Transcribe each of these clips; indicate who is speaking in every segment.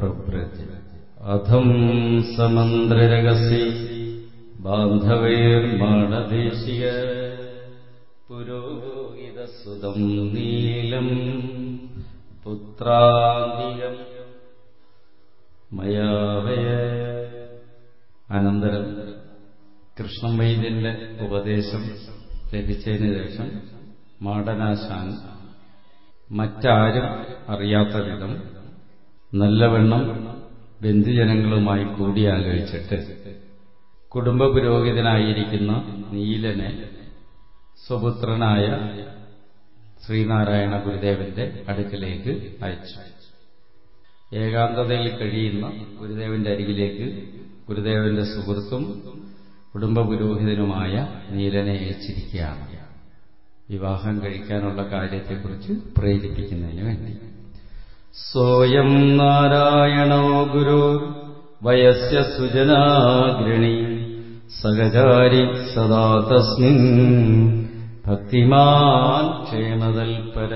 Speaker 1: പ്രവ്രജ അധം സമന്ത്രരകസി ബാന്ധവേർമാണദേശിക പുരോഹിതസുതം നീലം പുത്രാന്തികം മയാവയ അനന്തരം കൃഷ്ണൻ വൈദ്യന്റെ ഉപദേശം ലഭിച്ചതിന് ശേഷം മാടനാശാൻ മറ്റാരും അറിയാത്ത വിധം നല്ലവണ്ണം ബന്ധുജനങ്ങളുമായി കൂടിയാലോചിച്ചിട്ട് കുടുംബ പുരോഹിതനായിരിക്കുന്ന നീലനെ സ്വപുത്രനായ ശ്രീനാരായണ ഗുരുദേവന്റെ അടുക്കലേക്ക് അയച്ചു ഏകാന്തതയിൽ കഴിയുന്ന ഗുരുദേവന്റെ അരികിലേക്ക് ഗുരുദേവന്റെ സുഹൃത്തും കുടുംബ പുരോഹിതനുമായ നീലനെ അയച്ചിരിക്കുകയാണ് വിവാഹം കഴിക്കാനുള്ള കാര്യത്തെക്കുറിച്ച് പ്രേരിപ്പിക്കുന്നതിന് വേണ്ടി സോയം നാരായണോ ഗുരു വയസ്യ സുജനാഗ്രണി സഹചാരി സദാ തസ്മിൻ ഭക്തിമാൻ ക്ഷേമതൽപര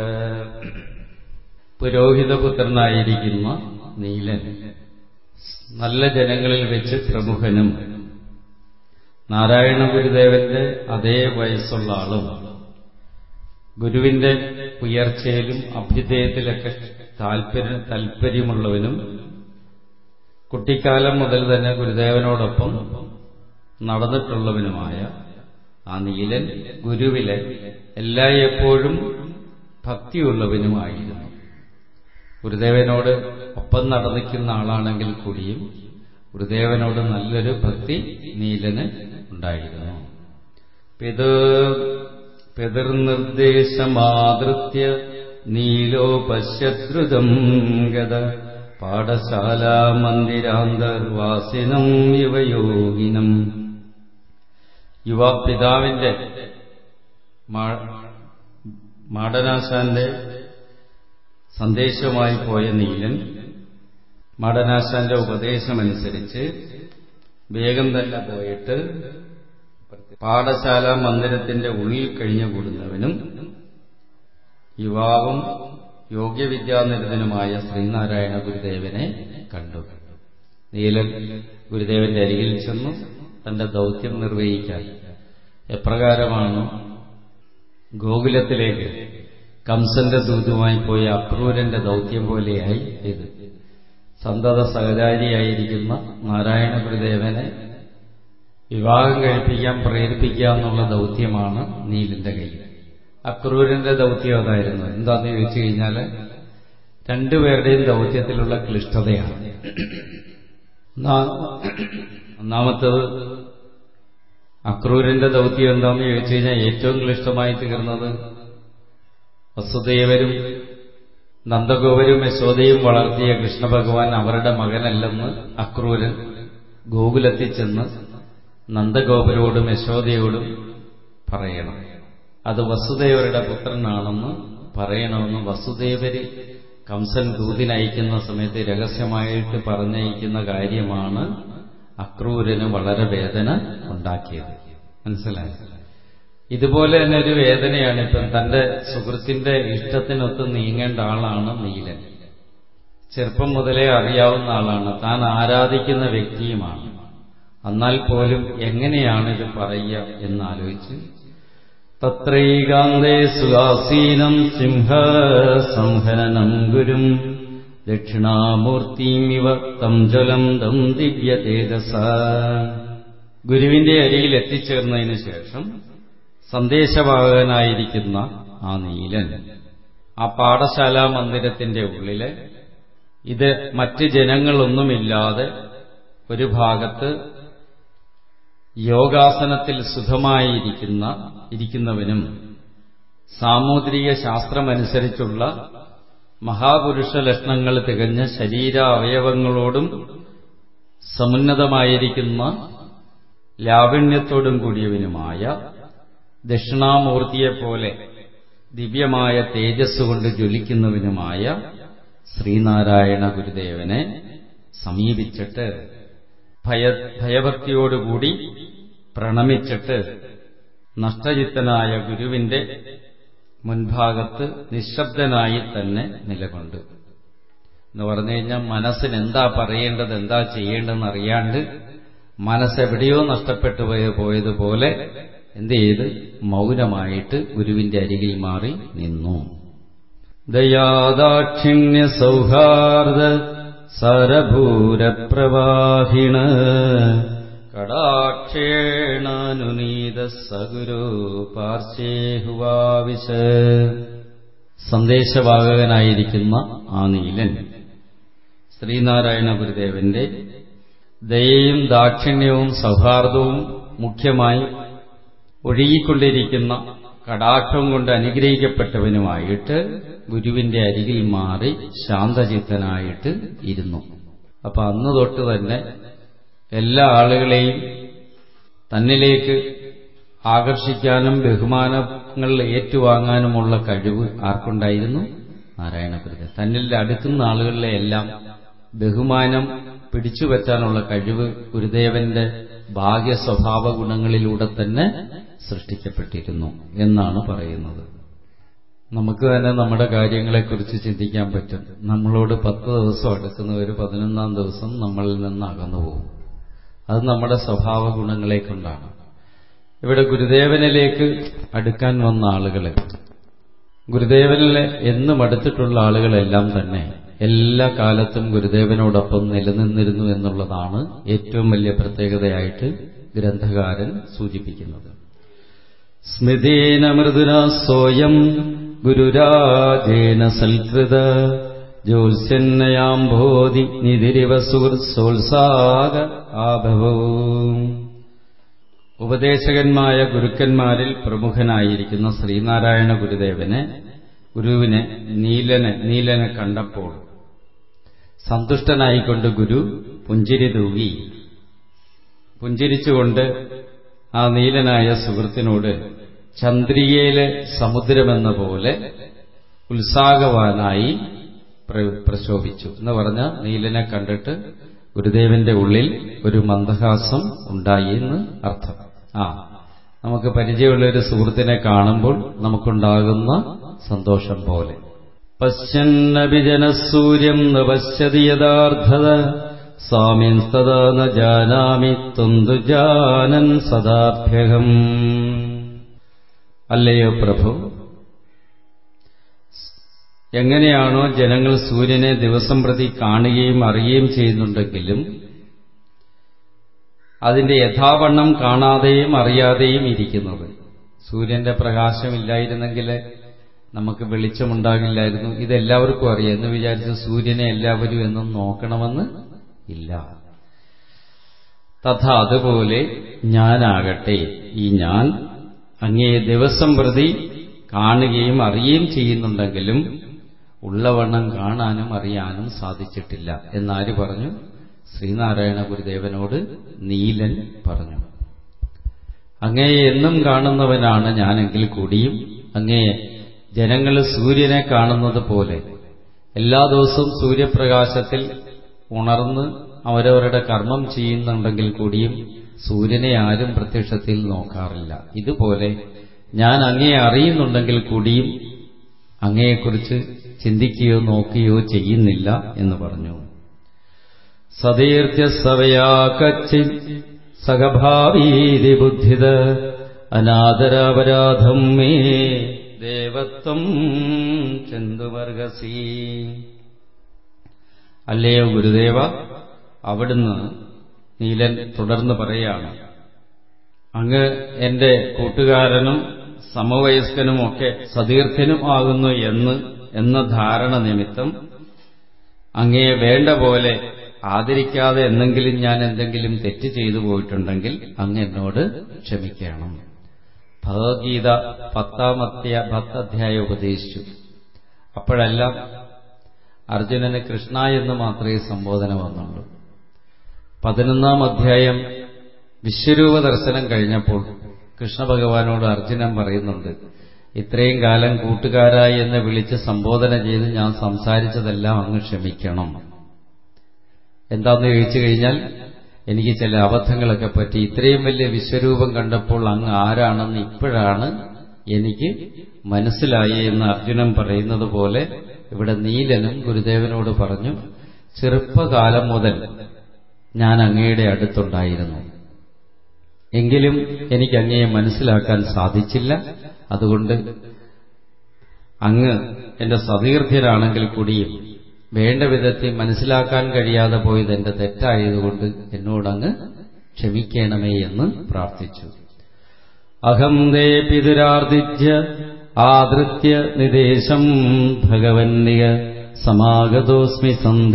Speaker 1: പുരോഹിതപുത്രനായിരിക്കുന്ന നീലൻ നല്ല ജനങ്ങളിൽ വെച്ച് പ്രമുഖനും നാരായണ ഗുരുദേവന്റെ അതേ വയസ്സുള്ള ആളും ഗുരുവിന്റെ ഉയർച്ചയിലും അഭ്യുദയത്തിലൊക്കെ താല്പര്യം താല്പര്യമുള്ളവനും കുട്ടിക്കാലം മുതൽ തന്നെ ഗുരുദേവനോടൊപ്പം നടന്നിട്ടുള്ളവനുമായ ആ നീലൻ ഗുരുവിലെ എല്ലായ്പ്പോഴും ഭക്തിയുള്ളവനുമായിരുന്നു ഗുരുദേവനോട് ഒപ്പം നടന്നിക്കുന്ന ആളാണെങ്കിൽ കൂടിയും ഗുരുദേവനോട് നല്ലൊരു ഭക്തി നീലന് ഉണ്ടായിരുന്നു പിതൃ പിതൃനിർദ്ദേശമാതൃത്യ നീലോ പശ്യദ്രുതം ഗത പാഠശാലാ മന്ദിരാന്തർവാസിനം യുവയോഗിനം യുവ പിതാവിന്റെ മാടനാശാന്റെ സന്ദേശമായി പോയ നീലൻ മാടനാശാന്റെ ഉപദേശമനുസരിച്ച് വേഗം തന്നെ പോയിട്ട് പാഠശാല മന്ദിരത്തിന്റെ ഉള്ളിൽ കഴിഞ്ഞുകൂടുന്നവനും യുവാവും യോഗ്യവിദ്യാനിരതനുമായ ശ്രീനാരായണ ഗുരുദേവനെ കണ്ടു നീലൻ ഗുരുദേവന്റെ അരികിൽ ചെന്നു തന്റെ ദൗത്യം നിർവഹിക്കാൻ എപ്രകാരമാണ് ഗോകുലത്തിലേക്ക് കംസന്റെ ദൂതുമായി പോയ അക്രൂരന്റെ ദൗത്യം പോലെയായി ഇത് സന്തത സഹചാരിയായിരിക്കുന്ന നാരായണ ഗുരുദേവനെ വിവാഹം കഴിപ്പിക്കാൻ പ്രേരിപ്പിക്കുക എന്നുള്ള ദൗത്യമാണ് നീലിന്റെ കയ്യിൽ അക്രൂരന്റെ ദൗത്യം അതായിരുന്നു എന്താന്ന് ചോദിച്ചു കഴിഞ്ഞാൽ രണ്ടുപേരുടെയും ദൗത്യത്തിലുള്ള ക്ലിഷ്ടതയാണ് ഒന്നാമത്തത് അക്രൂരന്റെ ദൗത്യം എന്താന്ന് ചോദിച്ചു കഴിഞ്ഞാൽ ഏറ്റവും ക്ലിഷ്ടമായി തീർന്നത് വസുദേവരും നന്ദഗോപരും യശോദയും വളർത്തിയ കൃഷ്ണഭഗവാൻ അവരുടെ മകനല്ലെന്ന് അക്രൂരൻ ഗോകുലത്തിൽ ചെന്ന് നന്ദഗോപരോടും യശോദയോടും പറയണം അത് വസുദേവരുടെ പുത്രനാണെന്ന് പറയണമെന്ന് വസുദേവര് കംസൻ ദൂതിനയക്കുന്ന സമയത്ത് രഹസ്യമായിട്ട് പറഞ്ഞയക്കുന്ന കാര്യമാണ് അക്രൂരന് വളരെ വേദന ഉണ്ടാക്കിയത് മനസ്സിലായി ഇതുപോലെ തന്നെ ഒരു വേദനയാണ് ഇപ്പം തന്റെ സുഹൃത്തിന്റെ ഇഷ്ടത്തിനൊത്ത് നീങ്ങേണ്ട ആളാണ് നീലൻ ചെറുപ്പം മുതലേ അറിയാവുന്ന ആളാണ് താൻ ആരാധിക്കുന്ന വ്യക്തിയുമാണ് എന്നാൽ പോലും എങ്ങനെയാണ് ഇത് പറയുക എന്നാലോചിച്ച് തത്രൈകാന്തേ സുഖാസീനം സിംഹ സംഹനനം ഗുരും ദക്ഷിണാമൂർത്തിമിവ തം ജ്വലം തം ദിവ്യ തേജസ ഗുരുവിന്റെ അരികിൽ എത്തിച്ചേർന്നതിന് ശേഷം സന്ദേശവാഹകനായിരിക്കുന്ന ആ നീലൻ ആ പാഠശാലാ മന്ദിരത്തിന്റെ ഉള്ളില് ഇത് മറ്റ് ജനങ്ങളൊന്നുമില്ലാതെ ഒരു ഭാഗത്ത് യോഗാസനത്തിൽ സുഖമായിരിക്കുന്ന ഇരിക്കുന്നവനും സാമൂദ്രിക ശാസ്ത്രമനുസരിച്ചുള്ള മഹാപുരുഷ ലക്ഷണങ്ങൾ തികഞ്ഞ ശരീര അവയവങ്ങളോടും സമുന്നതമായിരിക്കുന്ന ലാവണ്യത്തോടും കൂടിയവനുമായ ദക്ഷിണാമൂർത്തിയെപ്പോലെ ദിവ്യമായ തേജസ് കൊണ്ട് ജ്വലിക്കുന്നവനുമായ ശ്രീനാരായണ ഗുരുദേവനെ സമീപിച്ചിട്ട് ഭയ ഭയഭക്തിയോടുകൂടി പ്രണമിച്ചിട്ട് നഷ്ടചിത്തനായ ഗുരുവിന്റെ മുൻഭാഗത്ത് നിശബ്ദനായി തന്നെ നിലകൊണ്ടു എന്ന് പറഞ്ഞു കഴിഞ്ഞാൽ മനസ്സിന് എന്താ പറയേണ്ടത് എന്താ ചെയ്യേണ്ടതെന്ന് അറിയാണ്ട് മനസ്സെവിടെയോ നഷ്ടപ്പെട്ടു പോയ പോയതുപോലെ എന്ത് ചെയ്ത് മൗനമായിട്ട് ഗുരുവിന്റെ അരികിൽ മാറി നിന്നു ദയാദാക്ഷിണ്യ സൗഹാർദ്ദ സരഭൂരപ്രവാഹിണ കടാക്ഷേണാനുനീത സഗുരു പാർശ്വേഹുവാവിശ സന്ദേശവാഹകനായിരിക്കുന്ന ആ നീലൻ ശ്രീനാരായണ ഗുരുദേവന്റെ ദയയും ദാക്ഷിണ്യവും സൗഹാർദ്ദവും മുഖ്യമായി ഒഴുകിക്കൊണ്ടിരിക്കുന്ന കടാക്ഷം കൊണ്ട് അനുഗ്രഹിക്കപ്പെട്ടവനുമായിട്ട് ഗുരുവിന്റെ അരികിൽ മാറി ശാന്തചിത്തനായിട്ട് ഇരുന്നു അപ്പൊ അന്ന് തൊട്ട് തന്നെ എല്ലാ ആളുകളെയും തന്നിലേക്ക് ആകർഷിക്കാനും ബഹുമാനങ്ങൾ ഏറ്റുവാങ്ങാനുമുള്ള കഴിവ് ആർക്കുണ്ടായിരുന്നു നാരായണഗുരുദേവൻ തന്നിൽ അടുക്കുന്ന ആളുകളിലെ എല്ലാം ബഹുമാനം പിടിച്ചുപറ്റാനുള്ള കഴിവ് ഗുരുദേവന്റെ ഭാഗ്യ സ്വഭാവ ഗുണങ്ങളിലൂടെ തന്നെ സൃഷ്ടിക്കപ്പെട്ടിരുന്നു എന്നാണ് പറയുന്നത് നമുക്ക് തന്നെ നമ്മുടെ കാര്യങ്ങളെക്കുറിച്ച് ചിന്തിക്കാൻ പറ്റും നമ്മളോട് പത്ത് ദിവസം അടുക്കുന്ന ഒരു പതിനൊന്നാം ദിവസം നമ്മളിൽ നിന്ന് അകന്നു പോകും അത് നമ്മുടെ സ്വഭാവ ഗുണങ്ങളെ കൊണ്ടാണ് ഇവിടെ ഗുരുദേവനിലേക്ക് അടുക്കാൻ വന്ന ആളുകളെ ഗുരുദേവനിലെ എന്നും അടുത്തിട്ടുള്ള ആളുകളെല്ലാം തന്നെ എല്ലാ കാലത്തും ഗുരുദേവനോടൊപ്പം നിലനിന്നിരുന്നു എന്നുള്ളതാണ് ഏറ്റവും വലിയ പ്രത്യേകതയായിട്ട് ഗ്രന്ഥകാരൻ സൂചിപ്പിക്കുന്നത് സ്മൃതേന മൃദുന സോയം ഗുരുരാജേന സൽകൃത ജ്യോത്സ്യന്നയാംബോധി നിതിരിവ സുഹൃത്സോത്സാക ആഭവവും ഉപദേശകന്മായ ഗുരുക്കന്മാരിൽ പ്രമുഖനായിരിക്കുന്ന ശ്രീനാരായണ ഗുരുദേവനെ ഗുരുവിനെ നീലനെ നീലനെ കണ്ടപ്പോൾ സന്തുഷ്ടനായിക്കൊണ്ട് ഗുരു പുഞ്ചിരി തൂകി പുഞ്ചിരിച്ചുകൊണ്ട് ആ നീലനായ സുഹൃത്തിനോട് ചന്ദ്രികയിലെ സമുദ്രമെന്ന പോലെ ഉത്സാഹവാനായി പ്രശോഭിച്ചു എന്ന് പറഞ്ഞ നീലനെ കണ്ടിട്ട് ഗുരുദേവന്റെ ഉള്ളിൽ ഒരു മന്ദഹാസം ഉണ്ടായി എന്ന് അർത്ഥം ആ നമുക്ക് പരിചയമുള്ള ഒരു സുഹൃത്തിനെ കാണുമ്പോൾ നമുക്കുണ്ടാകുന്ന സന്തോഷം പോലെ പശ്യന്നഭിജനസൂര്യം ന പശ്യതി യഥാർത്ഥത സ്വാമിൻ സദാ ന ജാനാമി ത്വന്തു ജാനൻ സദാഭ്യഹം അല്ലയോ പ്രഭു എങ്ങനെയാണോ ജനങ്ങൾ സൂര്യനെ ദിവസം പ്രതി കാണുകയും അറിയുകയും ചെയ്യുന്നുണ്ടെങ്കിലും അതിന്റെ യഥാവണ്ണം കാണാതെയും അറിയാതെയും ഇരിക്കുന്നത് സൂര്യന്റെ പ്രകാശമില്ലായിരുന്നെങ്കിൽ നമുക്ക് വെളിച്ചമുണ്ടാകില്ലായിരുന്നു ഇതെല്ലാവർക്കും അറിയാം എന്ന് വിചാരിച്ച് സൂര്യനെ എല്ലാവരും എന്നും നോക്കണമെന്ന് ഇല്ല തഥ അതുപോലെ ഞാനാകട്ടെ ഈ ഞാൻ അങ്ങേ ദിവസം പ്രതി കാണുകയും അറിയുകയും ചെയ്യുന്നുണ്ടെങ്കിലും ഉള്ളവണ്ണം കാണാനും അറിയാനും സാധിച്ചിട്ടില്ല എന്നാര് പറഞ്ഞു ശ്രീനാരായണ ഗുരുദേവനോട് നീലൻ പറഞ്ഞു അങ്ങയെ എന്നും കാണുന്നവനാണ് ഞാനെങ്കിൽ കൂടിയും അങ്ങയെ ജനങ്ങൾ സൂര്യനെ കാണുന്നത് പോലെ എല്ലാ ദിവസവും സൂര്യപ്രകാശത്തിൽ ഉണർന്ന് അവരവരുടെ കർമ്മം ചെയ്യുന്നുണ്ടെങ്കിൽ കൂടിയും സൂര്യനെ ആരും പ്രത്യക്ഷത്തിൽ നോക്കാറില്ല ഇതുപോലെ ഞാൻ അങ്ങയെ അറിയുന്നുണ്ടെങ്കിൽ കൂടിയും അങ്ങയെക്കുറിച്ച് ചിന്തിക്കുകയോ നോക്കുകയോ ചെയ്യുന്നില്ല എന്ന് പറഞ്ഞു സതീർത്യ സവയാ കച്ചി സഹഭാവീതി ബുദ്ധിത അനാദരാപരാധം മേ ദേവത്വം ചെന്തുമർഹസി അല്ലയോ ഗുരുദേവ അവിടുന്ന് നീലൻ തുടർന്ന് പറയാണ് അങ്ങ് എന്റെ കൂട്ടുകാരനും സമവയസ്കനുമൊക്കെ സതീർത്ഥ്യനും ആകുന്നു എന്ന് എന്ന ധാരണ നിമിത്തം അങ്ങയെ വേണ്ട പോലെ ആദരിക്കാതെ എന്തെങ്കിലും ഞാൻ എന്തെങ്കിലും തെറ്റ് ചെയ്തു പോയിട്ടുണ്ടെങ്കിൽ അങ്ങ് എന്നോട് ക്ഷമിക്കണം ഭഗവത്ഗീത പത്താമത്യ പത്തധ്യായം ഉപദേശിച്ചു അപ്പോഴെല്ലാം അർജുനന് കൃഷ്ണ എന്ന് മാത്രമേ സംബോധന വന്നുള്ളൂ പതിനൊന്നാം അധ്യായം വിശ്വരൂപ ദർശനം കഴിഞ്ഞപ്പോൾ കൃഷ്ണ ഭഗവാനോട് അർജുനൻ പറയുന്നുണ്ട് ഇത്രയും കാലം കൂട്ടുകാരായി എന്ന് വിളിച്ച് സംബോധന ചെയ്ത് ഞാൻ സംസാരിച്ചതെല്ലാം അങ്ങ് ക്ഷമിക്കണം എന്താന്ന് ചോദിച്ചു കഴിഞ്ഞാൽ എനിക്ക് ചില അബദ്ധങ്ങളൊക്കെ പറ്റി ഇത്രയും വലിയ വിശ്വരൂപം കണ്ടപ്പോൾ അങ്ങ് ആരാണെന്ന് ഇപ്പോഴാണ് എനിക്ക് മനസ്സിലായി എന്ന് അർജുനൻ പറയുന്നത് പോലെ ഇവിടെ നീലനും ഗുരുദേവനോട് പറഞ്ഞു ചെറുപ്പകാലം മുതൽ ഞാൻ അങ്ങയുടെ അടുത്തുണ്ടായിരുന്നു എങ്കിലും എനിക്ക് അങ്ങയെ മനസ്സിലാക്കാൻ സാധിച്ചില്ല അതുകൊണ്ട് അങ്ങ് എന്റെ സതീർത്ഥ്യനാണെങ്കിൽ കൂടിയും വേണ്ട വിധത്തിൽ മനസ്സിലാക്കാൻ കഴിയാതെ പോയത് എന്റെ തെറ്റായതുകൊണ്ട് എന്നോടങ്ങ് ക്ഷമിക്കണമേ എന്ന് പ്രാർത്ഥിച്ചു അഹം ദേ പിതുരാർദിജ്യ ആദൃത്യ നിദേശം ഭഗവന്നിക സമാഗതോസ്മി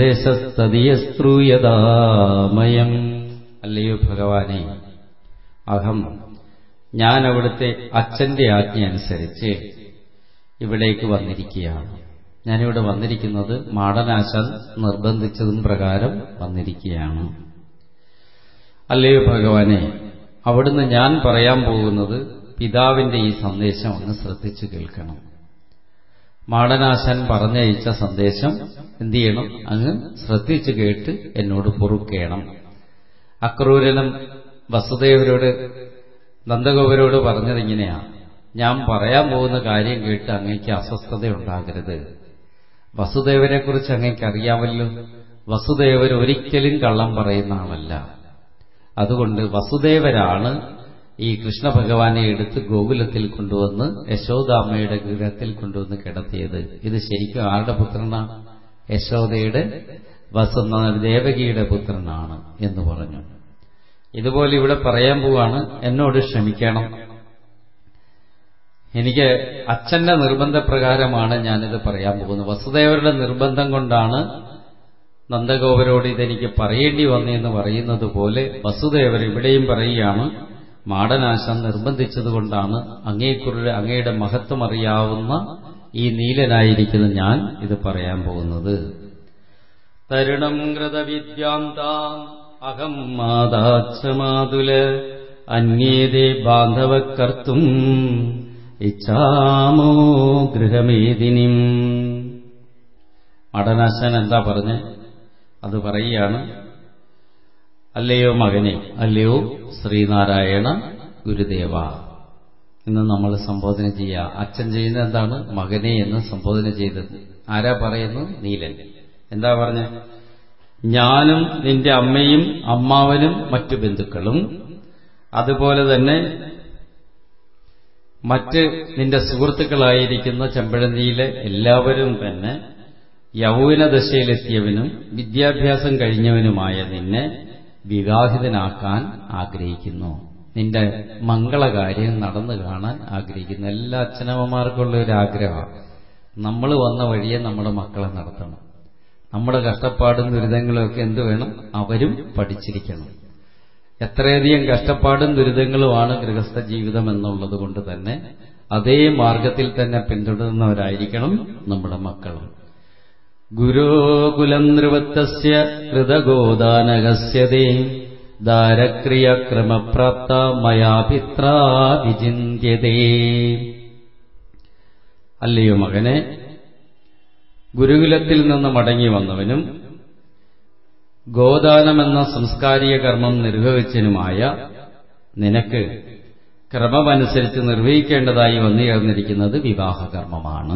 Speaker 1: സന്ദേശസ്തീയസ്ത്രൂയതാമയം അല്ലയോ ഭഗവാനെ അഹം ഞാൻ അവിടുത്തെ അച്ഛന്റെ ആജ്ഞ അനുസരിച്ച് ഇവിടേക്ക് വന്നിരിക്കുകയാണ് ഞാനിവിടെ വന്നിരിക്കുന്നത് മാടനാശാൻ നിർബന്ധിച്ചതും പ്രകാരം വന്നിരിക്കുകയാണ് അല്ലയോ ഭഗവാനെ അവിടുന്ന് ഞാൻ പറയാൻ പോകുന്നത് പിതാവിന്റെ ഈ സന്ദേശം ഒന്ന് ശ്രദ്ധിച്ചു കേൾക്കണം മാടനാശാൻ പറഞ്ഞയച്ച സന്ദേശം എന്തു ചെയ്യണം അങ്ങ് ശ്രദ്ധിച്ചു കേട്ട് എന്നോട് പൊറുക്കേണം അക്രൂരനും വസുദേവരോട് നന്ദഗോപരോട് പറഞ്ഞതിങ്ങനെയാണ് ഞാൻ പറയാൻ പോകുന്ന കാര്യം കേട്ട് അങ്ങയ്ക്ക് അസ്വസ്ഥതയുണ്ടാകരുത് വസുദേവരെക്കുറിച്ച് അങ്ങയ്ക്ക് അറിയാമല്ലോ വസുദേവർ ഒരിക്കലും കള്ളം പറയുന്ന ആളല്ല അതുകൊണ്ട് വസുദേവരാണ് ഈ കൃഷ്ണഭഗവാനെ എടുത്ത് ഗോകുലത്തിൽ കൊണ്ടുവന്ന് യശോദാമ്മയുടെ ഗൃഹത്തിൽ കൊണ്ടുവന്ന് കിടത്തിയത് ഇത് ശരിക്കും ആരുടെ പുത്രനാണ് യശോദയുടെ വസുന്ന ദേവകിയുടെ പുത്രനാണ് എന്ന് പറഞ്ഞു ഇതുപോലെ ഇവിടെ പറയാൻ പോവാണ് എന്നോട് ക്ഷമിക്കണം എനിക്ക് അച്ഛന്റെ നിർബന്ധപ്രകാരമാണ് ഞാനിത് പറയാൻ പോകുന്നത് വസുദേവരുടെ നിർബന്ധം കൊണ്ടാണ് നന്ദഗോപരോട് ഇതെനിക്ക് പറയേണ്ടി വന്നെന്ന് പറയുന്നത് പോലെ വസുദേവർ ഇവിടെയും പറയുകയാണ് മാടനാശം നിർബന്ധിച്ചതുകൊണ്ടാണ് അങ്ങേക്കുറിച്ച് അങ്ങയുടെ മഹത്വം അറിയാവുന്ന ഈ നീലനായിരിക്കുന്ന ഞാൻ ഇത് പറയാൻ പോകുന്നത് തരുണം കൃതവിദ്യാന്താം അഹം മാതാച്ഛമാതുല അന്യേതേ ബാന്ധവക്കർത്തും ഇച്ഛാമോ ഗൃഹമേദിനിം മടനാശാൻ എന്താ പറഞ്ഞ് അത് പറയുകയാണ് അല്ലയോ മകനെ അല്ലയോ ശ്രീനാരായണ ഗുരുദേവ എന്ന് നമ്മൾ സംബോധന ചെയ്യുക അച്ഛൻ ചെയ്യുന്ന എന്താണ് മകനെ എന്ന് സംബോധന ചെയ്തത് ആരാ പറയുന്നു നീലൻ എന്താ പറഞ്ഞ ഞാനും നിന്റെ അമ്മയും അമ്മാവനും മറ്റു ബന്ധുക്കളും അതുപോലെ തന്നെ മറ്റ് നിന്റെ സുഹൃത്തുക്കളായിരിക്കുന്ന ചെമ്പഴന്തിയിലെ എല്ലാവരും തന്നെ യൗവനദശയിലെത്തിയവനും വിദ്യാഭ്യാസം കഴിഞ്ഞവനുമായ നിന്നെ വിവാഹിതനാക്കാൻ ആഗ്രഹിക്കുന്നു നിന്റെ മംഗളകാര്യം നടന്നു കാണാൻ ആഗ്രഹിക്കുന്നു എല്ലാ അച്ഛനമ്മമാർക്കുള്ള ഒരു ആഗ്രഹമാണ് നമ്മൾ വന്ന വഴിയെ നമ്മുടെ മക്കളെ നടത്തണം നമ്മുടെ കഷ്ടപ്പാടും ദുരിതങ്ങളും ഒക്കെ എന്ത് വേണം അവരും പഠിച്ചിരിക്കണം എത്രയധികം കഷ്ടപ്പാടും ദുരിതങ്ങളുമാണ് ഗൃഹസ്ഥ ജീവിതം എന്നുള്ളത് കൊണ്ട് തന്നെ അതേ മാർഗത്തിൽ തന്നെ പിന്തുടരുന്നവരായിരിക്കണം നമ്മുടെ മക്കളും ഗുരോകുലം നൃവത്തസ്യ കൃതഗോദാനകസ്യതേ ദാരക്രിയക്രമപ്രാപ്ത മയാപിത്ര വിചിന്യതേ അല്ലയോ മകനെ ഗുരുകുലത്തിൽ നിന്ന് മടങ്ങി വന്നവനും ഗോദാനമെന്ന സംസ്കാരിക കർമ്മം നിർവഹിച്ചനുമായ നിനക്ക് ക്രമമനുസരിച്ച് നിർവഹിക്കേണ്ടതായി വന്നു ചേർന്നിരിക്കുന്നത് വിവാഹകർമ്മമാണ്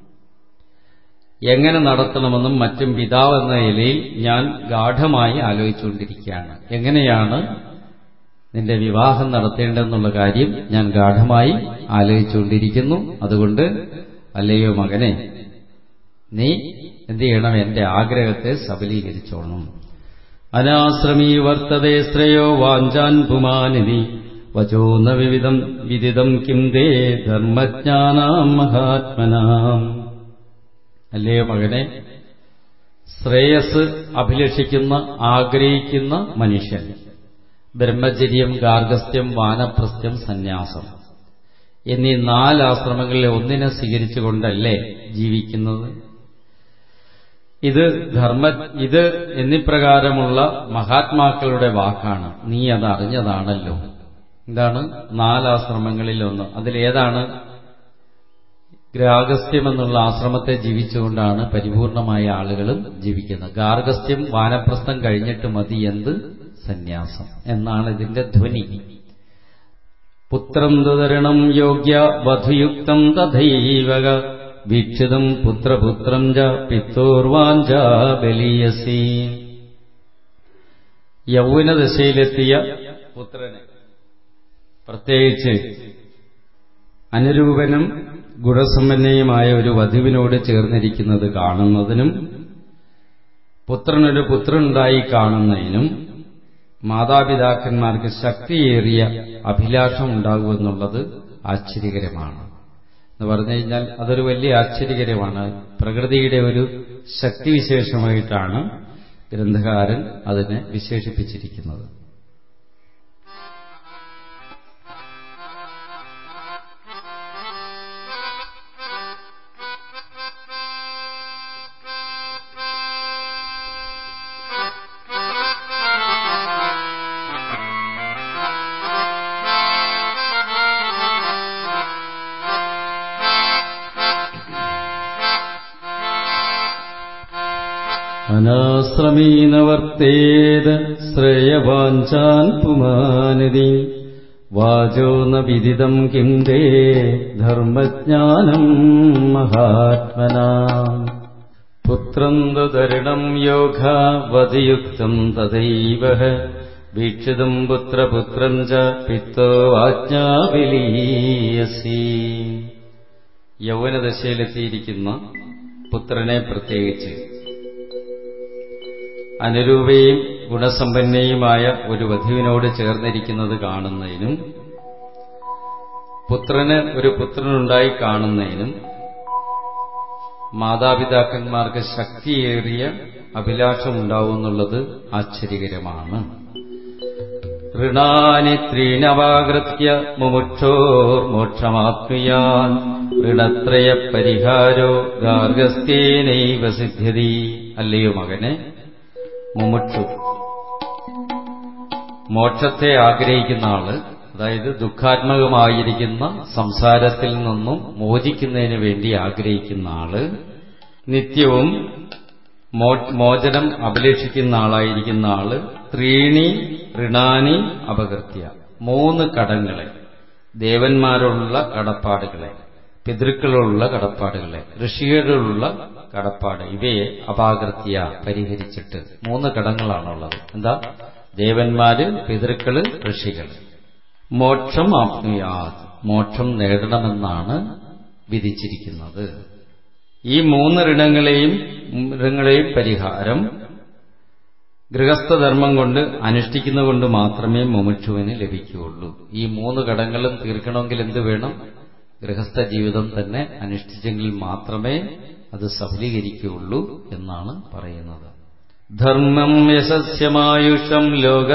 Speaker 1: എങ്ങനെ നടത്തണമെന്നും മറ്റും പിതാവ് എന്ന നിലയിൽ ഞാൻ ഗാഠമായി ആലോചിച്ചുകൊണ്ടിരിക്കുകയാണ് എങ്ങനെയാണ് നിന്റെ വിവാഹം നടത്തേണ്ടതെന്നുള്ള കാര്യം ഞാൻ ഗാഠമായി ആലോചിച്ചുകൊണ്ടിരിക്കുന്നു അതുകൊണ്ട് അല്ലയോ മകനെ നീ എന്ത് ചെയ്യണം എന്റെ ആഗ്രഹത്തെ സബലീകരിച്ചോണം അനാശ്രമീ വർത്തതേ ശ്രേയോ വാഞ്ചാൻ പുമാനിധി വചോന്ന വിവിധം വിദിതം കിം ദേ ധർമ്മജ്ഞാനാം മഹാത്മനാം അല്ലയോ മകനെ ശ്രേയസ് അഭിലഷിക്കുന്ന ആഗ്രഹിക്കുന്ന മനുഷ്യൻ ബ്രഹ്മചര്യം ഗാർഗസ്ഥ്യം വാനപ്രസ്ഥ്യം സന്യാസം എന്നീ നാല് ആശ്രമങ്ങളിലെ ഒന്നിനെ സ്വീകരിച്ചുകൊണ്ടല്ലേ ജീവിക്കുന്നത് ഇത് ധർമ്മ ഇത് എന്നിപ്രകാരമുള്ള മഹാത്മാക്കളുടെ വാക്കാണ് നീ അത് അറിഞ്ഞതാണല്ലോ എന്താണ് നാലാശ്രമങ്ങളിൽ ഒന്ന് അതിലേതാണ് ഗ്രാഗസ്ത്യം എന്നുള്ള ആശ്രമത്തെ ജീവിച്ചുകൊണ്ടാണ് പരിപൂർണമായ ആളുകളും ജീവിക്കുന്നത് ഗാർഗസ്ത്യം വാനപ്രസ്ഥം കഴിഞ്ഞിട്ട് മതി എന്ത് സന്യാസം എന്നാണ് ഇതിന്റെ ധ്വനി പുത്രം തുതരണം യോഗ്യ വധുയുക്തം തഥൈവക വീക്ഷിതം പുത്രപുത്രം ച പിത്തോർവാഞ്ച ബലീയസി യൗവനദശയിലെത്തിയ പുത്രനെ പ്രത്യേകിച്ച് അനുരൂപനും ഗുണസമ്പന്നയുമായ ഒരു വധുവിനോട് ചേർന്നിരിക്കുന്നത് കാണുന്നതിനും പുത്രനൊരു പുത്രനുണ്ടായി കാണുന്നതിനും മാതാപിതാക്കന്മാർക്ക് ശക്തിയേറിയ അഭിലാഷം ഉണ്ടാകുമെന്നുള്ളത് ആശ്ചര്യകരമാണ് എന്ന് പറഞ്ഞു കഴിഞ്ഞാൽ അതൊരു വലിയ ആശ്ചര്യകരമാണ് പ്രകൃതിയുടെ ഒരു ശക്തിവിശേഷമായിട്ടാണ് ഗ്രന്ഥകാരൻ അതിനെ വിശേഷിപ്പിച്ചിരിക്കുന്നത് അനാശ്രമീനവർത്തേത് ശ്രേയവാഞ്ചാൻ പുമാനിതി വാചോ ന വിദിതം കിം തേ ധർമ്മജ്ഞാനം മഹാത്മനാ പുത്രം ദരിണം യോഗവതിയുക്തം തദൈവ വീക്ഷിതും പുത്രപുത്രം ച പിത്തോ ആജ്ഞാപിലീയസി യൗവനദശയിലെത്തിയിരിക്കുന്ന പുത്രനെ പ്രത്യേകിച്ച് അനുരൂപയും ഗുണസമ്പന്നയുമായ ഒരു വധുവിനോട് ചേർന്നിരിക്കുന്നത് കാണുന്നതിനും പുത്രന് ഒരു പുത്രനുണ്ടായി കാണുന്നതിനും മാതാപിതാക്കന്മാർക്ക് ശക്തിയേറിയ അഭിലാഷമുണ്ടാവുമെന്നുള്ളത് ആശ്ചര്യകരമാണ് ഋണാനി ത്രീണവാകൃത്യ മുമുക്ഷോർ മോക്ഷമാത്മീയാൻ ഋണത്രയ പരിഹാരോ ഗാർഗസ്ഥ്യേനൈവ സിദ്ധ്യതി അല്ലയോ മകനെ മുമുക്ഷു മോക്ഷത്തെ ആഗ്രഹിക്കുന്ന ആള് അതായത് ദുഃഖാത്മകമായിരിക്കുന്ന സംസാരത്തിൽ നിന്നും മോചിക്കുന്നതിന് വേണ്ടി ആഗ്രഹിക്കുന്ന ആള് നിത്യവും മോചനം അഭിലേഷിക്കുന്ന ആളായിരിക്കുന്ന ആള് ത്രീണി ഋണാനി അപകൃത്യ മൂന്ന് കടങ്ങളെ ദേവന്മാരുള്ള കടപ്പാടുകളെ പിതൃക്കളുള്ള കടപ്പാടുകളെ ഋഷികളുള്ള കടപ്പാട് ഇവയെ അപാകൃത്യ പരിഹരിച്ചിട്ട് മൂന്ന് കടങ്ങളാണുള്ളത് എന്താ ദേവന്മാര് പിതൃക്കള് ഋഷികൾ മോക്ഷം ആപ്നുയാത് മോക്ഷം നേടണമെന്നാണ് വിധിച്ചിരിക്കുന്നത് ഈ മൂന്ന് ഋണങ്ങളെയും ഋണങ്ങളെയും പരിഹാരം ഗൃഹസ്ഥധർമ്മം കൊണ്ട് അനുഷ്ഠിക്കുന്നതുകൊണ്ട് മാത്രമേ മുമുക്ഷുവിന് ലഭിക്കുകയുള്ളൂ ഈ മൂന്ന് കടങ്ങളും തീർക്കണമെങ്കിൽ എന്ത് വേണം ഗൃഹസ്ഥ ജീവിതം തന്നെ അനുഷ്ഠിച്ചെങ്കിൽ മാത്രമേ അത് സഫലീകരിക്കുകയുള്ളൂ എന്നാണ് പറയുന്നത് ധർമ്മം യശസ്യമായുഷം ലോക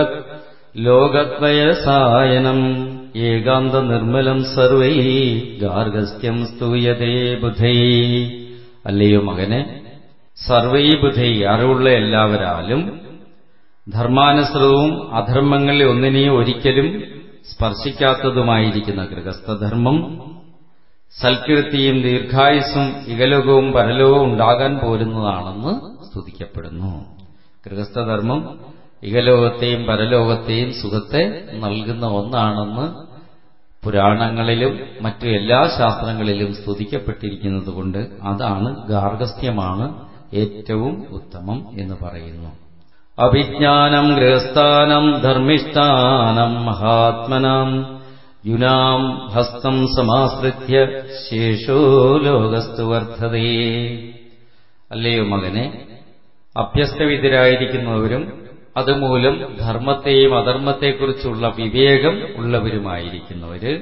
Speaker 1: ലോകദ്വയസായനം ഏകാന്ത നിർമ്മലം സർവൈ ഗാർഗസ്ത്യം സ്തൂയതേ ബുധൈ അല്ലയോ മകനെ സർവൈ ബുധൈ അറിവുള്ള എല്ലാവരാലും ധർമാനുസൃതവും അധർമ്മങ്ങളിൽ ഒന്നിനെയും ഒരിക്കലും സ്പർശിക്കാത്തതുമായിരിക്കുന്ന ഗൃഹസ്ഥധർമ്മം സൽകീർത്തിയും ദീർഘായുസ്സും ഇകലോകവും പരലോകവും ഉണ്ടാകാൻ പോരുന്നതാണെന്ന് സ്തുതിക്കപ്പെടുന്നു ഗൃഹസ്ഥധർമ്മം ഇകലോകത്തെയും പരലോകത്തെയും സുഖത്തെ നൽകുന്ന ഒന്നാണെന്ന് പുരാണങ്ങളിലും മറ്റു എല്ലാ ശാസ്ത്രങ്ങളിലും സ്തുതിക്കപ്പെട്ടിരിക്കുന്നതുകൊണ്ട് അതാണ് ഗാർഹസ്ഥ്യമാണ് ഏറ്റവും ഉത്തമം എന്ന് പറയുന്നു അഭിജ്ഞാനം ഗൃഹസ്ഥാനം ധർമ്മിഷ്ഠാനം മഹാത്മനാം യുനാം ഹസ്തം സമാശ്രിത്യ ശേഷോ ലോകസ്തു വർദ്ധതേ അല്ലയോ മകനെ അഭ്യസ്തവിധരായിരിക്കുന്നവരും അതുമൂലം ധർമ്മത്തെയും അധർമ്മത്തെക്കുറിച്ചുള്ള വിവേകം ഉള്ളവരുമായിരിക്കുന്നവര്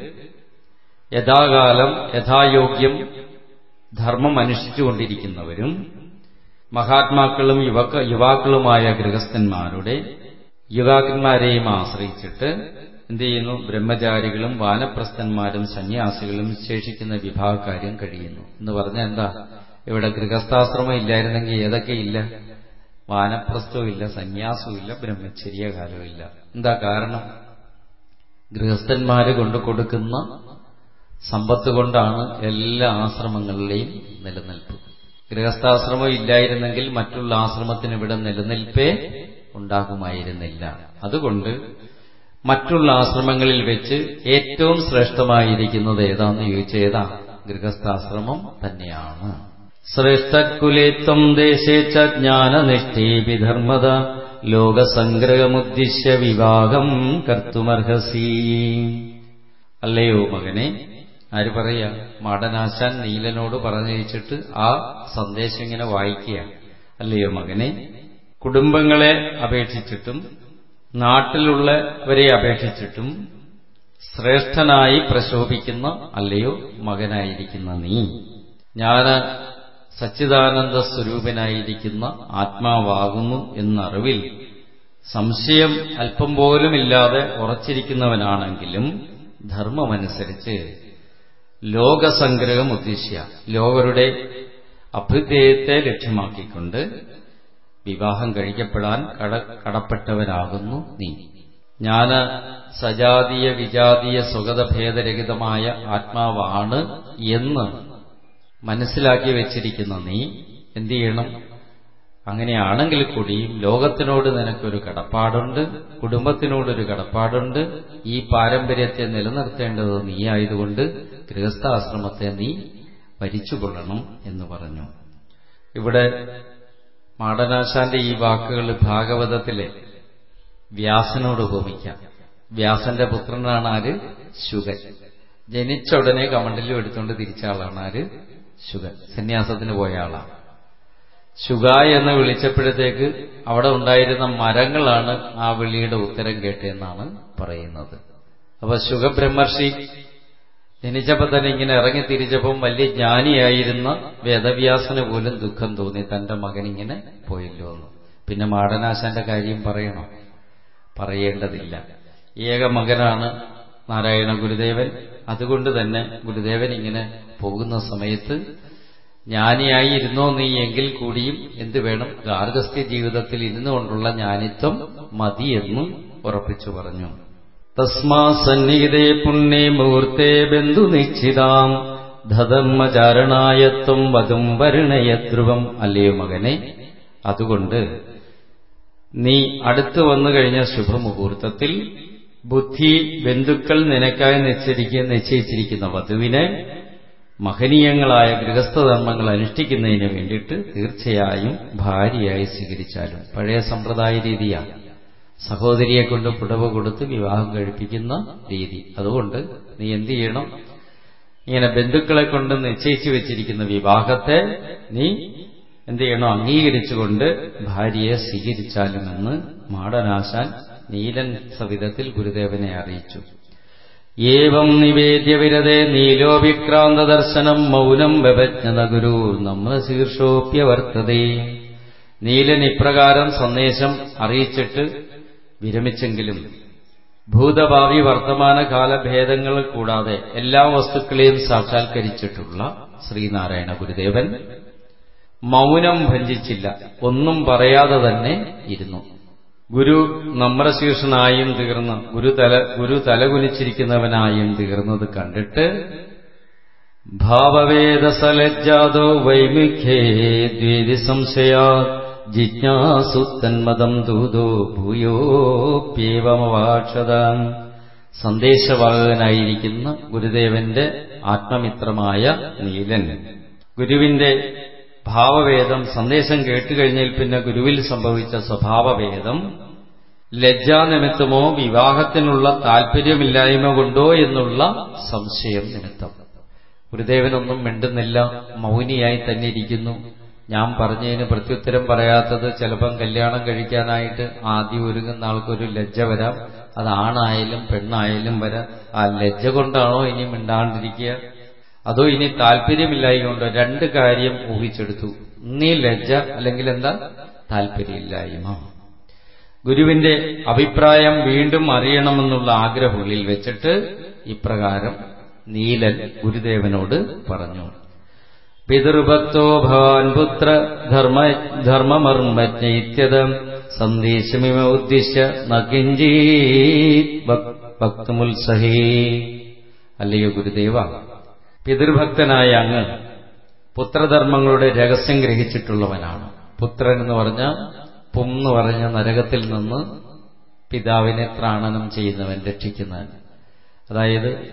Speaker 1: യഥാകാലം യഥായോഗ്യം ധർമ്മം അനുഷ്ഠിച്ചുകൊണ്ടിരിക്കുന്നവരും മഹാത്മാക്കളും യുവക്ക യുവാക്കളുമായ ഗൃഹസ്ഥന്മാരുടെ യുവാക്കന്മാരെയും ആശ്രയിച്ചിട്ട് എന്ത് ചെയ്യുന്നു ബ്രഹ്മചാരികളും വാനപ്രസ്ഥന്മാരും സന്യാസികളും ശേഷിക്കുന്ന വിഭാഗക്കാരും കഴിയുന്നു എന്ന് പറഞ്ഞാൽ എന്താ ഇവിടെ ഗൃഹസ്ഥാശ്രമം ഇല്ലായിരുന്നെങ്കിൽ ഏതൊക്കെ ഇല്ല വാനപ്രസ്ഥവും ഇല്ല സന്യാസവും ഇല്ല ബ്രഹ്മചര്യ കാലവും ഇല്ല എന്താ കാരണം ഗൃഹസ്ഥന്മാര് കൊണ്ടു കൊടുക്കുന്ന സമ്പത്ത് കൊണ്ടാണ് എല്ലാ ആശ്രമങ്ങളിലെയും നിലനിൽപ്പ് ഗൃഹസ്ഥാശ്രമം ഇല്ലായിരുന്നെങ്കിൽ മറ്റുള്ള ആശ്രമത്തിന് ഇവിടെ നിലനിൽപ്പേ ഉണ്ടാകുമായിരുന്നില്ല അതുകൊണ്ട് മറ്റുള്ള ആശ്രമങ്ങളിൽ വെച്ച് ഏറ്റവും ശ്രേഷ്ഠമായിരിക്കുന്നത് ഏതാന്ന് ചോദിച്ചാൽ ഏതാ ഗൃഹസ്ഥാശ്രമം തന്നെയാണ് ശ്രേഷ്ഠകുലേത്വം ദേശേ ച ജ്ഞാനനിഷ്ഠേപി ധർമ്മത ലോകസംഗ്രഹമുദ്ദിശ്യ വിവാഹം കർത്തുമർഹസി അല്ലയോ മകനെ ആര് പറയാ മാടനാശാൻ നീലനോട് പറഞ്ഞയച്ചിട്ട് ആ സന്ദേശം ഇങ്ങനെ വായിക്കുക അല്ലയോ മകനെ കുടുംബങ്ങളെ അപേക്ഷിച്ചിട്ടും നാട്ടിലുള്ളവരെ അപേക്ഷിച്ചിട്ടും ശ്രേഷ്ഠനായി പ്രശോഭിക്കുന്ന അല്ലയോ മകനായിരിക്കുന്ന നീ ഞാന് സച്ചിദാനന്ദ സ്വരൂപനായിരിക്കുന്ന ആത്മാവാകുന്നു എന്നറിവിൽ സംശയം അല്പം പോലുമില്ലാതെ ഉറച്ചിരിക്കുന്നവനാണെങ്കിലും ധർമ്മമനുസരിച്ച് ലോകസംഗ്രഹം ഉദ്ദേശ്യ ലോകരുടെ അഭ്യുദയത്തെ ലക്ഷ്യമാക്കിക്കൊണ്ട് വിവാഹം കഴിക്കപ്പെടാൻ കട കടപ്പെട്ടവനാകുന്നു നീ ഞാന് സജാതീയ വിജാതീയ സ്വഗതഭേദരഹിതമായ ആത്മാവാണ് എന്ന് മനസ്സിലാക്കി വെച്ചിരിക്കുന്ന നീ എന്തു ചെയ്യണം അങ്ങനെയാണെങ്കിൽ കൂടിയും ലോകത്തിനോട് നിനക്കൊരു കടപ്പാടുണ്ട് കുടുംബത്തിനോടൊരു കടപ്പാടുണ്ട് ഈ പാരമ്പര്യത്തെ നിലനിർത്തേണ്ടത് നീ ആയതുകൊണ്ട് ഗൃഹസ്ഥാശ്രമത്തെ നീ ഭരിച്ചുകൊള്ളണം എന്ന് പറഞ്ഞു ഇവിടെ മാടനാശാന്റെ ഈ വാക്കുകൾ ഭാഗവതത്തിലെ വ്യാസനോട് ഉപമിക്കാം വ്യാസന്റെ പുത്രനാണ് ആര് ശുഗൻ ജനിച്ച ഉടനെ കമണ്ടലും എടുത്തുകൊണ്ട് തിരിച്ച ആളാണ് ആര് ശുഗൻ സന്യാസത്തിന് പോയ ആളാണ് ശുഗ എന്ന് വിളിച്ചപ്പോഴത്തേക്ക് അവിടെ ഉണ്ടായിരുന്ന മരങ്ങളാണ് ആ വിളിയുടെ ഉത്തരം കേട്ടതെന്നാണ് പറയുന്നത് അപ്പൊ ശുഗബ്രഹ്മർഷി ജനിച്ചപ്പോ തന്നെ ഇങ്ങനെ ഇറങ്ങി തിരിച്ചപ്പം വലിയ ജ്ഞാനിയായിരുന്ന വേദവ്യാസന് പോലും ദുഃഖം തോന്നി തന്റെ മകൻ ഇങ്ങനെ പോയല്ലോ എന്ന് പിന്നെ മാടനാശാന്റെ കാര്യം പറയണോ പറയേണ്ടതില്ല ഏക മകനാണ് നാരായണ ഗുരുദേവൻ അതുകൊണ്ട് തന്നെ ഗുരുദേവൻ ഇങ്ങനെ പോകുന്ന സമയത്ത് ജ്ഞാനിയായി ഇരുന്നോ നീ എങ്കിൽ കൂടിയും എന്ത് വേണം ഗാർഹസ്ഥ്യ ജീവിതത്തിൽ ഇരുന്നുകൊണ്ടുള്ള ജ്ഞാനിത്വം മതിയെന്നും ഉറപ്പിച്ചു പറഞ്ഞു തസ്മാ സന്നിഹിതേ പുണ്യേ മുഹൂർത്തേ ബന്ധു നിശ്ചിതാം ധർമ്മചാരണായത്വം വധും വരുണയധ്രുവം അല്ലയോ മകനെ അതുകൊണ്ട് നീ അടുത്തു വന്നു കഴിഞ്ഞ ശുഭമുഹൂർത്തത്തിൽ ബുദ്ധി ബന്ധുക്കൾ നിനക്കായി നിശ്ചയിക്കുക നിശ്ചയിച്ചിരിക്കുന്ന വധുവിനെ മഹനീയങ്ങളായ ഗൃഹസ്ഥധർമ്മങ്ങൾ അനുഷ്ഠിക്കുന്നതിന് വേണ്ടിയിട്ട് തീർച്ചയായും ഭാര്യയായി സ്വീകരിച്ചാലും പഴയ സമ്പ്രദായ രീതിയാണ് സഹോദരിയെ കൊണ്ട് പുടവ കൊടുത്ത് വിവാഹം കഴിപ്പിക്കുന്ന രീതി അതുകൊണ്ട് നീ എന്ത് ചെയ്യണം ഇങ്ങനെ ബന്ധുക്കളെ കൊണ്ട് നിശ്ചയിച്ചു വെച്ചിരിക്കുന്ന വിവാഹത്തെ നീ എന്ത് ചെയ്യണം അംഗീകരിച്ചുകൊണ്ട് ഭാര്യയെ സ്വീകരിച്ചാലുമെന്ന് മാടനാശാൻ നീലൻ സവിധത്തിൽ ഗുരുദേവനെ അറിയിച്ചു ഏവം നിവേദ്യ വിരതെ നീലോവിക്രാന്ത ദർശനം മൗനം വ്യവജ്ഞത ഗുരു നമ്മ ശീർഷോപ്യവർത്തതേ നീലൻ ഇപ്രകാരം സന്ദേശം അറിയിച്ചിട്ട് വിരമിച്ചെങ്കിലും ഭൂതഭാവി വർത്തമാനകാല ഭേദങ്ങൾ കൂടാതെ എല്ലാ വസ്തുക്കളെയും സാക്ഷാത്കരിച്ചിട്ടുള്ള ശ്രീനാരായണ ഗുരുദേവൻ മൗനം ഭഞ്ജിച്ചില്ല ഒന്നും പറയാതെ തന്നെ ഇരുന്നു ഗുരു നമ്രശീർഷനായും തീർന്ന് ഗുരു തല ഗുരു തലകുനിച്ചിരിക്കുന്നവനായും തീർന്നത് കണ്ടിട്ട് ഭാവവേദസലജ്ജാതോ വൈമുഖ്യേ ദ്വേദി സംശയാ ജിജ്ഞാസു തന്മതം ദൂതോ ഭൂയോപ്യേവമവാക്ഷത സന്ദേശവാഹകനായിരിക്കുന്ന ഗുരുദേവന്റെ ആത്മമിത്രമായ നീലൻ ഗുരുവിന്റെ ഭാവവേദം സന്ദേശം കേട്ടുകഴിഞ്ഞാൽ പിന്നെ ഗുരുവിൽ സംഭവിച്ച സ്വഭാവവേദം ലജ്ജാനിമിത്തമോ വിവാഹത്തിനുള്ള താല്പര്യമില്ലായ്മ കൊണ്ടോ എന്നുള്ള സംശയം നിമിത്തം ഗുരുദേവനൊന്നും മിണ്ടുന്നില്ല മൗനിയായി തന്നെ ഇരിക്കുന്നു ഞാൻ പറഞ്ഞതിന് പ്രത്യുത്തരം പറയാത്തത് ചിലപ്പം കല്യാണം കഴിക്കാനായിട്ട് ആദ്യം ഒരുങ്ങുന്ന ആൾക്കൊരു ലജ്ജ വരാം അത് ആണായാലും പെണ്ണായാലും വരാം ആ ലജ്ജ കൊണ്ടാണോ ഇനി മിണ്ടാണ്ടിരിക്കുക അതോ ഇനി താല്പര്യമില്ലായികൊണ്ടോ രണ്ട് കാര്യം ഊഹിച്ചെടുത്തു നീ ലജ്ജ അല്ലെങ്കിൽ എന്താ താല്പര്യമില്ലായ്മ ഗുരുവിന്റെ അഭിപ്രായം വീണ്ടും അറിയണമെന്നുള്ള ആഗ്രഹമുള്ളിൽ വെച്ചിട്ട് ഇപ്രകാരം നീലൻ ഗുരുദേവനോട് പറഞ്ഞു പിതൃഭക്തോ ഭവാൻ പുത്ര ധർമ്മ ധർമ്മമർമ്മജ്ഞൈത്യതം സന്ദേശമിമ ഉദ്ദിശ്യ നകിഞ്ചീത് ഭക്തമുത്സഹേ അല്ലയോ ഗുരുദേവ പിതൃഭക്തനായ അങ്ങ് പുത്രധർമ്മങ്ങളുടെ രഹസ്യം ഗ്രഹിച്ചിട്ടുള്ളവനാണ് പുത്രൻ എന്ന് പറഞ്ഞ പും എന്ന് പറഞ്ഞ നരകത്തിൽ നിന്ന് പിതാവിനെ ത്രാണനം ചെയ്യുന്നവൻ രക്ഷിക്കുന്നവൻ അതായത്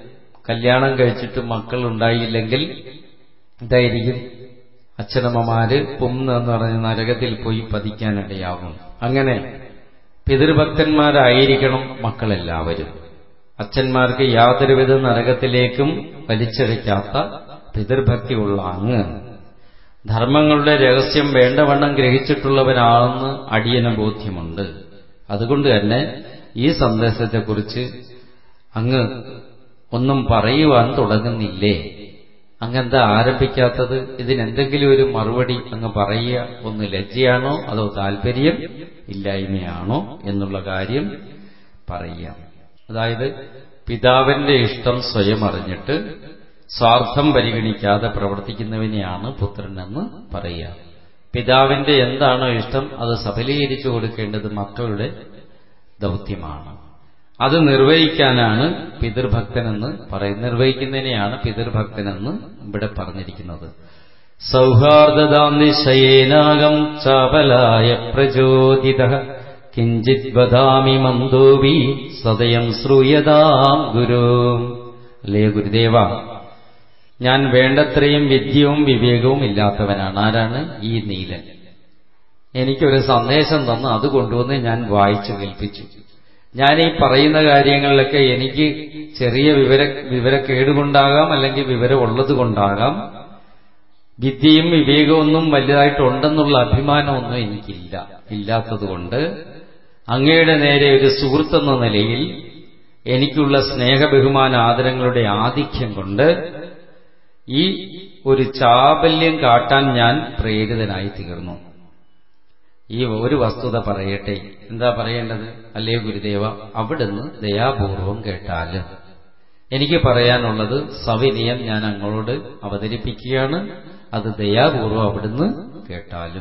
Speaker 1: കല്യാണം കഴിച്ചിട്ട് മക്കൾ ഉണ്ടായില്ലെങ്കിൽ ഇതായിരിക്കും അച്ഛനമ്മമാര് പുംന്ന് എന്ന് പറഞ്ഞ നരകത്തിൽ പോയി പതിക്കാനിടയാകും അങ്ങനെ പിതൃഭക്തന്മാരായിരിക്കണം മക്കളെല്ലാവരും അച്ഛന്മാർക്ക് യാതൊരുവിധ നരകത്തിലേക്കും വലിച്ചഴയ്ക്കാത്ത പിതൃഭക്തിയുള്ള അങ്ങ് ധർമ്മങ്ങളുടെ രഹസ്യം വേണ്ടവണ്ണം ഗ്രഹിച്ചിട്ടുള്ളവരാണെന്ന് അടിയന ബോധ്യമുണ്ട് അതുകൊണ്ട് തന്നെ ഈ സന്ദേശത്തെക്കുറിച്ച് അങ്ങ് ഒന്നും പറയുവാൻ തുടങ്ങുന്നില്ലേ അങ്ങെന്താ ആരംഭിക്കാത്തത് ഇതിനെന്തെങ്കിലും ഒരു മറുപടി അങ്ങ് പറയുക ഒന്ന് ലജ്ജയാണോ അതോ താല്പര്യം ഇല്ലായ്മയാണോ എന്നുള്ള കാര്യം പറയാം അതായത് പിതാവിന്റെ ഇഷ്ടം സ്വയം അറിഞ്ഞിട്ട് സ്വാർത്ഥം പരിഗണിക്കാതെ പ്രവർത്തിക്കുന്നവനെയാണ് പുത്രനെന്ന് പറയുക പിതാവിന്റെ എന്താണോ ഇഷ്ടം അത് സഫലീകരിച്ചു കൊടുക്കേണ്ടത് മക്കളുടെ ദൗത്യമാണ് അത് നിർവഹിക്കാനാണ് പിതൃഭക്തനെന്ന് പറയും നിർവഹിക്കുന്നതിനെയാണ് പിതൃഭക്തനെന്ന് ഇവിടെ പറഞ്ഞിരിക്കുന്നത് സൗഹാർദ്ദാന്തിശയേനാകം ചാപലായ പ്രചോദിത കിഞ്ചിത് വദാമി മന്ദോവി സദയം ശ്രൂയതാം ഗുരു അല്ലേ ഗുരുദേവ ഞാൻ വേണ്ടത്രയും വിദ്യവും വിവേകവും ഇല്ലാത്തവനാണ് ആരാണ് ഈ നീലൻ എനിക്കൊരു സന്ദേശം തന്ന് അത് കൊണ്ടുവന്ന് ഞാൻ വായിച്ചു കേൾപ്പിച്ചു ഞാൻ ഈ പറയുന്ന കാര്യങ്ങളിലൊക്കെ എനിക്ക് ചെറിയ വിവര വിവരക്കേടുകൊണ്ടാകാം അല്ലെങ്കിൽ വിവരം ഉള്ളത് കൊണ്ടാകാം വിദ്യയും വിവേകമൊന്നും വലുതായിട്ടുണ്ടെന്നുള്ള അഭിമാനമൊന്നും എനിക്കില്ല ഇല്ലാത്തതുകൊണ്ട് അങ്ങയുടെ നേരെ ഒരു സുഹൃത്തെന്ന നിലയിൽ എനിക്കുള്ള സ്നേഹബഹുമാന ആദരങ്ങളുടെ ആധിക്യം കൊണ്ട് ഈ ഒരു ചാബല്യം കാട്ടാൻ ഞാൻ പ്രേരിതനായി തീർന്നു ഈ ഒരു വസ്തുത പറയട്ടെ എന്താ പറയേണ്ടത് അല്ലേ ഗുരുദേവ അവിടുന്ന് ദയാപൂർവം കേട്ടാല് എനിക്ക് പറയാനുള്ളത് സവിനയം ഞാൻ അങ്ങോട് അവതരിപ്പിക്കുകയാണ് അത് ദയാപൂർവം അവിടുന്ന് കേട്ടാലും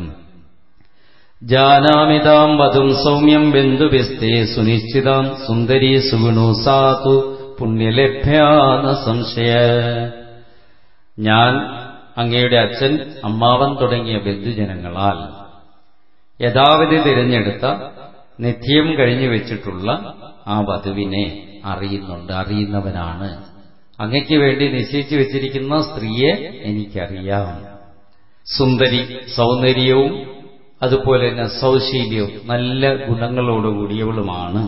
Speaker 1: ജാനാമിതാം വധും സൗമ്യം ബന്ധുവിസ്തേ സുനിശ്ചിതാം സുന്ദരി സുഗുണു സാതു പുണ്യലഭ്യാന സംശയ ഞാൻ അങ്ങയുടെ അച്ഛൻ അമ്മാവൻ തുടങ്ങിയ ബന്ധുജനങ്ങളാൽ യഥാവിധി തിരഞ്ഞെടുത്ത നിത്യം കഴിഞ്ഞു വെച്ചിട്ടുള്ള ആ വധുവിനെ അറിയുന്നുണ്ട് അറിയുന്നവനാണ് അങ്ങയ്ക്ക് വേണ്ടി നിശ്ചയിച്ചു വെച്ചിരിക്കുന്ന സ്ത്രീയെ എനിക്കറിയാം സുന്ദരി സൗന്ദര്യവും അതുപോലെ തന്നെ സൗശീല്യവും നല്ല ഗുണങ്ങളോടുകൂടിയവളുമാണ്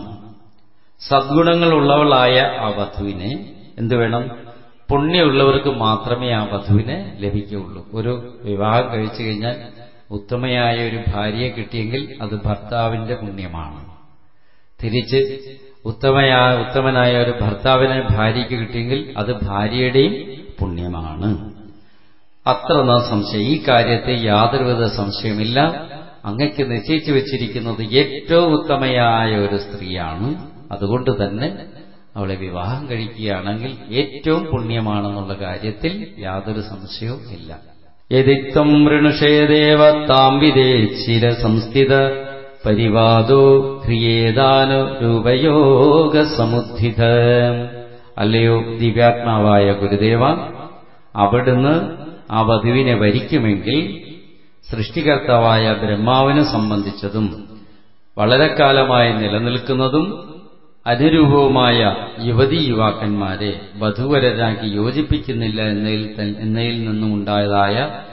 Speaker 1: സദ്ഗുണങ്ങളുള്ളവളായ ആ വധുവിനെ എന്തു വേണം പുണ്യമുള്ളവർക്ക് മാത്രമേ ആ വധുവിനെ ലഭിക്കുകയുള്ളൂ ഒരു വിവാഹം കഴിച്ചു കഴിഞ്ഞാൽ ഉത്തമയായ ഒരു ഭാര്യയെ കിട്ടിയെങ്കിൽ അത് ഭർത്താവിന്റെ പുണ്യമാണ് തിരിച്ച് ഉത്തമയായ ഉത്തമനായ ഒരു ഭർത്താവിനെ ഭാര്യയ്ക്ക് കിട്ടിയെങ്കിൽ അത് ഭാര്യയുടെയും പുണ്യമാണ് അത്ര നാ സംശയം ഈ കാര്യത്തെ യാതൊരുവിധ സംശയമില്ല അങ്ങയ്ക്ക് നിശ്ചയിച്ചു വെച്ചിരിക്കുന്നത് ഏറ്റവും ഉത്തമയായ ഒരു സ്ത്രീയാണ് അതുകൊണ്ട് തന്നെ അവളെ വിവാഹം കഴിക്കുകയാണെങ്കിൽ ഏറ്റവും പുണ്യമാണെന്നുള്ള കാര്യത്തിൽ യാതൊരു സംശയവും ഇല്ല യതിത്വം വൃണുഷേദേവ താം വിദേശിര സംസ്ഥിത പരിവാദോ ക്രിയേതാനു രൂപയോഗ സമുദ്ധിത അല്ലയോ ദിവ്യാത്മാവായ ഗുരുദേവ അവിടുന്ന് ആ വധുവിനെ വരിക്കുമെങ്കിൽ സൃഷ്ടികർത്താവായ ബ്രഹ്മാവിനെ സംബന്ധിച്ചതും വളരെ കാലമായി നിലനിൽക്കുന്നതും അനുരൂപവുമായ യുവതി യുവാക്കന്മാരെ വധുവരരാക്കി യോജിപ്പിക്കുന്നില്ല എന്നതിൽ എന്നതിൽ നിന്നും ഉണ്ടായതായ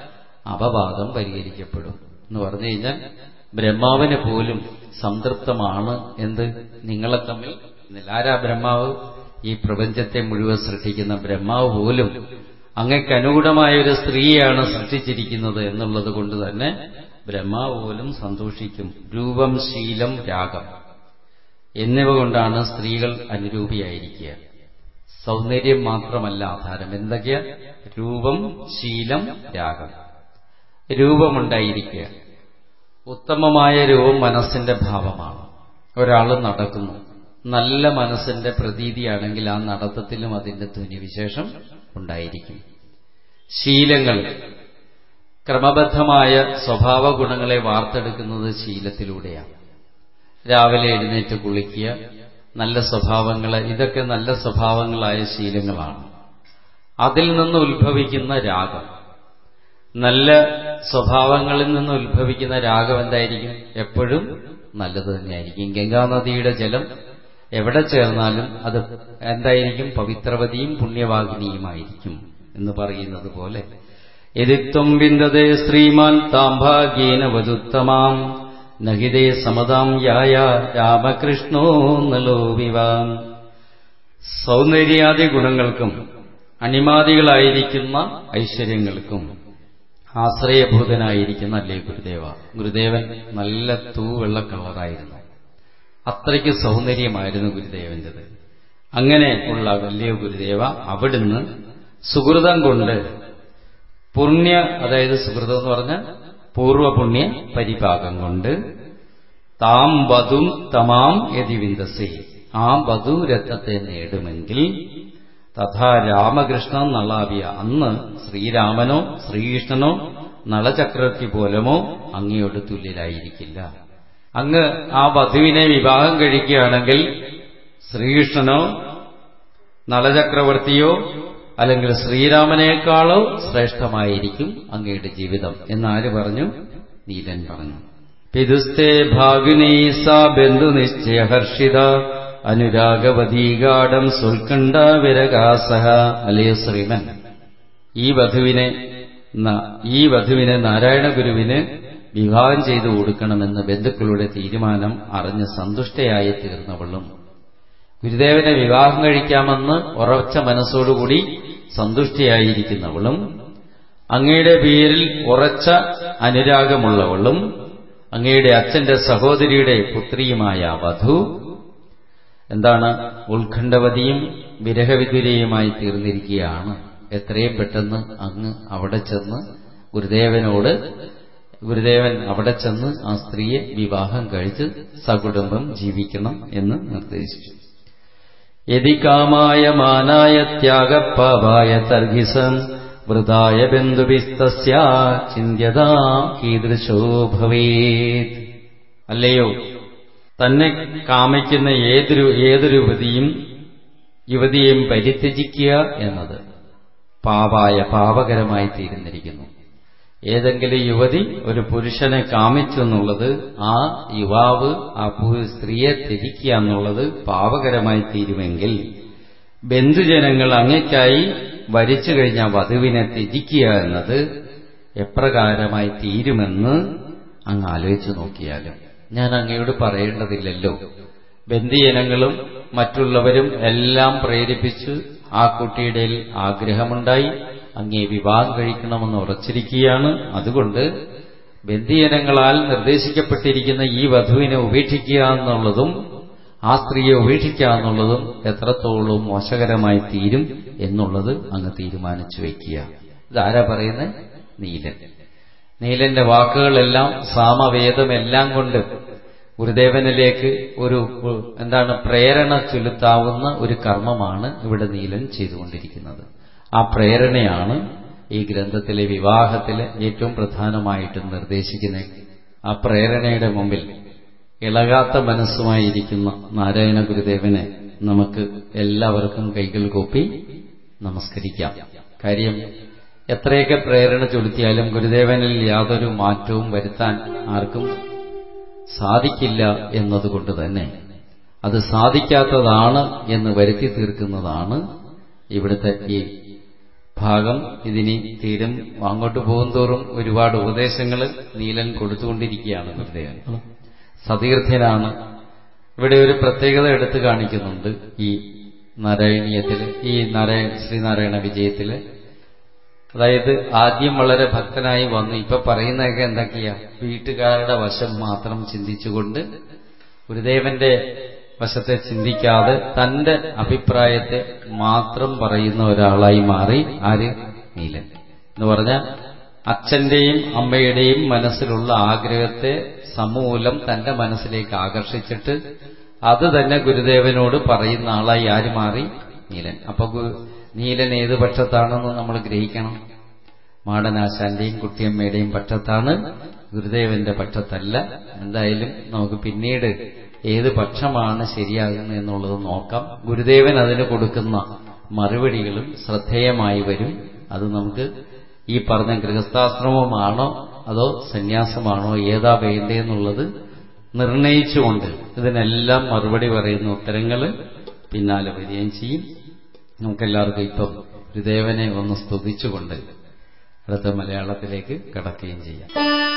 Speaker 1: അപവാദം പരിഹരിക്കപ്പെടും എന്ന് പറഞ്ഞു കഴിഞ്ഞാൽ ബ്രഹ്മാവിന് പോലും സംതൃപ്തമാണ് എന്ത് നിങ്ങളെ തമ്മിൽ ആരാ ബ്രഹ്മാവ് ഈ പ്രപഞ്ചത്തെ മുഴുവൻ സൃഷ്ടിക്കുന്ന ബ്രഹ്മാവ് പോലും അങ്ങയ്ക്ക് അനുകൂലമായ ഒരു സ്ത്രീയാണ് സൃഷ്ടിച്ചിരിക്കുന്നത് എന്നുള്ളത് കൊണ്ട് തന്നെ ബ്രഹ്മാവ് പോലും സന്തോഷിക്കും രൂപം ശീലം രാഗം എന്നിവ കൊണ്ടാണ് സ്ത്രീകൾ അനുരൂപിയായിരിക്കുക സൗന്ദര്യം മാത്രമല്ല ആധാരം എന്തൊക്കെയാ രൂപം ശീലം രാഗം രൂപമുണ്ടായിരിക്കുക ഉത്തമമായ രൂപം മനസ്സിന്റെ ഭാവമാണ് ഒരാൾ നടക്കുന്നു നല്ല മനസ്സിന്റെ പ്രതീതിയാണെങ്കിൽ ആ നടത്തത്തിലും അതിന്റെ ധ്വനിവിശേഷം ഉണ്ടായിരിക്കും ശീലങ്ങൾ ക്രമബദ്ധമായ സ്വഭാവ ഗുണങ്ങളെ വാർത്തെടുക്കുന്നത് ശീലത്തിലൂടെയാണ് രാവിലെ എഴുന്നേറ്റ് കുളിക്കുക നല്ല സ്വഭാവങ്ങൾ ഇതൊക്കെ നല്ല സ്വഭാവങ്ങളായ ശീലങ്ങളാണ് അതിൽ നിന്ന് ഉത്ഭവിക്കുന്ന രാഗം നല്ല സ്വഭാവങ്ങളിൽ നിന്ന് ഉത്ഭവിക്കുന്ന രാഗം എന്തായിരിക്കും എപ്പോഴും നല്ലത് തന്നെയായിരിക്കും ഗംഗാനദിയുടെ ജലം എവിടെ ചേർന്നാലും അത് എന്തായിരിക്കും പവിത്രവതിയും പുണ്യവാഹിനിയുമായിരിക്കും എന്ന് പറയുന്നത് പോലെ യതിത്വം വിന്ദതേ ശ്രീമാൻ താംഭാഗ്യേന വധുത്തമാം നഹിതേ സമതാം യായ രാമകൃഷ്ണോ നലോ വിവാം സൗന്ദര്യാദി ഗുണങ്ങൾക്കും അണിമാദികളായിരിക്കുന്ന ഐശ്വര്യങ്ങൾക്കും ആശ്രയഭൂതനായിരിക്കുന്ന അല്ലേ ഗുരുദേവ ഗുരുദേവൻ നല്ല തൂവെള്ള കളറായിരുന്നു അത്രയ്ക്ക് സൗന്ദര്യമായിരുന്നു ഗുരുദേവന്റേത് അങ്ങനെ ഉള്ള വലിയ ഗുരുദേവ അവിടുന്ന് സുഹൃതം കൊണ്ട് പുണ്യ അതായത് സുഹൃതം എന്ന് പറഞ്ഞാൽ പൂർവപുണ്യ പരിഭാഗം കൊണ്ട് താം വധും തമാം യതിവിന്ദസേ ആ വധുരത്നത്തെ നേടുമെങ്കിൽ തഥാ രാമകൃഷ്ണ നളാവിയ അന്ന് ശ്രീരാമനോ ശ്രീകൃഷ്ണനോ നളചക്രവർത്തി പോലമോ അങ്ങയോട് തുല്യരായിരിക്കില്ല അങ്ങ് ആ വധുവിനെ വിവാഹം കഴിക്കുകയാണെങ്കിൽ ശ്രീകൃഷ്ണനോ നളചക്രവർത്തിയോ അല്ലെങ്കിൽ ശ്രീരാമനേക്കാളോ ശ്രേഷ്ഠമായിരിക്കും അങ്ങയുടെ ജീവിതം എന്നാര് പറഞ്ഞു നീലൻ പറഞ്ഞു പിതുസ്തേ ഭാഗിനീ സാ ബന്ധുനിശ്ചയഹർഷിത അനുരാഗവതീകാഠം സുൽക്കണ്ഠ വിരകാസഹ അലേ ശ്രീമൻ ഈ വധുവിനെ ഈ വധുവിനെ നാരായണ ഗുരുവിന് വിവാഹം ചെയ്തു കൊടുക്കണമെന്ന് ബന്ധുക്കളുടെ തീരുമാനം അറിഞ്ഞ് സന്തുഷ്ടയായി തീർന്നവളും ഗുരുദേവനെ വിവാഹം കഴിക്കാമെന്ന് ഉറച്ച മനസ്സോടുകൂടി സന്തുഷ്ടയായിരിക്കുന്നവളും അങ്ങയുടെ പേരിൽ ഉറച്ച അനുരാഗമുള്ളവളും അങ്ങയുടെ അച്ഛന്റെ സഹോദരിയുടെ പുത്രിയുമായ വധു എന്താണ് ഉത്കണ്ഠവതിയും വിരഹവിദുരയുമായി തീർന്നിരിക്കുകയാണ് എത്രയും പെട്ടെന്ന് അങ്ങ് അവിടെ ചെന്ന് ഗുരുദേവനോട് ഗുരുദേവൻ അവിടെ ചെന്ന് ആ സ്ത്രീയെ വിവാഹം കഴിച്ച് സകുടുംബം ജീവിക്കണം എന്ന് നിർദ്ദേശിച്ചു യതി കാമായ മാനായ ത്യാഗപ്പാവായ തർഹിസം വൃതായ ബന്ധുവിസ്തസ്യ ചിന്യതാ കീദൃശോ ഭവേത് അല്ലയോ തന്നെ കാമിക്കുന്ന ഏതൊരു ഏതൊരു യുവതിയും യുവതിയെയും പരിത്യജിക്കുക എന്നത് പാപായ പാപകരമായി തീരുന്നിരിക്കുന്നു ഏതെങ്കിലും യുവതി ഒരു പുരുഷനെ കാമിച്ചു എന്നുള്ളത് ആ യുവാവ് ആ സ്ത്രീയെ ത്യജിക്കുക എന്നുള്ളത് പാപകരമായി തീരുമെങ്കിൽ ബന്ധുജനങ്ങൾ അങ്ങയ്ക്കായി വരിച്ചു കഴിഞ്ഞ വധുവിനെ ത്യജിക്കുക എന്നത് എപ്രകാരമായി തീരുമെന്ന് അങ്ങ് ആലോചിച്ചു നോക്കിയാലും ഞാൻ അങ്ങയോട് പറയേണ്ടതില്ലല്ലോ ബന്ധിജനങ്ങളും മറ്റുള്ളവരും എല്ലാം പ്രേരിപ്പിച്ച് ആ കുട്ടിയുടെ ആഗ്രഹമുണ്ടായി അങ്ങേ വിവാഹം കഴിക്കണമെന്ന് ഉറച്ചിരിക്കുകയാണ് അതുകൊണ്ട് ബന്ധിജനങ്ങളാൽ നിർദ്ദേശിക്കപ്പെട്ടിരിക്കുന്ന ഈ വധുവിനെ ഉപേക്ഷിക്കുക എന്നുള്ളതും ആ സ്ത്രീയെ ഉപേക്ഷിക്കുക എന്നുള്ളതും എത്രത്തോളം മോശകരമായി തീരും എന്നുള്ളത് അങ്ങ് തീരുമാനിച്ചു വയ്ക്കുക ഇതാരാ പറയുന്നത് നീലൻ നീലന്റെ വാക്കുകളെല്ലാം സാമവേദമെല്ലാം കൊണ്ട് ഗുരുദേവനിലേക്ക് ഒരു എന്താണ് പ്രേരണ ചൊലുത്താവുന്ന ഒരു കർമ്മമാണ് ഇവിടെ നീലൻ ചെയ്തുകൊണ്ടിരിക്കുന്നത് ആ പ്രേരണയാണ് ഈ ഗ്രന്ഥത്തിലെ വിവാഹത്തിലെ ഏറ്റവും പ്രധാനമായിട്ട് നിർദ്ദേശിക്കുന്നത് ആ പ്രേരണയുടെ മുമ്പിൽ ഇളകാത്ത മനസ്സുമായിരിക്കുന്ന നാരായണ ഗുരുദേവനെ നമുക്ക് എല്ലാവർക്കും കൈകൾ കൂപ്പി നമസ്കരിക്കാം കാര്യം എത്രയൊക്കെ പ്രേരണ ചൊലുത്തിയാലും ഗുരുദേവനിൽ യാതൊരു മാറ്റവും വരുത്താൻ ആർക്കും സാധിക്കില്ല എന്നതുകൊണ്ട് തന്നെ അത് സാധിക്കാത്തതാണ് എന്ന് വരുത്തി തീർക്കുന്നതാണ് ഇവിടുത്തെ ഈ ഭാഗം ഇതിനി തീരും അങ്ങോട്ട് പോകുന്തോറും ഒരുപാട് ഉപദേശങ്ങൾ നീലൻ കൊടുത്തുകൊണ്ടിരിക്കുകയാണ് ഗുരുദേവൻ സതീർത്ഥ്യനാണ് ഇവിടെ ഒരു പ്രത്യേകത എടുത്തു കാണിക്കുന്നുണ്ട് ഈ നാരായണീയത്തില് ഈ നാരായണ ശ്രീനാരായണ വിജയത്തില് അതായത് ആദ്യം വളരെ ഭക്തനായി വന്നു ഇപ്പൊ പറയുന്നതൊക്കെ എന്തൊക്കെയാ വീട്ടുകാരുടെ വശം മാത്രം ചിന്തിച്ചുകൊണ്ട് ഗുരുദേവന്റെ വശത്തെ ചിന്തിക്കാതെ തന്റെ അഭിപ്രായത്തെ മാത്രം പറയുന്ന ഒരാളായി മാറി ആര് നീലൻ എന്ന് പറഞ്ഞാൽ അച്ഛന്റെയും അമ്മയുടെയും മനസ്സിലുള്ള ആഗ്രഹത്തെ സമൂലം തന്റെ മനസ്സിലേക്ക് ആകർഷിച്ചിട്ട് അത് തന്നെ ഗുരുദേവനോട് പറയുന്ന ആളായി ആര് മാറി നീലൻ അപ്പൊ നീലൻ ഏത് പക്ഷത്താണെന്ന് നമ്മൾ ഗ്രഹിക്കണം മാടനാശാന്റെയും കുട്ടിയമ്മയുടെയും പക്ഷത്താണ് ഗുരുദേവന്റെ പക്ഷത്തല്ല എന്തായാലും നമുക്ക് പിന്നീട് ഏത് പക്ഷമാണ് ശരിയാകുന്നത് എന്നുള്ളത് നോക്കാം ഗുരുദേവൻ അതിന് കൊടുക്കുന്ന മറുപടികളും ശ്രദ്ധേയമായി വരും അത് നമുക്ക് ഈ പറഞ്ഞ ഗൃഹസ്ഥാശ്രമമാണോ അതോ സന്യാസമാണോ ഏതാ വേണ്ടതെന്നുള്ളത് നിർണയിച്ചുകൊണ്ട് ഇതിനെല്ലാം മറുപടി പറയുന്ന ഉത്തരങ്ങൾ പിന്നാലെ വരികയും ചെയ്യും നമുക്കെല്ലാവർക്കും ഇപ്പം ഗുരുദേവനെ ഒന്ന് സ്തുതിച്ചുകൊണ്ട് അടുത്ത മലയാളത്തിലേക്ക് കടക്കുകയും ചെയ്യാം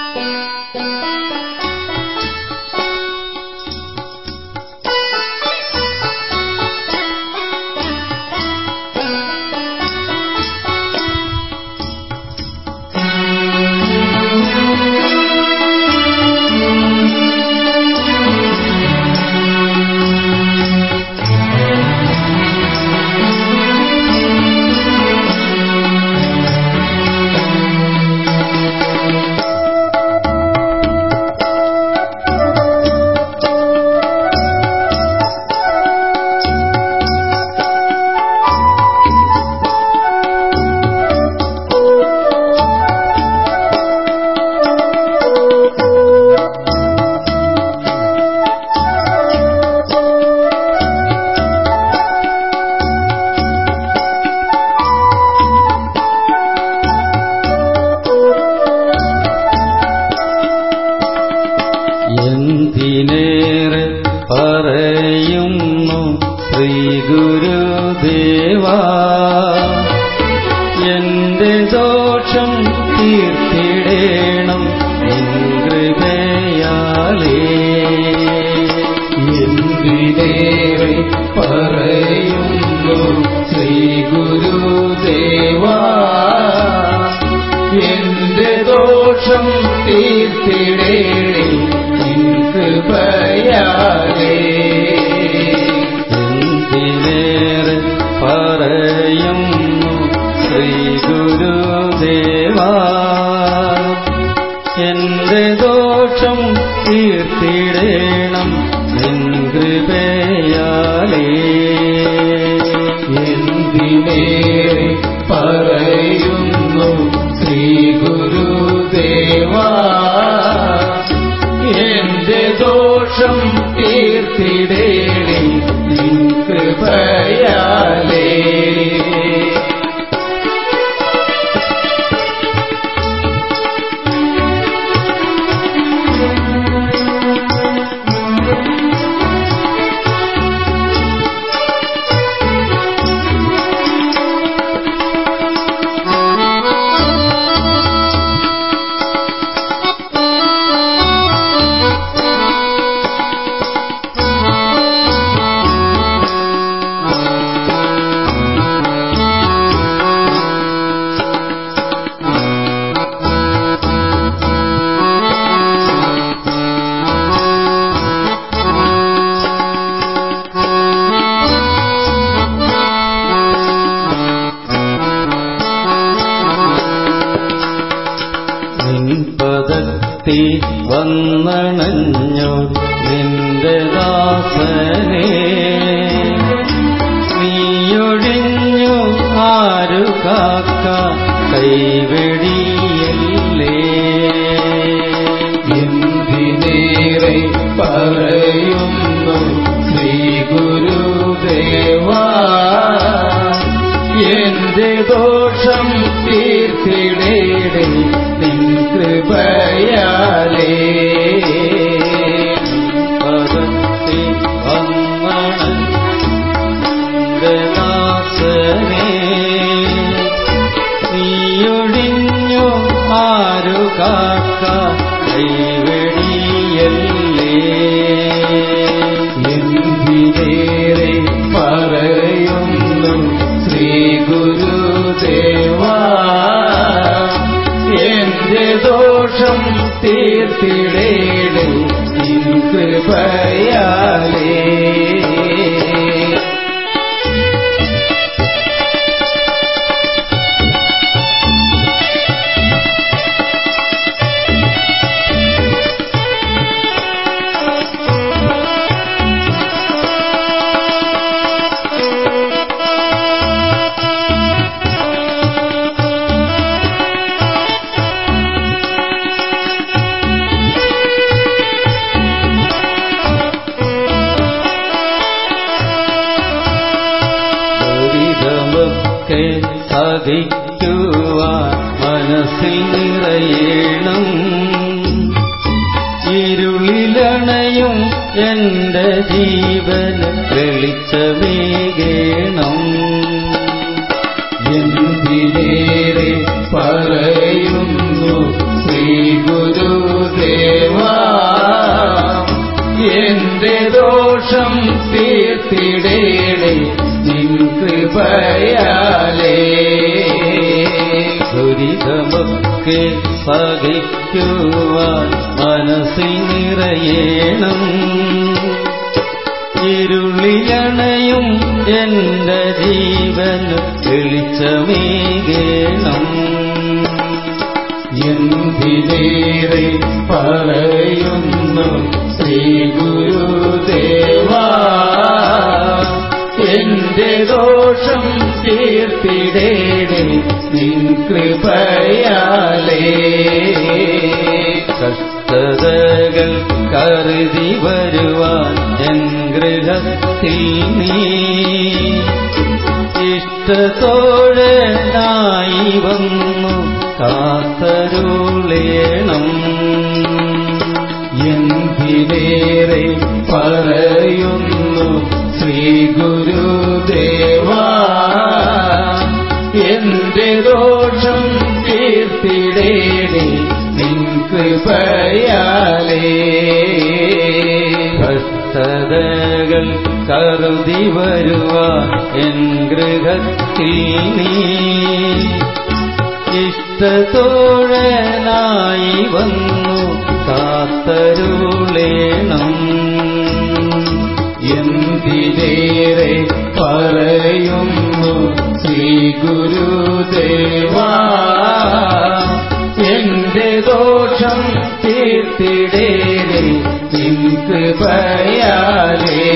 Speaker 1: എന്തിനേറെ പറയുന്നു ശ്രീ ഗുരുദേവാ എന്റെ ദോഷം തീർത്തിടേണം കൃപയാലേ
Speaker 2: എന്തിനേറെ പറയുന്നു ശ്രീ ഗുരുദേവാ എന്റെ ദോഷം തീർത്തിടേണേ നിൻ കൃപയാലേ
Speaker 1: എന്തിനേറെ പറയുന്നു ശ്രീ ഗുരുദേവാ എന്റെ ദോഷം തീർത്തിടേണം കൃപയാലേ
Speaker 2: എന്തിനേറെ പറയുന്നു ശ്രീ ഗുരുദേവാ എന്റെ ദോഷം തീർത്തിടേണേ നിൻ കൃപയാലേ
Speaker 1: നിൻപദത്തി വന്നണഞ്ഞോ നിന്റെ ദാസനെ നീയൊഴിഞ്ഞു ആരു കാക്ക കൈവെടിയല്ലേ
Speaker 2: എന്തിനേറെ പറയുന്നു ശ്രീ ഗുരുദേവാ എന്റെ ദോഷം തീർത്തിടേടേ നിൻ കൃപയാലേ
Speaker 1: പദത്തി വന്നണഞ്ഞ ദാസനെ നീയൊഴിഞ്ഞു ആരു കാക്ക കൈവെടിയല്ലേ
Speaker 2: എന്തിനേറെ പറയുന്നു ശ്രീ ഗുരുദേവാ എന്റെ ദോഷം തീർത്തിടേടേ നിൻ കൃപയാലേ
Speaker 1: ദുരിതമൊക്കെ സഹിക്കുവാൻ മനസ്സിൽ നിറയണം ഇരുളിലണയ നിന്നിലണയും എന്റെ ജീവന് വെളിച്ചമേകേണം
Speaker 2: എന്തിനേറെ പറയുന്നു ശ്രീ ഗുരുദേവാ എന്റെ ദോഷം തീർത്തിടേണേ നിൻ കൃപയാലേ
Speaker 1: ദുരിതമൊക്കെ സഹിക്കുവാൻ മനസ്സിൽ നിറയേണം ഇരുളിലണയും എന്റെ ജീവന് വെളിച്ചമേകേണം
Speaker 2: എന്തിനേറെ പറയുന്നു ശ്രീ ഗുരുദേവാ എന്റെ ദോഷം തീർത്തിടേണേ നിൻ കൃപയാലേ
Speaker 1: കഷ്ടതകൾ കരുതി വരുവാൻ എൻ ഗൃഹത്തിൽ നീ ഇഷ്ടത്തോഴനായി വന്നു കാത്തരുളേണം
Speaker 2: എന്തിനേറെ പറയുന്നു ശ്രീ ഗുരുദേവാ എന്റെ ദോഷം തീർത്തിടേണേ നിൻ കൃപയാലേ
Speaker 1: കഷ്ടതകൾ കരുതി വരുവാൻ എൻ ഗൃഹത്തിൽ നീ ഇഷ്ടത്തോഴനായി വന്നു കാത്തരുളേണം
Speaker 2: എന്തിനേറെ പറയുന്നു ശ്രീ ഗുരുദേവാ എന്റെ ദോഷം തീർത്തിടേറെ നിൻ കൃപയാലേ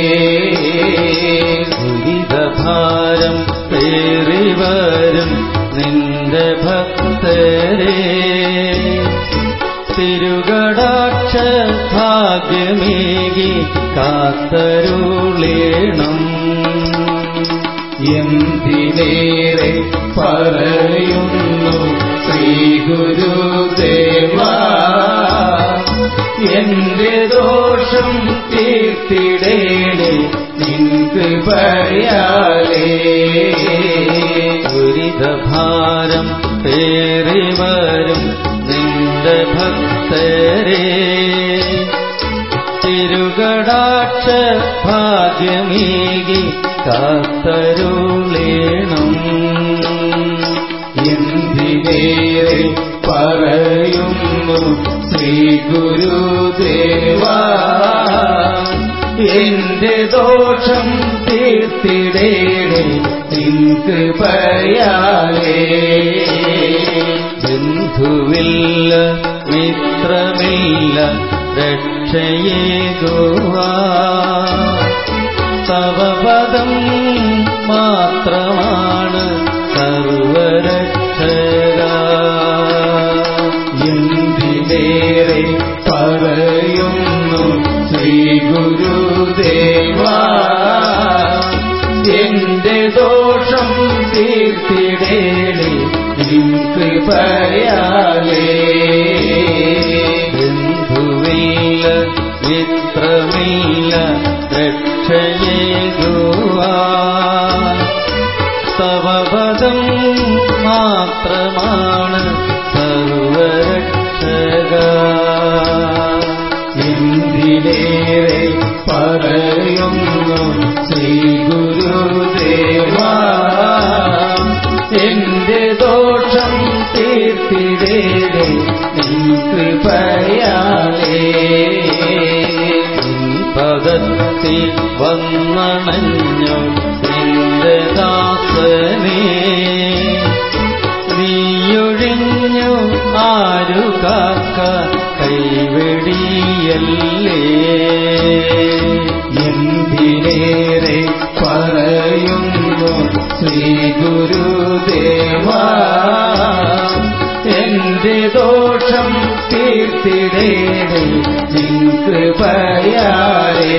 Speaker 1: ദുരിതഭാരം പേറി വരും നിന്റെ ഭക്തരെ തിരുകടാക്ഷ ഭാഗ്യമേകി കാത്തരുളേണം
Speaker 2: എന്തിനേറെ പറയുന്നു ശ്രീ ഗുരുദേവാ എന്റെ ദോഷം തീർത്തിടേണേ നിൻ കൃപയാലേ
Speaker 1: ദുരിതഭാരം പേറി വരും നിന്റെ ഭക്തരെ തിരുകടാക്ഷ ഭാഗ്യമേകി കാത്തരുളേണം
Speaker 2: എന്തിനേറെ പറയുന്നു ശ്രീ ഗുരുദേവാ എന്റെ ദോഷം തീർത്തിടേണേ നിൻ കൃപയാലേ
Speaker 1: ബന്ധുവില്ല മിത്രമില്ല രക്ഷയേകുവാ തവപദം മാത്രമാണ് സർവരക്ഷക
Speaker 2: എന്തിനേറെ പറയുന്നു ശ്രീ ഗുരുദേവാ എന്റെ ദോഷം തീർത്തിടേണേ നിൻ കൃപയാലേ
Speaker 1: ബന്ധുവില്ല മിത്രമില്ല രക്ഷയേകുവാ തവപദം മാത്രമാണ് സർവരക്ഷക
Speaker 2: എന്തിനേറെ പറയുന്നു ശ്രീ ഗുരുദേവാ എന്റെ ദോഷം തീർത്തിടേണേ നിൻ കൃപയാലേ
Speaker 1: പദത്തിൽ വന്നണഞ്ഞു നിന്റെ ദാസനെ നീയൊഴിഞ്ഞു ആരു കാക്ക കൈവെടിയല്ലേ
Speaker 2: എന്തിനേറെ പറയുന്നു ശ്രീ ഗുരുദേവാ എന്റെ ദോഷം തീർത്തിടേണേ നിൻ കൃപയാലേ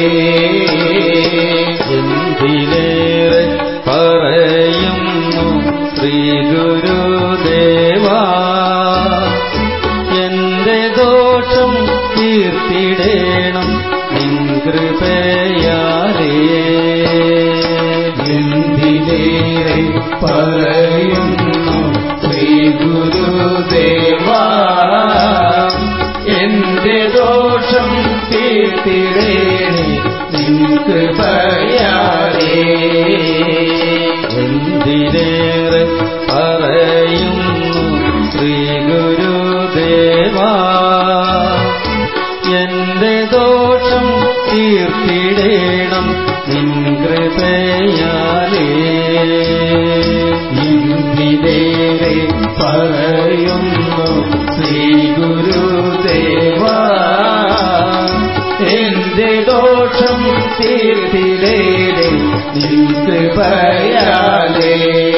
Speaker 1: എന്തിനേറെ പറയുന്നു ശ്രീ ഗുരുദേവാ എന്റെ ദോഷം തീർത്തിടേണം നിൻ കൃപയാലേ
Speaker 2: എന്തിനേറെ പറയുന്നു ശ്രീ ഗുരുദേവാ എന്റെ ദോഷം തീർത്തിടേണേ നിൻ കൃപയാലേ
Speaker 1: എന്തിനേറെ പറയുന്നു ശ്രീ ഗുരുദേവാ എന്റെ ദോഷം തീർത്തിടേണം നിൻ കൃപയാലേ
Speaker 2: ഇന്ദിരേറെ പറയുന്നു ശ്രീ ഗുരുദേവാ എന്റെ ദോഷം തീർത്തിടേടെ നിൻക്ക് പയാലേ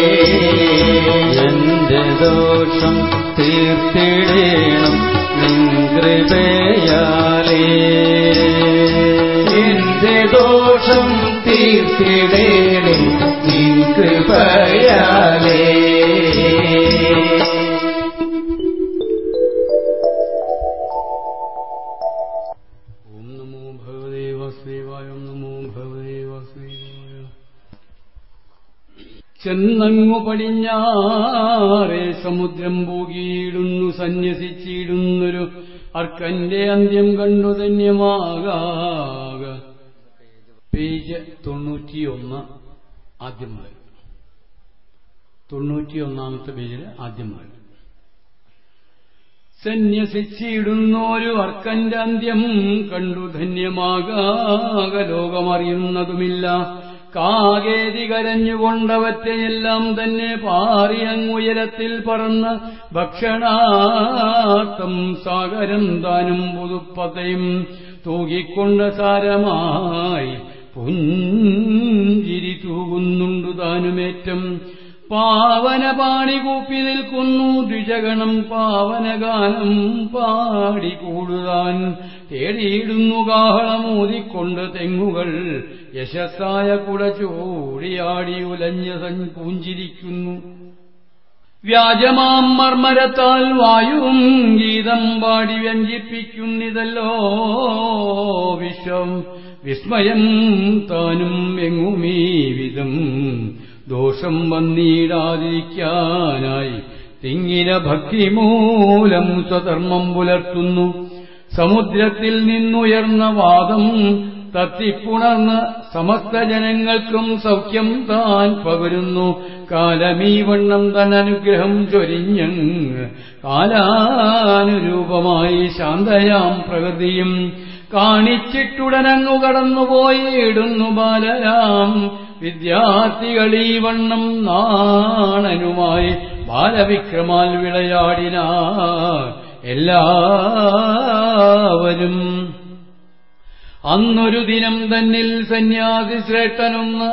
Speaker 1: എന്റെ ദോഷം തീർത്തിടേണം നിൻ കൃപയാലേ
Speaker 2: എന്റെ ദോഷം തീർത്തിടേണേ നിൻക്ക് പയാലേ
Speaker 3: ഓം നമോ ഭഗവതേ വാസുദേവായ ഓം നമോ ഭഗവതേ വാസുദേവായ ചെന്നങ്ങു പടിഞ്ഞാറേ സമുദ്രം പോകിയിടുന്നു സന്യസിച്ചിടുന്നൊരു അർക്കന്റെ അന്ത്യം കണ്ടു ധന്യമാകാക പേജ് തൊണ്ണൂറ്റിയൊന്ന് ആദ്യം മുതൽ തൊണ്ണൂറ്റിയൊന്നാമത്തെ പേജിൽ ആദ്യം മുതൽ സന്യസിച്ചിടുന്നോരു അർക്കന്റെ അന്ത്യം കണ്ടു ധന്യമാകാക ലോകമറിയുന്നതുമില്ല കാകേതി കരഞ്ഞുകൊണ്ടവറ്റെയെല്ലാം തന്നെ പാറിയങ്ങുയരത്തിൽ പറന്ന് ഭക്ഷണാർത്ഥം സാഗരം താനും പുതുപ്പതയും തൂകിക്കൊണ്ട സാരമായി പുഞ്ചിരി തൂകുന്നുണ്ടു താനുമേറ്റം പാവന പാണി കൂപ്പി നിൽക്കുന്നു ദ്വിജഗണം പാവനഗാനം പാടി കൂടുതാൻ തേടിയിടുന്നു കാഹളമൂതിക്കൊണ്ട് തെങ്ങുകൾ യശസ്സായ കുട ചൂടിയാടി ഉലഞ്ഞ സൻ പൂഞ്ചിരിക്കുന്നു വ്യാജമാം മർമരത്താൽ വായുവും ഗീതം പാടി വ്യഞ്ജിപ്പിക്കുന്നിതല്ലോ വിശ്വം വിസ്മയം താനും എങ്ങുമീ വിധം ദോഷം വന്നിടാതിരിക്കാനായി തിങ്ങിന ഭക്തി മൂലം സ്വധർമ്മം പുലർത്തുന്നു സമുദ്രത്തിൽ നിന്നുയർന്ന വാദം തത്തിപ്പുണർന്ന് സമസ്ത ജനങ്ങൾക്കും സൗഖ്യം താൻ പകരുന്നു കാലമീ വണ്ണം തൻ അനുഗ്രഹം ചൊരിഞ്ഞങ്ങ് കാലാനുരൂപമായി ശാന്തയാം പ്രകൃതിയും കാണിച്ചിട്ടുടനങ്ങു കടന്നുപോയിടുന്നു ബാലരാം വിദ്യാർത്ഥികൾ ഈ വണ്ണം നാണനുമായി ബാലവിക്രമാൽ വിളയാടിന എല്ലാവരും അന്നൊരു ദിനം തന്നിൽ സന്യാസി ശ്രേഷ്ഠനൊന്ന്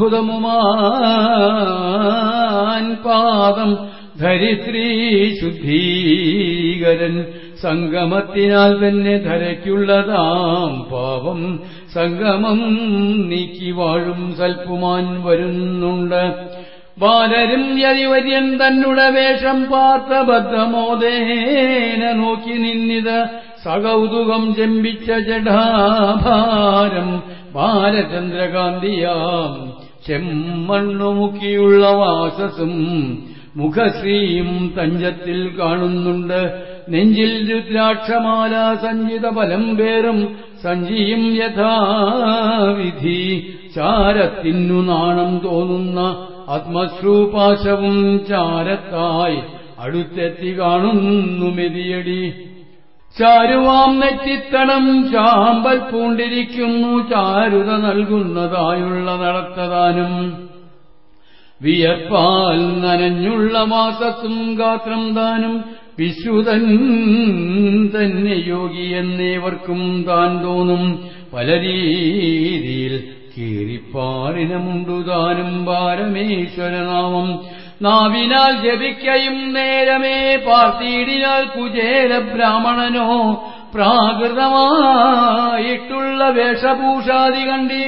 Speaker 3: അത്ഭുതമുമാൻ പാദം ധരിത്രീ ശുദ്ധീകരൻ സംഗമത്തിനാൽ തന്നെ ധരയ്ക്കുള്ളതാം പാപം സംഗമം നീക്കി വാഴും സൽപ്പുമാൻ വരുന്നുണ്ട് ബാലരും യതിവര്യൻ തന്നുടെ വേഷം പാർത്ത ബദ്ധമോദേന നോക്കി നിന്നിത് സകൗതുകം ചെമ്പിച്ച ജഡാഭാരം ബാലചന്ദ്രകാന്തിയാം ചെമ്മണ്ണുമുക്കിയുള്ള വാസസും മുഖശ്രീയും തഞ്ചത്തിൽ കാണുന്നുണ്ട് നെഞ്ചിൽ രുദ്രാക്ഷമാല സഞ്ചിത ഫലം പേറും സഞ്ചിയും യഥാവിധി ചാരത്തിനു നാണം തോന്നുന്ന ആത്മശ്രൂപാശവും ചാരത്തായി അടുത്തെത്തി കാണുന്നു മെതിയടി ചാരുവാം നെറ്റിത്തണം ചാമ്പൽ പൂണ്ടിരിക്കുന്നു ചാരുത നൽകുന്നതായുള്ള നടത്തതാനും വിയർപ്പാൽ നനഞ്ഞുള്ള മാസത്തും ഗാത്രം താനും വിശുതൻ തന്നെ യോഗി എന്നേവർക്കും താൻ തോന്നും പല രീതിയിൽ കീറിപ്പാറിനമുണ്ടു താനും പാരമേശ്വരനാമം നാവിനാൽ ജപിക്കയും നേരമേ പാർത്തിയിടിനാൽ കുചേല ബ്രാഹ്മണനോ പ്രാകൃതമായിട്ടുള്ള വേഷഭൂഷാദി കണ്ടി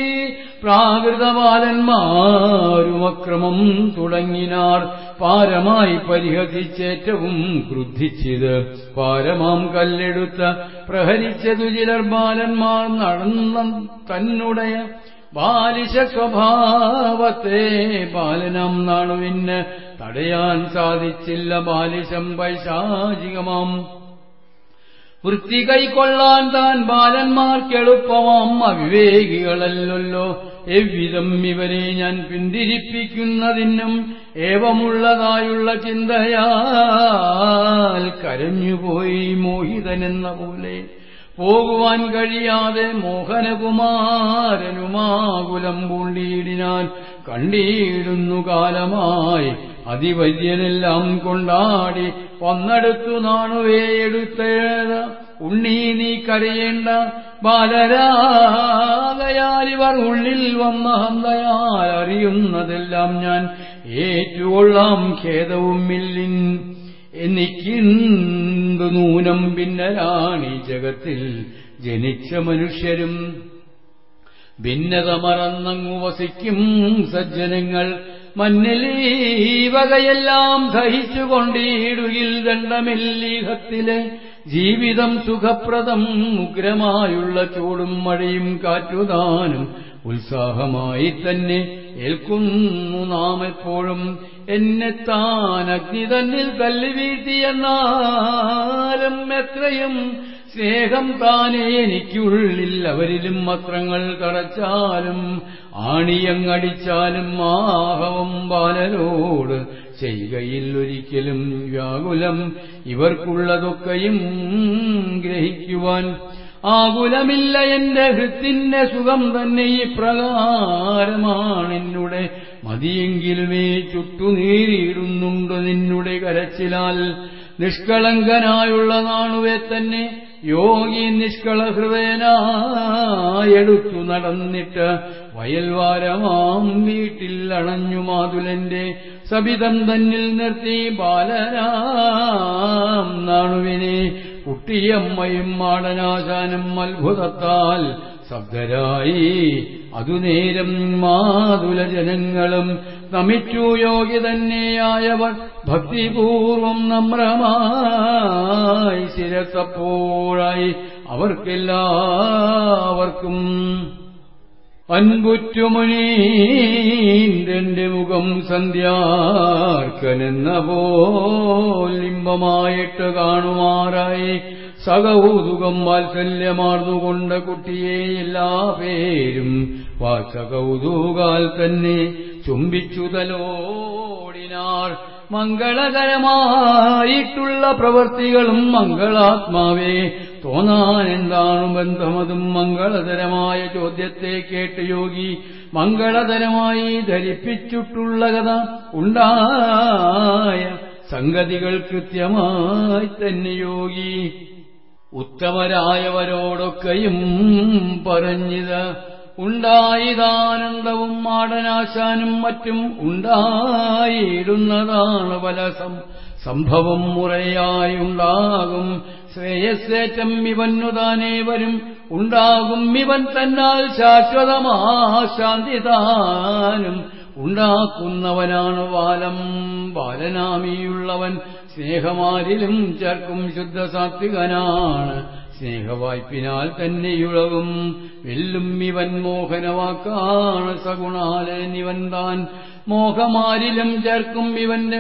Speaker 3: പ്രാകൃതബാലന്മാരും അക്രമം തുടങ്ങിനാർ പാരമായി പരിഹസിച്ചേറ്റവും ക്രുദ്ധിച്ചത് പാരമാം കല്ലെടുത്ത് പ്രഹരിച്ചതു ചിലർ ബാലന്മാർ നടന്ന തന്നുടയ ബാലിശ സ്വഭാവത്തെ ബാലനാം നാണുവിന് തടയാൻ സാധിച്ചില്ല ബാലിശം പൈശാചികമാം വൃത്തി കൈക്കൊള്ളാൻ താൻ ബാലന്മാർക്കെളുപ്പമാം അവിവേകികളല്ലല്ലോ എவ்விധം ഇവരെ ഞാൻ പിന്തിരിപ്പിക്കുന്നതിനും ഏവമുള്ളതായുള്ള ചിന്തയാൽ കരഞ്ഞുപോയി മോഹിതനെന്ന പോലെ പോകുവാൻ കഴിയാതെ മോഹനകുമാരനുമാകുലം പൂണ്ടിയിടിനാൻ കണ്ടിടുന്നു കാലമായി അതിവര്യനെല്ലാം കൊണ്ടാടി വന്നെടുത്തു നാണുവേ എടുത്തേത ഉണ്ണി നീ കരയേണ്ട ബാലരാകയാലിവർ ഉള്ളിൽ വന്ന ഹന്തയാൽ അറിയുന്നതെല്ലാം ഞാൻ ഏറ്റുകൊള്ളാം ഖേദവും മില്ലിൻ എനിക്കിന്തു നൂനം പിന്നരാണി ജഗത്തിൽ ജനിച്ച മനുഷ്യരും ഭിന്നത മറന്നങ്ങു വസിക്കും സജ്ജനങ്ങൾ മഞ്ഞിൽ ഈ വകയെല്ലാം സഹിച്ചുകൊണ്ടിടുകിൽ ദണ്ഡമെല്ലീഹത്തിലെ ജീവിതം സുഖപ്രദം ഉഗ്രമായുള്ള ചൂടും മഴയും കാറ്റുദാനും ഉത്സാഹമായി തന്നെ ഏൽക്കുന്നു നാം എപ്പോഴും എന്നെ താൻ അഗ്നി തന്നിൽ തല്ലി വീഴ്ത്തിയെന്നാലും എത്രയും സ്നേഹം താനേ എനിക്കുള്ളിൽ അവരിലും മത്രങ്ങൾ തറച്ചാലും ആണിയങ്ങടിച്ചാലും ആഹവം ബാലരോട് ചെയ്യുകയിൽ ഒരിക്കലും വ്യാകുലം ഇവർക്കുള്ളതൊക്കെയും ഗ്രഹിക്കുവാൻ ആകുലമില്ല എന്റെ ഹൃത്തിന്റെ സുഖം തന്നെ ഈ പ്രകാരമാണെന്നുടെ മതിയെങ്കിലുമേ ചുട്ടുനീരിടുന്നുണ്ട് നിന്നുടെ കരച്ചിലാൽ നിഷ്കളങ്കനായുള്ള നാണുവെ തന്നെ യോഗി നിഷ്കളഹൃദയനായെടുത്തു നടന്നിട്ട് വയൽവാരമാം വീട്ടിൽ അണഞ്ഞു മാതുലന്റെ സബിതം തന്നിൽ നിർത്തി ബാലരാം നാണുവിനെ കുട്ടിയമ്മയും മാടനാശാനും അത്ഭുതത്താൽ ശബ്ദരായി അതുനേരം മാതുല ജനങ്ങളും നമിച്ചു യോഗി തന്നെയായവർ ഭക്തിപൂർവം നമ്രമായി ശിരസപ്പോഴായി അവർക്കെല്ലാവർക്കും അൻപുറ്റുമുനീന്റെ മുഖം സന്ധ്യാർക്കനെന്ന പോലിംബമായിട്ട് കാണുമാറായി സകൗതുകം വാത്സല്യമാർന്നുകൊണ്ട് കുട്ടിയെ എല്ലാ പേരും വാചകൗതുകാൽ തന്നെ ചുംബിച്ചു തലോടിനാർ മംഗളകരമായിട്ടുള്ള പ്രവൃത്തികളും മംഗളാത്മാവേ തോന്നാൻ എന്താണ് ബന്ധമതും മംഗളതരമായ ചോദ്യത്തെ കേട്ട് യോഗി മംഗളതരമായി ധരിപ്പിച്ചിട്ടുള്ള കഥ ഉണ്ടായ സംഗതികൾ കൃത്യമായി തന്നെ യോഗി ഉത്തമരായവരോടൊക്കെയും പറഞ്ഞത് ഉണ്ടായതാനന്ദവും മാടനാശാനും മറ്റും ഉണ്ടായിടുന്നതാണ് പല സംഭവം മുറയായി ഉണ്ടാകും ശ്രേയസ്സേറ്റം ഇവന്നുതാനേ വരും ഉണ്ടാകും ഇവൻ തന്നാൽ ശാശ്വതമാ ശാന്തി താനും ഉണ്ടാക്കുന്നവനാണ് ബാലം ബാലനാമിയുള്ളവൻ സ്നേഹമാരിലും ചേർക്കും ശുദ്ധസാത്വികനാണ് സ്നേഹവായ്പിനാൽ തന്നെയുളവും വെല്ലും ഇവൻ മോഹനവാക്കാണ് സഗുണാലൻ ഇവൻ താൻ മോഹമാരിലും ചേർക്കും ഇവന്റെ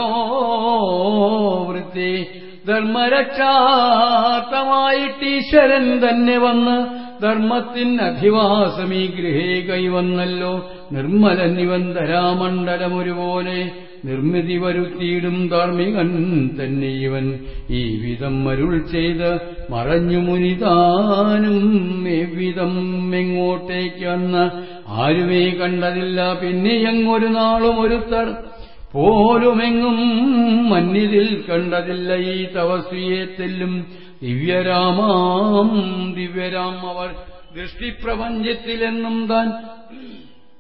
Speaker 3: വചോവൃത്തി ധർമ്മരക്ഷാർത്ഥമായിട്ട് ഈശ്വരൻ തന്നെ വന്ന് ധർമ്മത്തിന് അധിവാസമീ ഗൃഹേ കൈവന്നല്ലോ നിർമ്മലൻ ഇവൻ ധരാമണ്ഡലമൊരുപോലെ നിർമ്മിതി വരുത്തിയിടും ധാർമ്മികൻ തന്നെ ഇവൻ ഈ വിധം അരുൾ ചെയ്ത് മറഞ്ഞു മുനിതാനും എவ்விധം എങ്ങോട്ടേക്കന്ന് ആരുമേ കണ്ടതില്ല പിന്നെ എങ്ങൊരു നാളും ഒരുത്തർ പോലുമെങ്ങും മന്നിതിൽ കണ്ടതില്ല ഈ തപസ്വിയെ തെല്ലും ദിവ്യരാമാം ദിവ്യരാം അവർ ദൃഷ്ടിപ്രപഞ്ചത്തിലെന്നും താൻ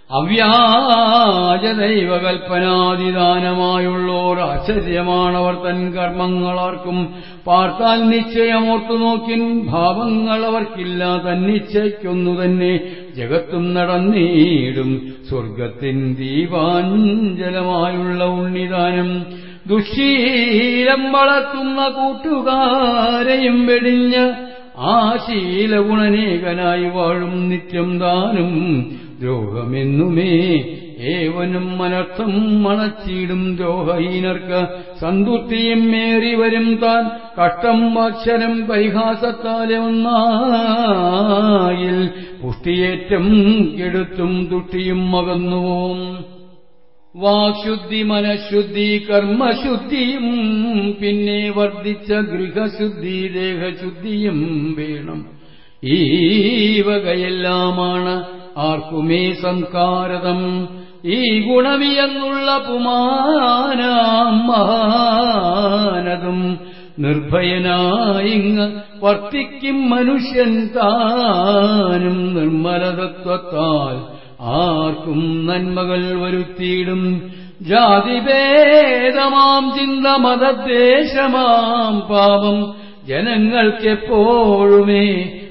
Speaker 3: അവ്യാജദൈവകൽപ്പനാതിദാനമായുള്ളോർ ആശ്ചര്യമാണവർ തൻ കർമ്മങ്ങളാർക്കും പാർത്താൽ നിശ്ചയമോർത്തു നോക്കിൻ ഭാവങ്ങൾ അവർക്കില്ല തന്നിച്ഛയ്ക്കൊന്നു തന്നെ ജഗത്തും നടന്നീടും സ്വർഗത്തിൻ ദീപാഞ്ജലമായുള്ള ഉണ്ണിദാനം ദുശീലം വളർത്തുന്ന കൂട്ടുകാരെയും വെടിഞ്ഞ് ആ ശീലഗുണനേകനായി വാഴും നിത്യം താനും ദ്രോഹമെന്നുമേ ഏവനും അനർത്ഥം മണച്ചിടും ദ്രോഹഹീനർക്ക് സന്തുഷ്ടിയും മേറി വരും താൻ കഷ്ടം അക്ഷരം പരിഹാസത്താലെ ഒന്നായിൽ പുഷ്ടിയേറ്റം കെടുത്തും തുഷ്ടിയും മകന്നുപോം വാശുദ്ധി മനഃശുദ്ധി കർമ്മശുദ്ധിയും പിന്നെ വർദ്ധിച്ച ഗൃഹശുദ്ധി ദേഹശുദ്ധിയും വേണം ഈ വകയെല്ലാമാണ് ആർക്കുമേ സംസ്കാരതം ഈ ഗുണമിയെന്നുള്ള പുമാനാം മഹാനതും നിർഭയനായിങ് വർത്തിക്കും മനുഷ്യൻ താനും നിർമ്മലതത്വത്താൽ ആർക്കും നന്മകൾ വരുത്തിയിടും ജാതിഭേദമാം ചിന്ത മതദ്വേഷമാം പാപം ജനങ്ങൾക്കെപ്പോഴുമേ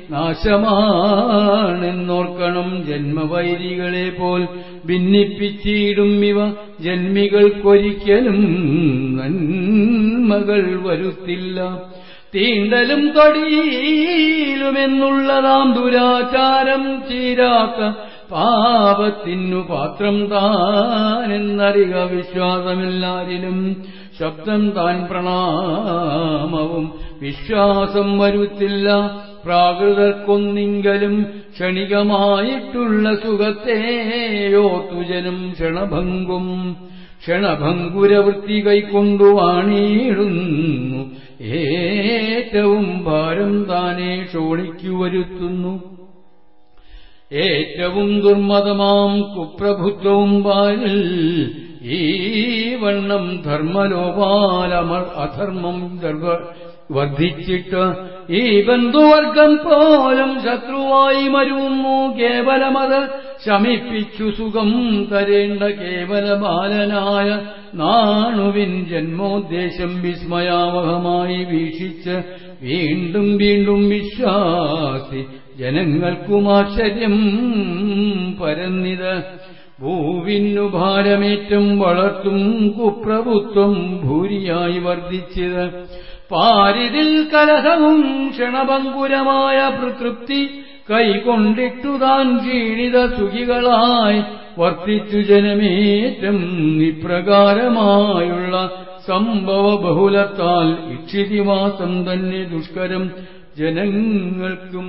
Speaker 3: നാശമാണെന്നോർക്കണം ജന്മവൈരികളെ പോൽ ഭിന്നിപ്പിച്ചിടും ഇവ ജന്മികൾക്കൊരിക്കലും നന്മകൾ വരുത്തില്ല തീണ്ടലും തൊടിയിലുമെന്നുള്ളതാം ദുരാചാരം ചീരാത്ത പാപത്തിനു പാത്രം താനെന്നറിക വിശ്വാസമില്ലാരിലും ശബ്ദം താൻ പ്രണാമവും വിശ്വാസം വരുത്തില്ല പ്രാകൃതർക്കൊന്നിങ്കലും ക്ഷണികമായിട്ടുള്ള സുഖത്തെയോത്തുജനും ക്ഷണഭംഗും ക്ഷണഭംഗുരവൃത്തി കൈക്കൊണ്ടു വാണിയിടുന്നു ഏറ്റവും ഭാരം താനെ ക്ഷോണിക്കു വരുത്തുന്നു ഏറ്റവും ദുർമതമാം കുപ്രഭുത്വവും പാലിൽ ഈ വണ്ണം ധർമ്മലോപാലമർ അധർമ്മം ഗർഭ വർദ്ധിച്ചിട്ട് ഈ ബന്ധുവർഗം പോലും ശത്രുവായി മരുന്നു കേവലമത് ശമിപ്പിച്ചു സുഖം തരേണ്ട കേവല ബാലനായ നാണുവിൻ ജന്മോദ്ദേശം വിസ്മയാവഹമായി വീക്ഷിച്ച് വീണ്ടും വീണ്ടും വിശ്വാസി ജനങ്ങൾക്കും ആശ്ചര്യം പരന്നിത് ഭൂവിനു ഭാരമേറ്റം വളർത്തും കുപ്രഭുത്വം ഭൂരിയായി വർദ്ധിച്ചത് പാരിതിൽ കലഹവും ക്ഷണഭങ്കുരമായ പ്രതൃപ്തി കൈകൊണ്ടിട്ടു താൻ ക്ഷീണിത സുഖികളായി വർത്തിച്ചു ജനമേറ്റം ഇപ്രകാരമായുള്ള സംഭവ ബഹുലത്താൽ ഇക്ഷിതിവാസം തന്നെ ദുഷ്കരം ജനങ്ങൾക്കും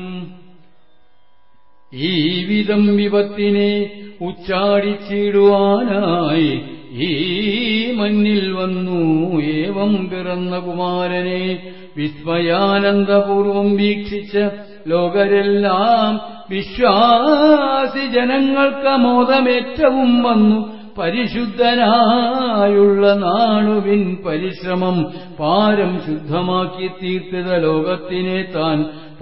Speaker 3: ഈ വിധം വിപത്തിനെ ഉച്ചാടിച്ചിടുവാനായി ഈ മഞ്ഞിൽ വന്നു ഏവം പിറന്ന കുമാരനെ വിസ്മയാനന്ദപൂർവം വീക്ഷിച്ച് ലോകരെല്ലാം വിശ്വാസി ജനങ്ങൾക്ക് മോദമേറ്റവും വന്നു പരിശുദ്ധനായുള്ള നാണുവിൻ പരിശ്രമം പാരം ശുദ്ധമാക്കി തീർത്തത ലോകത്തിനെ താൻ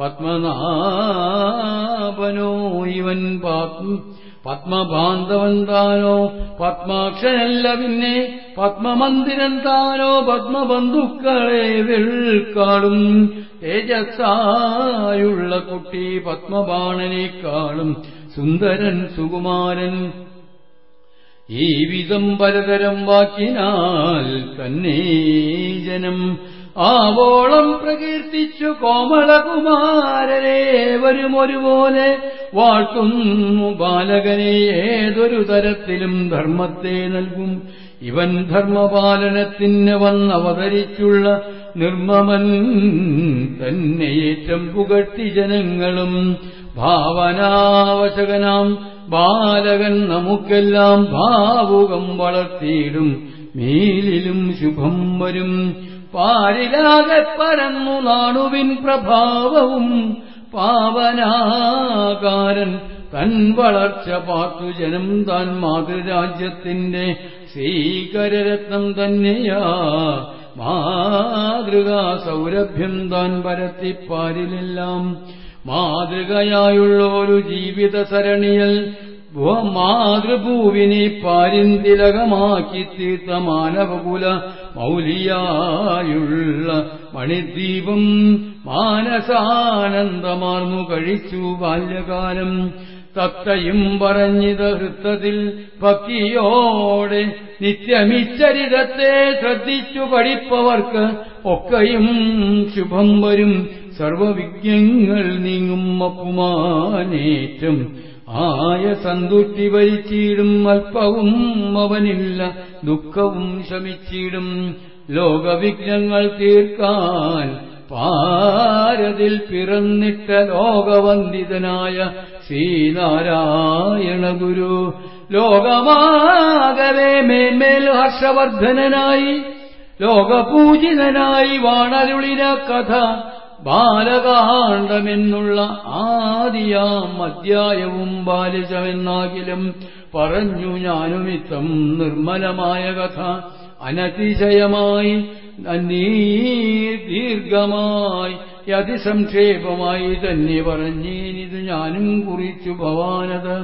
Speaker 3: പത്മനാഭനോ ഇവൻ പത്മബാന്ധവൻ താനോ പത്മാക്ഷനല്ല പിന്നെ പത്മമന്ദിരൻ താനോ പത്മബന്ധുക്കളെ വെൾക്കാളും തേജസ്സായുള്ള കുട്ടി പത്മബാണനേക്കാളും സുന്ദരൻ സുകുമാരൻ ഈ വിധം പലതരം വാക്കിനാൽ തന്നെ ജനം ആവോളം പ്രകീർത്തിച്ചു കോമളകുമാരനേവരും ഒരുപോലെ വാഴ്ത്തുന്നു ബാലകനെ ഏതൊരു തരത്തിലും ധർമ്മത്തെ നൽകും ഇവൻ ധർമ്മപാലനത്തിന് വന്നവതരിച്ചുള്ള നിർമ്മമൻ തന്നെ ഏറ്റം പുകഴ്ത്തി ജനങ്ങളും ഭാവനാവശകനാം ബാലകൻ നമുക്കെല്ലാം ഭാവുകം വളർത്തിയിടും മേലിലും ശുഭം വരും പാരിലാകെ പരന്നു നാണുവിൻ പ്രഭാവവും പാവനാകാരൻ തൻ വളർച്ച പാർത്തു ജനം താൻ മാതൃരാജ്യത്തിന്റെ ശ്രീകരരത്നം തന്നെയാ മാതൃകാ സൗരഭ്യം താൻ പരത്തിപ്പാരിലെല്ലാം മാതൃകയായുള്ള ഒരു ജീവിത സരണിയൽ മാതൃഭൂവിനെ പാരിന്തിലകമാക്കി തീർത്ത മാനവകുല മൗലിയായുള്ള മണിദ്വീപം മാനസാനന്ദമാർന്നു കഴിച്ചു ബാല്യകാലം തത്തയും പറഞ്ഞിത് ഹൃത്തത്തിൽ ഭക്തിയോടെ നിത്യമിച്ചരിതത്തെ ശ്രദ്ധിച്ചു പഠിപ്പവർക്ക് ഒക്കെയും ശുഭം വരും സർവവിജ്ഞങ്ങൾ നീങ്ങും അപ്പുമാനേറ്റം ആയ സന്തുഷ്ടി ഭരിച്ചിടും അല്പവും അവനില്ല ദുഃഖവും ശമിച്ചിടും ലോകവിഘ്നങ്ങൾ തീർക്കാൻ പാരതിൽ പിറന്നിട്ട ലോകവന്ദിതനായ ശ്രീനാരായണ ഗുരു ലോകമാകവേ മേന്മേൽ ഹർഷവർദ്ധനായി ലോകപൂജിതനായി വാണരുളിന കഥ ബാലകാണ്ഡമെന്നുള്ള ആദിയാം അധ്യായവും ബാലിശമെന്നാകിലും പറഞ്ഞു ഞാനുമിത്തം നിർമ്മലമായ കഥ അനതിശയമായി ദീർഘമായി അതിസംക്ഷേപമായി തന്നെ പറഞ്ഞേനിത് ഞാനും കുറിച്ചു ഭവാനത്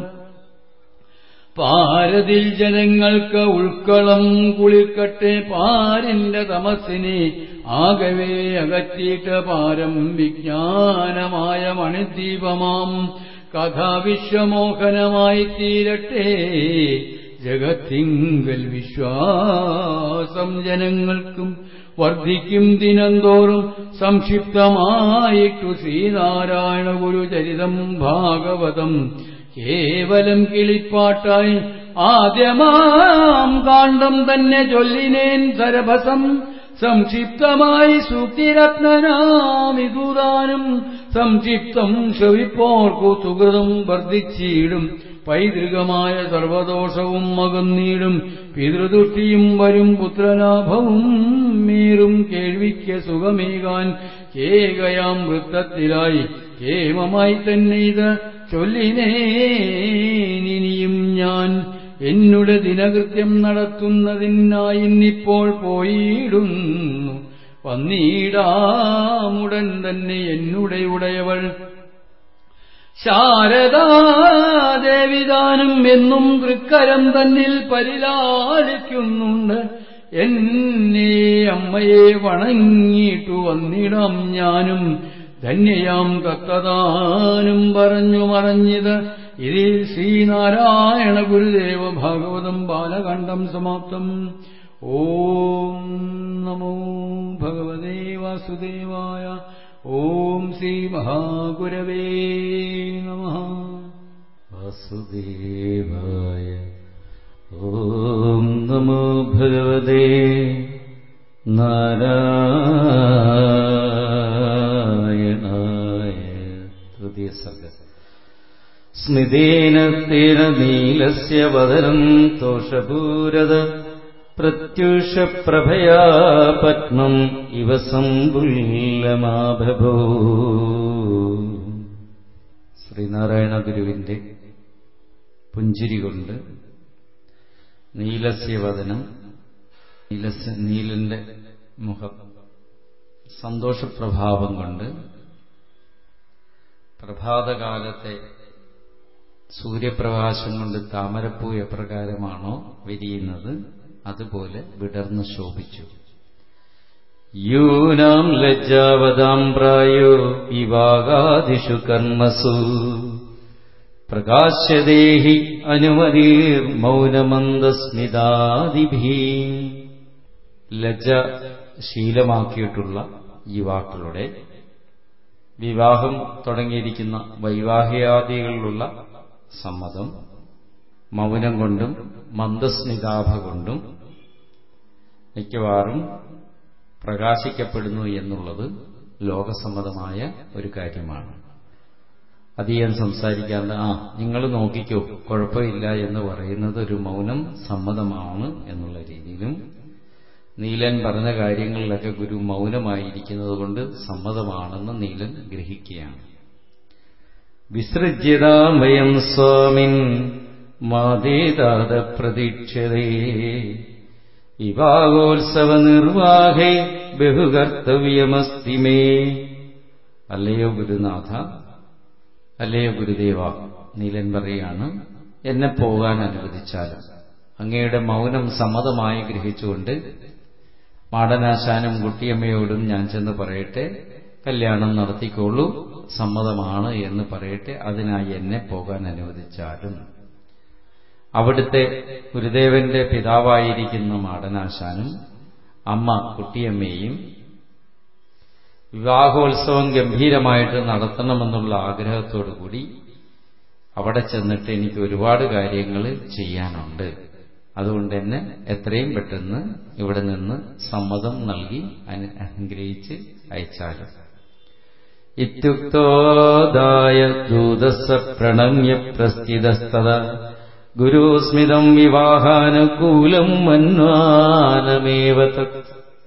Speaker 3: പാരതിൽ ജനങ്ങൾക്ക് ഉൾക്കളം കുളിർക്കട്ടെ പാരിന്റെ തമസ്സിനെ ആകവേ അകറ്റിയിട്ട് പാരം വിജ്ഞാനമായ മണിദ്വീപമാം കഥാവിശ്വമോഹനമായി തീരട്ടെ ജഗത്തിങ്കൽ വിശ്വാസം ജനങ്ങൾക്കും വർദ്ധിക്കും ദിനംതോറും സംക്ഷിപ്തമായിട്ടു ശ്രീനാരായണ ഗുരുചരിതം ഭാഗവതം കേവലം കിളിപ്പാട്ടായി ആദ്യമാം കാണ്ഡം തന്നെ ചൊല്ലിനേൻ സരഭസം സംക്ഷിപ്തമായി സൂക്തിരത്നനാമിതുദാനം സംക്ഷിപ്തം ശ്രവിപ്പോർക്കു സുഹൃതം വർദ്ധിച്ചിടും പൈതൃകമായ സർവദോഷവും മകന്നീടും പിതൃദുഷ്ടിയും വരും പുത്രലാഭവും മേറും കേൾവിക്ക് സുഖമേകാൻ കേകയാം വൃത്തത്തിലായി കേമമായി തന്നെ ഇത് ചൊല്ലിനേനിയും ഞാൻ എന്നുടെ ദിനകൃത്യം നടത്തുന്നതിനായി ഇന്നിപ്പോൾ പോയിടുന്നു വന്നീടാമുടൻ തന്നെ എന്നുടെ ഉടയവൾ ശാരദാദേവിദാനം എന്നും തൃക്കരം തന്നിൽ പരിലാളിക്കുന്നുണ്ട് എന്നെ അമ്മയെ വണങ്ങിയിട്ടു വന്നിടാം ഞാനും ധന്യയാം കത്തദാനും പറഞ്ഞു മറഞ്ഞത് ഇതിൽ ശ്രീനാരായണ ഗുരുദേവ ഭാഗവതം ബാലകണ്ഠം സമാപ്തം ഓം നമോ ഭഗവതേ വാസുദേവായ ഓം ശ്രീ മഹാഗുരവേ നമ
Speaker 1: വാസുദേവായ ഓം നമോ ഭഗവതേ നാരായണായ തൃതീയ സർഗ സ്മിതേന തേന നീലസ്യ വദനം തോഷപൂരത പ്രത്യുഷപ്രഭയാ പത്മം ഇവ സമ്പുല്ലമാഭോ ശ്രീനാരായണ ഗുരുവിന്റെ പുഞ്ചിരി കൊണ്ട് നീലസ്യവദനം നീലസ്യ നീലന്റെ മുഖം സന്തോഷപ്രഭാവം കൊണ്ട് പ്രഭാതകാലത്തെ സൂര്യപ്രകാശം കൊണ്ട് താമരപ്പൂ എപ്രകാരമാണോ വിരിയുന്നത് അതുപോലെ വിടർന്നു ശോഭിച്ചു യൂനാം ലജ്ജാവതാം പ്രായോ വിവാകാദിഷു കർമ്മസു പ്രകാശ്യദേഹി അനുമതിർ മൗനമന്ദസ്മിതാദിഭി ലജ്ജ ശീലമാക്കിയിട്ടുള്ള യുവാക്കളുടെ വിവാഹം തുടങ്ങിയിരിക്കുന്ന വൈവാഹികാദികളിലുള്ള സമ്മതം മൗനം കൊണ്ടും മന്ദസ്മിതാഭ കൊണ്ടും മിക്കവാറും പ്രകാശിക്കപ്പെടുന്നു എന്നുള്ളത് ലോകസമ്മതമായ ഒരു കാര്യമാണ് അധികം സംസാരിക്കാതെ ആ നിങ്ങൾ നോക്കിക്കോ കുഴപ്പമില്ല എന്ന് പറയുന്നത് ഒരു മൗനം സമ്മതമാണ് എന്നുള്ള രീതിയിലും നീലൻ പറഞ്ഞ കാര്യങ്ങളിലൊക്കെ ഗുരു മൗനമായിരിക്കുന്നത് കൊണ്ട് സമ്മതമാണെന്ന് നീലൻ ഗ്രഹിക്കുകയാണ് വിസൃജ്യതാമയം സ്വാമിൻ മാതേതാത പ്രതീക്ഷതേ വിവാഹോത്സവ നിർവാഹേ ബഹുകർത്തവ്യമസ്തി മേ അല്ലയോ ഗുരുനാഥ അല്ലയോ ഗുരുദേവ നീലൻ പറയാണ് എന്നെ പോകാൻ അനുവദിച്ചാലും അങ്ങയുടെ മൗനം സമ്മതമായി ഗ്രഹിച്ചുകൊണ്ട് മാടനാശാനും കുട്ടിയമ്മയോടും ഞാൻ ചെന്ന് പറയട്ടെ കല്യാണം നടത്തിക്കോളൂ സമ്മതമാണ് എന്ന് പറയട്ടെ അതിനായി എന്നെ പോകാൻ അനുവദിച്ചാലും അവിടുത്തെ ഗുരുദേവന്റെ പിതാവായിരിക്കുന്ന മാടനാശാനും അമ്മ കുട്ടിയമ്മയും വിവാഹോത്സവം ഗംഭീരമായിട്ട് നടത്തണമെന്നുള്ള ആഗ്രഹത്തോടു കൂടി അവിടെ ചെന്നിട്ട് എനിക്ക് ഒരുപാട് കാര്യങ്ങൾ ചെയ്യാനുണ്ട് അതുകൊണ്ട് തന്നെ എത്രയും പെട്ടെന്ന് ഇവിടെ നിന്ന് സമ്മതം നൽകി അനുഗ്രഹിച്ച് അയച്ചാലും ഇത്യുക്തോദായ ദൂതസ പ്രണമ്യ പ്രസ്ഥിതസ്തത ഗുരുസ്മിതം വിവാഹാനുകൂലം മന്വാനമേവ തത്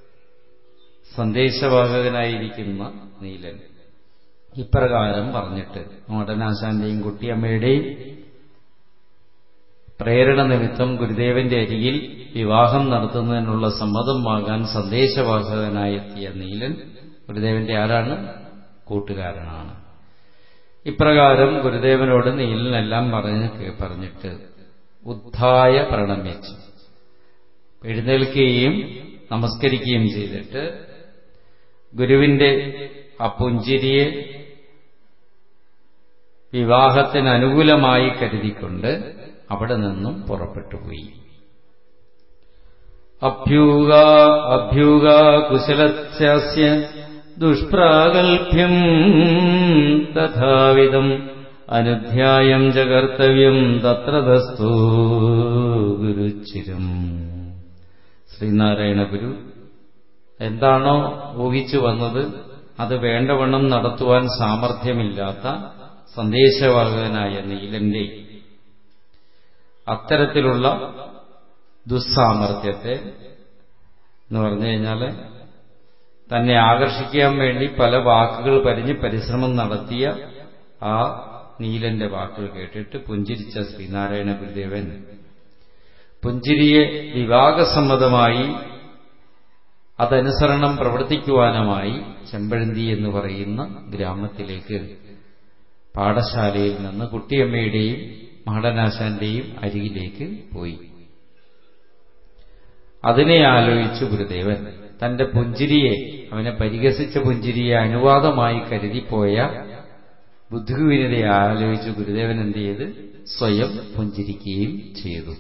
Speaker 1: സന്ദേശവാഹകനായിരിക്കുന്ന നീലൻ ഇപ്രകാരം പറഞ്ഞിട്ട് മോടനാശാന്റെയും കുട്ടിയമ്മയുടെയും പ്രേരണ നിമിത്തം ഗുരുദേവന്റെ അരികിൽ വിവാഹം നടത്തുന്നതിനുള്ള സമ്മതം വാങ്ങാൻ സന്ദേശവാഹകനായെത്തിയ നീലൻ ഗുരുദേവന്റെ ആരാണ് കൂട്ടുകാരനാണ് ഇപ്രകാരം ഗുരുദേവനോട് നീലനെല്ലാം പറഞ്ഞ് പറഞ്ഞിട്ട് ഉദ്ധായ പ്രണമിച്ചു എഴുന്നേൽക്കുകയും നമസ്കരിക്കുകയും ചെയ്തിട്ട് ഗുരുവിന്റെ ആ പുഞ്ചിരിയെ വിവാഹത്തിന് അനുകൂലമായി കരുതിക്കൊണ്ട് അവിടെ നിന്നും പുറപ്പെട്ടുപോയി അഭ്യൂക അഭ്യൂക കുശലസ്യ ദുഷ്പ്രാഗൽഭ്യം തഥാവിധം അനുധ്യായം ച കർത്തവ്യം തത്ര തസ്തു ഗുരുച്ചിരം ശ്രീനാരായണ ഗുരു എന്താണോ ഊഹിച്ചു വന്നത് അത് വേണ്ടവണ്ണം നടത്തുവാൻ സാമർഥ്യമില്ലാത്ത സന്ദേശവാഹകനായ നീലന്റെ അത്തരത്തിലുള്ള ദുസ്സാമർഥ്യത്തെ എന്ന് പറഞ്ഞു കഴിഞ്ഞാൽ തന്നെ ആകർഷിക്കാൻ വേണ്ടി പല വാക്കുകൾ പരിഞ്ഞ് പരിശ്രമം നടത്തിയ ആ നീലന്റെ വാക്കുകൾ കേട്ടിട്ട് പുഞ്ചിരിച്ച ശ്രീനാരായണ ഗുരുദേവൻ പുഞ്ചിരിയെ വിവാഹസമ്മതമായി അതനുസരണം പ്രവർത്തിക്കുവാനുമായി ചെമ്പഴന്തി എന്ന് പറയുന്ന ഗ്രാമത്തിലേക്ക് പാഠശാലയിൽ നിന്ന് കുട്ടിയമ്മയുടെയും മഹടനാശാന്റെയും അരികിലേക്ക് പോയി അതിനെ ആലോചിച്ചു ഗുരുദേവൻ തന്റെ പുഞ്ചിരിയെ അവനെ പരിഹസിച്ച പുഞ്ചിരിയെ അനുവാദമായി കരുതിപ്പോയ ബുദ്ധിവിനതയെ ആലോചിച്ച് ഗുരുദേവൻ എന്ത് ചെയ്ത് സ്വയം പുഞ്ചിരിക്കുകയും ചെയ്തു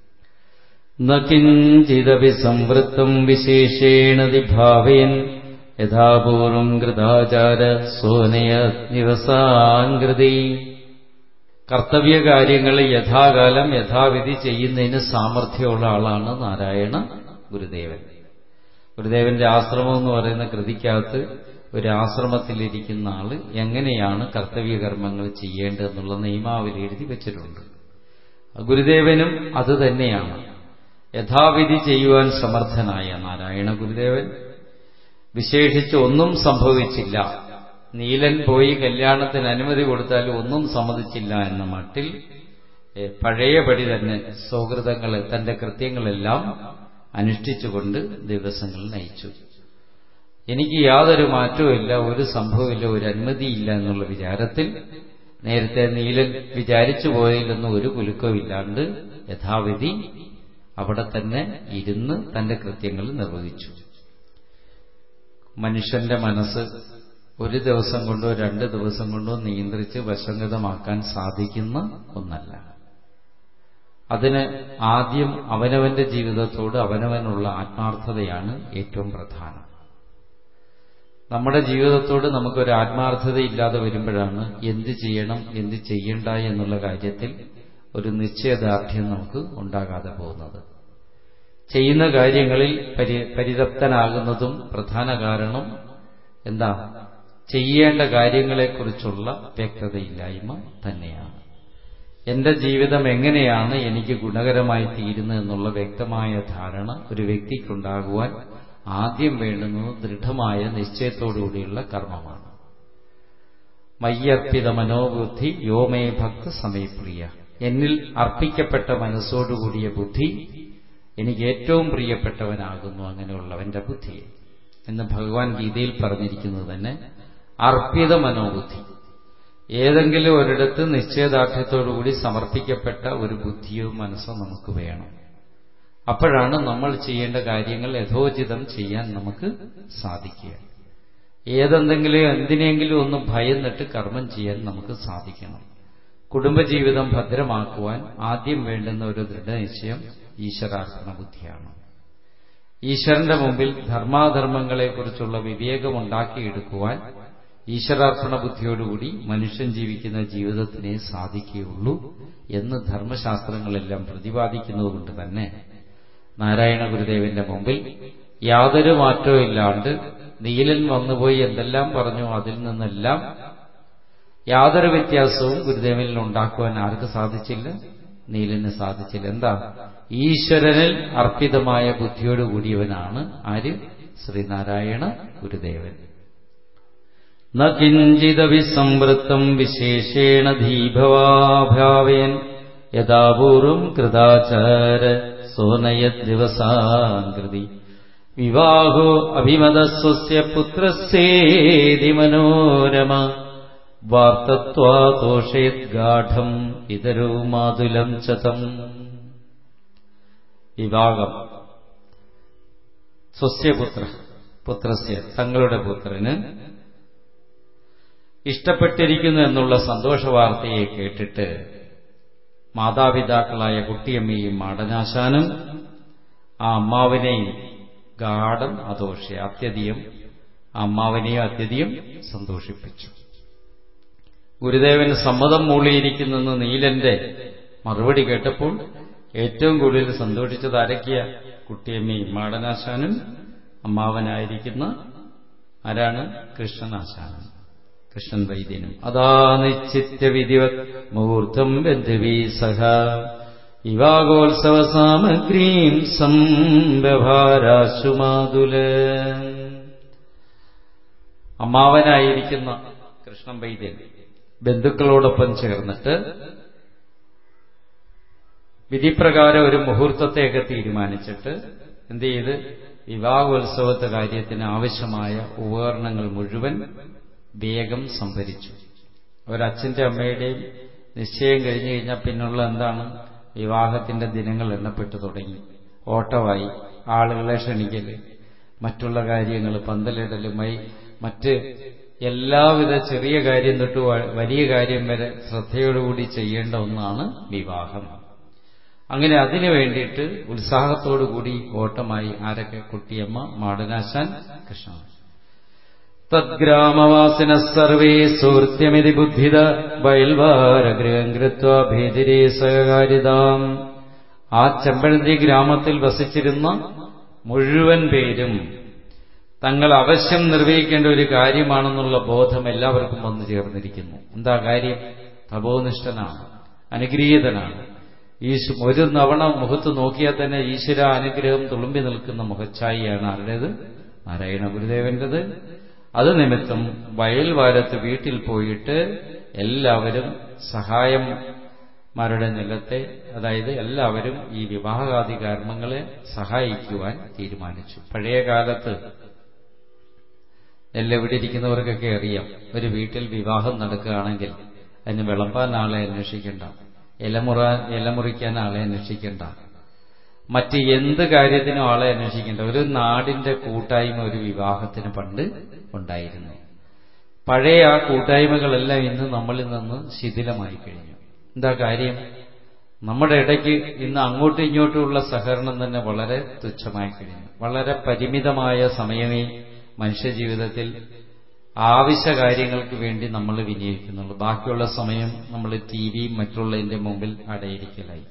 Speaker 1: നകിഞ്ചിദപി സംവൃത്തം വിശേഷേണ ദിഭാവേൻ യഥാപൂർവം കൃതാചാര സോനയ ദിവസാങ്കൃതി കർത്തവ്യകാര്യങ്ങൾ യഥാകാലം യഥാവിധി ചെയ്യുന്നതിന് സാമർഥ്യമുള്ള ആളാണ് നാരായണ ഗുരുദേവൻ ഗുരുദേവന്റെ ആശ്രമം എന്ന് പറയുന്ന കൃതിക്കകത്ത് ഒരു ആശ്രമത്തിലിരിക്കുന്ന ആള് എങ്ങനെയാണ് കർത്തവ്യകർമ്മങ്ങൾ ചെയ്യേണ്ടതെന്നുള്ള നിയമാവലി എഴുതി വെച്ചിട്ടുണ്ട് ഗുരുദേവനും അത് തന്നെയാണ് യഥാവിധി ചെയ്യുവാൻ സമർത്ഥനായ നാരായണ ഗുരുദേവൻ വിശേഷിച്ച് ഒന്നും സംഭവിച്ചില്ല നീലൻ പോയി കല്യാണത്തിന് അനുമതി കൊടുത്താൽ ഒന്നും സമ്മതിച്ചില്ല എന്ന മട്ടിൽ പഴയപടി തന്നെ സൗഹൃദങ്ങൾ തന്റെ കൃത്യങ്ങളെല്ലാം അനുഷ്ഠിച്ചുകൊണ്ട് ദിവസങ്ങൾ നയിച്ചു എനിക്ക് യാതൊരു മാറ്റവുമില്ല ഒരു സംഭവമില്ല ഒരു അനുമതിയില്ല എന്നുള്ള വിചാരത്തിൽ നേരത്തെ നീലൻ വിചാരിച്ചു പോയതിലൊന്നും ഒരു കുലുക്കമില്ലാണ്ട് യഥാവിധി അവിടെ തന്നെ ഇരുന്ന് തന്റെ കൃത്യങ്ങൾ നിർവഹിച്ചു മനുഷ്യന്റെ മനസ്സ് ഒരു ദിവസം കൊണ്ടോ രണ്ട് ദിവസം കൊണ്ടോ നിയന്ത്രിച്ച് വശംഗതമാക്കാൻ സാധിക്കുന്ന ഒന്നല്ല അതിന് ആദ്യം അവനവന്റെ ജീവിതത്തോട് അവനവനുള്ള ആത്മാർത്ഥതയാണ് ഏറ്റവും പ്രധാനം നമ്മുടെ ജീവിതത്തോട് നമുക്കൊരു ആത്മാർത്ഥതയില്ലാതെ വരുമ്പോഴാണ് എന്ത് ചെയ്യണം എന്ത് ചെയ്യണ്ട എന്നുള്ള കാര്യത്തിൽ ഒരു നിശ്ചയദാർഢ്യം നമുക്ക് ഉണ്ടാകാതെ പോകുന്നത് ചെയ്യുന്ന കാര്യങ്ങളിൽ പരി പരിതപ്തനാകുന്നതും പ്രധാന കാരണം എന്താ ചെയ്യേണ്ട കാര്യങ്ങളെക്കുറിച്ചുള്ള വ്യക്തതയില്ലായ്മ തന്നെയാണ് എന്റെ ജീവിതം എങ്ങനെയാണ് എനിക്ക് ഗുണകരമായി തീരുന്നത് എന്നുള്ള വ്യക്തമായ ധാരണ ഒരു വ്യക്തിക്കുണ്ടാകുവാൻ ആദ്യം വേണ്ടുന്നത് ദൃഢമായ നിശ്ചയത്തോടുകൂടിയുള്ള കർമ്മമാണ് മയ്യർപ്പിത മനോബുദ്ധി യോമേ ഭക്ത സമയപ്രിയ എന്നിൽ അർപ്പിക്കപ്പെട്ട മനസ്സോടുകൂടിയ ബുദ്ധി എനിക്ക് ഏറ്റവും പ്രിയപ്പെട്ടവനാകുന്നു അങ്ങനെയുള്ളവന്റെ ബുദ്ധിയെ എന്ന് ഭഗവാൻ ഗീതയിൽ പറഞ്ഞിരിക്കുന്നത് തന്നെ അർപ്പിത മനോബുദ്ധി ഏതെങ്കിലും ഒരിടത്ത് നിശ്ചയദാർഢ്യത്തോടുകൂടി സമർപ്പിക്കപ്പെട്ട ഒരു ബുദ്ധിയോ മനസ്സോ നമുക്ക് വേണം അപ്പോഴാണ് നമ്മൾ ചെയ്യേണ്ട കാര്യങ്ങൾ യഥോചിതം ചെയ്യാൻ നമുക്ക് സാധിക്കുക ഏതെന്തെങ്കിലും എന്തിനെങ്കിലും ഒന്ന് ഭയന്നിട്ട് കർമ്മം ചെയ്യാൻ നമുക്ക് സാധിക്കണം കുടുംബജീവിതം ഭദ്രമാക്കുവാൻ ആദ്യം വേണ്ടുന്ന ഒരു ദൃഢനിശ്ചയം ഈശ്വരാർപ്പണ ബുദ്ധിയാണ് ഈശ്വരന്റെ മുമ്പിൽ ധർമാധർമ്മങ്ങളെക്കുറിച്ചുള്ള വിവേകമുണ്ടാക്കിയെടുക്കുവാൻ ഈശ്വരാർപ്പണ ബുദ്ധിയോടുകൂടി മനുഷ്യൻ ജീവിക്കുന്ന ജീവിതത്തിനെ സാധിക്കുകയുള്ളൂ എന്ന് ധർമ്മശാസ്ത്രങ്ങളെല്ലാം പ്രതിപാദിക്കുന്നതുകൊണ്ട് തന്നെ നാരായണ ഗുരുദേവന്റെ മുമ്പിൽ യാതൊരു മാറ്റവും ഇല്ലാണ്ട് നീലൻ വന്നുപോയി എന്തെല്ലാം പറഞ്ഞു അതിൽ നിന്നെല്ലാം യാതൊരു വ്യത്യാസവും ഗുരുദേവനിൽ ഉണ്ടാക്കുവാൻ ആർക്ക് സാധിച്ചില്ല നീലന് സാധിച്ചില്ല എന്താ ഈശ്വരനിൽ അർപ്പിതമായ ബുദ്ധിയോടുകൂടിയവനാണ് ആര് ശ്രീനാരായണ ഗുരുദേവൻ ന കിഞ്ചിദവിസംവൃത്തം വിശേഷേണ ധീഭവാഭാവേൻ യഥാപൂർവം കൃതാചാര സോനയത് ദിവസാകൃതി വിവാഹോ അഭിമതസ്വസ്യ പുത്രസ്യേതി മനോരമ വാർത്തത്വാദോഷേദ്ഗാഠം ഇതരോ മാതുലം ചതം വിവാഹം സ്വസ്യപുത്ര പുത്രസ്യ തങ്ങളുടെ പുത്രന് ഇഷ്ടപ്പെട്ടിരിക്കുന്നു എന്നുള്ള സന്തോഷവാർത്തയെ കേട്ടിട്ട് മാതാപിതാക്കളായ കുട്ടിയമ്മയും മാടനാശാനും ആ അമ്മാവിനെയും ഗാഠം അദോഷ അത്യധികം ആ അമ്മാവിനെയും അത്യധികം സന്തോഷിപ്പിച്ചു ഗുരുദേവന് സമ്മതം മൂളിയിരിക്കുന്നെന്ന് നീലന്റെ മറുപടി കേട്ടപ്പോൾ ഏറ്റവും കൂടുതൽ സന്തോഷിച്ചത് ആരൊക്കെയ കുട്ടിയമ്മയും മാടനാശാനും അമ്മാവനായിരിക്കുന്ന ആരാണ് കൃഷ്ണനാശാനും കൃഷ്ണൻ വൈദ്യനും അതാ നിശ്ചിത്യ വിധിവത് മുഹൂർത്തം ബന്ധുവീ സഹ വിവാഹോത്സവ സാമഗ്രീം സംഭഭാരാശുമാതുല അമ്മാവനായിരിക്കുന്ന കൃഷ്ണൻ വൈദ്യൻ ബന്ധുക്കളോടൊപ്പം ചേർന്നിട്ട് വിധിപ്രകാരം ഒരു മുഹൂർത്തത്തെയൊക്കെ തീരുമാനിച്ചിട്ട് എന്ത് ചെയ്ത് വിവാഹോത്സവത്തെ കാര്യത്തിന് ആവശ്യമായ ഉപകരണങ്ങൾ മുഴുവൻ വേഗം സംഭരിച്ചു ഒരച്ഛന്റെ അമ്മയുടെയും നിശ്ചയം കഴിഞ്ഞു കഴിഞ്ഞാൽ പിന്നുള്ള എന്താണ് വിവാഹത്തിന്റെ ദിനങ്ങൾ എണ്ണപ്പെട്ടു തുടങ്ങി ഓട്ടമായി ആളുകളെ ക്ഷണിക്കല് മറ്റുള്ള കാര്യങ്ങൾ പന്തലിടലുമായി മറ്റ് എല്ലാവിധ ചെറിയ കാര്യം തൊട്ട് വലിയ കാര്യം വരെ ശ്രദ്ധയോടുകൂടി ചെയ്യേണ്ട ഒന്നാണ് വിവാഹം അങ്ങനെ അതിനു വേണ്ടിയിട്ട് ഉത്സാഹത്തോടുകൂടി ഓട്ടമായി ആരൊക്കെ കുട്ടിയമ്മ മാടനാശാൻ കൃഷ്ണ തദ്ഗ്രാമവാസിന സർവേ സുഹൃത്യമിതി ബുദ്ധിത ബയൽവാരഗൃഹം കൃത്വ ഭേദിരേ സഹകാരിതാം ആ ചെമ്പഴന്തി ഗ്രാമത്തിൽ വസിച്ചിരുന്ന മുഴുവൻ പേരും തങ്ങൾ അവശ്യം നിർവഹിക്കേണ്ട ഒരു കാര്യമാണെന്നുള്ള ബോധം എല്ലാവർക്കും വന്നു ചേർന്നിരിക്കുന്നു എന്താ കാര്യം തപോനിഷ്ഠനാണ് അനുഗ്രഹീതനാണ് ഈശ് ഒരു നവണ മുഖത്ത് നോക്കിയാൽ തന്നെ ഈശ്വര അനുഗ്രഹം തുളുമ്പി നിൽക്കുന്ന മുഖച്ഛായിയാണ് ആരുടേത് നാരായണ ഗുരുദേവന്റേത് അത് നിമിത്തം വയൽവാരത്ത് വീട്ടിൽ പോയിട്ട് എല്ലാവരും സഹായം മാരുടെ നിലത്തെ അതായത് എല്ലാവരും ഈ വിവാഹാദി കർമ്മങ്ങളെ സഹായിക്കുവാൻ തീരുമാനിച്ചു പഴയ കാലത്ത് എല്ലാം ഇവിടെ ഇരിക്കുന്നവർക്കൊക്കെ അറിയാം ഒരു വീട്ടിൽ വിവാഹം നടക്കുകയാണെങ്കിൽ അതിന് വിളമ്പാൻ ആളെ അന്വേഷിക്കേണ്ട ഇലമുറ ഇലമുറിക്കാൻ ആളെ അന്വേഷിക്കേണ്ട മറ്റ് എന്ത് കാര്യത്തിനും ആളെ അന്വേഷിക്കേണ്ട ഒരു നാടിന്റെ കൂട്ടായ്മ ഒരു വിവാഹത്തിന് പണ്ട് ഉണ്ടായിരുന്നു പഴയ ആ കൂട്ടായ്മകളെല്ലാം ഇന്ന് നമ്മളിൽ നിന്ന് ശിഥിലമായി കഴിഞ്ഞു എന്താ കാര്യം നമ്മുടെ ഇടയ്ക്ക് ഇന്ന് അങ്ങോട്ടും ഇങ്ങോട്ടുമുള്ള സഹകരണം തന്നെ വളരെ തുച്ഛമായി കഴിഞ്ഞു വളരെ പരിമിതമായ സമയമേ മനുഷ്യജീവിതത്തിൽ ആവശ്യ കാര്യങ്ങൾക്ക് വേണ്ടി നമ്മൾ വിനിയോഗിക്കുന്നുള്ളൂ ബാക്കിയുള്ള സമയം നമ്മൾ ടി വിയും മറ്റുള്ളതിന്റെ മുമ്പിൽ അടയിരിക്കലായി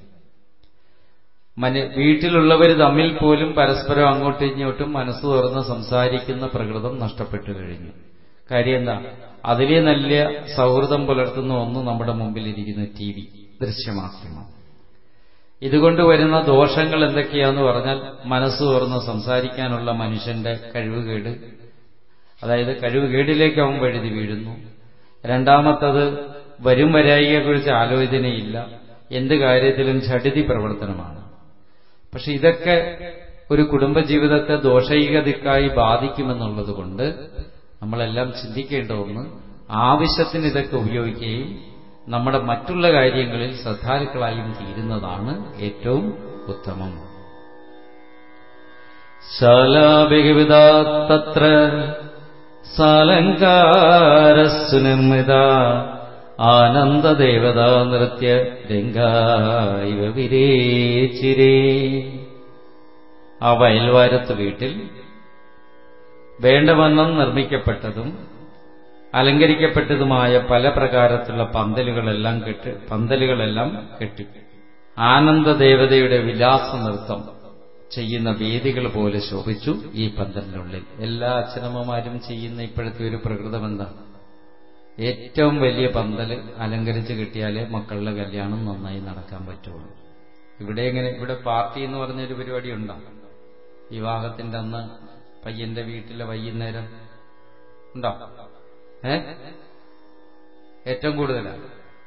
Speaker 1: മന വീട്ടിലുള്ളവർ തമ്മിൽ പോലും പരസ്പരം അങ്ങോട്ടും ഇങ്ങോട്ടും മനസ്സ് തുറന്ന് സംസാരിക്കുന്ന പ്രകൃതം നഷ്ടപ്പെട്ടു കഴിഞ്ഞു കാര്യം എന്താ അതിലെ നല്ല സൗഹൃദം പുലർത്തുന്ന ഒന്ന് നമ്മുടെ മുമ്പിൽ ഇരിക്കുന്ന ടി വി ദൃശ്യമാധ്യമം ഇതുകൊണ്ട് വരുന്ന ദോഷങ്ങൾ എന്തൊക്കെയാന്ന് പറഞ്ഞാൽ മനസ്സ് തുറന്ന് സംസാരിക്കാനുള്ള മനുഷ്യന്റെ കഴിവുകേട് അതായത് കഴിവുകേടിലേക്ക് അവൻ വഴുതി വീഴുന്നു രണ്ടാമത്തത് വരും വരായികയെക്കുറിച്ച് ആലോചനയില്ല എന്ത് കാര്യത്തിലും ഝടിതി പ്രവർത്തനമാണ് പക്ഷെ ഇതൊക്കെ ഒരു കുടുംബജീവിതത്തെ ദോഷൈക ദിക്കായി ബാധിക്കുമെന്നുള്ളത് കൊണ്ട് നമ്മളെല്ലാം ചിന്തിക്കേണ്ട ഒന്ന് ആവശ്യത്തിന് ഇതൊക്കെ ഉപയോഗിക്കുകയും നമ്മുടെ മറ്റുള്ള കാര്യങ്ങളിൽ ശ്രദ്ധാലുക്കളായും തീരുന്നതാണ് ഏറ്റവും ഉത്തമം ശാലാഭിവിധാത്തത്ര സാലങ്കാരസ്സു നിർമ്മിത ആനന്ദദേവതാ നൃത്യ രംഗായിവ വിരേച്ചിരേ ആ വയൽവാരത്ത് വീട്ടിൽ വേണ്ടവണ്ണം നിർമ്മിക്കപ്പെട്ടതും അലങ്കരിക്കപ്പെട്ടതുമായ പല പ്രകാരത്തിലുള്ള പന്തലുകളെല്ലാം കെട്ടി പന്തലുകളെല്ലാം കെട്ടി ആനന്ദദേവതയുടെ വിലാസ നൃത്തം ചെയ്യുന്ന വേദികൾ പോലെ ശോഭിച്ചു ഈ പന്തലിനുള്ളിൽ എല്ലാ അച്ഛനമ്മമാരും ചെയ്യുന്ന ഇപ്പോഴത്തെ ഒരു പ്രകൃതം എന്താണ് ഏറ്റവും വലിയ പന്തല് അലങ്കരിച്ച് കിട്ടിയാലേ മക്കളുടെ കല്യാണം നന്നായി നടക്കാൻ പറ്റുള്ളൂ ഇവിടെ എങ്ങനെ ഇവിടെ പാർട്ടി എന്ന് പറഞ്ഞൊരു പരിപാടി ഉണ്ടോ വിവാഹത്തിന്റെ അന്ന് പയ്യന്റെ വീട്ടിലെ വൈകുന്നേരം ഉണ്ടോ ഏ ഏറ്റവും കൂടുതലാണ്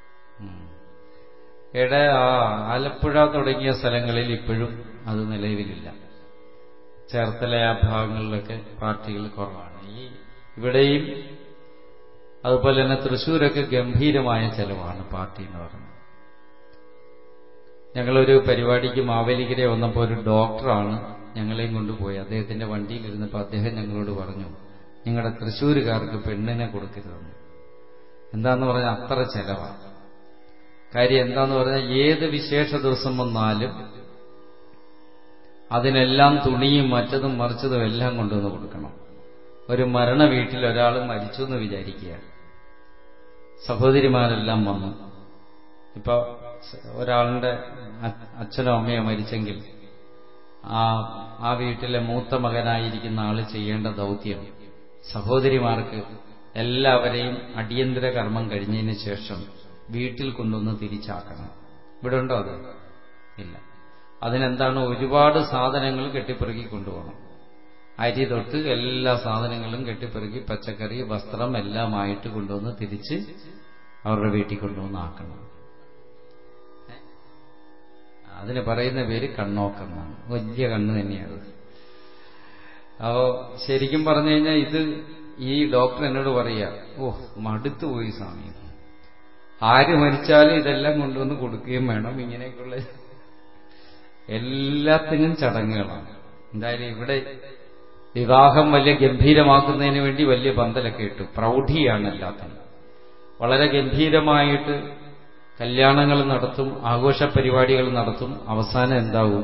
Speaker 1: ഇവിടെ ആ ആലപ്പുഴ തുടങ്ങിയ സ്ഥലങ്ങളിൽ ഇപ്പോഴും അത് നിലവിലില്ല ചേർത്തല ആ ഭാഗങ്ങളിലൊക്കെ പാർട്ടികൾ കുറവാണ് ഈ ഇവിടെയും അതുപോലെ തന്നെ തൃശ്ശൂരൊക്കെ ഗംഭീരമായ ചെലവാണ് പാർട്ടി എന്ന് പറയുന്നത് ഞങ്ങളൊരു പരിപാടിക്ക് മാവേലിക്കര വന്നപ്പോൾ ഒരു ഡോക്ടറാണ് ഞങ്ങളെയും കൊണ്ടുപോയി അദ്ദേഹത്തിന്റെ വണ്ടിയിലിരുന്നപ്പോൾ അദ്ദേഹം ഞങ്ങളോട് പറഞ്ഞു നിങ്ങളുടെ തൃശ്ശൂരുകാർക്ക് പെണ്ണിനെ കൊടുക്കരുതെന്ന് എന്താന്ന് പറഞ്ഞാൽ അത്ര ചെലവാണ് കാര്യം എന്താന്ന് പറഞ്ഞാൽ ഏത് വിശേഷ ദിവസം വന്നാലും അതിനെല്ലാം തുണിയും മറ്റതും മറിച്ചതും എല്ലാം കൊണ്ടുവന്ന് കൊടുക്കണം ഒരു മരണ വീട്ടിൽ ഒരാൾ മരിച്ചു എന്ന് വിചാരിക്കുക സഹോദരിമാരെല്ലാം വന്നു ഇപ്പൊ ഒരാളുടെ അച്ഛനോ അമ്മയോ മരിച്ചെങ്കിൽ ആ ആ വീട്ടിലെ മൂത്ത മകനായിരിക്കുന്ന ആള് ചെയ്യേണ്ട ദൗത്യം സഹോദരിമാർക്ക് എല്ലാവരെയും അടിയന്തര കർമ്മം കഴിഞ്ഞതിന് ശേഷം വീട്ടിൽ കൊണ്ടുവന്ന് തിരിച്ചാക്കണം ഇവിടെ ഉണ്ടോ അത് ഇല്ല അതിനെന്താണ് ഒരുപാട് സാധനങ്ങൾ കെട്ടിപ്പെറുക്കി കൊണ്ടുപോകണം അരി തൊട്ട് എല്ലാ സാധനങ്ങളും കെട്ടിപ്പെറുക്കി പച്ചക്കറി വസ്ത്രം എല്ലാമായിട്ട് കൊണ്ടുവന്ന് തിരിച്ച് അവരുടെ വീട്ടിൽ കൊണ്ടുവന്ന് ആക്കണം അതിന് പറയുന്ന പേര് കണ്ണോക്കെന്നാണ് വലിയ കണ്ണ് തന്നെയാണ് അപ്പോ ശരിക്കും പറഞ്ഞു കഴിഞ്ഞാൽ ഇത് ഈ ഡോക്ടർ എന്നോട് പറയാ ഓ മടുത്തു പോയി സ്വാമി ആര് മരിച്ചാലും ഇതെല്ലാം കൊണ്ടുവന്ന് കൊടുക്കുകയും വേണം ഇങ്ങനെയൊക്കെയുള്ള എല്ലാത്തിനും ചടങ്ങുകളാണ് എന്തായാലും ഇവിടെ വിവാഹം വലിയ ഗംഭീരമാക്കുന്നതിന് വേണ്ടി വലിയ പന്തലൊക്കെ ഇട്ടു പ്രൗഢിയാണ് എല്ലാത്തിനും വളരെ ഗംഭീരമായിട്ട് കല്യാണങ്ങൾ നടത്തും ആഘോഷ പരിപാടികൾ നടത്തും അവസാനം എന്താവും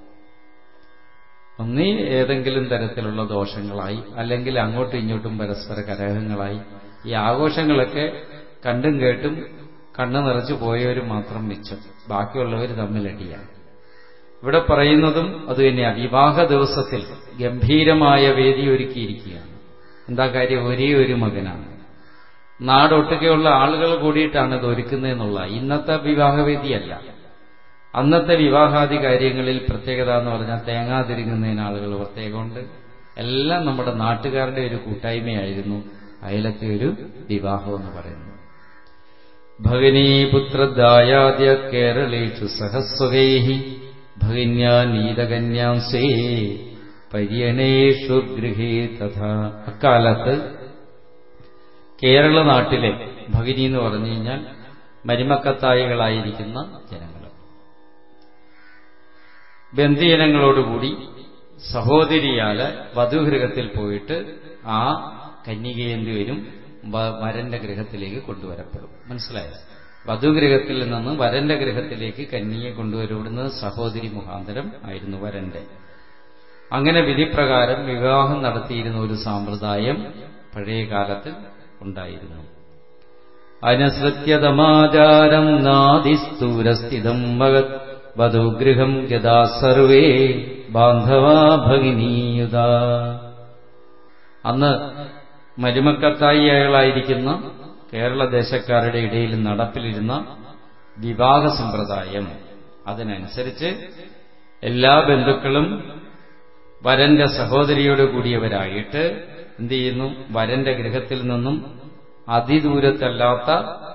Speaker 1: ഒന്നീ ഏതെങ്കിലും തരത്തിലുള്ള ദോഷങ്ങളായി അല്ലെങ്കിൽ അങ്ങോട്ടും ഇങ്ങോട്ടും പരസ്പര കലഹങ്ങളായി ഈ ആഘോഷങ്ങളൊക്കെ കണ്ടും കേട്ടും കണ്ണു നിറച്ചു പോയവർ മാത്രം മിച്ചം ബാക്കിയുള്ളവർ തമ്മിലടിയാണ് ഇവിടെ പറയുന്നതും അതുതന്നെയാണ് വിവാഹ ദിവസത്തിൽ ഗംഭീരമായ വേദി ഒരുക്കിയിരിക്കുകയാണ് എന്താ കാര്യം ഒരേ ഒരു മകനാണ് നാടൊട്ടുകയുള്ള ആളുകൾ കൂടിയിട്ടാണ് ഇത് ഒരുക്കുന്നതെന്നുള്ള ഇന്നത്തെ വിവാഹവേദിയല്ല അന്നത്തെ വിവാഹാദി കാര്യങ്ങളിൽ പ്രത്യേകത എന്ന് പറഞ്ഞാൽ തേങ്ങാ തിരിങ്ങുന്നതിന് ആളുകൾ പ്രത്യേകമുണ്ട് എല്ലാം നമ്മുടെ നാട്ടുകാരുടെ ഒരു കൂട്ടായ്മയായിരുന്നു അയലത്തെ ഒരു വിവാഹം എന്ന് പറയുന്നത് ഭഗിനീപുത്രദായാദ്യ കേരളേഷു സഹസ്വകൈ ഭഗിന്യാ നീതകന്യാം സ്വേ പര്യണേഷു ഗൃഹേ തഥാ അക്കാലത്ത് കേരള നാട്ടിലെ ഭഗിനി എന്ന് പറഞ്ഞു കഴിഞ്ഞാൽ മരുമക്കത്തായികളായിരിക്കുന്ന ജനങ്ങൾ ബന്ധിജനങ്ങളോടുകൂടി സഹോദരിയാല് വധുഗൃഹത്തിൽ പോയിട്ട് ആ കന്യകയേന്തി വരും വരന്റെ ഗൃഹത്തിലേക്ക് കൊണ്ടുവരപ്പെടും മനസ്സിലായോ വധുഗൃഹത്തിൽ നിന്ന് വരന്റെ ഗൃഹത്തിലേക്ക് കന്യയെ കൊണ്ടുവരപ്പെടുന്നത് സഹോദരി മുഖാന്തരം ആയിരുന്നു വരന്റെ അങ്ങനെ വിധിപ്രകാരം വിവാഹം നടത്തിയിരുന്ന ഒരു സാമ്പ്രദായം പഴയ കാലത്ത് ഉണ്ടായിരുന്നു അനുസൃത്യതമാചാരം നാദിസ്തൂരസ്ഥിതം മഗത് വധുഗൃഹം ഗതാ സർവേ ബാന്ധവാ ഭഗിനീയുത അന്ന് മരുമക്കത്തായികളായിരിക്കുന്ന കേരള ദേശക്കാരുടെ ഇടയിൽ നടപ്പിലിരുന്ന വിവാഹ സമ്പ്രദായം അതിനനുസരിച്ച് എല്ലാ ബന്ധുക്കളും വരന്റെ സഹോദരിയോട് കൂടിയവരായിട്ട് എന്ത് ചെയ്യുന്നു വരന്റെ ഗൃഹത്തിൽ നിന്നും അതിദൂരത്തല്ലാത്ത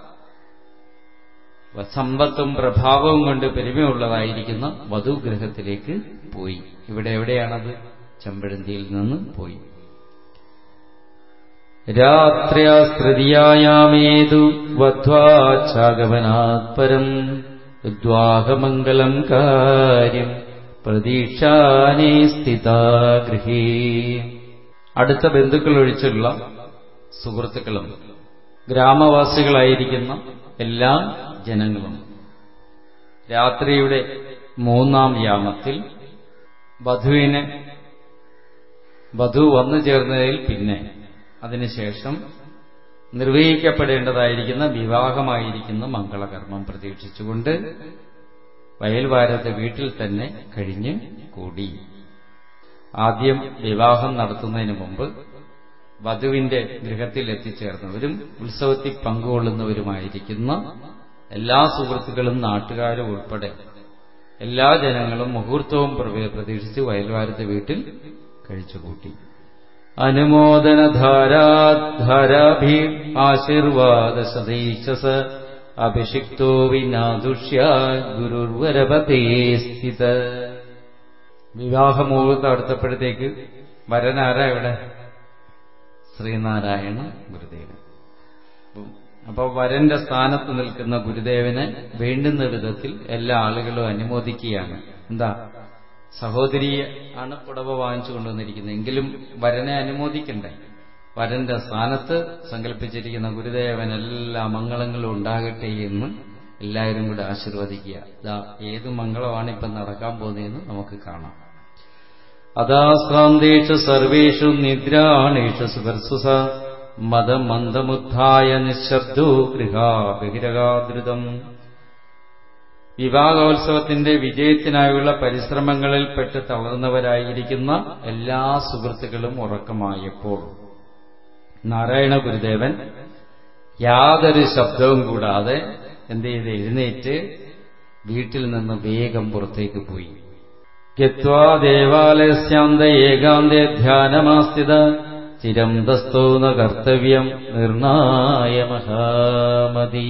Speaker 1: സമ്പത്തും പ്രഭാവവും കൊണ്ട് പെരുമയുള്ളതായിരിക്കുന്ന വധുഗൃഹത്തിലേക്ക് പോയി ഇവിടെ എവിടെയാണത് ചെമ്പഴന്തിയിൽ നിന്ന് പോയി രാത്ര്യാസ്തൃതിയായാമേതു വധ്വാചാഗമനാത്പരം ഉദ്വാഹമംഗലം കാര്യം പ്രതീക്ഷാനേ സ്ഥിതാഗൃഹേ അടുത്ത ബന്ധുക്കൾ ഒഴിച്ചുള്ള സുഹൃത്തുക്കളും ഗ്രാമവാസികളായിരിക്കുന്ന എല്ലാ ജനങ്ങളും രാത്രിയുടെ മൂന്നാം യാമത്തിൽ വധുവിന് വധു വന്നു ചേർന്നതിൽ പിന്നെ അതിനുശേഷം നിർവഹിക്കപ്പെടേണ്ടതായിരിക്കുന്ന വിവാഹമായിരിക്കുന്ന മംഗളകർമ്മം പ്രതീക്ഷിച്ചുകൊണ്ട് വയൽവാരത്തെ വീട്ടിൽ തന്നെ കഴിഞ്ഞ് കൂടി ആദ്യം വിവാഹം നടത്തുന്നതിന് മുമ്പ് വധുവിന്റെ ഗൃഹത്തിൽ എത്തിച്ചേർന്നവരും ഉത്സവത്തിൽ പങ്കുകൊള്ളുന്നവരുമായിരിക്കുന്ന എല്ലാ സുഹൃത്തുക്കളും നാട്ടുകാരും ഉൾപ്പെടെ എല്ലാ ജനങ്ങളും മുഹൂർത്തവും പ്രതീക്ഷിച്ച് വയൽവാരത്തെ വീട്ടിൽ കഴിച്ചുകൂട്ടി അനുമോദനധാരാധാരാഭി ആശീർവാദ സദൈശസ അഭിഷിക്തോ വിനാദുഷ്യ ഗുരുർവരപതേ സ്ഥിത വിവാഹമുഹൂർത്തം അടുത്തപ്പോഴത്തേക്ക് വരനാരാ ഇവിടെ ശ്രീനാരായണ ഗുരുദേവൻ അപ്പോൾ വരന്റെ സ്ഥാനത്ത് നിൽക്കുന്ന ഗുരുദേവനെ വേണ്ടുന്ന വിധത്തിൽ എല്ലാ ആളുകളും അനുമോദിക്കുകയാണ് എന്താ സഹോദരിയെ ആണ് പുടവ വാങ്ങിച്ചു കൊണ്ടുവന്നിരിക്കുന്നത് എങ്കിലും വരനെ അനുമോദിക്കണ്ടേ വരന്റെ സ്ഥാനത്ത് സങ്കല്പിച്ചിരിക്കുന്ന ഗുരുദേവൻ എല്ലാ മംഗളങ്ങളും ഉണ്ടാകട്ടെ എന്ന് എല്ലാവരും കൂടെ ആശീർവദിക്കുക ഇതാ ഏത് മംഗളമാണ് ഇപ്പം നടക്കാൻ പോകുന്നതെന്ന് നമുക്ക് കാണാം അതാശ്രാന്തേഷു സർവേഷു നിദ്രാണേഷു സുഖർസുസ മതമന്ദമുദ്ധായ നിശബ്ദോ ഗൃഹാ ബഹിരകാദ്രുതം വിവാഹോത്സവത്തിന്റെ വിജയത്തിനായുള്ള പരിശ്രമങ്ങളിൽപ്പെട്ട് തളർന്നവരായിരിക്കുന്ന എല്ലാ സുഹൃത്തുക്കളും ഉറക്കമായപ്പോൾ നാരായണ ഗുരുദേവൻ യാതൊരു ശബ്ദവും കൂടാതെ എന്ത് ചെയ്ത് എഴുന്നേറ്റ് വീട്ടിൽ നിന്ന് വേഗം പുറത്തേക്ക് പോയി ഗത്വാ ദേവാലയസ്യാന്ത ഏകാന്തേ ധ്യാനമാസ്ഥിത ചിരം ദസ്തോ ന കർത്തവ്യം നിർണായ മഹാമതി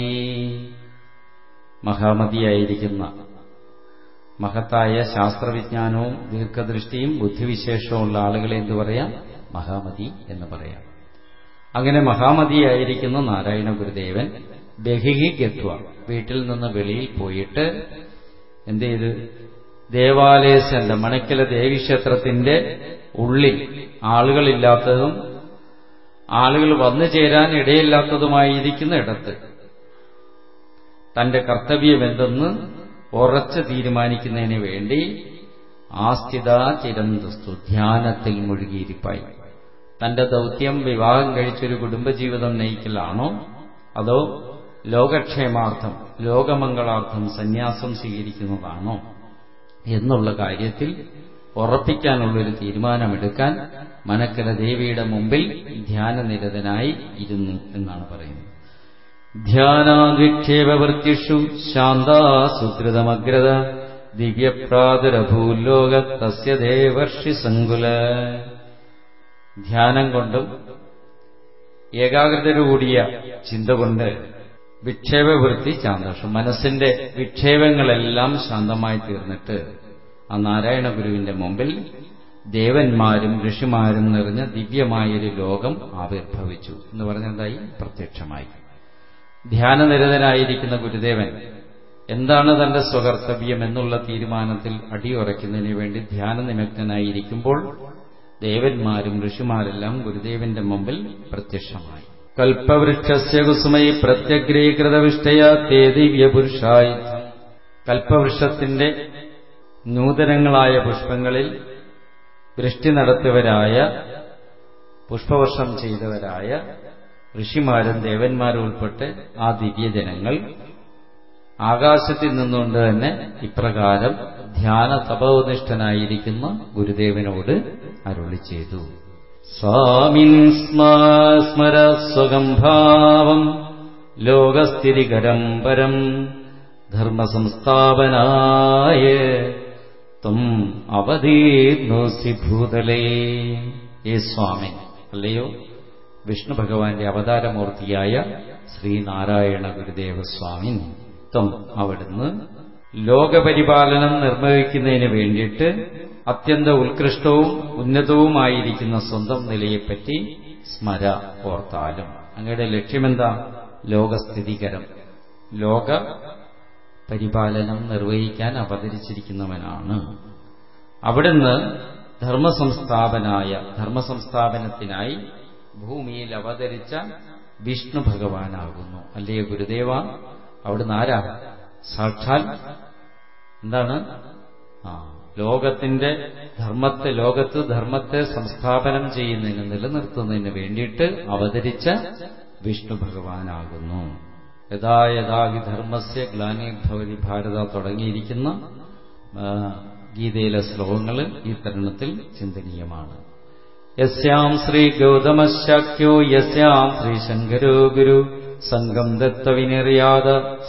Speaker 1: മഹാമതിയായിരിക്കുന്ന മഹത്തായ ശാസ്ത്രവിജ്ഞാനവും ദീർഘദൃഷ്ടിയും ബുദ്ധിവിശേഷവും ഉള്ള ആളുകളെ എന്തു പറയാം മഹാമതി എന്ന് പറയാം അങ്ങനെ മഹാമതിയായിരിക്കുന്ന നാരായണ ഗുരുദേവൻ ബഹിഹി ഗത്വ വീട്ടിൽ നിന്ന് വെളിയിൽ പോയിട്ട് എന്ത് ചെയ്ത് ദേവാലയത്തിന്റെ മണക്കല ദേവീക്ഷേത്രത്തിന്റെ ഉള്ളിൽ ആളുകളില്ലാത്തതും ആളുകൾ വന്നു ചേരാൻ ഇടയില്ലാത്തതുമായിരിക്കുന്ന ഇടത്ത് തന്റെ കർത്തവ്യം എന്തെന്ന് ഉറച്ച് തീരുമാനിക്കുന്നതിന് വേണ്ടി ആസ്ഥിത ചിരന്തസ്തു ധ്യാനത്തിൽ മുഴുകിയിരിപ്പായി തന്റെ ദൗത്യം വിവാഹം കഴിച്ചൊരു കുടുംബജീവിതം നയിക്കലാണോ അതോ ലോകക്ഷേമാർത്ഥം ലോകമംഗളാർത്ഥം സന്യാസം സ്വീകരിക്കുന്നതാണോ എന്നുള്ള കാര്യത്തിൽ ഉറപ്പിക്കാനുള്ളൊരു തീരുമാനമെടുക്കാൻ മനക്കര ദേവിയുടെ മുമ്പിൽ ധ്യാനനിരതനായി ഇരുന്നു എന്നാണ് പറയുന്നത് ധ്യാനാദ്വിക്ഷേപവൃത്തിഷു ശാന്താസുദ്രതമഗ്രത ദിവ്യപ്രാതുരഭൂലോക തസ്യ ദേവർഷി സങ്കുല ധ്യാനം കൊണ്ടും ഏകാഗ്രതയോടുകൂടിയ ചിന്ത കൊണ്ട് വിക്ഷേപവൃത്തി ശാന്തോഷം മനസ്സിന്റെ വിക്ഷേപങ്ങളെല്ലാം ശാന്തമായി തീർന്നിട്ട് ആ നാരായണ ഗുരുവിന്റെ മുമ്പിൽ ദേവന്മാരും ഋഷിമാരും നിറഞ്ഞ ദിവ്യമായൊരു ലോകം ആവിർഭവിച്ചു എന്ന് പറഞ്ഞതായി പ്രത്യക്ഷമായി ധ്യാനനിരതനായിരിക്കുന്ന ഗുരുദേവൻ എന്താണ് തന്റെ സ്വകർത്തവ്യം എന്നുള്ള തീരുമാനത്തിൽ അടിയുറയ്ക്കുന്നതിന് വേണ്ടി ധ്യാനനിമഗ്നനായിരിക്കുമ്പോൾ ദേവന്മാരും ഋഷിമാരെല്ലാം ഗുരുദേവന്റെ മുമ്പിൽ പ്രത്യക്ഷമായി കൽപ്പവൃക്ഷസ്യ കുസുമൈ പ്രത്യഗ്രീകൃതവിഷ്ടയ തേ ദിവ്യപുരുഷായി കൽപ്പവൃക്ഷത്തിന്റെ നൂതനങ്ങളായ പുഷ്പങ്ങളിൽ വൃഷ്ടി നടത്തിയവരായ പുഷ്പവർഷം ചെയ്തവരായ ഋഷിമാരും ദേവന്മാരും ഉൾപ്പെട്ട് ആ ദിവ്യജനങ്ങൾ ആകാശത്തിൽ നിന്നുകൊണ്ട് തന്നെ ഇപ്രകാരം ധ്യാന തപോനിഷ്ഠനായിരിക്കുന്ന ഗുരുദേവനോട് അരുളി ചെയ്തു സ്വാമിൻ സ്മര സ്വഗംഭാവം ലോകസ്ഥിതികരം പരം ധർമ്മസംസ്ഥാപനായ ത്വം അവതീർണോസി ഭൂതലേ ഏ സ്വാമി അല്ലയോ വിഷ്ണു ഭഗവാന്റെ അവതാരമൂർത്തിയായ ശ്രീനാരായണ ഗുരുദേവ സ്വാമി ത്വം അവിടുന്ന് ലോകപരിപാലനം നിർവഹിക്കുന്നതിന് വേണ്ടിയിട്ട് അത്യന്ത ഉത്കൃഷ്ടവും ഉന്നതവുമായിരിക്കുന്ന സ്വന്തം നിലയെപ്പറ്റി സ്മര ഓർത്താലും അങ്ങയുടെ ലക്ഷ്യമെന്താ ലോകസ്ഥിതികരം ലോക പരിപാലനം നിർവഹിക്കാൻ അവതരിച്ചിരിക്കുന്നവനാണ് അവിടുന്ന് ധർമ്മസംസ്ഥാപനായ ധർമ്മസംസ്ഥാപനത്തിനായി ഭൂമിയിൽ അവതരിച്ച വിഷ്ണു ഭഗവാനാകുന്നു അല്ലയോ ഗുരുദേവ അവിടുന്ന് ആരാ സാക്ഷാൽ എന്താണ് ആ ലോകത്തിന്റെ ധർമ്മത്തെ ലോകത്ത് ധർമ്മത്തെ സംസ്ഥാപനം ചെയ്യുന്നതിന് നിലനിർത്തുന്നതിന് വേണ്ടിയിട്ട് അവതരിച്ച വിഷ്ണു ഭഗവാനാകുന്നു യഥാ യഥാ ഹി ധർമ്മസ്യ ഗ്ലാനിർഭവതി ഭാരത തുടങ്ങിയിരിക്കുന്ന ഗീതയിലെ ശ്ലോകങ്ങൾ ഈ തരുണത്തിൽ ചിന്തനീയമാണ് യസ്യാം ശ്രീ ഗൗതമശാക്യോ യസ്യാം ശ്രീ ശങ്കരോ ഗുരു സംഘം ദത്തവിനിറിയാത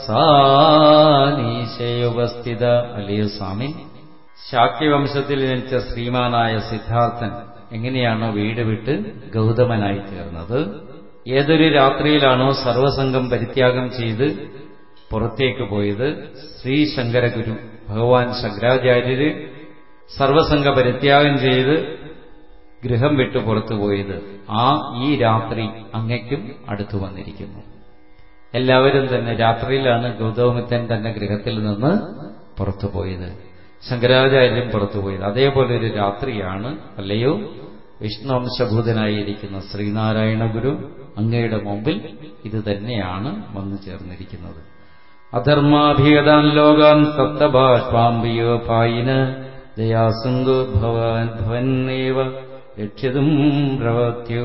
Speaker 1: സാനീശയോപസ്ഥിത അല്ലയോ സ്വാമി ശാക്യവംശത്തിൽ ജനിച്ച ശ്രീമാനായ സിദ്ധാർത്ഥൻ എങ്ങനെയാണോ വീട് വിട്ട് ഗൗതമനായി തീർന്നത് ഏതൊരു രാത്രിയിലാണോ സർവസംഘം പരിത്യാഗം ചെയ്ത് പുറത്തേക്ക് പോയത് ശ്രീ ശങ്കരഗുരു ഭഗവാൻ ശങ്കരാചാര്യര് സർവസംഘ പരിത്യാഗം ചെയ്ത് ഗൃഹം വിട്ടു പുറത്തു പോയത് ആ ഈ രാത്രി അങ്ങയ്ക്കും അടുത്തു വന്നിരിക്കുന്നു എല്ലാവരും തന്നെ രാത്രിയിലാണ് ഗൗതമത്തൻ തന്റെ ഗൃഹത്തിൽ നിന്ന് പുറത്തുപോയത് ശങ്കരാചാര്യം പുറത്തുപോയത് അതേപോലെ ഒരു രാത്രിയാണ് അല്ലയോ വിഷ്ണുവംശഭൂതനായിരിക്കുന്ന ശ്രീനാരായണ ഗുരു അങ്ങയുടെ മുമ്പിൽ ഇത് തന്നെയാണ് വന്നു ചേർന്നിരിക്കുന്നത് അധർമാഭിഗതാൻ ലോകാൻ സപ്തഭാഷ്പാമ്പിയോ പായിന് ദയാസുങ്കോ ഭവാൻ ഭവന്നേവ രക്ഷിതും പ്രവർത്യോ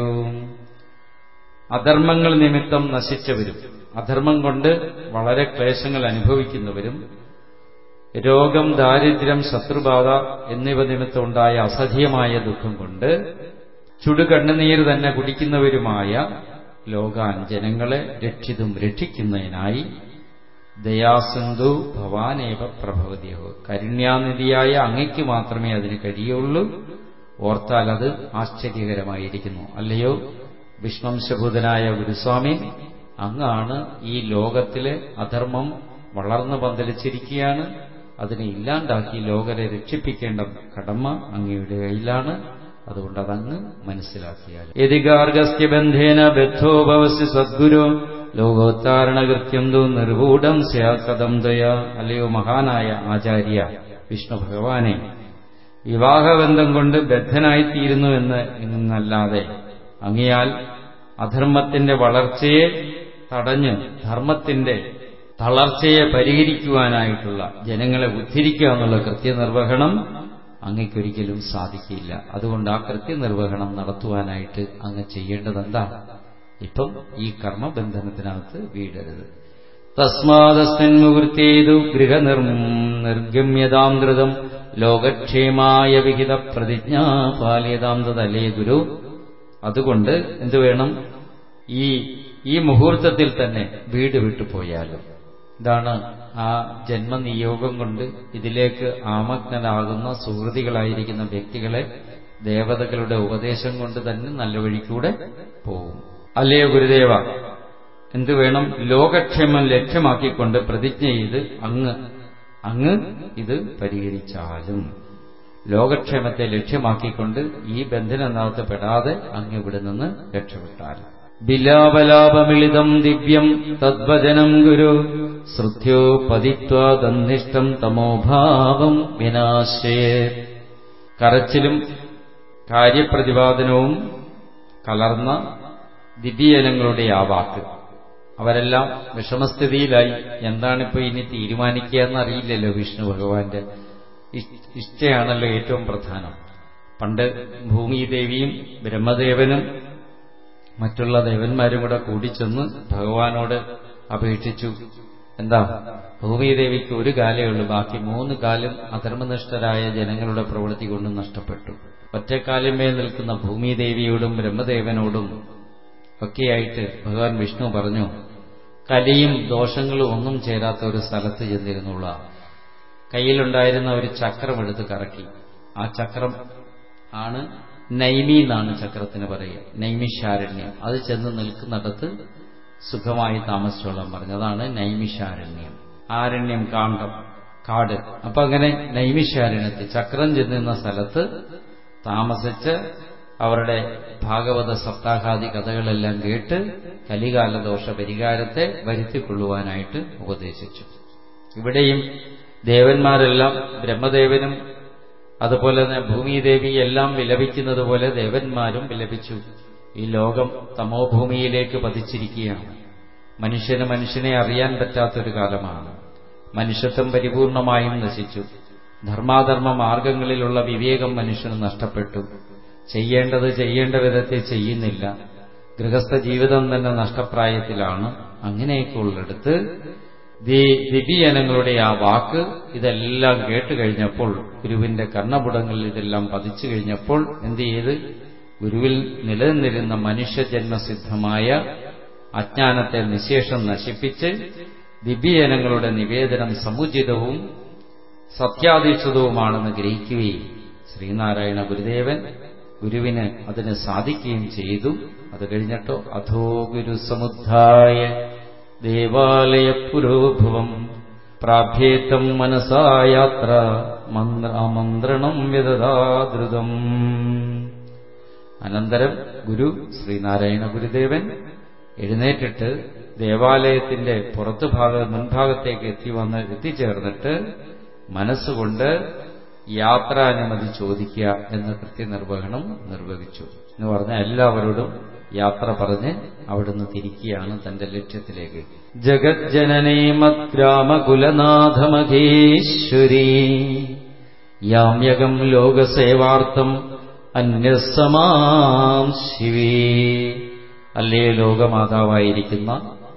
Speaker 1: അധർമ്മങ്ങൾ നിമിത്തം നശിച്ചവരും അധർമ്മം കൊണ്ട് വളരെ ക്ലേശങ്ങൾ അനുഭവിക്കുന്നവരും രോഗം ദാരിദ്ര്യം ശത്രുബാധ എന്നിവ നിമിത്തം ഉണ്ടായ അസഹ്യമായ ദുഃഖം കൊണ്ട് ചുടുകണ്ണുനീര് തന്നെ കുടിക്കുന്നവരുമായ ലോകാൻ ജനങ്ങളെ രക്ഷിതും രക്ഷിക്കുന്നതിനായി ദയാസിന്ധു ഭവാനേവ പ്രഭവതിയോ കരുണ്യാനിധിയായ അങ്ങയ്ക്ക് മാത്രമേ അതിന് കഴിയുള്ളൂ ഓർത്താൽ അത് ആശ്ചര്യകരമായിരിക്കുന്നു അല്ലയോ വിഷ്ണംശഭൂതനായ ഗുരുസ്വാമി അങ്ങാണ് ഈ ലോകത്തിലെ അധർമ്മം വളർന്നു പന്തലിച്ചിരിക്കുകയാണ് അതിനെ ഇല്ലാണ്ടാക്കി ലോകരെ രക്ഷിപ്പിക്കേണ്ട കടമ അങ്ങയുടെ കയ്യിലാണ് അതുകൊണ്ട് അതങ്ങ് മനസ്സിലാക്കിയാൽ യതികാർഗസ്യ ബന്ധേന ബദ്ധോഭവസ്യ സദ്ഗുരു ലോകോത്താരണകൃത്യം തു നിർവൂഢം സ്യാകഥം ദയ അല്ലയോ മഹാനായ ആചാര്യ വിഷ്ണു ഭഗവാനെ വിവാഹബന്ധം കൊണ്ട് ബദ്ധനായിത്തീരുന്നു എന്ന് എന്നല്ലാതെ അങ്ങയാൽ അധർമ്മത്തിന്റെ വളർച്ചയെ തടഞ്ഞ് ധർമ്മത്തിന്റെ തളർച്ചയെ പരിഹരിക്കുവാനായിട്ടുള്ള ജനങ്ങളെ ഉദ്ധരിക്കുക എന്നുള്ള കൃത്യനിർവഹണം അങ്ങയ്ക്കൊരിക്കലും സാധിക്കില്ല അതുകൊണ്ട് ആ കൃത്യനിർവഹണം നടത്തുവാനായിട്ട് അങ്ങ് ചെയ്യേണ്ടത് എന്താ ഇപ്പം ഈ കർമ്മബന്ധനത്തിനകത്ത് വീടരുത് തസ്മാദസ്മിൻ മുഹൂർത്തേതു ഗൃഹനിർ നിർഗമ്യതാം ധൃതം ലോകക്ഷേമായ വിഹിത പ്രതിജ്ഞാ പാലിയതാം തതല്ലേ ഗുരു അതുകൊണ്ട് എന്തു വേണം ഈ ഈ മുഹൂർത്തത്തിൽ തന്നെ വീട് വിട്ടുപോയാലും ഇതാണ് ആ ജന്മനിയോഗം കൊണ്ട് ഇതിലേക്ക് ആമഗ്നരാകുന്ന സുഹൃതികളായിരിക്കുന്ന വ്യക്തികളെ ദേവതകളുടെ ഉപദേശം കൊണ്ട് തന്നെ നല്ല വഴിക്കൂടെ പോകും അല്ലയോ ഗുരുദേവ എന്തു വേണം ലോകക്ഷേമം ലക്ഷ്യമാക്കിക്കൊണ്ട് പ്രതിജ്ഞ ചെയ്ത് അങ്ങ് അങ്ങ് ഇത് പരിഹരിച്ചാലും ലോകക്ഷേമത്തെ ലക്ഷ്യമാക്കിക്കൊണ്ട് ഈ ബന്ധനനാഥത്ത് പെടാതെ അങ്ങ് ഇവിടെ നിന്ന് രക്ഷപ്പെട്ടാൽ ബിലാപലാപമിളിതം ദിവ്യം തദ്വചനം ഗുരു ശ്രുത്യോ പതിത്വാദന്നിഷ്ടം തമോഭാവം വിനാശയേ കരച്ചിലും കാര്യപ്രതിപാദനവും കലർന്ന ദിവ്യജനങ്ങളുടെ ആ വാക്ക് അവരെല്ലാം വിഷമസ്ഥിതിയിലായി എന്താണിപ്പോ ഇനി തീരുമാനിക്കുക എന്നറിയില്ലല്ലോ വിഷ്ണു ഭഗവാന്റെ ഇഷ്ടയാണല്ലോ ഏറ്റവും പ്രധാനം പണ്ട് ഭൂമിദേവിയും ബ്രഹ്മദേവനും മറ്റുള്ള ദേവന്മാരും കൂടെ കൂടിച്ചെന്ന് ഭഗവാനോട് അപേക്ഷിച്ചു എന്താ ഭൂമിദേവിക്ക് ഒരു കാലേ ഉള്ളൂ ബാക്കി മൂന്ന് കാലം അധർമ്മനിഷ്ഠരായ ജനങ്ങളുടെ പ്രവൃത്തി കൊണ്ട് നഷ്ടപ്പെട്ടു ഒറ്റക്കാലിന്മേൽ നിൽക്കുന്ന ഭൂമിദേവിയോടും ബ്രഹ്മദേവനോടും ഒക്കെയായിട്ട് ഭഗവാൻ വിഷ്ണു പറഞ്ഞു കലിയും ദോഷങ്ങളും ഒന്നും ചേരാത്ത ഒരു സ്ഥലത്ത് ചെന്നിരുന്നുള്ള കയ്യിലുണ്ടായിരുന്ന ഒരു ചക്രം എടുത്ത് കറക്കി ആ ചക്രം ആണ് നൈമി എന്നാണ് ചക്രത്തിന് പറയുക നൈമിഷാരണ്യം അത് ചെന്ന് നിൽക്കുന്നിടത്ത് സുഖമായി താമസിച്ചോളാൻ പറഞ്ഞു അതാണ് നൈമിഷാരണ്യം ആരണ്യം കാണ്ഡം കാട് അപ്പൊ അങ്ങനെ നൈമിഷാരണ്യത്തിൽ ചക്രം ചെന്നിരുന്ന സ്ഥലത്ത് താമസിച്ച് അവരുടെ ഭാഗവത സപ്താഹാദി കഥകളെല്ലാം കേട്ട് കലികാല ദോഷ പരിഹാരത്തെ വരുത്തിക്കൊള്ളുവാനായിട്ട് ഉപദേശിച്ചു ഇവിടെയും ദേവന്മാരെല്ലാം ബ്രഹ്മദേവനും അതുപോലെ തന്നെ ഭൂമിദേവി എല്ലാം വിലപിക്കുന്നത് പോലെ ദേവന്മാരും വിലപിച്ചു ഈ ലോകം തമോഭൂമിയിലേക്ക് പതിച്ചിരിക്കുകയാണ് മനുഷ്യന് മനുഷ്യനെ അറിയാൻ പറ്റാത്തൊരു കാലമാണ് മനുഷ്യത്വം പരിപൂർണമായും നശിച്ചു ധർമാധർമ്മ മാർഗങ്ങളിലുള്ള വിവേകം മനുഷ്യന് നഷ്ടപ്പെട്ടു ചെയ്യേണ്ടത് ചെയ്യേണ്ട വിധത്തിൽ ചെയ്യുന്നില്ല ഗൃഹസ്ഥ ജീവിതം തന്നെ നഷ്ടപ്രായത്തിലാണ് അങ്ങനെയൊക്കെ ഉള്ളിടത്ത് ദിവ്യജനങ്ങളുടെ ആ വാക്ക് ഇതെല്ലാം കേട്ട് കഴിഞ്ഞപ്പോൾ ഗുരുവിന്റെ കർണപുടങ്ങളിൽ ഇതെല്ലാം പതിച്ചു കഴിഞ്ഞപ്പോൾ എന്ത് ചെയ്ത് ഗുരുവിൽ നിലനിന്നിരുന്ന മനുഷ്യജന്മസിദ്ധമായ അജ്ഞാനത്തെ നിശേഷം നശിപ്പിച്ച് ദിവ്യജനങ്ങളുടെ നിവേദനം സമുചിതവും സത്യാധീക്ഷിതവുമാണെന്ന് ഗ്രഹിക്കുകയും ശ്രീനാരായണ ഗുരുദേവൻ ഗുരുവിന് അതിന് സാധിക്കുകയും ചെയ്തു അത് കഴിഞ്ഞിട്ടോ അധോ ഗുരുസമുദ്ധായ ദേവാലയ പുരോഭവം പ്രാഭ്യേത്തം മനസായാത്ര മന്ത്രാമന്ത്രണം വ്യതധാദ്രുതം അനന്തരം ഗുരു ശ്രീനാരായണ ഗുരുദേവൻ എഴുന്നേറ്റിട്ട് ദേവാലയത്തിന്റെ പുറത്തു ഭാഗ മുൻഭാഗത്തേക്ക് എത്തി വന്ന് എത്തിച്ചേർന്നിട്ട് മനസ്സുകൊണ്ട് യാത്രാനുമതി ചോദിക്കുക എന്ന കൃത്യനിർവഹണം നിർവഹിച്ചു എന്ന് പറഞ്ഞാൽ എല്ലാവരോടും യാത്ര പറഞ്ഞ് അവിടുന്ന് തിരിക്കുകയാണ് തന്റെ ലക്ഷ്യത്തിലേക്ക് ജഗജ്ജനനീമഗ്രാമകുലനാഥമഹേശ്വരി യാമ്യകം ലോകസേവാർത്ഥം അന്യസമാം ശിവേ അല്ലേ ലോകമാതാവായിരിക്കുന്ന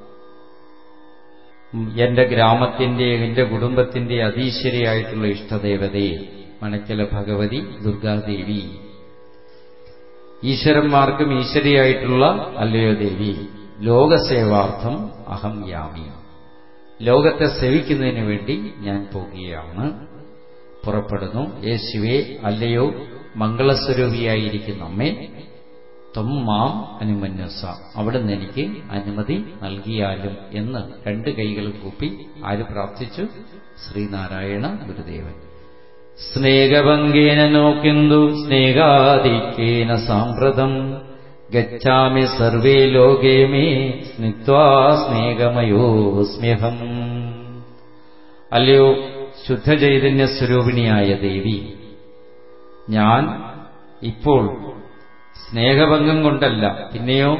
Speaker 1: എന്റെ ഗ്രാമത്തിന്റെ എന്റെ കുടുംബത്തിന്റെ അതീശ്വരിയായിട്ടുള്ള ഇഷ്ടദേവതയെ മണക്കല ഭഗവതി ദുർഗാദേവി ഈശ്വരന്മാർക്കും ഈശ്വരിയായിട്ടുള്ള അല്ലയോ ദേവി ലോകസേവാർത്ഥം അഹം യാമി ലോകത്തെ സേവിക്കുന്നതിന് വേണ്ടി ഞാൻ പോകുകയാണ് പുറപ്പെടുന്നു യേശുവേ അല്ലയോ മംഗളസ്വരൂപിയായിരിക്കുന്ന അമ്മേ ത്വം മാം അനുമന്യസ അവിടുന്ന് എനിക്ക് അനുമതി നൽകിയാലും എന്ന് രണ്ട് കൈകൾ കൂപ്പി ആര് പ്രാർത്ഥിച്ചു ശ്രീനാരായണ ഗുരുദേവൻ സ്നേഹഭംഗേന നോക്കിന്തു സ്നേഹാധിക്യേന സാമ്പ്രതം ഗച്ഛാമി സർവേ ലോകേ മേ സ്നിഗ്ധ്വാ സ്നേഹമയോസ്മ്യഹം അല്ലയോ ശുദ്ധചൈതന്യ സ്വരൂപിണിയായ ദേവി ഞാൻ ഇപ്പോൾ സ്നേഹഭംഗം കൊണ്ടല്ല പിന്നെയോ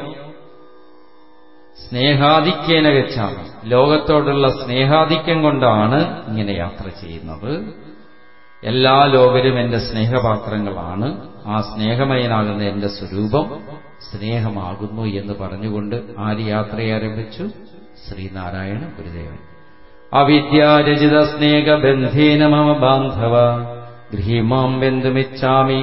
Speaker 1: സ്നേഹാധിക്യേന ഗച്ഛാമി ലോകത്തോടുള്ള സ്നേഹാധിക്യം കൊണ്ടാണ് ഇങ്ങനെ യാത്ര ചെയ്യുന്നത് എല്ലാ ലോകരും എന്റെ സ്നേഹപാത്രങ്ങളാണ് ആ സ്നേഹമയനാകുന്ന എന്റെ സ്വരൂപം സ്നേഹമാകുന്നു എന്ന് പറഞ്ഞുകൊണ്ട് ആര് യാത്രയെ ആരംഭിച്ചു ശ്രീനാരായണ ഗുരുദേവൻ അവിദ്യാരചിത സ്നേഹബന്ധേന മമ ബാന്ധവ ഗൃഹീമാം ബന്ധുമിച്ഛാമി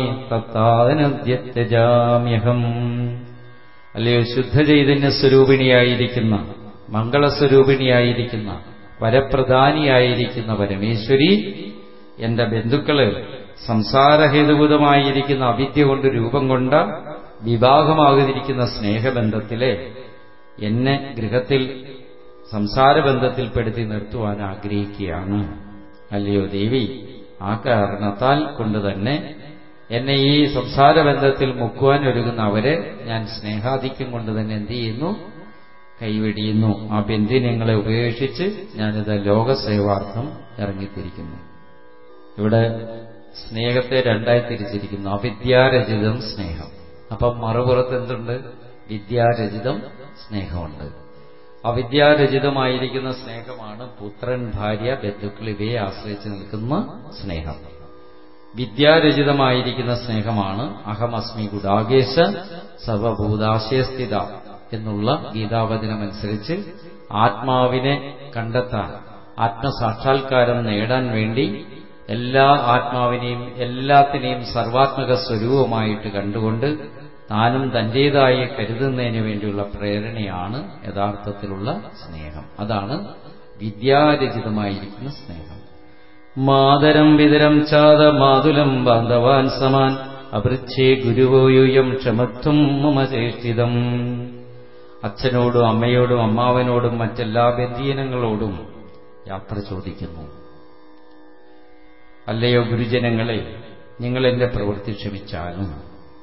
Speaker 1: തത്താദനദ്യത്യജാമ്യഹം അല്ലയോ ശുദ്ധചൈതന്യ സ്വരൂപിണിയായിരിക്കുന്ന മംഗളസ്വരൂപിണിയായിരിക്കുന്ന വരപ്രധാനിയായിരിക്കുന്ന പരമേശ്വരി എന്റെ ബന്ധുക്കള് സംസാരഹേതുഭൂതമായിരിക്കുന്ന അവിദ്യ കൊണ്ട് രൂപം കൊണ്ട വിവാഹമാകുതിരിക്കുന്ന സ്നേഹബന്ധത്തിലെ എന്നെ ഗൃഹത്തിൽ സംസാരബന്ധത്തിൽപ്പെടുത്തി നിർത്തുവാൻ ആഗ്രഹിക്കുകയാണ് അല്ലയോ ദേവി ആ കാരണത്താൽ കൊണ്ട് തന്നെ എന്നെ ഈ സംസാരബന്ധത്തിൽ മുക്കുവാൻ ഒരുങ്ങുന്ന അവരെ ഞാൻ സ്നേഹാധിക്യം കൊണ്ട് തന്നെ എന്ത് ചെയ്യുന്നു കൈവെടിയുന്നു ആ ബന്ധിനങ്ങളെ ഉപേക്ഷിച്ച് ഞാനിത് ലോകസേവാർത്ഥം ഇറങ്ങിത്തിരിക്കുന്നു ഇവിടെ സ്നേഹത്തെ രണ്ടായി തിരിച്ചിരിക്കുന്നു അവിദ്യാരചിതം സ്നേഹം അപ്പം മറുപുറത്ത് എന്തുണ്ട് വിദ്യാരചിതം സ്നേഹമുണ്ട് അവിദ്യാരചിതമായിരിക്കുന്ന സ്നേഹമാണ് പുത്രൻ ഭാര്യ ബന്ധുക്കൾ ഇവയെ ആശ്രയിച്ച് നിൽക്കുന്ന സ്നേഹം വിദ്യാരചിതമായിരിക്കുന്ന സ്നേഹമാണ് അഹമസ്മി ഗുഡാകേശ സർവഭൂതാശയസ്ഥിത എന്നുള്ള ഗീതാവചനമനുസരിച്ച് ആത്മാവിനെ കണ്ടെത്താൻ ആത്മസാക്ഷാത്കാരം നേടാൻ വേണ്ടി എല്ലാ ആത്മാവിനെയും എല്ലാത്തിനെയും സർവാത്മക സ്വരൂപമായിട്ട് കണ്ടുകൊണ്ട് താനും തന്റേതായി കരുതുന്നതിന് വേണ്ടിയുള്ള പ്രേരണയാണ് യഥാർത്ഥത്തിലുള്ള സ്നേഹം അതാണ് വിദ്യാരചിതമായിരിക്കുന്ന സ്നേഹം മാതരം വിതരം ചാത മാതുലം ബാന്ധവാൻ സമാൻ അപൃച്ഛേ ഗുരുവോയുയം ക്ഷമത്വം മമ ചേഷ്ടിതം അച്ഛനോടും അമ്മയോടും അമ്മാവനോടും മറ്റെല്ലാ ബന്ധീനങ്ങളോടും യാത്ര ചോദിക്കുന്നു അല്ലയോ ഗുരുജനങ്ങളെ നിങ്ങൾ എന്റെ പ്രവൃത്തി ക്ഷമിച്ചാലും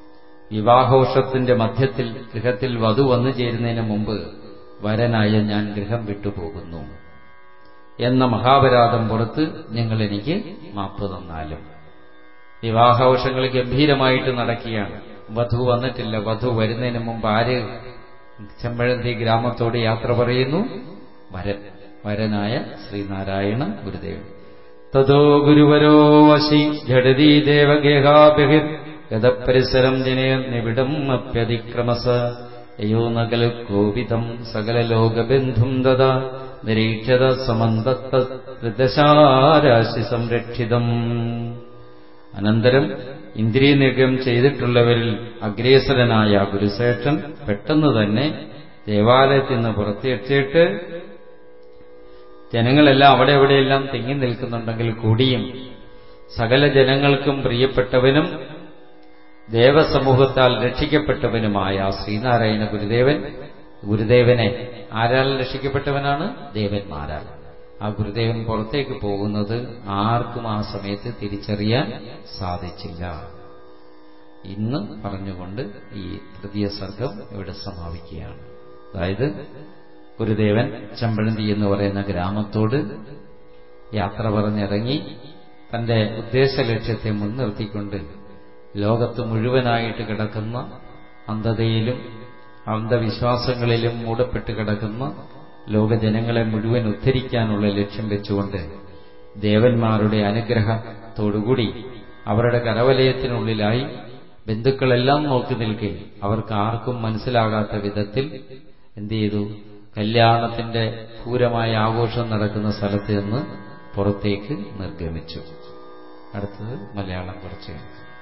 Speaker 1: വിവാഹോഷത്തിന്റെ മധ്യത്തിൽ ഗൃഹത്തിൽ വധു വന്നു ചേരുന്നതിന് മുമ്പ് വരനായ ഞാൻ ഗൃഹം വിട്ടുപോകുന്നു എന്ന മഹാപരാധം പുറത്ത് നിങ്ങൾ എനിക്ക് മാപ്പ് തന്നാലും വിവാഹാഘോഷങ്ങൾ ഗംഭീരമായിട്ട് നടക്കുകയാണ് വധു വന്നിട്ടില്ല വധു വരുന്നതിന് മുമ്പ് ആര് ചെമ്പഴന്തി ഗ്രാമത്തോട് യാത്ര പറയുന്നു വരൻ വരനായ ശ്രീനാരായണ ഗുരുദേവൻ തതോ ഗുരുവരോ വശി ജഡതി ദേവഗേഹാഭിഹിർ ഗതപരിസരം ജനേർ നിവിടം അപ്യതിക്രമസ യോ നകൽ കോപിതം സകല ലോകബന്ധും ദദ നിരീക്ഷത സമന്തത്തശാരാശി സംരക്ഷിതം അനന്തരം ഇന്ദ്രിയ നിഗ്രഹം ചെയ്തിട്ടുള്ളവരിൽ അഗ്രേസരനായ ഗുരുശ്രേഷ്ഠൻ പെട്ടെന്ന് തന്നെ ദേവാലയത്തിൽ നിന്ന് പുറത്തെത്തിയിട്ട് ജനങ്ങളെല്ലാം അവിടെ എവിടെയെല്ലാം തിങ്ങി നിൽക്കുന്നുണ്ടെങ്കിൽ കൂടിയും സകല ജനങ്ങൾക്കും പ്രിയപ്പെട്ടവനും ദേവസമൂഹത്താൽ രക്ഷിക്കപ്പെട്ടവനുമായ ശ്രീനാരായണ ഗുരുദേവൻ ഗുരുദേവനെ ആരാൽ രക്ഷിക്കപ്പെട്ടവനാണ് ദേവന്മാരാൽ ആ ഗുരുദേവൻ പുറത്തേക്ക് പോകുന്നത് ആർക്കും ആ സമയത്ത് തിരിച്ചറിയാൻ സാധിച്ചില്ല ഇന്ന് പറഞ്ഞുകൊണ്ട് ഈ തൃതീയ സർഗം ഇവിടെ സമാപിക്കുകയാണ് അതായത് ഗുരുദേവൻ ചെമ്പഴന്തി എന്ന് പറയുന്ന ഗ്രാമത്തോട് യാത്ര പറഞ്ഞിറങ്ങി തന്റെ ഉദ്ദേശ ലക്ഷ്യത്തെ മുൻനിർത്തിക്കൊണ്ട് ലോകത്ത് മുഴുവനായിട്ട് കിടക്കുന്ന അന്ധതയിലും അന്ധവിശ്വാസങ്ങളിലും മൂടപ്പെട്ട് കിടക്കുന്ന ലോകജനങ്ങളെ മുഴുവൻ ഉദ്ധരിക്കാനുള്ള ലക്ഷ്യം വെച്ചുകൊണ്ട് ദേവന്മാരുടെ അനുഗ്രഹത്തോടുകൂടി അവരുടെ കരവലയത്തിനുള്ളിലായി ബന്ധുക്കളെല്ലാം നോക്കി നിൽക്കെ അവർക്ക് ആർക്കും മനസ്സിലാകാത്ത വിധത്തിൽ എന്ത് ചെയ്തു കല്യാണത്തിന്റെ പൂരമായ ആഘോഷം നടക്കുന്ന സ്ഥലത്ത് നിന്ന് പുറത്തേക്ക് നിർഗമിച്ചു അടുത്തത് മലയാളം കുറച്ച്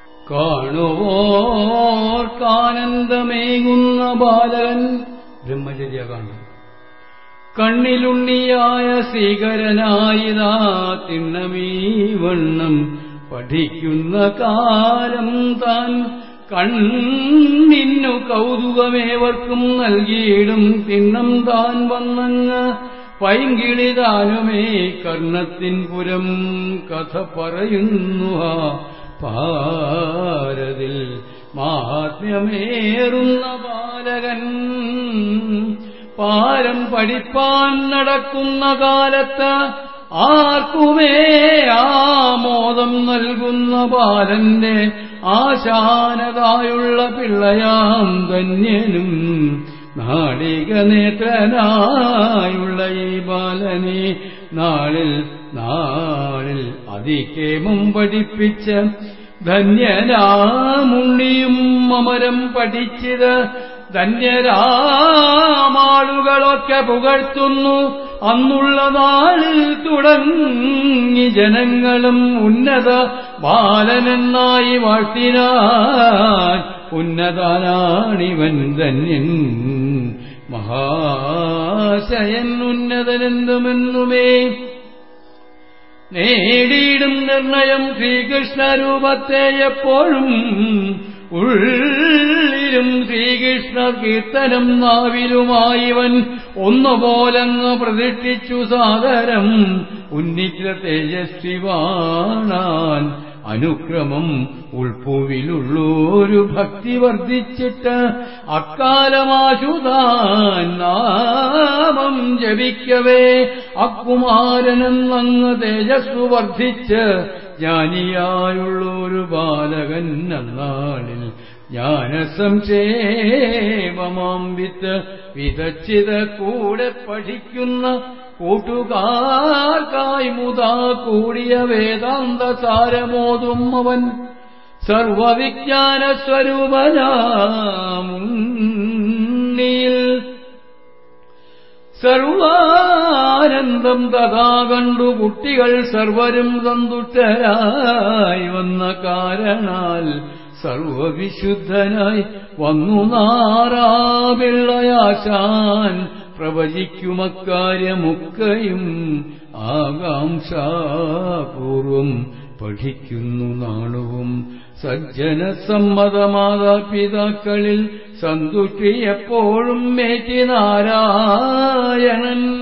Speaker 3: കാണുവോർക്കാനന്ദമേകുന്ന ബാലകൻ ബ്രഹ്മചര്യകാന്ഡം കണ്ണിലുണ്ണിയായ സ്വീകരനായിതാ തിണ്ണമീ വണ്ണം പഠിക്കുന്ന കാലം താൻ കണ്ണിന്നു കൗതുകമേവർക്കും നൽകിയിടും തിണ്ണം താൻ വന്നങ്ങ് പൈങ്കിളിതാനുമേ കർണത്തിൻ പുരം കഥ പറയുന്നു ആ പാരതിൽ മാഹാത്മ്യമേറുന്ന ബാലകൻ പാരം പഠിപ്പാൻ നടക്കുന്ന കാലത്ത് ആർക്കുമേ ആമോദം നൽകുന്ന ബാലന്റെ ആശാനതായുള്ള പിള്ളയാം ധന്യനും നാളിക നേത്രനായുള്ള ഈ ബാലനെ നാളിൽ നാളിൽ അതിക്കേമം പഠിപ്പിച്ച ധന്യരാമുണ്ണിയും അമരം പഠിച്ചത് ധന്യരാമാളുകളൊക്കെ പുകഴ്ത്തുന്നു അന്നുള്ള നാളിൽ തുടങ്ങി ജനങ്ങളും ഉന്നത ബാലനെന്നായി വാഴ്ത്തിനാൻ ഉന്നതനാണിവൻ ധന്യൻ മഹാശയൻ ഉന്നതനെന്തുമെന്നുമേ നേടിയിടും നിർണയം ശ്രീകൃഷ്ണരൂപത്തെ എപ്പോഴും ഉള്ളിലും ശ്രീകൃഷ്ണ കീർത്തനം നാവിലുമായിവൻ ഒന്നുപോലങ്ങ് പ്രതിഷ്ഠിച്ചു സാദരം ഉന്നിച്ച തേജസ്വിവാണാൻ അനുക്രമം ഉൾപ്പുവിലുള്ളൊരു ഭക്തി വർദ്ധിച്ചിട്ട് അക്കാലമാശുതാൻ നാമം ജപിക്കവേ അക്കുമാരനെന്നങ്ങ് തേജസ്സു വർദ്ധിച്ച് ജ്ഞാനിയായുള്ളൊരു ബാലകൻ അന്നാളിൽ ജ്ഞാനസംക്ഷേമമാം വിത്ത് വിതച്ചിത് കൂടെ പഠിക്കുന്ന കൂട്ടുകാർക്കായി മുതാ കൂടിയ വേദാന്ത സാരമോതും അവൻ സർവവിജ്ഞാന സ്വരൂപനാമുണ്ണിയിൽ സർവാനന്ദം തഥാ കണ്ടു കുട്ടികൾ സർവരും സന്തുഷ്ടരായി വന്ന കാരണാൽ സർവവിശുദ്ധനായി വന്നു നാറാപിള്ളയാശാൻ പ്രവചിക്കുമക്കാര്യമൊക്കെയും ആകാംക്ഷാപൂർവം പഠിക്കുന്നു നാണുവും സജ്ജന സമ്മതമാതാപിതാക്കളിൽ സന്തുഷ്ടി എപ്പോഴും മേറ്റി നാരായണൻ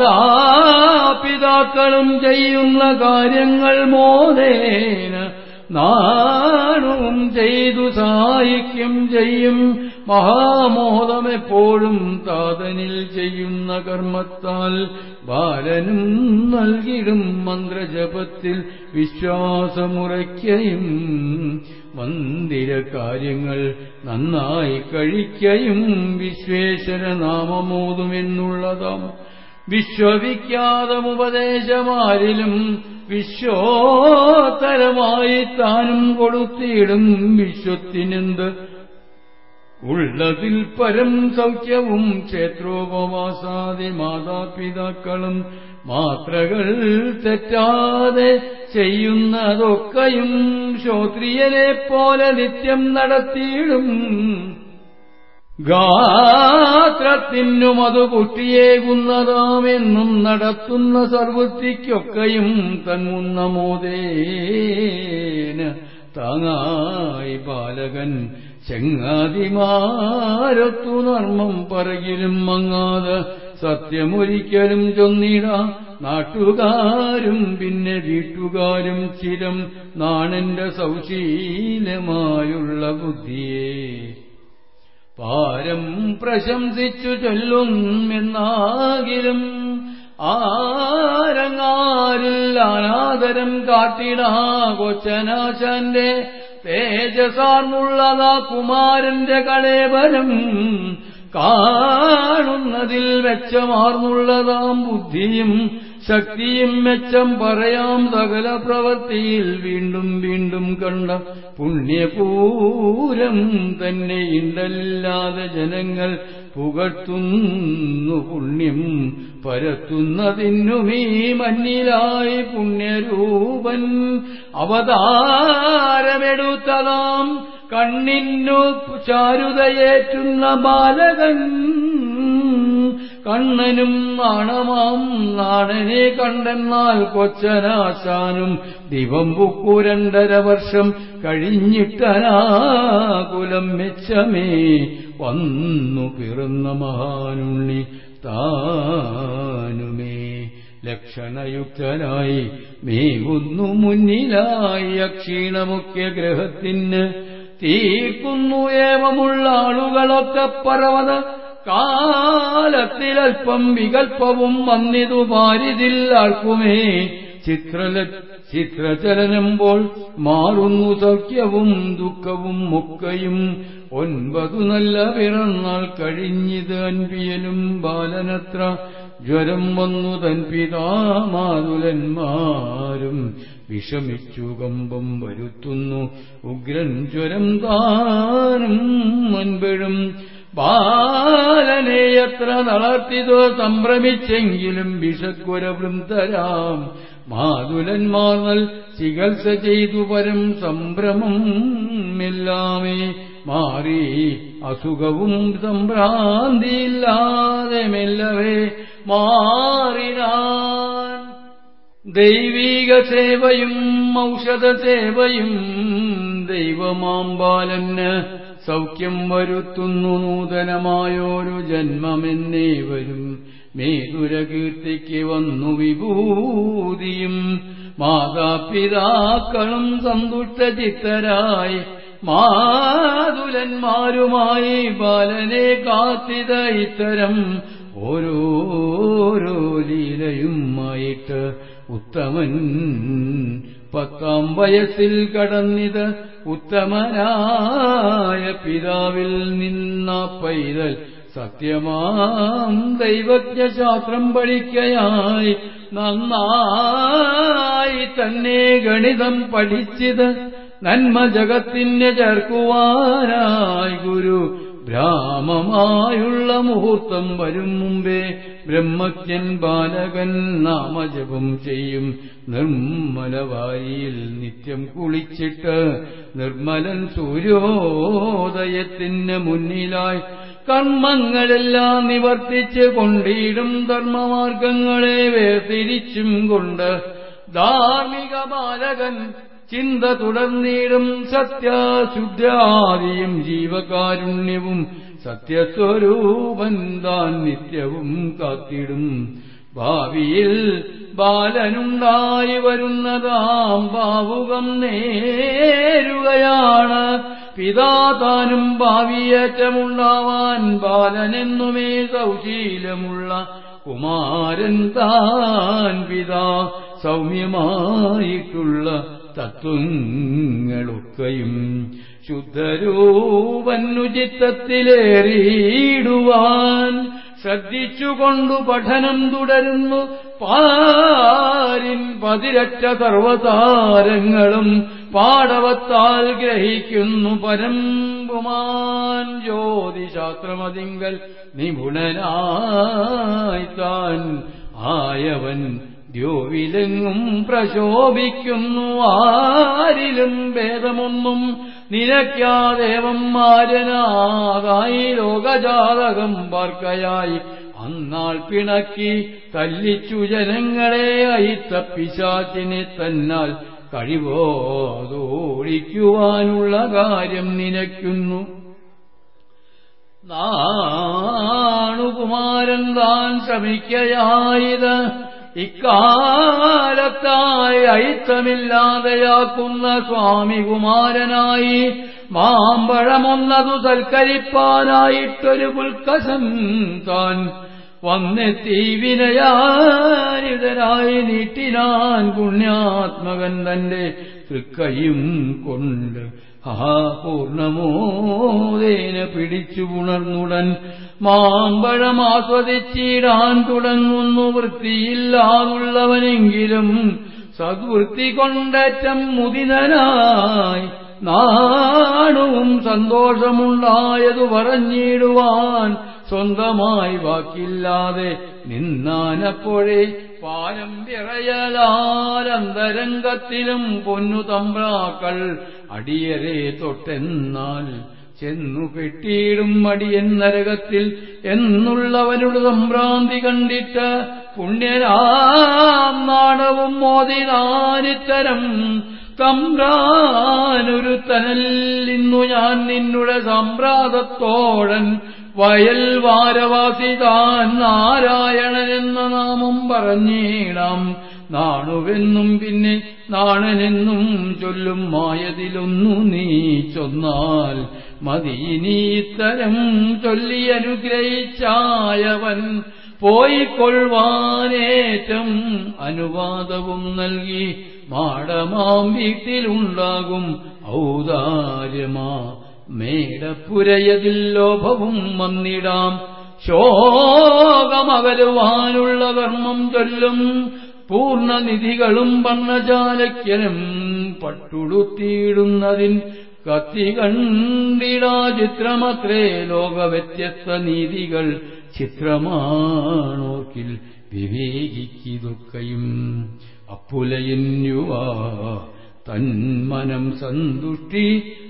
Speaker 3: മാതാപിതാക്കളും ചെയ്യുന്ന കാര്യങ്ങൾ മോദേന നാണവും ചെയ്തു സഹായിക്കും ചെയ്യും മഹാമോദമെപ്പോഴും താതനിൽ ചെയ്യുന്ന കർമ്മത്താൽ ബാലനും നൽകിടും മന്ത്രജപത്തിൽ വിശ്വാസമുറയ്ക്കയും മന്ദിര കാര്യങ്ങൾ നന്നായി കഴിക്കയും വിശ്വേശ്വര നാമമോതുമെന്നുള്ളതാം വിശ്വവിഖ്യാതമുപദേശമാരിലും വിശ്വോത്തരമായി താനും കൊടുത്തിടും വിശ്വത്തിനെന്ത് ഉള്ളതിൽ പരം സൗഖ്യവും ക്ഷേത്രോപവാസാദി മാതാപിതാക്കളും മാത്രകൾ തെറ്റാതെ ചെയ്യുന്നതൊക്കെയും ശ്രോത്രിയനെ പോലെ നിത്യം നടത്തിയിടും ഗാത്രത്തിനും അത് കുട്ടിയേകുന്നതാമെന്നും നടത്തുന്ന സർവൃത്തിക്കൊക്കെയും തങ്ങുന്ന മോദേന താങ്ങായി ബാലകൻ ചെങ്ങാതിമാരൊത്തു നർമ്മം പറകിലും മങ്ങാതെ സത്യമൊരിക്കലും ചൊന്നിട നാട്ടുകാരും പിന്നെ വീട്ടുകാരും ചിരം നാണന്റെ സൗശീലമായുള്ള ബുദ്ധിയെ പാരം പ്രശംസിച്ചു ചൊല്ലുമെന്നാകിലും ആരങ്ങാരിൽ അനാദരം കാട്ടിടാ കൊച്ചനാശാന്റെ തേജസാർന്നുള്ളതാ കുമാരന്റെ കളേബരം കാണുന്നതിൽ മെച്ചമാർന്നുള്ളതാം ബുദ്ധിയും ശക്തിയും മെച്ചം പറയാം സകല പ്രവൃത്തിയിൽ വീണ്ടും വീണ്ടും കണ്ട പുണ്യപൂരം തന്നെ ഇണ്ടല്ലാതെ ജനങ്ങൾ പുകഴ്ത്തുന്നു പുണ്യം പരത്തുന്നതിനുമീ മഞ്ഞിലായി പുണ്യരൂപൻ അവതാരമെടുത്തതാം കണ്ണിന്നു ചാരുതയേറ്റുന്ന ബാലകൻ കണ്ണനും നാണമാം നാണനെ കണ്ടെന്നാൽ കൊച്ചനാശാനും ദിവം പുക്കു രണ്ടര വർഷം കഴിഞ്ഞിട്ടനാകുലം മെച്ചമേ വന്നു പിറന്ന മഹാനുണ്ണി താനുമേ ലക്ഷണയുക്തനായി മേകുന്നു മുന്നിലായി അക്ഷീണമുഖ്യ ഗ്രഹത്തിന് തീർക്കുന്നു ഏവമുള്ള ആളുകളൊക്കെ പർവ്വത കാലത്തിലൽപ്പം വികൽപ്പവും വന്നിതു പാരിതിൽ ആർക്കുമേ ചിത്രല ചിത്രചലനമ്പോൾ മാറുന്നു സൗഖ്യവും ദുഃഖവും ഒക്കെയും ഒൻപതു നല്ല പിറന്നാൾ കഴിഞ്ഞിത് അൻപിയനും ബാലനത്ര ജ്വരം വന്നു തൻ പിതാമാതുലന്മാരും വിഷമിച്ചു കമ്പം വരുത്തുന്നു ഉഗ്രൻ ജ്വരം താനും മുൻപഴും ബാലനെ എത്ര നടത്തിതോ സംഭ്രമിച്ചെങ്കിലും വിഷക്കുരവും തരാം മാതുലന്മാർ നൽ ചികിത്സ ചെയ്തു വരും സംഭ്രമം എല്ലാമേ മാറി അസുഖവും സംഭ്രാന്തിയില്ലാതെ മെല്ലവേ മാറിനാൻ ദൈവീക സേവയും ഔഷധ സേവയും ദൈവമാമ്പാലന് സൗഖ്യം വരുത്തുന്നു നൂതനമായൊരു ജന്മമെന്നേവരും മേതുരകീർത്തിക്ക് വന്നു വിഭൂതിയും മാതാപിതാക്കളും സന്തുഷ്ടചിത്തരായി മാതുലന്മാരുമായി ബാലനെ കാത്തിത ഇത്തരം ഓരോരോ ലീലയുമായിട്ട് ഉത്തമൻ പത്താം വയസ്സിൽ കടന്നിത് ഉത്തമനായ പിതാവിൽ നിന്ന പൈതൽ സത്യമാം ദൈവജ്ഞശാസ്ത്രം പഠിക്കയായി നന്നായി തന്നെ ഗണിതം പഠിച്ചത് നന്മ ജഗത്തിന് ചേർക്കുവാനായി ഗുരു ബ്രാഹ്മമായുള്ള മുഹൂർത്തം വരും മുമ്പേ ബ്രഹ്മജ്ഞൻ ബാലകൻ നാമജപം ചെയ്യും നിർമ്മലവാരിയിൽ നിത്യം കുളിച്ചിട്ട് നിർമ്മലൻ സൂര്യോദയത്തിന് മുന്നിലായി കർമ്മങ്ങളെല്ലാം നിവർത്തിച്ച് കൊണ്ടിടും ധർമ്മമാർഗങ്ങളെ വേർതിരിച്ചും കൊണ്ട് ധാർമ്മിക ബാലകൻ ചിന്ത തുടർന്നിടും സത്യശുദ്ധാദിയും ജീവകാരുണ്യവും സത്യസ്വരൂപൻ താൻ നിത്യവും കാത്തിടും ഭാവിയിൽ ബാലനുണ്ടായി വരുന്നതാം ഭാവുകം നേരുകയാണ് പിതാതാനും ഭാവിയേറ്റമുണ്ടാവാൻ ബാലനെന്നുമേ സൗശീലമുള്ള കുമാരൻ താൻ പിതാ സൗമ്യമായിട്ടുള്ള തത്വങ്ങളൊക്കെയും ശുദ്ധരൂപന്നുചിത്തത്തിലേറിയിടുവാൻ ശ്രദ്ധിച്ചുകൊണ്ടു പഠനം തുടരുന്നു പാരിൻ പതിരറ്റ സർവതാരങ്ങളും പാടവത്താൽ ഗ്രഹിക്കുന്നു പരമ്പുമാൻ ജ്യോതിശാസ്ത്രമതിങ്കൽ നിപുണനായി താൻ ആയവൻ ദ്യോവിലെങ്ങും പ്രശോഭിക്കുന്നു ആരിലും ഭേദമൊന്നും നിരക്കാദേവം മാരനാകായി ലോകജാതകം പാർക്കയായി അന്നാൾ പിണക്കി തല്ലിച്ചു ജനങ്ങളെ അയിത്തപ്പിശാച്ചിനെ തന്നാൽ കഴിവോതോടിക്കുവാനുള്ള കാര്യം നിനയ്ക്കുന്നു നാണുകുമാരൻ താൻ ശ്രമിക്കയായത് ഇക്കാലത്തായി അയിത്തമില്ലാതെയാക്കുന്ന സ്വാമികുമാരനായി മാമ്പഴമൊന്നതു സൽക്കരിപ്പാനായിട്ടൊരു പുൽക്കസം താൻ വന്നെത്തി വിനയാനിതനായി നീട്ടിനാൻ പുണ്യാത്മകൻ തന്റെ തൃക്കയും കൊണ്ട് ആ പൂർണമോദേന പിടിച്ചു പുണർന്നുടൻ മാമ്പഴം ആസ്വദിച്ചിടാൻ തുടങ്ങുന്നു വൃത്തിയില്ലാതുള്ളവനെങ്കിലും സദ്വൃത്തി കൊണ്ടേറ്റം മുദിതനായി നാണവും സന്തോഷമുണ്ടായതു പറഞ്ഞിടുവാൻ സ്വന്തമായി വാക്കില്ലാതെ നിന്നാനപ്പോഴേ പാലം വിറയലാലന്തരംഗത്തിലും പൊന്നു തമ്പ്രാക്കൾ അടിയരെ തൊട്ടെന്നാൽ ചെന്നു കെട്ടിയിടും അടിയൻ നരകത്തിൽ എന്നുള്ളവരുടെ സംഭ്രാന്തി കണ്ടിട്ട് പുണ്യനാം നാണവും മോദിനാനിത്തരം തമ്പ്രാനൊരു തനല്ലിന്നു ഞാൻ നിന്നുടെ സംഭ്രാതത്തോടൻ വയൽ വാരവാസി താൻ നാരായണൻ എന്ന നാമം പറഞ്ഞിടാം നാണുവെന്നും പിന്നെ നാണനെന്നും ചൊല്ലും മായതിലൊന്നു നീ ചൊന്നാൽ മതി നീ ഇത്തരം ചൊല്ലി അനുഗ്രഹിച്ചായവൻ പോയിക്കൊള്ളുവാനേറ്റം അനുവാദവും നൽകി മാടമാം വീട്ടിലുണ്ടാകും ഔദാര്യമാ മേടപ്പുരയതിൽ ലോഭവും വന്നിടാം ശോകമകലുവാനുള്ള കർമ്മം ചൊല്ലും പൂർണ്ണനിധികളും വർണ്ണചാലക്യനും പട്ടുടുത്തിയിടുന്നതിൻ കത്തി കണ്ടിടാ ചിത്രമത്രേ ലോകവ്യത്യസ്ത നീതികൾ ചിത്രമാണോർക്കിൽ വിവേകിക്കിതൊക്കെയും അപ്പുലയൻ യുവാ തന്മനം സന്തുഷ്ടി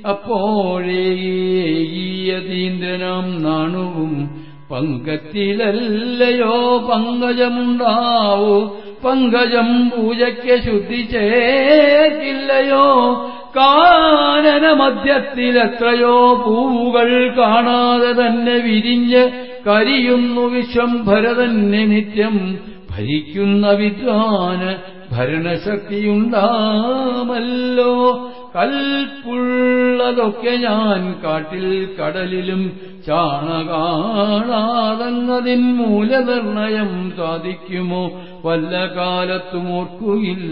Speaker 3: അപ്പോഴേയതീന്ദ്രനാം നാണുവും പങ്കത്തിലല്ലയോ പങ്കജമുണ്ടാവൂ പങ്കജം പൂജയ്ക്ക് ശുദ്ധി ചേർക്കില്ലയോ കാനന മധ്യത്തിലെത്രയോ പൂവുകൾ കാണാതെ തന്നെ വിരിഞ്ഞ് കരിയുന്നു വിശ്വംഭര തന്നെ നിത്യം ഭരിക്കുന്ന വിദ്വാന് ഭരണശക്തിയുണ്ടാമല്ലോ കൽപ്പുള്ളതൊക്കെ ഞാൻ കാട്ടിൽ കടലിലും ചാണകാണാതങ്ങതിൻ മൂലനിർണയം സാധിക്കുമോ വല്ല കാലത്തും ഓർക്കുകിൽ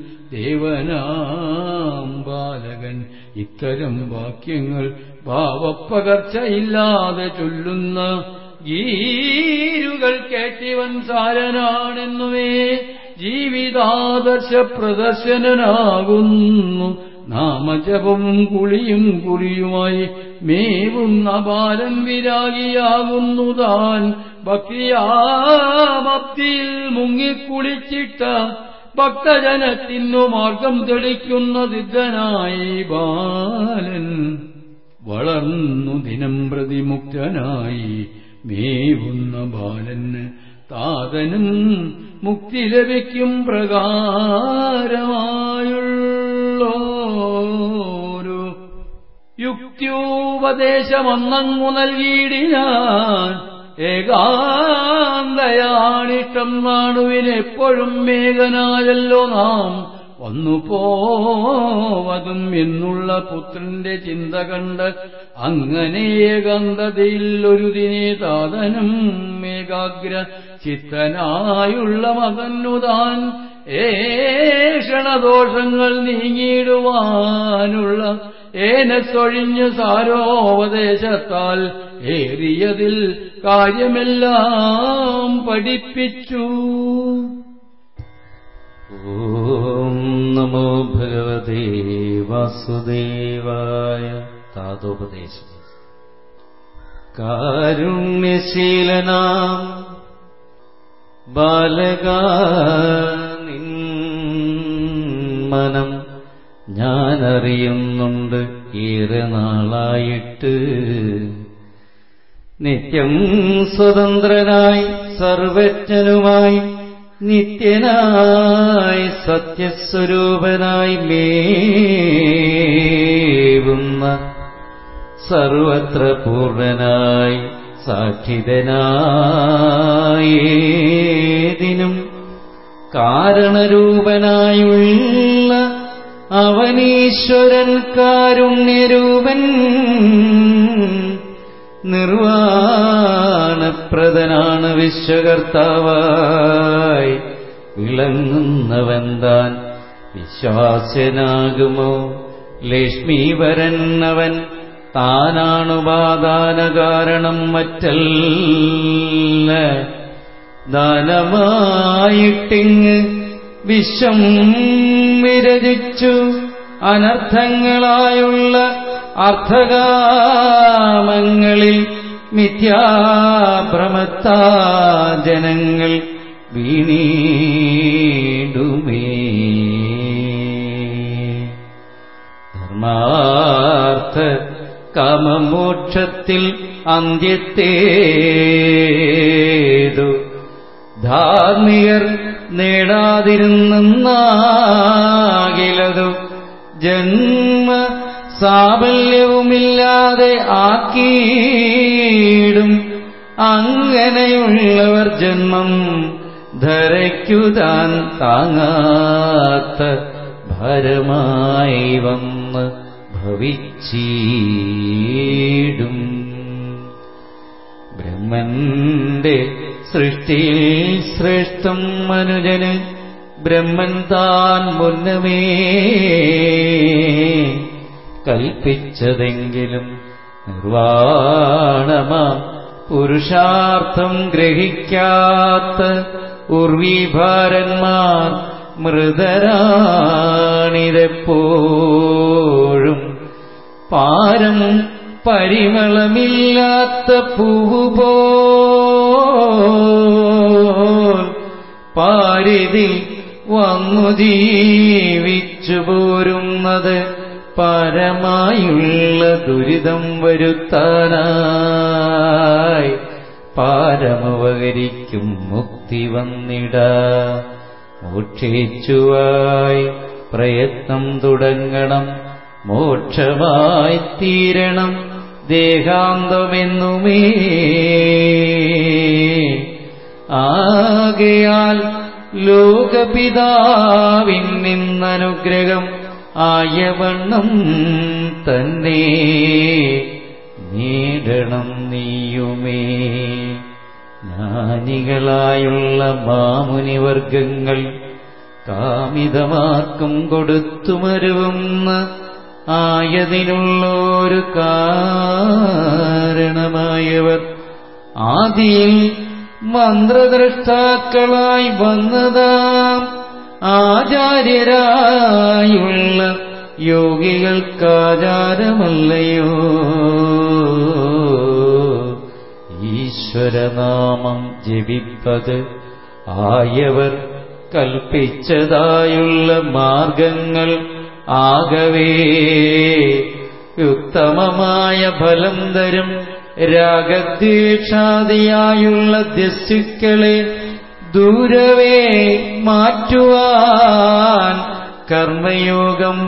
Speaker 3: ദേവനാം ബാലകൻ ഇത്തരം വാക്യങ്ങൾ ഭാവപ്പകർച്ചയില്ലാതെ ചൊല്ലുന്ന ഗീരുകൾ കേട്ടിവൻ സാരനാണെന്നുമേ ജീവിതാദർശ പ്രദർശനനാകുന്നു നാമജപവും കുളിയും കുളിയുമായി മേവുന്ന ബാലൻ വിരാഗിയാകുന്നു താൻ ഭക്തിയാമപ്തിയിൽ മുങ്ങിക്കുളിച്ചിട്ട ഭക്തജനത്തിനു മാർഗം തെളിക്കുന്ന സിദ്ധനായി ബാലൻ വളർന്നു ദിനം പ്രതിമുക്തനായി മേവുന്ന ബാലന് താതനും മുക്തി ലഭിക്കും പ്രകാരമായുള്ളോരു യുക്തിയോപദേശമന്നങ്ങു നൽകിയിടിനാൻ ഏകാന്തയാണിഷ്ടം നാടുവിനെപ്പോഴും മേഘനായല്ലോ നാം വന്നു പോവതും എന്നുള്ള പുത്രന്റെ ചിന്ത കണ്ട് അങ്ങനെ ഏകാന്തതയിൽ ഒരു ദിനെ താതനും ഏകാഗ്ര ചിത്തനായുള്ള മകനുതാൻ ഏഷണദോഷങ്ങൾ നീങ്ങിയിടുവാനുള്ള ഏനസൊഴിഞ്ഞ് സാരോപദേശത്താൽ ഏറിയതിൽ കാര്യമെല്ലാം പഠിപ്പിച്ചു
Speaker 2: ഓം നമോ ഭഗവതേ വാസുദേവായ താതോപദേശം കാരുണ്യശീലനാം ബാലക നിൻ മനം ഞാനറിയുന്നുണ്ട് ഏറെ നാളായിട്ട് നിത്യം സ്വതന്ത്രനായി സർവജ്ഞനുമായി നിത്യനായി സത്യസ്വരൂപനായി മേവുന്ന സർവത്ര പൂർണ്ണനായി സാക്ഷിതനായേതിനും കാരണരൂപനായുള്ള അവനീശ്വരൻ കാരുണ്യരൂപൻ നിർവാണപ്രദനാണ് വിശ്വകർത്താവായി വിളങ്ങുന്നവൻ താൻ വിശ്വാസ്യനാകുമോ ലക്ഷ്മീവരൻ അവൻ താനാണുപാദാന കാരണം മറ്റല്ല ദാനമായിട്ടിങ് വിശ്വം വിരചിച്ചു അനർത്ഥങ്ങളായുള്ള അർത്ഥകാമങ്ങളിൽ മിഥ്യാഭ്രമത്താ ജനങ്ങൾ വീണീടുമേ ധർമാർത്ഥ കാമമോക്ഷത്തിൽ അന്ത്യത്തേതു ധാർമ്മികർ നേടാതിരുന്നാകിലതു ജന്മ സാബല്യവുമില്ലാതെ ആക്കിയിടും അങ്ങനെയുള്ളവർ ജന്മം ധരയ്ക്കുതാൻ താങ്ങാത്ത ഭരമായി വന്ന് ഭവിച്ചീടും ബ്രഹ്മന്റെ സൃഷ്ടിയിൽ ശ്രേഷ്ഠം മനുജന് ബ്രഹ്മൻ താൻ മുന്നമേ കൽപ്പിച്ചതെങ്കിലും നിർവാണമാം പുരുഷാർത്ഥം ഗ്രഹിക്കാത്ത ഉർവീഭാരന്മാർ മൃതരാണിതെപ്പോഴും പാരം പരിമളമില്ലാത്ത പൂവ് പോൽ പാരിതിൽ വന്നു ജീവിച്ചു പോരുന്നത് പരമായുള്ള ദുരിതം വരുത്താനായി പാരമുപകരിക്കും മുക്തി വന്നിട മോക്ഷേച്ചുവായി പ്രയത്നം തുടങ്ങണം മോക്ഷമായി തീരണം ദേഹാന്തമെന്നുമേ ആകയാൽ ലോകപിതാവിൻ നിന്നനുഗ്രഹം ആയവണ്ണം തന്നെ നേടണം നീയുമേ ജ്ഞാനികളായുള്ള മാമുനിവർഗങ്ങൾ കാമിതമാർക്കും കൊടുത്തുമരുവുന്ന ആയതിനുള്ളൊരു കാരണമായവർ ആദിയിൽ മന്ത്രദ്രഷ്ടാക്കളായി വന്നതാം ആചാര്യരായുള്ള യോഗികൾക്കാചാരമല്ലയോ ഈശ്വരനാമം ജപിപ്പത് ആയവർ കൽപ്പിച്ചതായുള്ള മാർഗങ്ങൾ ആകവേ ഉത്തമമായ ഫലം തരും രാഗദ്വേഷാദിയായുള്ള ദസ്യുക്കളെ ദൂരവേ മാറ്റുവാൻ കർമ്മയോഗം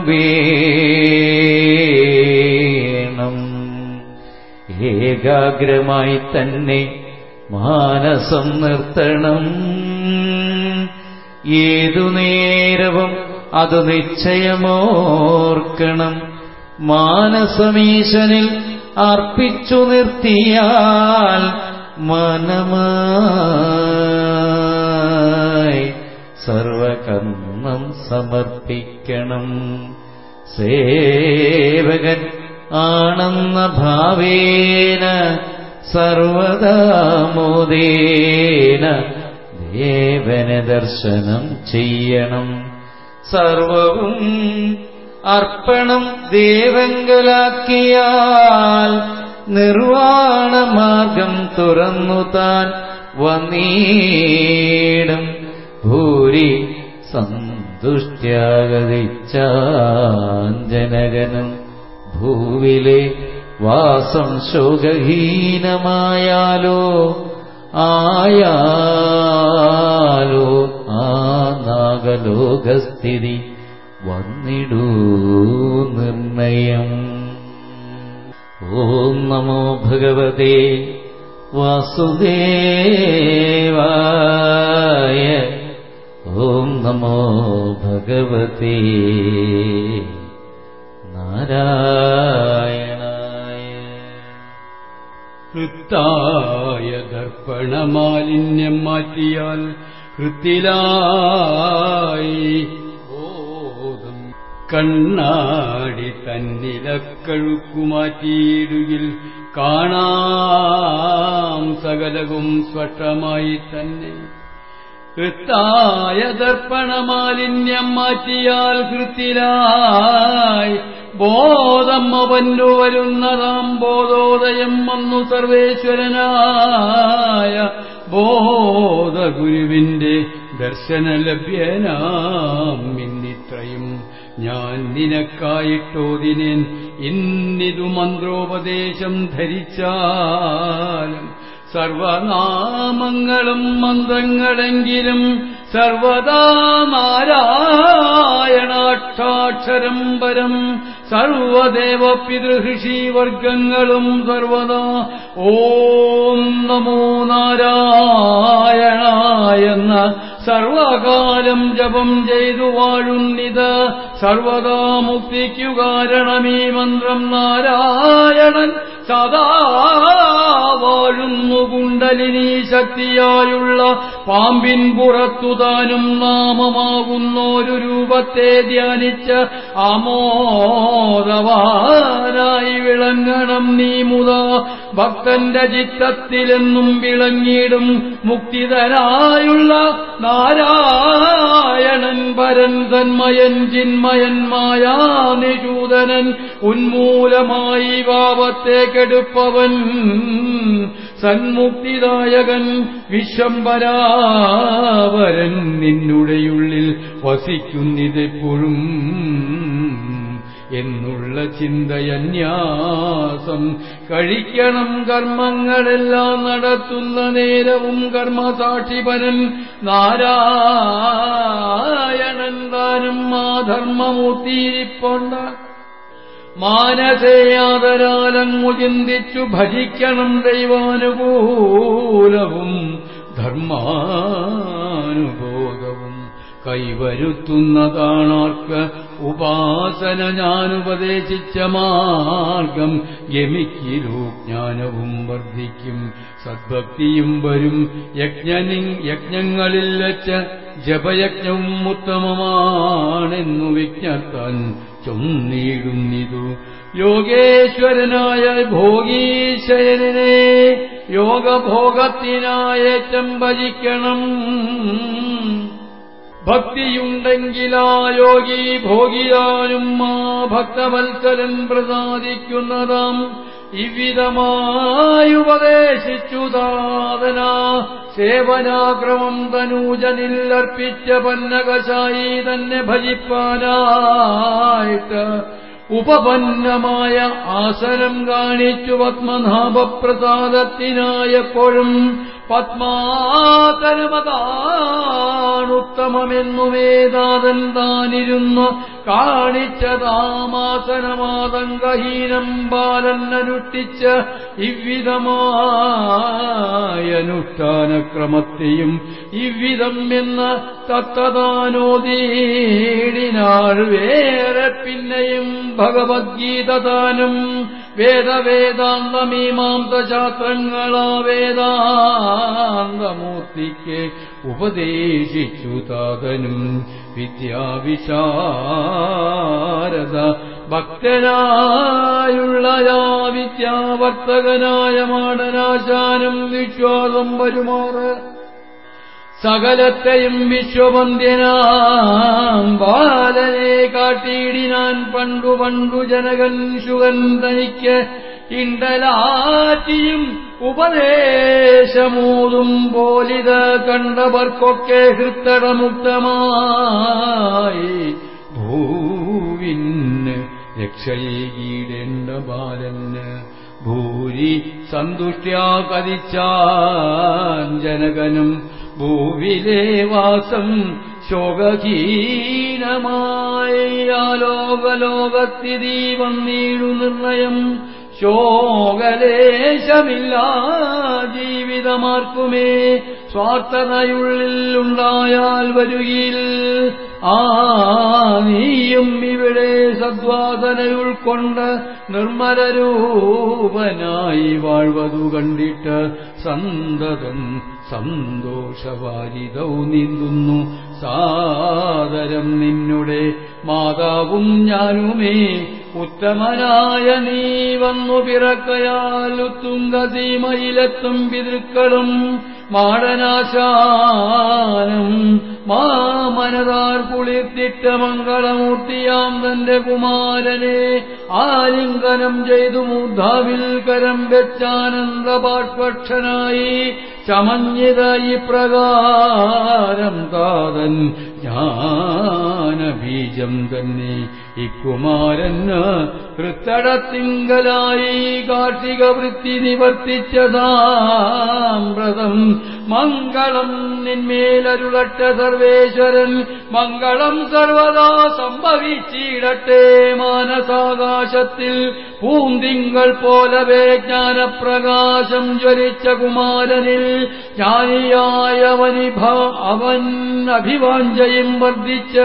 Speaker 2: വേണം ഏകാഗ്രമായി തന്നെ മാനസം നിർത്തണം ഏതു നേരവും അത് നിശ്ചയമോർക്കണം മാനസമീശനിൽ അർപ്പിച്ചു നിർത്തിയാൽ മനമായി സർവകർമ്മം സമർപ്പിക്കണം സേവകൻ ആണെന്ന ഭാവേന സർവദാമോദേന ദേവനെ ദർശനം ചെയ്യണം സർവവും അർപ്പണം ദേവങ്കലാക്കിയാൽ നിർവാണമാർഗം തുറന്നു താൻ വന്നീടും ഭൂരി സന്തുഷ്ട്യാഗതിച്ചാഞ്ജനകനും ഭൂവിലെ വാസം ശോകഹീനമായാലോ ആയാലോ ആ നാഗലോകസ്ഥിതി വന്നിടൂ നിർണയം ഓം നമോ ഭഗവതേ വാസുദേവായ ഓം നമോ ഭഗവതേ നാരായണായ
Speaker 3: ഹൃത്തായ ദർപ്പണമാലിന്യം മാറ്റിയാൽ ഹൃത്തിലായി ബോധം കണ്ണാടി തന്നിലക്കഴുക്കുമാറ്റിയിടുകിൽ കാണാം സകലവും സ്പഷ്ടമായി തന്നെ ഹൃത്തായ ദർപ്പണമാലിന്യം മാറ്റിയാൽ ഹൃത്തിലായി ബോധം അവന്നു വരുന്നതാം ബോധോദയം വന്നു സർവേശ്വരനായ ബോധഗുരുവിന്റെ ദർശനലഭ്യനാം ഇന്നിത്രയും ഞാൻ നിനക്കായിട്ടോതിനേൻ ഇന്നിതു മന്ത്രോപദേശം ധരിച്ചാലും സർവനാമങ്ങളും മന്ത്രങ്ങളെങ്കിലും സർവദാ നാരായണാക്ഷാക്ഷരം പരം സർവദേവ പിതൃഹൃഷിവർഗങ്ങളും സർവദാ ഓം നമോ നാരായണായെന്ന സർവകാലം ജപം ചെയ്തു വാഴുന്നിത് സർവദാ മുക്തിക്കു കാരണമീ മന്ത്രം നാരായണൻ സദാ വാഴുന്നു കുണ്ടലിനി ശക്തിയായുള്ള പാമ്പിൻ പുറത്തു താനും നാമമാകുന്നൊരു രൂപത്തെ ധ്യാനിച്ച് ആമോദവാനായി വിളങ്ങണം നീ മുത ഭക്തന്റെ ചിത്തത്തിലെന്നും വിളങ്ങിയിടും മുക്തിതനായുള്ള നാരായണൻ പരൻ തന്മയൻ ചിന്മയൻ മായാനിഷൂദനൻ ഉന്മൂലമായി പാപത്തെ കെടുപ്പവൻ സന്മുക്തിദായകൻ വിശ്വംബരാവരൻ നിന്നുടെയുള്ളിൽ വസിക്കുന്നിതെപ്പോഴും എന്നുള്ള ചിന്തയന്യാസം കഴിക്കണം കർമ്മങ്ങളെല്ലാം നടത്തുന്ന നേരവും കർമ്മസാക്ഷിപരൻ നാരായണൻ താനും ആ ധർമ്മമൂർത്തിയിരിപ്പൊണ്ട മാനസേയാതരാലങ്ങു ചിന്തിച്ചു ഭജിക്കണം ദൈവാനുകൂലവും ധർമാനുബോധവും കൈവരുത്തുന്നതാണാർക്ക് ഉപാസന ഞാനുപദേശിച്ച മാർഗം ഗമിക്കിലോ ജ്ഞാനവും വർദ്ധിക്കും സദ്ഭക്തിയും വരും യജ്ഞനി യജ്ഞങ്ങളിൽ വെച്ച് ജപയജ്ഞവും ഉത്തമമാണെന്നു വിജ്ഞത്താൻ ചൊന്നിടുന്നിതു യോഗേശ്വരനായ ഭോഗീശ്വരനെ യോഗഭോഗത്തിനായേറ്റം ഭജിക്കണം ഭക്തിയുണ്ടെങ്കിലാ യോഗി ഭോഗിയാനും ആ ഭക്തവത്സലൻ പ്രസാദിക്കുന്നതാം ഇവിധമായുപദേശിച്ചു സാധന സേവനാക്രമം തനൂജനിൽ അർപ്പിച്ച പന്നകശായി തന്നെ ഭജിപ്പാനായിട്ട് ഉപപന്നമായ ആസനം കാണിച്ചു പത്മനാഭപ്രസാദത്തിനായപ്പോഴും പത്മാതനമതാണുത്തമമെന്നുമേതാതൻ താനിരുന്നു കാണിച്ചതാമാസനമാതങ്കഹീനം ബാലൻ അനുഷ്ഠിച്ച ഇவ்விதமாயനുഷ്ഠാനക്രമത്തെയും ഇவ்விதം എന്ന തത്തതാനോദീടിനാൾ വേറെ പിന്നെയും ഭഗവത്ഗീത താനും വേദവേദാന്തമീമാംസ ശാസ്ത്രങ്ങളാ വേദാന്തമൂർത്തിക്ക് ഉപദേശിച്ചു താതനും വിദ്യാവിശാരദ ഭക്തനായുള്ള യാ വിദ്യാവർത്തകനായ മാടനാശാനം വിശ്വാസം വരുമാറ് സകലത്തെയും വിശ്വവന്ധ്യനാം ബാലനെ കാട്ടിയിടിനാൻ പണ്ടു പണ്ടു ജനകൻ ശുഗൻ തനിക്ക് ഇണ്ടലാറ്റിയും ഉപദേശമൂതും പോലിത് കണ്ടവർക്കൊക്കെ ഹൃത്തടമുക്തമായി ഭൂവിന് രക്ഷയേകീടേണ്ട ബാലന് ഭൂരി സന്തുഷ്ട്യാ കതിച്ചാൻ ജനകനും ഭൂവിലെ വാസം ശോകഹീനമായി ആലോകലോകസ്ഥിതി വന്നീടു നിർണയം ശോകലേശമില്ല ജീവിതമാർക്കുമേ സ്വാർത്ഥതയുള്ളിൽ ഉണ്ടായാൽ വരുകിൽ ആ നീയും ഇവിടെ സദ്വാസനയുൾക്കൊണ്ട് നിർമ്മലരൂപനായി വാഴ്വതു കണ്ടിട്ട് സന്തതം സന്തോഷവാരിതൗ നീന്തുന്നു സാദരം നിന്നുടെ മാതാവും ഞാനുമേ ഉത്തമനായ നീ വന്നു പിറക്കയാൽ ഉത്തുംഗസീമയിലെത്തും പിതൃക്കളും മാടനാശാനം മാമനതാർ കുളിർത്തിട്ട മംഗളമൂർത്തിയാം തന്റെ കുമാരനെ ആലിംഗനം ചെയ്തു മൂർധാവിൽ കരം വെച്ചാനന്ദ പാഷ്പക്ഷനായി ചമഞ്ഞിത ഇപ്രകാരം താതൻ ജ്ഞാനബീജം തന്നെ ഇക്കുമാരന് ഹൃത്തടത്തിങ്കലായി കാർഷിക വൃത്തി നിവർത്തിച്ച സാമ്പ്രതം മംഗളം നിന്മേലരുളട്ട സർവേശ്വരൻ മംഗളം സർവദാ സംഭവിച്ചിടട്ടെ മാനസാകാശത്തിൽ പൂന്തിങ്കൾ പോലവേ ജ്ഞാനപ്രകാശം ജ്വലിച്ച കുമാരനിൽ ജ്ഞാനിയായവനിഭ അവൻ അഭിവാഞ്ചയും വർദ്ധിച്ച്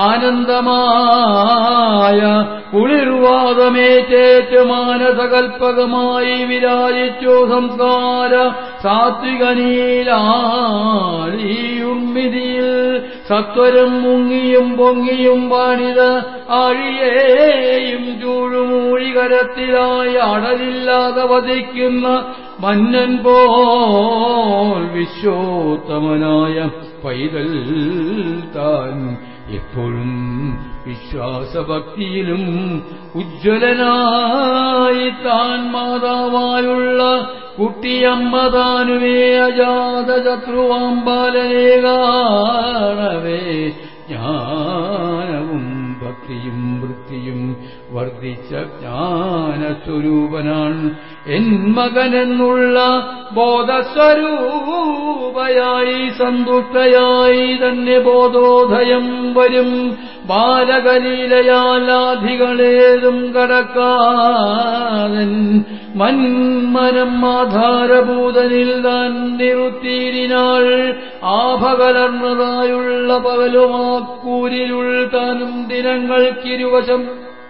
Speaker 3: ആനന്ദമായ കുളിർവാദമേറ്റേറ്റ് മാനസകൽപ്പകമായി വിരാജിച്ചു സംസ്കാര സാത്വികനീലാളിയുർമിതിയിൽ സത്വരം മുങ്ങിയും പൊങ്ങിയും പാണിത് ആഴിയേയും ചൂഴുമൂഴികരത്തിലായി അടലില്ലാതെ വധിക്കുന്ന മന്നൻ പോൽ വിശ്വോത്തമനായ പൈതൽ താൻ എപ്പോഴും വിശ്വാസഭക്തിയിലും ഉജ്ജ്വലനായി താൻ മാതാവായുള്ള കുട്ടിയമ്മ താനുമേ അജാത ശത്രുവാമ്പാലനെ കാണവേ ജ്ഞാനവും ഭക്തിയും വൃത്തിയും വർദ്ധിച്ച ജ്ഞാനസ്വരൂപനാൻ എൻ മകനെന്നുള്ള ബോധസ്വരൂപയായി സന്തുഷ്ടയായി തന്നെ ബോധോദയം വരും ബാലകലീലയാലാധികളേതും കടക്കാതൻ മന്മനം ആധാരഭൂതനിൽ താൻ നിറുത്തീരിനാൾ ആഭകലർന്നതായുള്ള പകലുമാക്കൂരിലുൾ താനും ദിനങ്ങൾക്കിരുവശം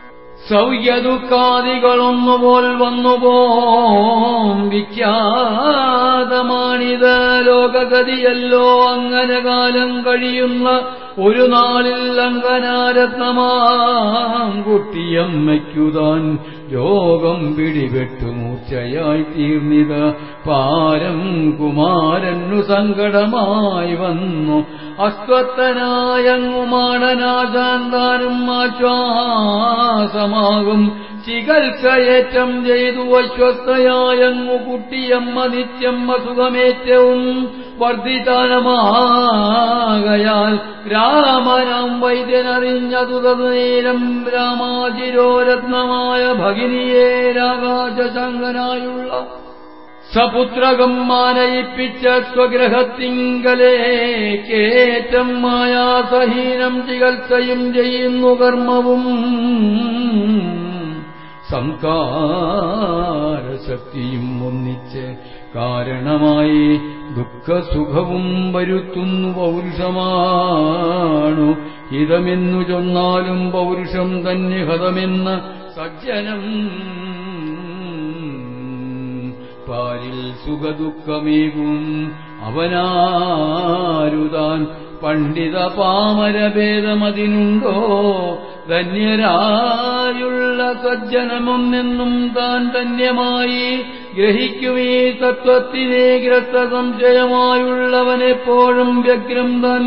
Speaker 3: സൗര്യദുഃഖാദികളൊന്നുപോൽ വന്നുപോം വിഖ്യാതമാണിത് ലോകഗതിയല്ലോ അങ്ങനെ കാലം കഴിയുന്ന ഒരു നാളിൽ അങ്കനാരത്നമാം കുട്ടിയമ്മയ്ക്കുതാൻ രോഗം പിടിപെട്ടു മൂർച്ചയായി തീർന്നിത് പാരം കുമാരനു സങ്കടമായി വന്നു അസ്വത്തനായങ്ങുമാടനാശാന്താനും ആശ്വാസമാകും ചികിത്സയേറ്റം ചെയ്തു അശ്വസ്തയായങ്ങു കുട്ടിയമ്മ നിത്യമ്മ സുഖമേറ്റവും വർദ്ധിതാനമാകയാൽ രാമനാം വൈദ്യനറിഞ്ഞതു നേരം രാമാചിരോരത്നമായ ഭഗിനിയെ രാകാശശങ്കനായുള്ള സപുത്രകം മാനയിപ്പിച്ച സ്വഗ്രഹത്തിങ്കലേ കേറ്റം മായാസഹീനം ചികിത്സയും ചെയ്യുന്നു കർമ്മവും സംകാരശക്തിയും ഒന്നിച്ച് കാരണമായി ദുഃഖസുഖവും വരുത്തുന്നു പൗരുഷമാണു ഹിതമെന്നു ചൊന്നാലും പൗരുഷം തന്നെ ഹതമെന്ന സജ്ജനം പാരിൽ സുഖദുഃഖമേകും അവനാരുതാൻ പണ്ഡിത പാമരഭേദമതിനുണ്ടോ ധന്യരായുള്ള സജ്ജനമൊന്നെന്നും താൻ ധന്യമായി ഗ്രഹിക്കുമീ തത്വത്തിനെ ഗ്രസ്ത സംശയമായുള്ളവനെപ്പോഴും വ്യഗ്രം തൻ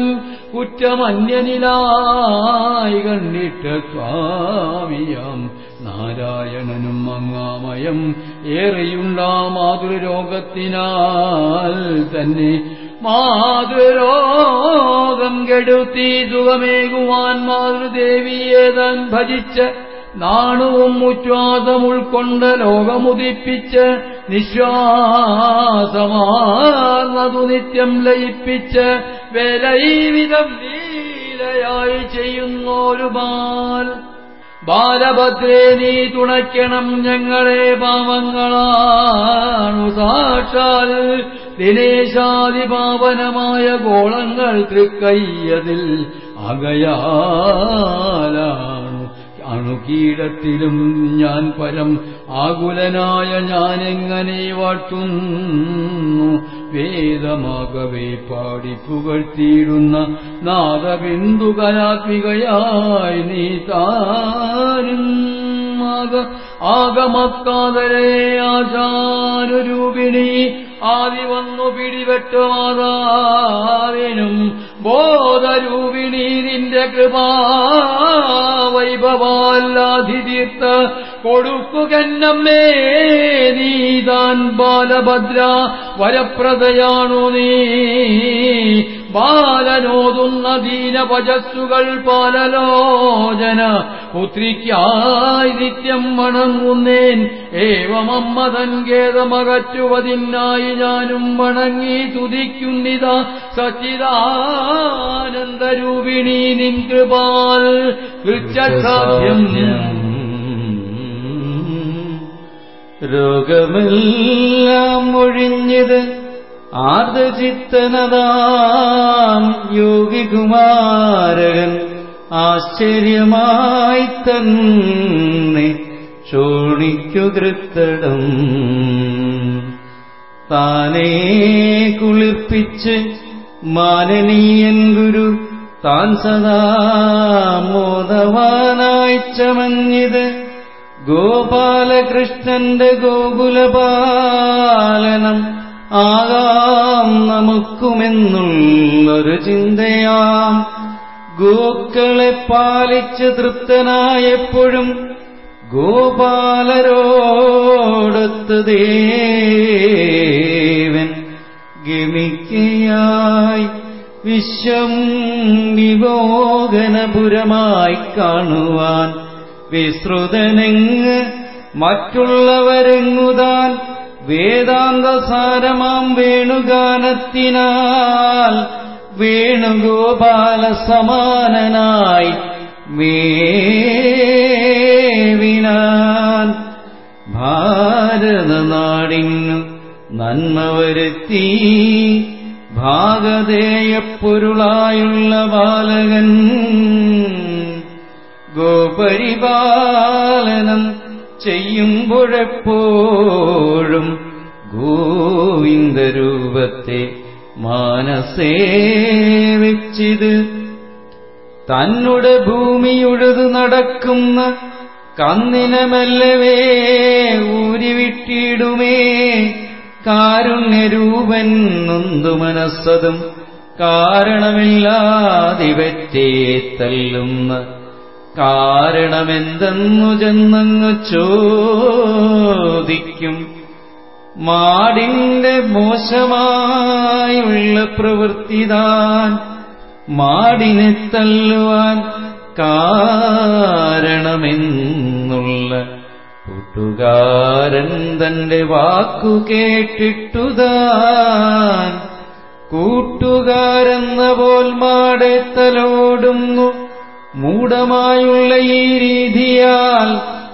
Speaker 3: കുറ്റമന്യനിലായി കണ്ടിട്ട് സ്വാമിയാം നാരായണനും അങ്ങാമയം ഏറെയുണ്ടാ മാതൃരോഗത്തിനാൽ തന്നെ മാതൃരോഗം കെടുത്തി സുഖമേകുവാൻ മാതൃദേവിയെ താൻ ഭജിച്ച് നാണുവും ഉച്ഛ്വാസം ഉൾക്കൊണ്ട് ലോകമുദിപ്പിച്ച് നിശ്വാസമാർന്നതു നിത്യം ലയിപ്പിച്ച് വിലൈവിധം ലീലയായി ചെയ്യുന്നോരു ബാൽ ബാലഭദ്രേ നീ തുണയ്ക്കണം ഞങ്ങളെ പാവങ്ങളാണു സാക്ഷാൽ ദിനേശാതിപാവനമായ ഗോളങ്ങൾ തൃക്കയ്യതിൽ അകയാലാണ് അണുകീടത്തിലും ഞാൻ പരം ആകുലനായ ഞാനെങ്ങനെ വാട്ടുന്നു വേദമാകവേ പാടിപ്പുകഴ്ത്തിയിടുന്ന നാദബിന്ദുകലാത്മികയായി നീ താനും ആക ആകമക്കാതരേ ആശാനുരൂപിണി ആദി വന്നു പിടിവെട്ടുമാറാവിനും ബോധരൂപിണി നിന്റെ കൃപാവൈഭവാല്ലാധിതീർത്ത കൊടുക്കുകന്നമ്മേ നീതാൻ ബാലഭദ്ര വരപ്രദയാണു നീ ബാലനോതുന്ന ദീനപജസ്സുകൾ പാലലോചന പുത്രിക്കായി നിത്യം വണങ്ങുന്നേൻ ഏവമമ്മ തൻ ഖേദമകറ്റുവതിനായി ഞാനും വണങ്ങി തുതിക്കുന്നിത സച്ചിദാനന്ദരൂപിണി നിൻ കൃപാൽ കൃത്യസാധ്യം
Speaker 2: രോഗമെല്ലാം ഒഴിഞ്ഞത് ആർദ്രചിത്തനതാം യോഗികുമാരകൻ ആശ്ചര്യമായി തന്നെ ചോണിക്കു കൃത്തടം താനേ കുളിർപ്പിച്ച് മാനനീയൻ ഗുരു താൻ സദാ മോദവാനായി ചമഞ്ഞത് ഗോപാലകൃഷ്ണന്റെ ഗോകുലപാലനം ആകാം നമുക്കുമെന്നുള്ളൊരു ചിന്തയാം ഗോക്കളെ പാലിച്ച് തൃപ്തനായെപ്പോഴും ഗോപാലരോടൊത്ത് ദേവൻ ഗമിക്കയായി വിശ്വം വിമോകനപുരമായി കാണുവാൻ വിശ്രുതനെങ്ങ് മറ്റുള്ളവരെങ്ങുതാൻ വേദാന്തസാരമാം വേണുഗാനത്തിനാൽ വേണുഗോപാല സമാനനായി മേവിനാൻ ഭാരതനാടിനു നന്മ വരുത്തി ഭാഗതേയപ്പൊരുളായുള്ള ബാലകൻ ഗോപരിപാലനം ചെയ്യുമ്പോഴെപ്പോഴും ഗോവിന്ദരൂപത്തെ മാനസേ വെച്ചിത് തന്നുടെ ഭൂമിയുഴുതു നടക്കുന്ന കന്നിനമല്ലവേ ഊരിവിട്ടിടുമേ കാരുണ്യരൂപൻ നൊന്തു മനസ്സതും കാരണമില്ലാതിവറ്റേ തല്ലുന്ന കാരണമെന്തെന്നു ചെന്നങ്ങ് ചോദിക്കും മാടിന്റെ മോശമായുള്ള പ്രവൃത്തിതാൻ മാടിനെ തല്ലുവാൻ കാരണമെന്നുള്ള കൂട്ടുകാരൻ തന്റെ വാക്കു കേട്ടിട്ടുതാൻ കൂട്ടുകാരെന്ന പോൽ മാടെത്തലോടുന്നു മൂഢമായുള്ള ഈ രീതിയാൽ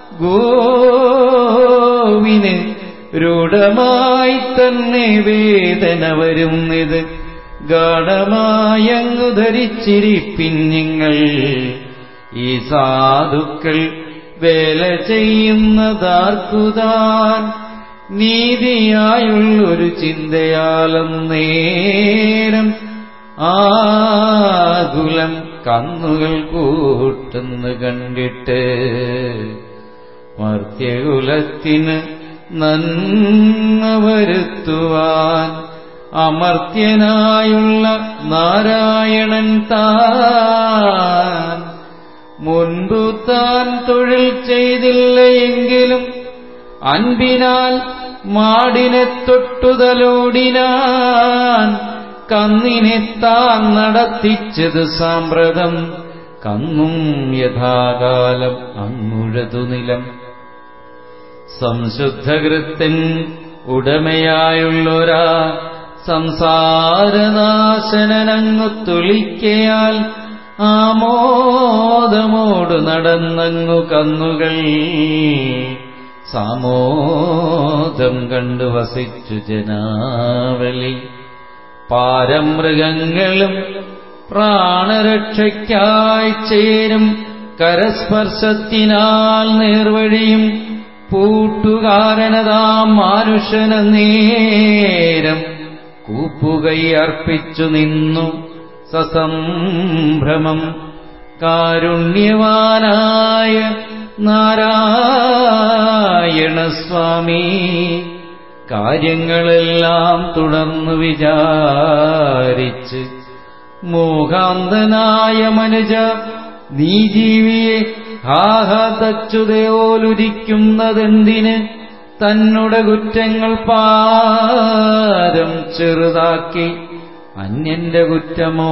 Speaker 2: ഗോവിന് രൂഢമായി തന്നെ വേദന വരുന്നത് ഗാഠമായങ്ങു ധരിച്ചിരിപ്പിന്നിങ്ങൾ ഈ സാധുക്കൾ വേല ചെയ്യുന്നതാർക്കുതാൻ നീതിയായുള്ളൊരു ചിന്തയാലും നേരം ആകുലം കന്നുകൾ കൂട്ടുന്നു കണ്ടിട്ട് മർത്യകുലത്തിന് നന്മ വരുത്തുവാൻ അമർത്യനായുള്ള നാരായണൻ താൻ മുൻപു താൻ തൊഴിൽ ചെയ്തില്ലയെങ്കിലും അൻപിനാൽ മാടിനെ തൊട്ടുതലോടിനാൻ കന്നിനെ താൻ നടത്തിച്ചത് സാമ്പ്രതം കന്നും യഥാകാലം അങ്ങുഴതു നിലം സംശുദ്ധകൃത്തിൻ ഉടമയായുള്ളൊരാ സംസാരനാശനനങ്ങു തുളിക്കയാൽ ആമോദമോട് നടന്നങ്ങു കന്നുകൾ സാമോദം കണ്ടു വസിച്ചു ജനാവലി പാരമൃഗങ്ങളും പ്രാണരക്ഷയ്ക്കായി ചേരും കരസ്പർശത്തിനാൽ നേർവഴിയും പൂട്ടുകാരനതാം മാനുഷന നേരം കൂപ്പുകൈ അർപ്പിച്ചു നിന്നു സസംഭ്രമം കാരുണ്യവാനായ നാരായണസ്വാമി കാര്യങ്ങളെല്ലാം തുടർന്നു വിചാരിച്ച് മോഹാന്തനായ മനുജ നീ ജീവിയെ ആഹാതച്ചുതയോലുരിക്കുന്നതെന്തിന് തന്നുടെ കുറ്റങ്ങൾ പാരം ചെറുതാക്കി അന്യന്റെ കുറ്റമോ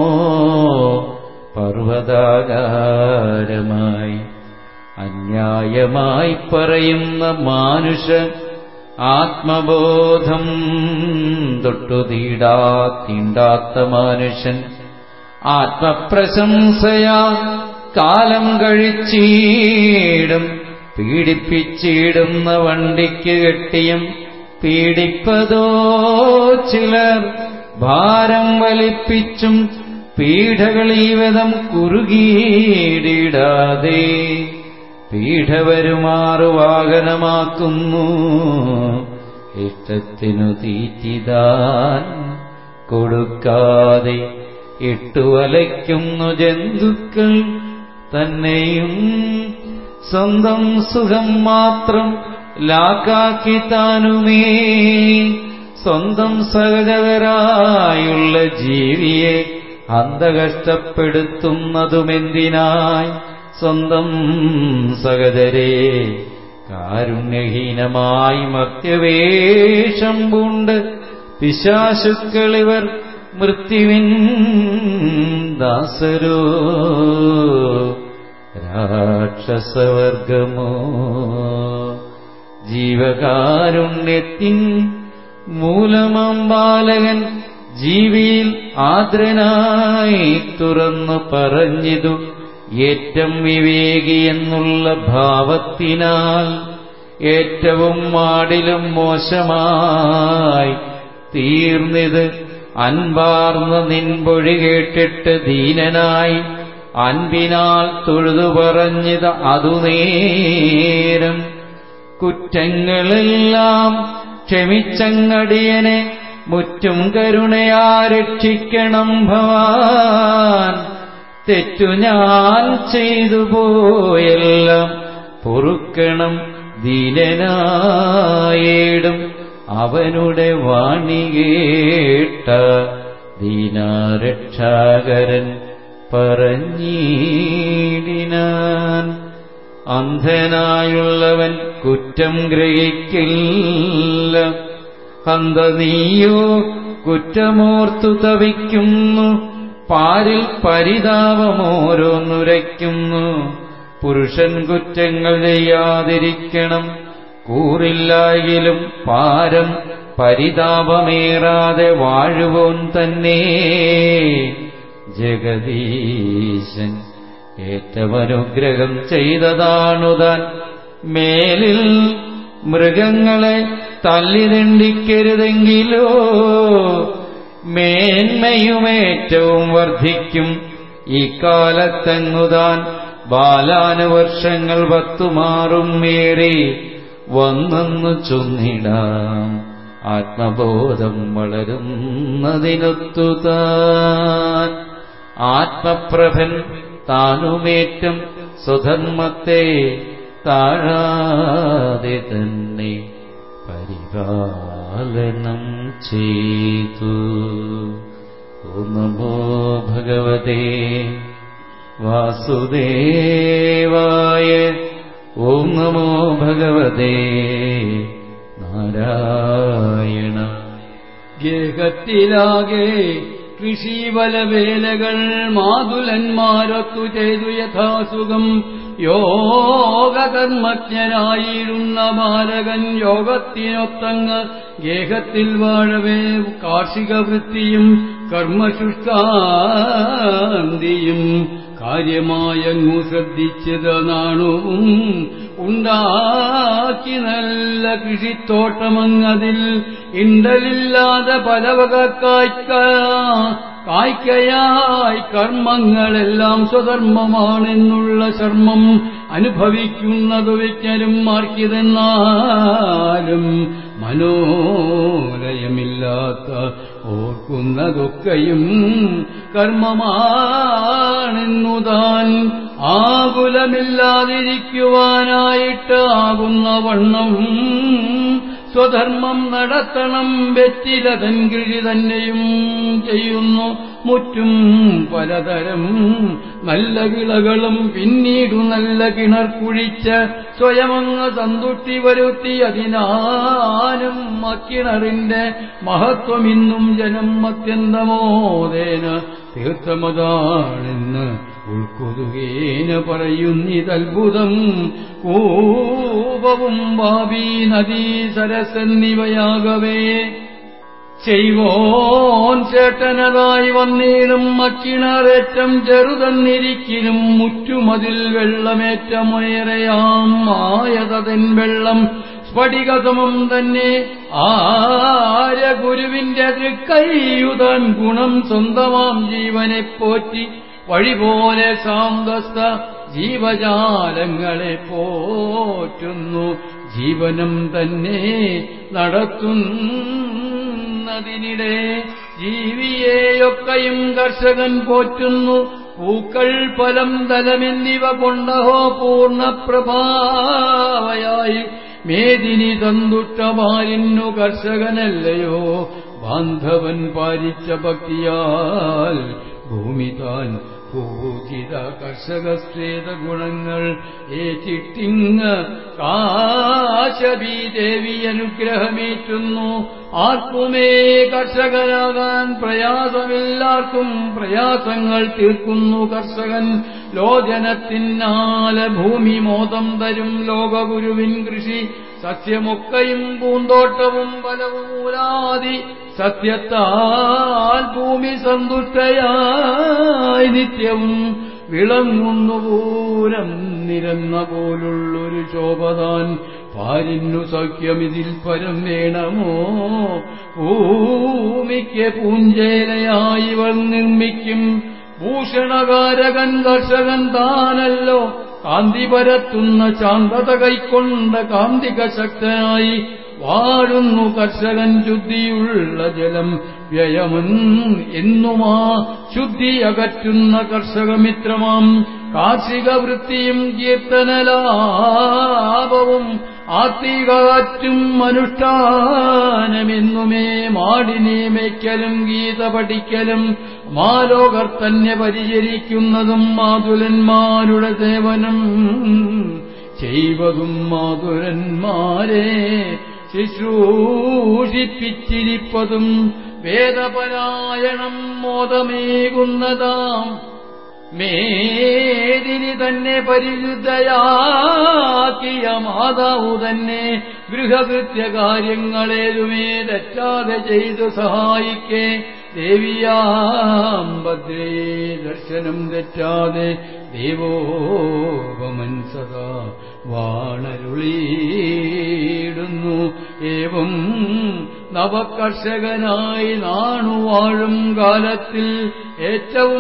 Speaker 2: പർവ്വതാകാരമായി അന്യായമായി പറയുന്ന മാനുഷ ആത്മബോധം തൊട്ടു തീടാ തീണ്ടാത്ത മനുഷ്യൻ ആത്മപ്രശംസയാ കാലം കഴിച്ചീടും പീഡിപ്പിച്ചിടുന്ന വണ്ടിക്ക് കെട്ടിയും പീഡിപ്പതോ ചിലർ ഭാരം വലിപ്പിച്ചും പീഠകളീവതം കുറുകിയിടാതെ പീഠ വരുമാറു വാഹനമാക്കുന്നു ഇഷ്ടത്തിനു തീറ്റിതാൻ കൊടുക്കാതെ ഇട്ടുവലയ്ക്കുന്നു ജന്തുക്കൾ തന്നെയും സ്വന്തം സുഖം മാത്രം ലാക്കാക്കി താനുമേ സ്വന്തം സഹജകരായുള്ള ജീവിയെ അന്തകഷ്ടപ്പെടുത്തുന്നതുമെന്തിനായി സ്വന്തം സഹജരെ കാരുണ്യഹീനമായി മർത്യവേഷം പൂണ്ട് പിശാശുക്കളിവർ മൃത്യുവിൻ ദാസരോ രാക്ഷസവർഗമോ ജീവകാരുണ്യത്തിൻ മൂലമാം ബാലകൻ ജീവിയിൽ ആദ്രനായി തുറന്നു പറഞ്ഞിതു ഏറ്റം വിവേകി എന്നുള്ള ഭാവത്തിനാൽ ഏറ്റവും മാടിലും മോശമായി തീർന്നിത് അൻപാർന്ന നിൻപൊഴി കേട്ടിട്ട് ദീനനായി അൻപിനാൽ തൊഴുതു പറഞ്ഞത് അതു നേരം കുറ്റങ്ങളെല്ലാം ക്ഷമിച്ചങ്ങടിയനെ മുറ്റും കരുണയാ രക്ഷിക്കണം ഭവാൻ തെറ്റു ഞാൻ ചെയ്തു പോയെല്ലാം പൊറുക്കണം ദീനനായേടും അവനുടെ വാണി കേട്ട ദീനാരക്ഷാകരൻ പറഞ്ഞിടിനാൻ അന്ധനായുള്ളവൻ കുറ്റം ഗ്രഹിക്കില്ല ഹന്ത നീയോ കുറ്റമോർത്തു തവിക്കുന്നു പാരിൽ പരിതാപമോരോന്നുരയ്ക്കുന്നു പുരുഷൻ കുറ്റങ്ങൾ ചെയ്യാതിരിക്കണം കൂറില്ലായെങ്കിലും പാരം പരിതാപമേറാതെ വാഴുവോൻ തന്നെ ജഗദീശൻ ഏറ്റമനുഗ്രഹം ചെയ്തതാണുതാൻ മേലിൽ മൃഗങ്ങളെ തല്ലിതണ്ടിക്കരുതെങ്കിലോ മേന്മയുമേറ്റവും വർദ്ധിക്കും ഇക്കാലത്തെങ്ങുതാൻ ബാലാനുവർഷങ്ങൾ പത്തുമാറും മേറി വന്നെന്നു ചൊന്നിടാം ആത്മബോധം വളരുന്നതിനൊത്തു താൻ ആത്മപ്രഭൻ താനുമേറ്റം സ്വധർമ്മത്തെ താഴാതെ തന്നെ പരിപാലനം ചെയ്തു ഓം നമോ ഭഗവതേ വാസുദേവായ ഓം നമോ ഭഗവതേ നാരായണ
Speaker 3: ഗേഹത്തിലാകെ കൃഷിവലവേലകൾ മാതുലന്മാരൊത്തു ചെയ്തു യഥാസുഖം യോഗകർമ്മജ്ഞനായിരുന്ന ബാലകൻ യോഗത്തിനൊത്തങ്ങ് ഗേഹത്തിൽ വാഴവേ കാർഷിക വൃത്തിയും കർമ്മശുഷ്കാന്തിയും കാര്യമായങ്ങു ശ്രദ്ധിച്ചത് നാണുവും ഉണ്ടാക്കി നല്ല കൃഷിത്തോട്ടമങ്ങതിൽ ഇണ്ടലില്ലാതെ പലവക കായ്ക്ക കായ്ക്കയായി കർമ്മങ്ങളെല്ലാം സ്വധർമ്മമാണെന്നുള്ള ശർമ്മം അനുഭവിക്കുന്നതു വിജ്ഞരും മാർക്കിതെന്നാലും മനോലയമില്ലാത്ത ഓർക്കുന്നതൊക്കെയും കർമ്മമാണെന്നുതാൻ ആകുലമില്ലാതിരിക്കുവാനായിട്ട് ആകുന്ന വണ്ണം സ്വധർമ്മം നടത്തണം വെറ്റിലതൻ കിഴി തന്നെയും ചെയ്യുന്നു മുറ്റും പലതരം നല്ല വിളകളും പിന്നീടു നല്ല കിണർ കുഴിച്ച് സ്വയമങ്ങ് സന്തുഷ്ടി വരുത്തി അതിനാനും അക്കിണറിന്റെ മഹത്വം ഇന്നും ജനം അത്യന്തമോദേന തീർത്ഥമതാണെന്ന് ഉൾക്കൊതുകേന പറയുന്നിതത്ഭുതം കൂപവും ഭാവി നദീ സരസെന്നിവയാകവേ ചെയ്വോൻ ചേട്ടനതായി വന്നീടും മക്കിണറേറ്റം ചെറുതന്നിരിക്കിലും മുറ്റുമതിൽ വെള്ളമേറ്റമേറെയാം ആയതൻ വെള്ളം സ്ഫടികതമം തന്നെ ആര ഗുരുവിന്റെ തൃക്കൈയുതാൻ ഗുണം സ്വന്തമാം ജീവനെ പോറ്റി വഴിപോലെ സാന്തസ്ഥ ജീവജാലങ്ങളെ പോറ്റുന്നു ജീവനം തന്നെ നടത്തുന്നതിനിടെ ജീവിയെയൊക്കെയും കർഷകൻ പോറ്റുന്നു പൂക്കൾ ഫലം തലമെന്നിവ കൊണ്ടഹോ പൂർണ്ണപ്രഭാവയായി മേദിനി സന്തുഷ്ടമാരിന്നു കർഷകനല്ലയോ ബാന്ധവൻ പാലിച്ച ഭക്തിയാൽ ഭൂമി താൻ പൂജിത കർഷകശ്വേത ഗുണങ്ങൾ ഏറ്റിട്ടിങ് കാശബി ദേവി അനുഗ്രഹമേറ്റുന്നു ആർക്കുമേ കർഷകരാകാൻ പ്രയാസമില്ലാർക്കും പ്രയാസങ്ങൾ തീർക്കുന്നു കർഷകൻ ലോചനത്തിനാല ഭൂമി മോദം തരും ലോകഗുരുവിൻ കൃഷി സസ്യമൊക്കെയും പൂന്തോട്ടവും ഫലമൂലാതി സത്യത്താൽ ഭൂമി സന്തുഷ്ടയായി നിത്യവും വിളങ്ങുന്നു പൂരം നിരന്ന പോലുള്ളൊരു ശോഭതാൻ പാരിന്നു സൗഖ്യമിതിൽ പരം വേണമോ ഭൂമിക്ക് പൂഞ്ചേലയായി ഇവർ നിർമ്മിക്കും ഭൂഷണകാരകൻ കർഷകൻ താനല്ലോ കാന്തി പരത്തുന്ന ശാന്തത കൈക്കൊണ്ട കാന്തിക ശക്തനായി വാഴുന്നു കർഷകൻ ശുദ്ധിയുള്ള ജലം വ്യയമൻ എന്നുമാ ശുദ്ധി അകറ്റുന്ന കർഷകമിത്രമാം കാർഷിക വൃത്തിയും കീർത്തനലാഭവും ആത്തികാറ്റും അനുഷ്ഠാനമെന്നുമേ മാടിനെ മേയ്ക്കലും ഗീത പഠിക്കലും മാലോകർ തന്നെ പരിചരിക്കുന്നതും മാതുലന്മാരുടെ സേവനം ചെയ്വതും മാതുരന്മാരെ ശുശ്രൂഷിപ്പിച്ചിരിപ്പതും വേദപരായണം മോദമേകുന്നതാം മേദിനി തന്നെ പരിശുദ്ധയാക്കിയ മാതാവു തന്നെ ഗൃഹകൃത്യ കാര്യങ്ങളേതുമേ തെറ്റാതെ ചെയ്തു സഹായിക്കേ ദേവിയാം ഭദ്രേ ദർശനം തെറ്റാതെ ദേവോപമൻ സദാ വാണരുളിയിടുന്നു ഏവം നവകർഷകനായി നാണുവാഴും കാലത്തിൽ ഏറ്റവും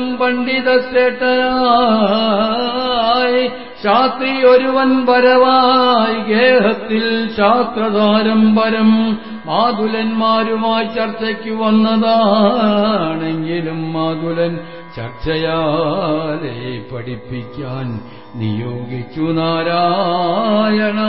Speaker 3: പണ്ഡിതശ്രേഷ്ഠനായി ശാസ്ത്രി ഒരുവൻ പരവായി ഗേഹത്തിൽ ശാസ്ത്രധാരം പരം മാതുലന്മാരുമായി ചർച്ചയ്ക്ക് വന്നതാണെങ്കിലും മാതുലൻ ചർച്ചയാലെ പഠിപ്പിക്കാൻ നിയോഗിച്ചു നാരായണ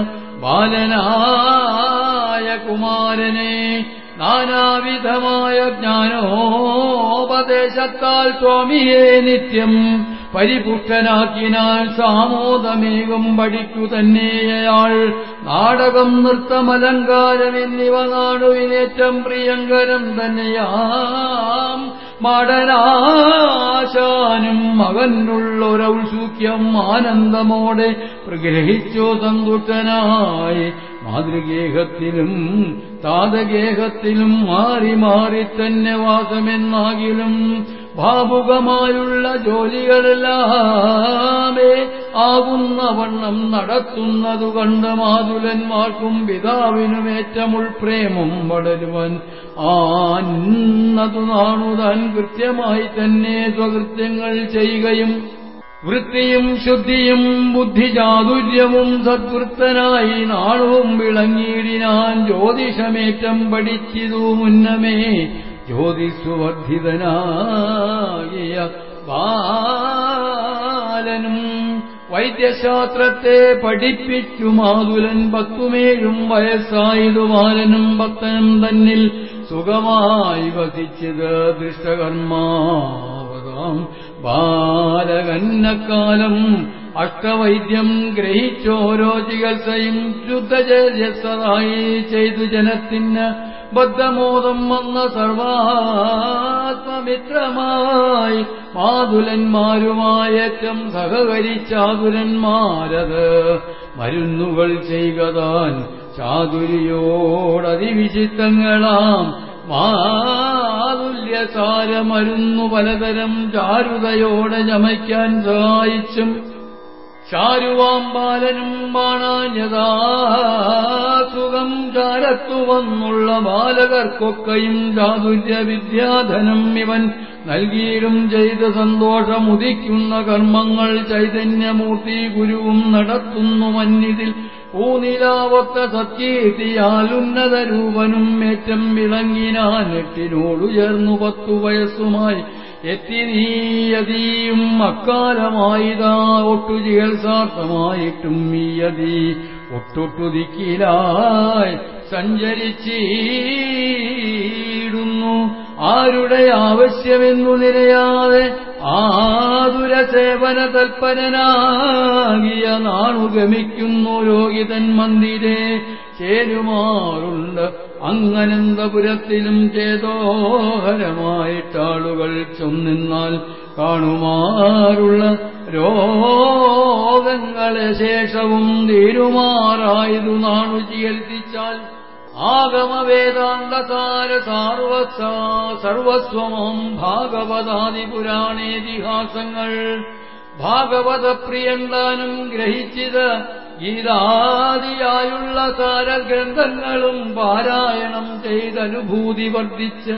Speaker 3: ബാലനായ കുമാരനെ നാനാവിധമായ ജ്ഞാനോപദേശത്താൽ സ്വാമിയെ നിത്യം പരിപുഷ്ടനാക്കിനാൽ സാമോദമേകം പഠിക്കു തന്നെയയാൾ നാടകം നൃത്തമലങ്കാരം എന്നിവ നാടുവിനേറ്റം പ്രിയങ്കരം തന്നെയാം മടനാശാനും മകനുള്ളൊരൗത്സുഖ്യം ആനന്ദമോടെ പ്രഗ്രഹിച്ചു സന്തുഷ്ടനായി മാതൃഗേഹത്തിലും താതഗേഹത്തിലും മാറി മാറി തന്നെ വാസമെന്നാകിലും ഭാവുകമായുള്ള ജോലികളെല്ലാമേ ആകുന്ന വണ്ണം നടത്തുന്നതു കണ്ട് മാതുലന്മാർക്കും പിതാവിനും ഏറ്റമുൾ പ്രേമം വളരുവാൻ ആന്നതു നാണുതാൻ കൃത്യമായി തന്നെ സ്വകൃത്യങ്ങൾ ചെയ്യുകയും വൃത്തിയും ശുദ്ധിയും ബുദ്ധിചാതുര്യവും സദ്വൃത്തനായി നാണവും വിളങ്ങിയിടിനാൻ ജ്യോതിഷമേറ്റം പഠിച്ചിതു മുന്നമേ ജ്യോതിസുവർദ്ധിതനായ ബാലനും വൈദ്യശാസ്ത്രത്തെ പഠിപ്പിച്ചു മാതുലൻ പത്തുമേഴും വയസ്സായതു ബാലനും ഭക്തനും തന്നിൽ സുഖമായി വസിച്ചത് ദൃഷ്ടകർമാവതാം ബാലകന്നക്കാലം അഷ്ടവൈദ്യം ഗ്രഹിച്ചോരോ ചികിത്സയും ശുദ്ധചര്യസതായി ചെയ്തു ജനത്തിന് ബദ്ധമോദം വന്ന സർവാത്മമിത്രമായി മാതുലന്മാരുമായേറ്റം സഹകരിച്ചാതുരന്മാരത് മരുന്നുകൾ ചെയ്കതാൻ ചാതുരിയോടതിവിചിത്തങ്ങളാം മാതുല്യസാരമരുന്നു പലതരം ചാരുതയോടെ ചമയ്ക്കാൻ സഹായിച്ചും ചാരുവാമ്പാലനും ബാണാന്യതാ സുഖം ചാരത്തു വന്നുള്ള ബാലകർക്കൊക്കെയും ചാതുര്യ വിദ്യാധനം ഇവൻ നൽകിയിടും ചെയ്ത് സന്തോഷമുദിക്കുന്ന കർമ്മങ്ങൾ ചൈതന്യമൂർത്തി ഗുരുവും നടത്തുന്നു മന്നിതിൽ ഊനിലാവത്ത സത്കീർത്തിയാൽ ഉന്നത രൂപനും ഏറ്റം വിളങ്ങിനാൻ എട്ടിനോടു ചേർന്നു പത്തു വയസ്സുമായി എത്തി നീയതിയും അക്കാലമായിതാ ഒട്ടു ചികിത്സാർത്ഥമായിട്ടും ഈയതി ഒട്ടൊട്ടു ദിക്കിലായി സഞ്ചരിച്ചിടുന്നു ആരുടെ ആവശ്യമെന്നു നിരയാതെ ആതുര സേവന തൽപരനാകിയ നാണു ഗമിക്കുന്നു രോഗിതൻ മന്ദിരേ ചേരുമാറുണ്ട് അങ്ങനന്തപുരത്തിലും ചേതോഹരമായിട്ടാളുകൾ ചൊന്നിന്നാൽ കാണുമാറുള്ള രോഗങ്ങളെ ശേഷവും തീരുമാറായതു നാണു ചികിത്സിച്ചാൽ ആഗമവേദാന്തസാര സാർവസ സർവസ്വമം ഭാഗവതാദി പുരാണേതിഹാസങ്ങൾ ഭാഗവതപ്രിയന്താനും ഗ്രഹിച്ചത് ഗീതാദിയായുള്ള സാരഗ്രന്ഥങ്ങളും പാരായണം ചെയ്തനുഭൂതി വർദ്ധിച്ച്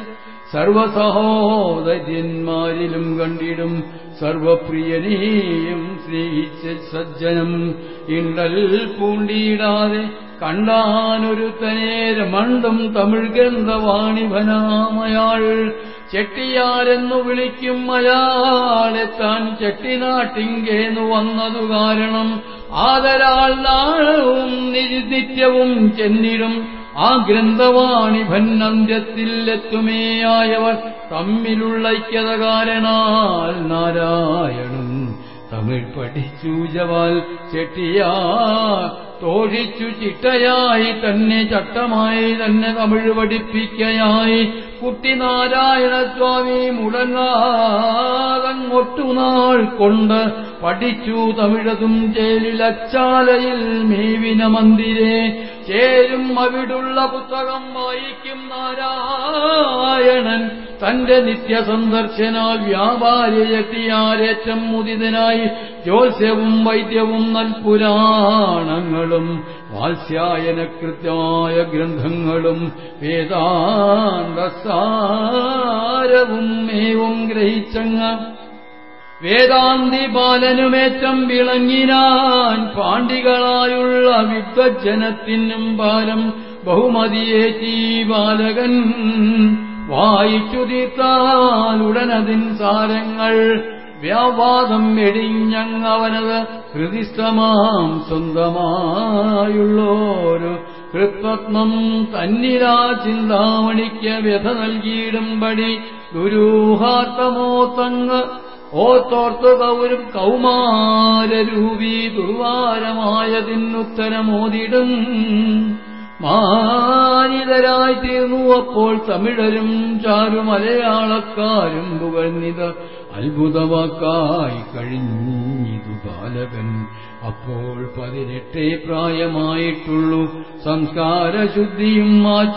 Speaker 3: സർവസഹോദര്യന്മാരിലും കണ്ടിടും സർവപ്രിയനെയും സ്നേഹിച്ച് സജ്ജനം ഇണ്ടൽ പൂണ്ടിയിടാതെ കണ്ടാനൊരുത്തനെ രമണ്ടും തമിഴ് ഗ്രന്ഥവാണിഭനാമയാൾ ചെട്ടിയാരെന്നു വിളിക്കും അയാളെത്താൻ ചെട്ടിനാട്ടിങ്കേന്നു വന്നതു കാരണം ആദരാൾ നാളവും നിത്യവും ചെന്നിടും ആ ഗ്രന്ഥവാണിഭൻ അന്ത്യത്തിൽ എത്തുമേയായവർ തമ്മിലുള്ള ഐക്യത കാരണാൽ നാരായണൻ തമിഴ് പഠിച്ചു ജവാൽ ചെട്ടിയാ തോഴിച്ചു ചിട്ടയായി തന്നെ ചട്ടമായി തന്നെ തമിഴ് പഠിപ്പിക്കയായി കുട്ടിനാരായണ സ്വാമി മുടങ്ങാതങ്ങൊട്ടുനാൾ കൊണ്ട് പഠിച്ചു തമിഴതും ചേലിലച്ചാലയിൽ മേവിന മന്ദിരേ ചേരും അവിടുള്ള പുസ്തകം വായിക്കും നാരായണൻ തന്റെ നിത്യസന്ദർശനാൽ വ്യാപാരിയെത്തിയാരേറ്റം മുതിതനായി ജ്യോത്സ്യവും വൈദ്യവും നൽപുരാണങ്ങളും വാത്സ്യായനകൃത്യമായ ഗ്രന്ഥങ്ങളും വേദാന്തസാരവും ഏവും ഗ്രഹിച്ചങ്ങ് വേദാന്തി ബാലനുമേറ്റം വിളങ്ങിനാൻ പാണ്ഡികളായുള്ള വിദ്വജ്ജനത്തിനും പാലം ബഹുമതിയേറ്റി ബാലകൻ വായിച്ചു തീർത്താൽ ഉടനതിൻ സാരങ്ങൾ വ്യാവാദം വെടിഞ്ഞങ്ങവനത് ഹൃദിസ്ഥമാം സ്വന്തമായുള്ളോരു ഹൃത്പത്മം തന്നിലാ ചിന്താമണിക്ക് വ്യഥ നൽകിയിടുംപടി ദുരൂഹാത്തമോ തങ്ങ് ഓർത്തോർത്തു കൗരും കൗമാരരൂപി ദുർവാരമായതിനുത്തരമോതിടും മാനിതരായി തീർന്നു അപ്പോൾ തമിഴരും ചാരു മലയാളക്കാരും പുകഴ്ന്നിത് അത്ഭുതവാക്കായി കഴിഞ്ഞിതു ബാലകൻ അപ്പോൾ പതിനെട്ടേ പ്രായമായിട്ടുള്ളൂ സംസ്കാരശുദ്ധിയും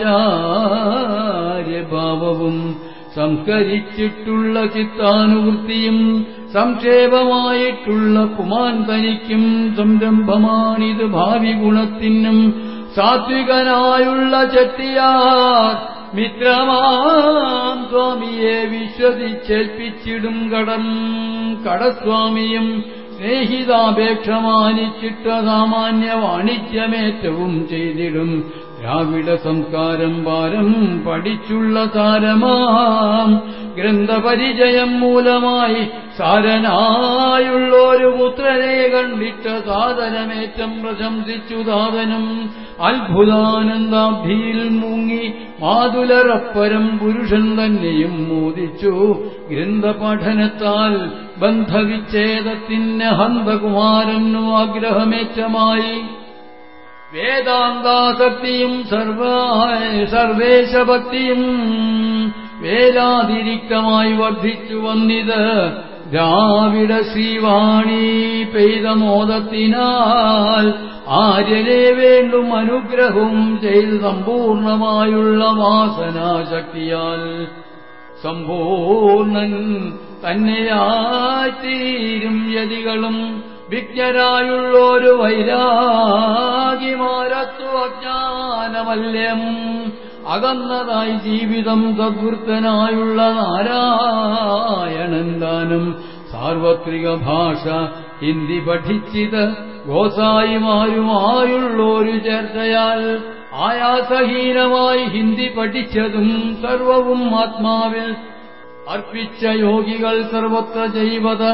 Speaker 3: ആചാര്യഭാവവും സംസ്കരിച്ചിട്ടുള്ള ചിത്താനുവൃത്തിയും സംക്ഷേപമായിട്ടുള്ള പുമാൻ തനിക്കും സംരംഭമാണിത് ഭാവി ഗുണത്തിനും സാത്വികനായുള്ള ചെട്ടിയാർ മിത്രമാം സ്വാമിയെ വിശ്വസിച്ചേൽപ്പിച്ചിടും കടം കടസ്വാമിയും സ്നേഹിതാപേക്ഷ മാനിച്ചിട്ട സാമാന്യ വാണിജ്യമേറ്റവും ചെയ്തിടും ദ്രാവിഡ സംസ്കാരം പാരം പഠിച്ചുള്ള സാരമാം ഗ്രന്ഥപരിചയം മൂലമായി സാരനായുള്ളൊരു പുത്രനെ കണ്ടിട്ട സാധനമേറ്റം പ്രശംസിച്ചു ദാതനും അത്ഭുതാനന്ദാബ്ധിയിൽ മുങ്ങി മാതുലറപ്പരം പുരുഷൻ തന്നെയും മോദിച്ചു ഗ്രന്ഥപഠനത്താൽ ബന്ധവിച്ഛേദത്തിന് ഹന്തകുമാരനു ആഗ്രഹമേറ്റമായി വേദാന്താസക്തിയും സർവ സർവേശഭക്തിയും വേലാതിരിക്കമായി വർദ്ധിച്ചു വന്നിത് ദ്രാവിഡ ശ്രീവാണി പെയ്ത മോദത്തിനാൽ ആര്യനെ വേണ്ടും അനുഗ്രഹവും ചെയ്ത് സമ്പൂർണമായുള്ള വാസനാശക്തിയാൽ സമ്പൂർണൻ തന്നെയായിത്തീരും യതികളും വിജ്ഞരായുള്ളൊരു വൈരാഗിമാരത്തു അജ്ഞാനമല്യം അകന്നതായി ജീവിതം സദ്വൃത്തനായുള്ള നാരായണൻ ദാനം സാർവത്രിക ഭാഷ ഹിന്ദി പഠിച്ചിത് ഗോസായിമാരുമായുള്ളൊരു ചർച്ചയാൽ ആയാസഹീനമായി ഹിന്ദി പഠിച്ചതും സർവവും ആത്മാവിൽ അർപ്പിച്ച യോഗികൾ സർവത്ര ചെയ്വത്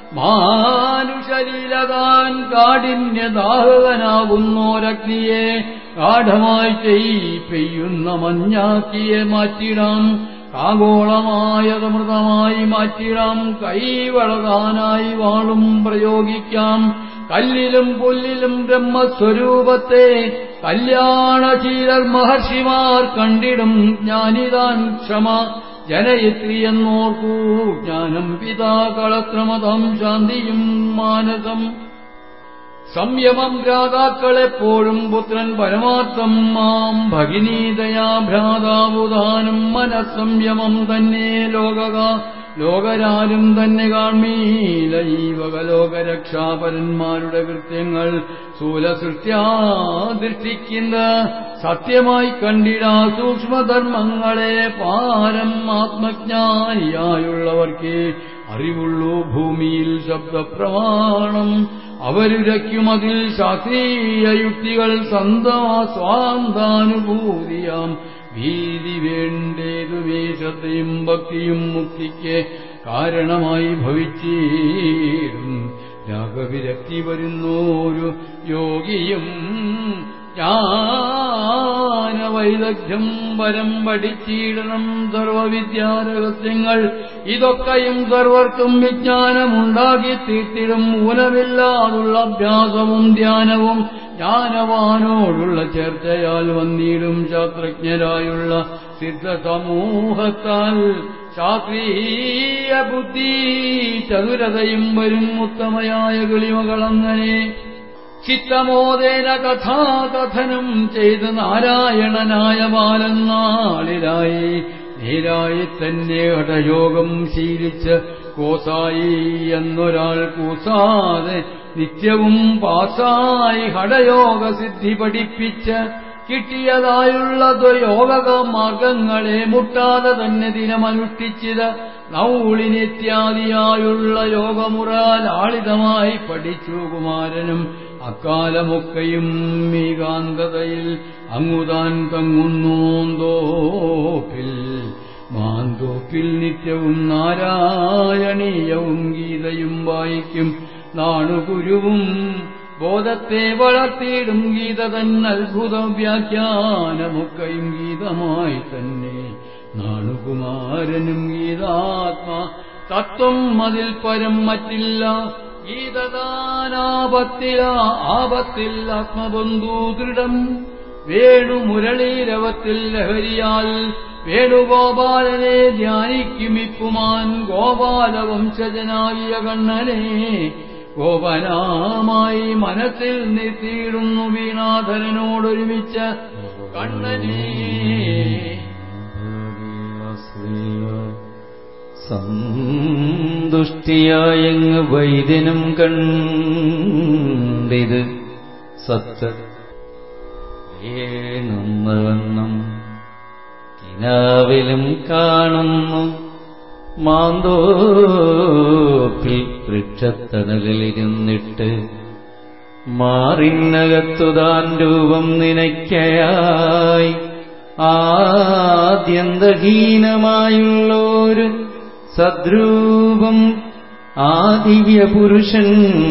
Speaker 3: മാനുഷലീലതാൻ കാഠിന്യദാഹകനാവുന്നോരഗ്നിയെ ഗാഠമായി ചെയ് പെയ്യുന്ന മഞ്ഞാക്കിയെ മാറ്റിടാം കാഗോളമായതമൃതമായി മാറ്റിടാം കൈവളകാനായി വാളും പ്രയോഗിക്കാം കല്ലിലും പുല്ലിലും ബ്രഹ്മസ്വരൂപത്തെ കല്യാണശീലർ മഹർഷിമാർ കണ്ടിടും ജ്ഞാനിതാൻ ക്ഷമ ജനയത്രി എന്നോർക്കൂ ജ്ഞാനം പിതാ കളക്രമതം ശാന്തിയും മാനസം സംയമം ഭ്രാതാക്കളെപ്പോഴും പുത്രൻ പരമാർത്ഥം മാം ഭഗിനീതയാ ഭ്രാതാവുദാനം മനസ്സംയമം തന്നെ ലോകക ലോകരാരും തന്നെ കാൺമീല ഈ വക ലോകരക്ഷാപരന്മാരുടെ കൃത്യങ്ങൾ സ്ഥൂലസൃഷ്ട്യാദൃഷ്ടിക്കുന്ന സത്യമായി കണ്ടിടാ സൂക്ഷ്മധർമ്മങ്ങളെ പാരം ആത്മജ്ഞാനിയായുള്ളവർക്ക് അറിവുള്ളൂ ഭൂമിയിൽ ശബ്ദപ്രമാണം അവരുരയ്ക്കുമതിൽ ശാസ്ത്രീയ യുക്തികൾ സന്താ സ്വാന്താനുഭൂതിയാം ഭീതി വേണ്ടേതുമേ ശ്രദ്ധയും ഭക്തിയും മുക്തിക്ക് കാരണമായി ഭവിച്ചീടും രാഗവിരക്തി വരുന്നോരു യോഗിയും ജ്ഞാനവാനായ വൈദഗ്ധ്യം വരം പഠിച്ചിടണം സർവവിദ്യാരഹസ്യങ്ങൾ ഇതൊക്കെയും സർവർക്കും വിജ്ഞാനമുണ്ടാക്കി തീർത്തിടും മൂലമില്ലാതുള്ള അഭ്യാസവും ധ്യാനവും ജ്ഞാനവാനോടുള്ള ചേർച്ചയാൽ വന്നിടും ശാസ്ത്രജ്ഞരായുള്ള സിദ്ധസമൂഹത്താൽ ശാസ്ത്രീയ ബുദ്ധി ചതുരതയും വരും ഉത്തമയായ കിളിമകളങ്ങനെ ചിത്തമോദേന കഥാകഥനം ചെയ്ത് നാരായണനായ ബാലനാളിലായി നേരായി തന്നെ ഹഠയോഗം ശീലിച്ച് കോസായി എന്നൊരാൾ കൂസാതെ നിത്യവും പാസായി ഹഠയോഗ സിദ്ധി പഠിപ്പിച്ച് കിട്ടിയതായുള്ള യോഗ മാർഗങ്ങളെ മുട്ടാതെ തന്നെ ദിനമനുഷ്ഠിച്ചത് നൗളിനിത്യാദിയായുള്ള യോഗമുറ ലാളിതമായി പഠിച്ചു കുമാരനും അക്കാലമൊക്കെയും മീകാന്തതയിൽ അങ്ങുതാൻ തങ്ങുന്നോന്തോപ്പിൽ മാന്തോപ്പിൽ നിത്യവും നാരായണീയവും ഗീതയും വായിക്കും നാണുഗുരുവും ബോധത്തെ വളർത്തിയിടും ഗീത തന്നത്ഭുത വ്യാഖ്യാനമൊക്കെയും ഗീതമായി തന്നെ നാണുകുമാരനും ഗീതാത്മാ തത്വം അതിൽ പരം മറ്റില്ല ഗീതദാനാപത്തില ആപത്തിൽ ആത്മബന്ധു ദൃഢം വേണുമുരളീരവത്തിൽ ലഹരിയാൽ വേണുഗോപാലനെ ധ്യാനിക്കുമിപ്പുമാൻ ഗോപാലവംശജനാകിയ കണ്ണനെ ഗോപനാമായി മനസ്സിൽ നിർത്തിയിടുന്നു വീണാധരനോടൊരുമിച്ച് കണ്ണനെ
Speaker 2: സന്തുഷ്ടിയായങ്ങ് വൈദ്യനും കണ്ടിത് സത്ത് വേണുന്നവണ്ണം കിനാവിലും കാണുന്നു മാന്തോപ്പിൽ വൃക്ഷത്തണലിലിരുന്നിട്ട് മാറിനകത്തുതാൻ രൂപം നിനയ്ക്കയായി ആദ്യന്തഹീനമായുള്ളൊരു സദ്രൂപം ആ ദിവ്യപുരുഷൻ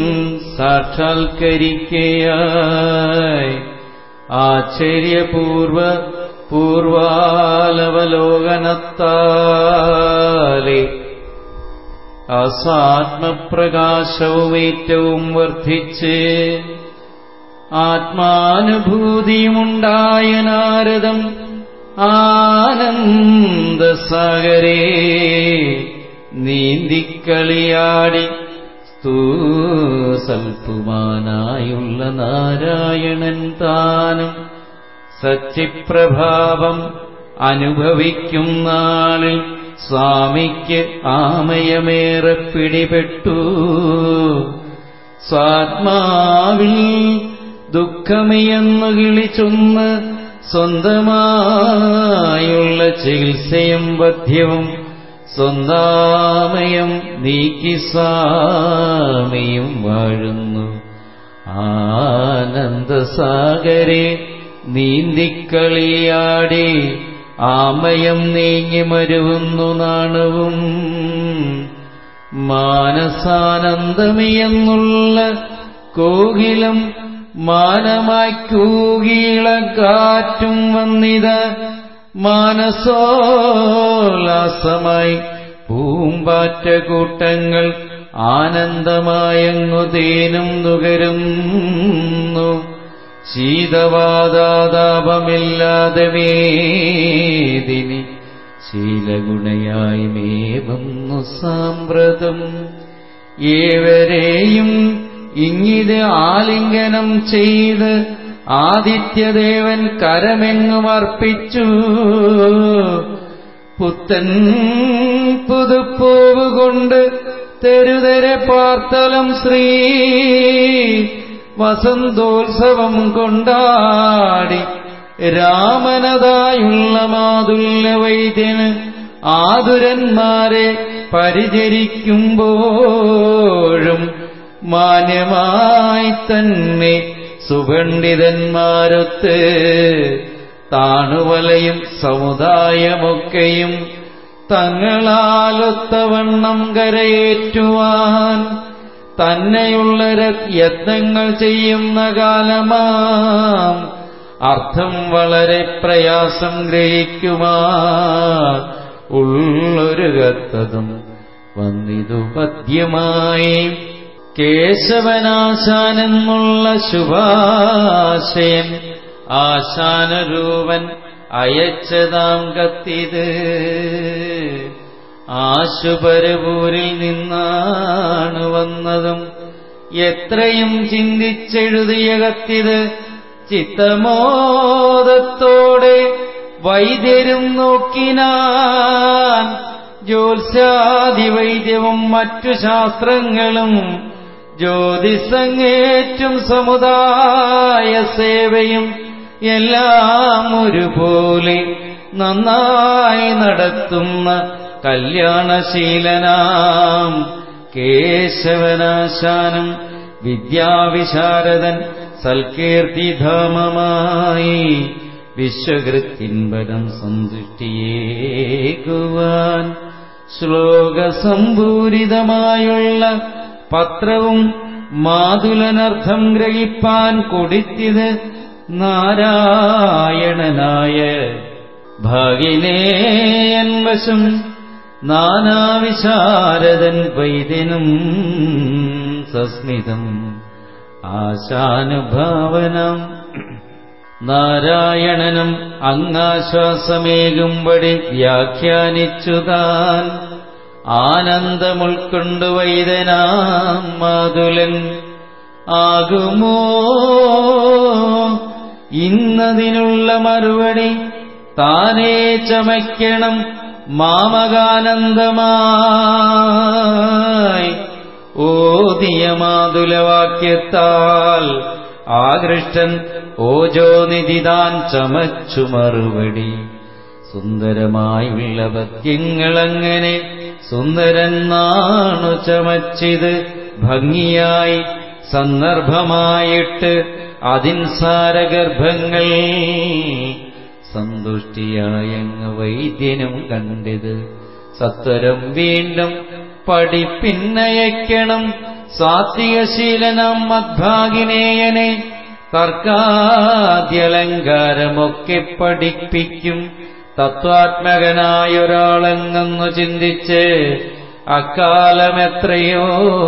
Speaker 2: സാക്ഷാത്കരിക്കയായി ആശ്ചര്യപൂർവ പൂർവാലവലോകനത്താലെ അസാത്മപ്രകാശവും ഏറ്റവും വർദ്ധിച്ച് ആത്മാനുഭൂതിയുമുണ്ടായ നാരദം ആനന്ദസാഗരേ നീന്തിക്കളിയാടി സ്തൂസൽപുമാനായുള്ള നാരായണൻ താനും സച്ചിപ്രഭാവം അനുഭവിക്കും നാളിൽ സ്വാമിക്ക് ആമയമേറെ പിടിപെട്ടു സ്വാത്മാവിൽ ദുഃഖമിയെന്നു കിളിച്ചൊന്ന് സ്വന്തമായുള്ള ചികിത്സയും വധ്യവും സ്വന്താമയം നീക്കി സ്വാമിയും വാഴുന്നു ആനന്ദസാഗരെ നീന്തിക്കളിയാടി ആമയം നീങ്ങി മരുവുന്നു നാണവും മാനസാനന്ദമിയെന്നുള്ള കോകിലം മാനമായി കൂകിളക്കാറ്റും വന്നിത മാനസോല്ലാസമായി പൂമ്പാറ്റ കൂട്ടങ്ങൾ ആനന്ദമായങ്ങു തേനും നുകരുന്നു ശീതവാതാതാപമില്ലാതെ വേദിനി ശീലഗുണയായി മേവുന്നു സാമ്പ്രതം ഏവരെയും ഇങ്ങിത് ആലിംഗനം ചെയ്ത് ആദിത്യദേവൻ കരമെങ്ങും അർപ്പിച്ചു പുത്തൻ പുതുപ്പൂവ് കൊണ്ട് തെരുതെരെ പാർത്തലം ശ്രീ വസന്തോത്സവം കൊണ്ടാടി രാമനതായുള്ള മാതുല്യ വൈദ്യന് ആതുരന്മാരെ പരിചരിക്കുമ്പോഴും മാന്യമായി തന്നെ സുപണ്ഡിതന്മാരൊത്ത് താണുവലയും സമുദായമൊക്കെയും തങ്ങളാലൊത്തവണ്ണം കരയേറ്റുവാൻ തന്നെയുള്ള യത്നങ്ങൾ ചെയ്യുന്ന കാലമാം
Speaker 1: അർത്ഥം വളരെ പ്രയാസം ഗ്രഹിക്കുമാ ഉള്ളൊരുകത്തതും വന്നിതു പദ്യമായി കേശവനാശാനെന്നുള്ള ശുഭാശയം ആശാനരൂപൻ അയച്ചതാം കത്തിത് ആശുപരപൂരിൽ നിന്നാണ് വന്നതും എത്രയും ചിന്തിച്ചെഴുതിയ കത്തിത് ചിത്തമോദത്തോടെ വൈദ്യരും നോക്കിനാൻ ജ്യോത്സ്യാദി വൈദ്യവും മറ്റു ശാസ്ത്രങ്ങളും ജ്യോതിസങ്ങേറ്റും സമുദായ സേവയും എല്ലാം ഒരുപോലെ നന്നായി നടത്തുന്ന കല്യാണശീലനാം കേശവനാശാനം വിദ്യാവിശാരദൻ സൽകീർത്തിധാമമായി വിശ്വകൃത്തിൻപരം സന്തുഷ്ടിയേകുവാൻ ശ്ലോകസമ്പൂരിതമായുള്ള പത്രവും മാതുലനർത്ഥം ഗ്രഹിപ്പാൻ കൊടുത്തിത് നാരായണനായ ഭാഗിനേയൻ വശം നാനാവിശാരദൻ വൈദ്യനും സസ്മിതം ആശാനുഭാവനം നാരായണനും അങ്ങാശ്വാസമേകുമ്പടി വ്യാഖ്യാനിച്ചുതാൻ ആനന്ദമുൾക്കൊണ്ടു വൈദനാം മാതുലൻ ആകുമോ ഇന്നതിനുള്ള മറുപടി താനേ ചമയ്ക്കണം മാമകാനന്ദമായി ഓതിയ മാതുലവാക്യത്താൽ ആകൃഷ്ടൻ ഓജോനിധിതാൻ ചമച്ചു മറുപടി സുന്ദരമായുള്ള പദ്യങ്ങളങ്ങനെ സുന്ദരൻ നാണു ചമച്ചിത് ഭംഗിയായി സന്ദർഭമായിട്ട് അതിൻ സാരഗർഭങ്ങൾ സന്തുഷ്ടിയായങ്ങ് വൈദ്യനും കണ്ടിത് സത്വരം വീണ്ടും പഠിപ്പിന്നയക്കണം സാത്വികശീലനം മദ്ഭാഗിനേയനെ തർക്കാദ്യലങ്കാരമൊക്കെ പഠിപ്പിക്കും തത്വാത്മകനായൊരാളെങ്ങെന്നു ചിന്തിച്ച് അക്കാലമെത്രയോ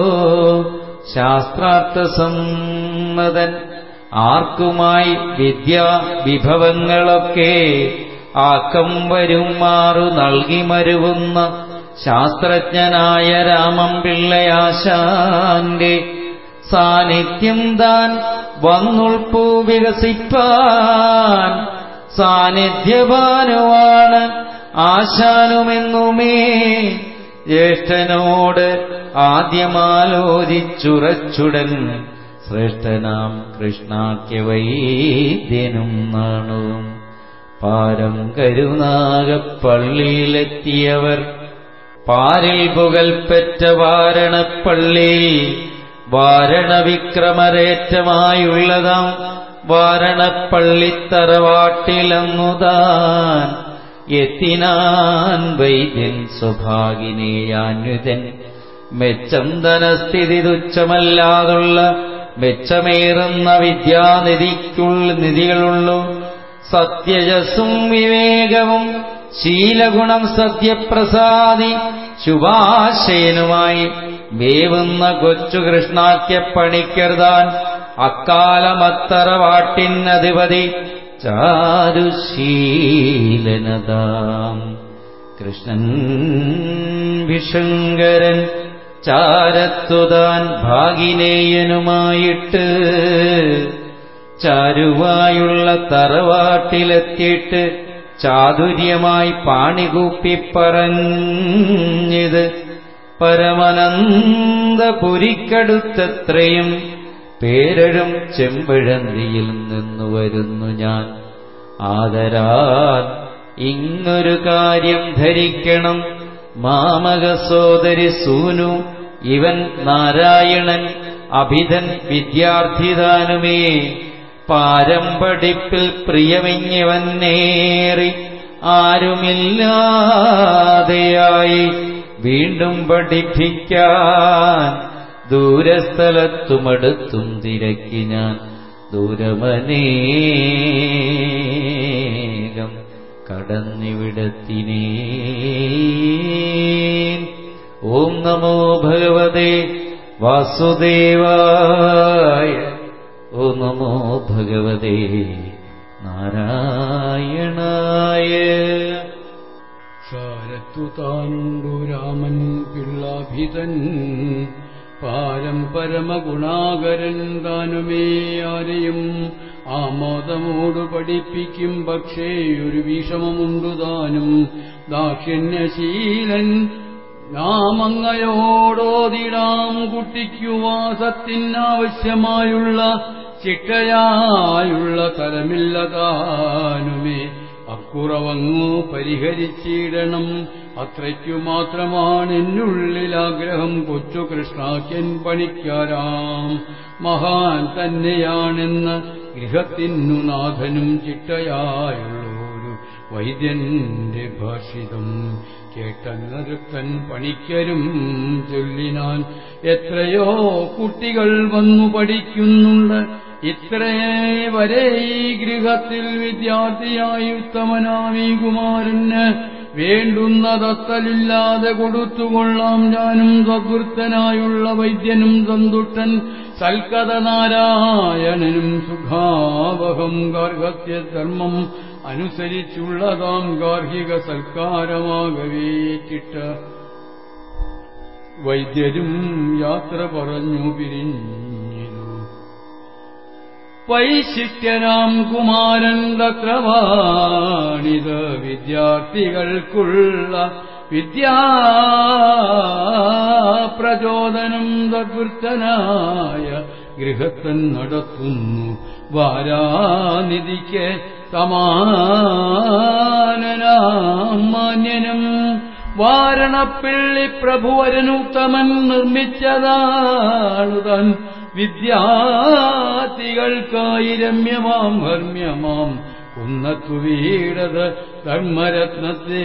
Speaker 1: ശാസ്ത്രാർത്ഥസമ്മതൻ ആർക്കുമായി വിദ്യാ വിഭവങ്ങളൊക്കെ ആക്കം വരുമാറു നൽകി മരുവുന്ന ശാസ്ത്രജ്ഞനായ രാമം പിള്ളയാശാന്റെ സാന്നിധ്യം താൻ വന്നുൾപ്പൂ വികസിപ്പാൻ സാന്നിധ്യഭാനുവാണ് ആശാനുമെന്നുമേ ജ്യേഷ്ഠനോട് ആദ്യമാലോചിച്ചുറച്ചുടൻ ശ്രേഷ്ഠനാം കൃഷ്ണാക്യ വൈദ്യനും നാണും പാരം കരുനാഗപ്പള്ളിയിലെത്തിയവർ പാരിൽ പുകൽപ്പെറ്റ വാരണപ്പള്ളിയിൽ വാരണവിക്രമരേറ്റമായുള്ളതാം വാരണപ്പള്ളിത്തറവാട്ടിലന്നുതാൻ എത്തിനാൻ വൈദ്യൻ സ്വഭാഗിനേയാന്വിതൻ മെച്ചം ധനസ്ഥിതി തുച്ഛമല്ലാതുള്ള മെച്ചമേറുന്ന വിദ്യാനിധിക്കുള്ള നിധികളുള്ളൂ സത്യജസ്സും വിവേകവും ശീലഗുണം സത്യപ്രസാദി ശുഭാശയനുമായി വേവുന്ന കൊച്ചു കൃഷ്ണാക്യ പണിക്കരുതാൻ അക്കാലമത്തറവാട്ടിനധിപതി ചാരുശീലനതാം കൃഷ്ണൻ വിശങ്കരൻ ചാരത്തുതാൻ ഭാഗിനേയനുമായിട്ട് ചാരുവായുള്ള തറവാട്ടിലെത്തിയിട്ട് ചാതുര്യമായി പാണികൂപ്പിപ്പറഞ്ഞത് പരമനന്ദപുരിക്കടുത്തത്രയും പേരഴും ചെമ്പഴന്തിയിൽ നിന്നു വരുന്നു ഞാൻ ആദരാൽ ഇങ്ങൊരു കാര്യം ധരിക്കണം മാമക സോദരി സൂനു ഇവൻ നാരായണൻ അഭിധൻ വിദ്യാർത്ഥിദാനുമേ പാരമ്പടിപ്പിൽ പ്രിയമിഞ്ഞവന്നേറി ആരുമില്ലാതെയായി വീണ്ടും പഠിപ്പിക്കാൻ ദൂരസ്ഥലത്തുമടുത്തും തിരക്കി ഞാൻ
Speaker 2: ദൂരമനേകം കടന്നിവിടത്തിനേ ഓം നമോ ഭഗവതേ വാസുദേവായ ഓം നമോ ഭഗവതേ നാരായണായ
Speaker 3: ശാരത്തു താനുണ്ടു രാമൻ പിള്ളാഭിതൻ പാരം പരമഗുണാകരൻ താനുമേ ആരെയും ആമോദമോട് പഠിപ്പിക്കും പക്ഷേ ഒരു വിഷമമുണ്ടു താനും ദാക്ഷിണ്യശീലൻ നാമങ്ങയോടോതിടാം കുട്ടിക്കു വാസത്തിനാവശ്യമായുള്ള ചിട്ടയായുള്ള തലമില്ല താനുമേ അക്കുറവങ്ങു പരിഹരിച്ചിടണം അത്രയ്ക്കു മാത്രമാണ് എന്നുള്ളിൽ ആഗ്രഹം കൊച്ചു കൃഷ്ണാക്യൻ പണിക്കാരാം മഹാൻ തന്നെയാണെന്ന് ഗൃഹത്തിനു നാഥനും ചിട്ടയായുള്ളൊരു വൈദ്യന്റെ ഭാഷിതം കേട്ടങ്ങരുത്തൻ പണിക്കരും ചൊല്ലിനാൻ എത്രയോ കുട്ടികൾ വന്നു പഠിക്കുന്നുണ്ട് ഇത്രയേ വരെ ഈ ഗൃഹത്തിൽ വിദ്യാർത്ഥിയായി ഉത്തമനാമീ കുമാരന് വേണ്ടുന്നതത്തലില്ലാതെ കൊടുത്തുകൊള്ളാം ഞാനും സദ്വൃത്തനായുള്ള വൈദ്യനും സന്തുഷ്ടൻ സൽക്കഥ നാരായണനും സുഖാവഹം ഗാർഹത്യ ധർമ്മം അനുസരിച്ചുള്ളതാം ഗാർഹിക സൽക്കാരമാകവേറ്റിട്ട് വൈദ്യരും യാത്ര പറഞ്ഞു പിരിഞ്ഞിരു വൈശിഷ്യനാം കുമാരൻ തക്രവാണിത് വിദ്യാർത്ഥികൾക്കുള്ള വിദ്യാപ്രചോദനം തദ്വൃത്തനായ ഗൃഹത്തൻ നടത്തുന്നു വാരാനിധിക്ക് സമാനനാം മാന്യനും വാരണപ്പിള്ളി പ്രഭുവരനുത്തമൻ നിർമ്മിച്ചതാണു താൻ വിദ്യാർത്ഥികൾക്കായി രമ്യമാം ഹർമ്യമാം കുന്നത്തു വീടത് ധർമ്മരത്നത്തെ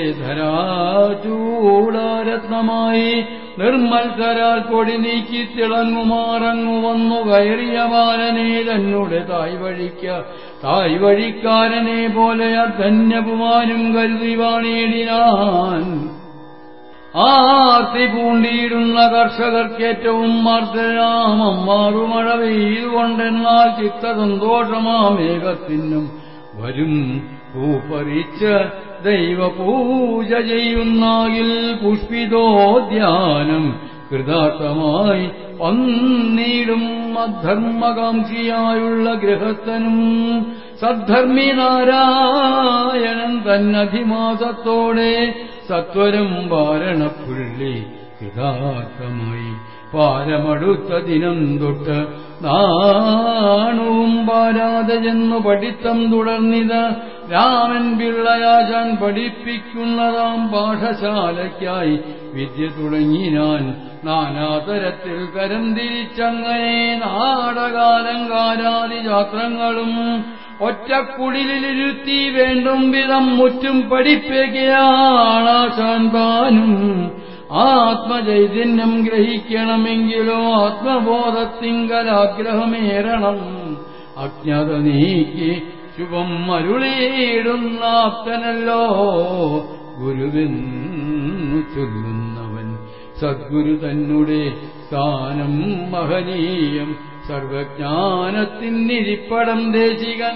Speaker 3: ധരാചൂടാരത്നമായി നിർമ്മൽസരാൽ കൊടി നീക്കി തിളങ്ങുമാറങ്ങു വന്നു കയറിയ ബാലനെ തന്നെ തായ് വഴിക്ക തായ് വഴിക്കാരനെ പോലെ അധന്യപുമാനും കരുതി വാണിയിടിനാൻ ആർത്തി പൂണ്ടിയിടുന്ന കർഷകർക്കേറ്റവും മാർദ്ദരാമം മാറുമഴ പെയ്തുകൊണ്ടെന്നാൽ ചിത്തസന്തോഷമാമേഘത്തിനും വരും പൂപ്പറിച്ച് ദൈവപൂജ ചെയ്യുന്നാകിൽ പുഷ്പിതോദ്യാനം കൃതാർത്ഥമായി വന്നിടും അധർമ്മകാംക്ഷിയായുള്ള ഗൃഹത്തനും സദ്ധർമ്മി നാരായണൻ തന്നധിമാസത്തോടെ സത്വരം വാരണപ്പുള്ളി കൃതാർത്ഥമായി പാരമടുത്ത ദിനം തൊട്ട് നാണുവും പാരാതെ ചെന്നു പഠിത്തം തുടർന്നിത് രാമൻ പിള്ളയാശാൻ പഠിപ്പിക്കുന്നതാം പാഠശാലയ്ക്കായി വിദ്യ തുടങ്ങിനാൻ നാനാതരത്തിൽ കരം തിരിച്ചങ്ങനെ നാടകാലങ്കാരാദി ശാസ്ത്രങ്ങളും ഒറ്റക്കുടിലിരുത്തി വേണ്ടും വിധം മുറ്റും പഠിപ്പിക്കുകയാണാശാൻ താനും ആത്മചൈതന്യം ഗ്രഹിക്കണമെങ്കിലോ ആത്മബോധത്തിങ്കലാഗ്രഹമേറണം അജ്ഞത നീക്കി ശുഭം അരുളിയിടുന്നാപ്തനല്ലോ ഗുരുവെന്നു ചൊല്ലുന്നവൻ സദ്ഗുരു തന്നെ സ്ഥാനം മഹനീയം സർവജ്ഞാനത്തിനിരിപ്പടം ദേശികൻ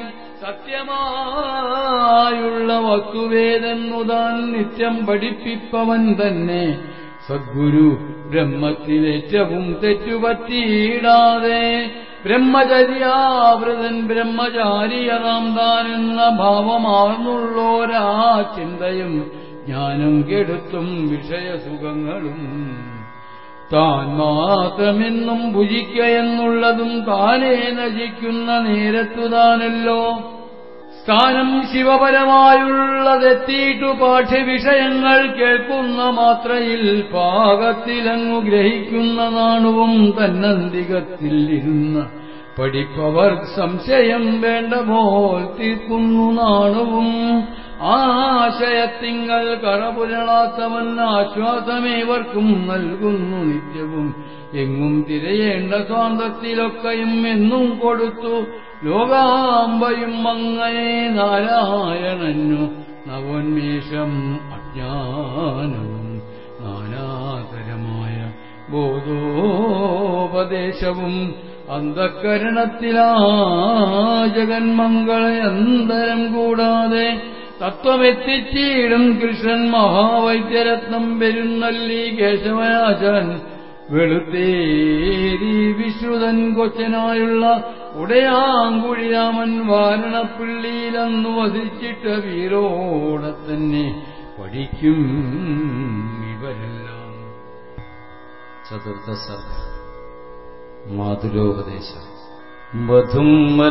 Speaker 3: സത്യമായുള്ള വസ്തുവേദെന്നുതാൻ നിത്യം പഠിപ്പിപ്പവൻ തന്നെ സദ്ഗുരു ബ്രഹ്മത്തിലേറ്റവും തെറ്റുപറ്റിയിടാതെ ബ്രഹ്മചര്യാവൃതൻ ബ്രഹ്മചാരിയതാം താൻ എന്ന ഭാവമാർന്നുള്ളോരാ ചിന്തയും ജ്ഞാനം കെടുത്തും വിഷയസുഖങ്ങളും താൻ മാത്രമെന്നും ഭുജിക്കയെന്നുള്ളതും താനേ നശിക്കുന്ന നേരത്തുതാനല്ലോ സ്ഥാനം ശിവപരമായുള്ളതെത്തിയിട്ടു പാഠ്യവിഷയങ്ങൾ കേൾക്കുന്ന മാത്രയിൽ പാകത്തിലങ്ങു ഗ്രഹിക്കുന്ന നാണുവും തന്നന്തികത്തിൽ ഇരുന്ന് പഠിപ്പവർ സംശയം വേണ്ട പോൽ തീർക്കുന്നു നാണുവും ആശയത്തിങ്കൽ കറപുരളാത്തവൻ ആശ്വാസമേവർക്കും നൽകുന്നു നിത്യവും എങ്ങും തിരയേണ്ട സ്വാന്തത്തിലൊക്കെയും എന്നും കൊടുത്തു ലോകാമ്പയും അങ്ങനെ നാരായണനു നവോന്മേഷം അജ്ഞാനവും നാനാതരമായ ബോധോപദേശവും അന്ധക്കരണത്തിലാ ജഗന്മംഗള അന്തരം കൂടാതെ തത്വമെത്തിച്ചീടും കൃഷ്ണൻ മഹാവൈദ്യരത്നം പെരുന്നല്ലി കേശവനാശാൻ വെളുത്തേരി വിശ്രുതൻ കൊച്ചനായുള്ള ഉടയാങ്കുഴി രാമൻ വാരണപ്പിള്ളിയിലന്നു വസിച്ചിട്ട വീരോടെ തന്നെ പഠിക്കും ഇവരെല്ലാം
Speaker 1: ചതുർത്ഥ സർഗ മാതുരോപദേശം
Speaker 2: വധും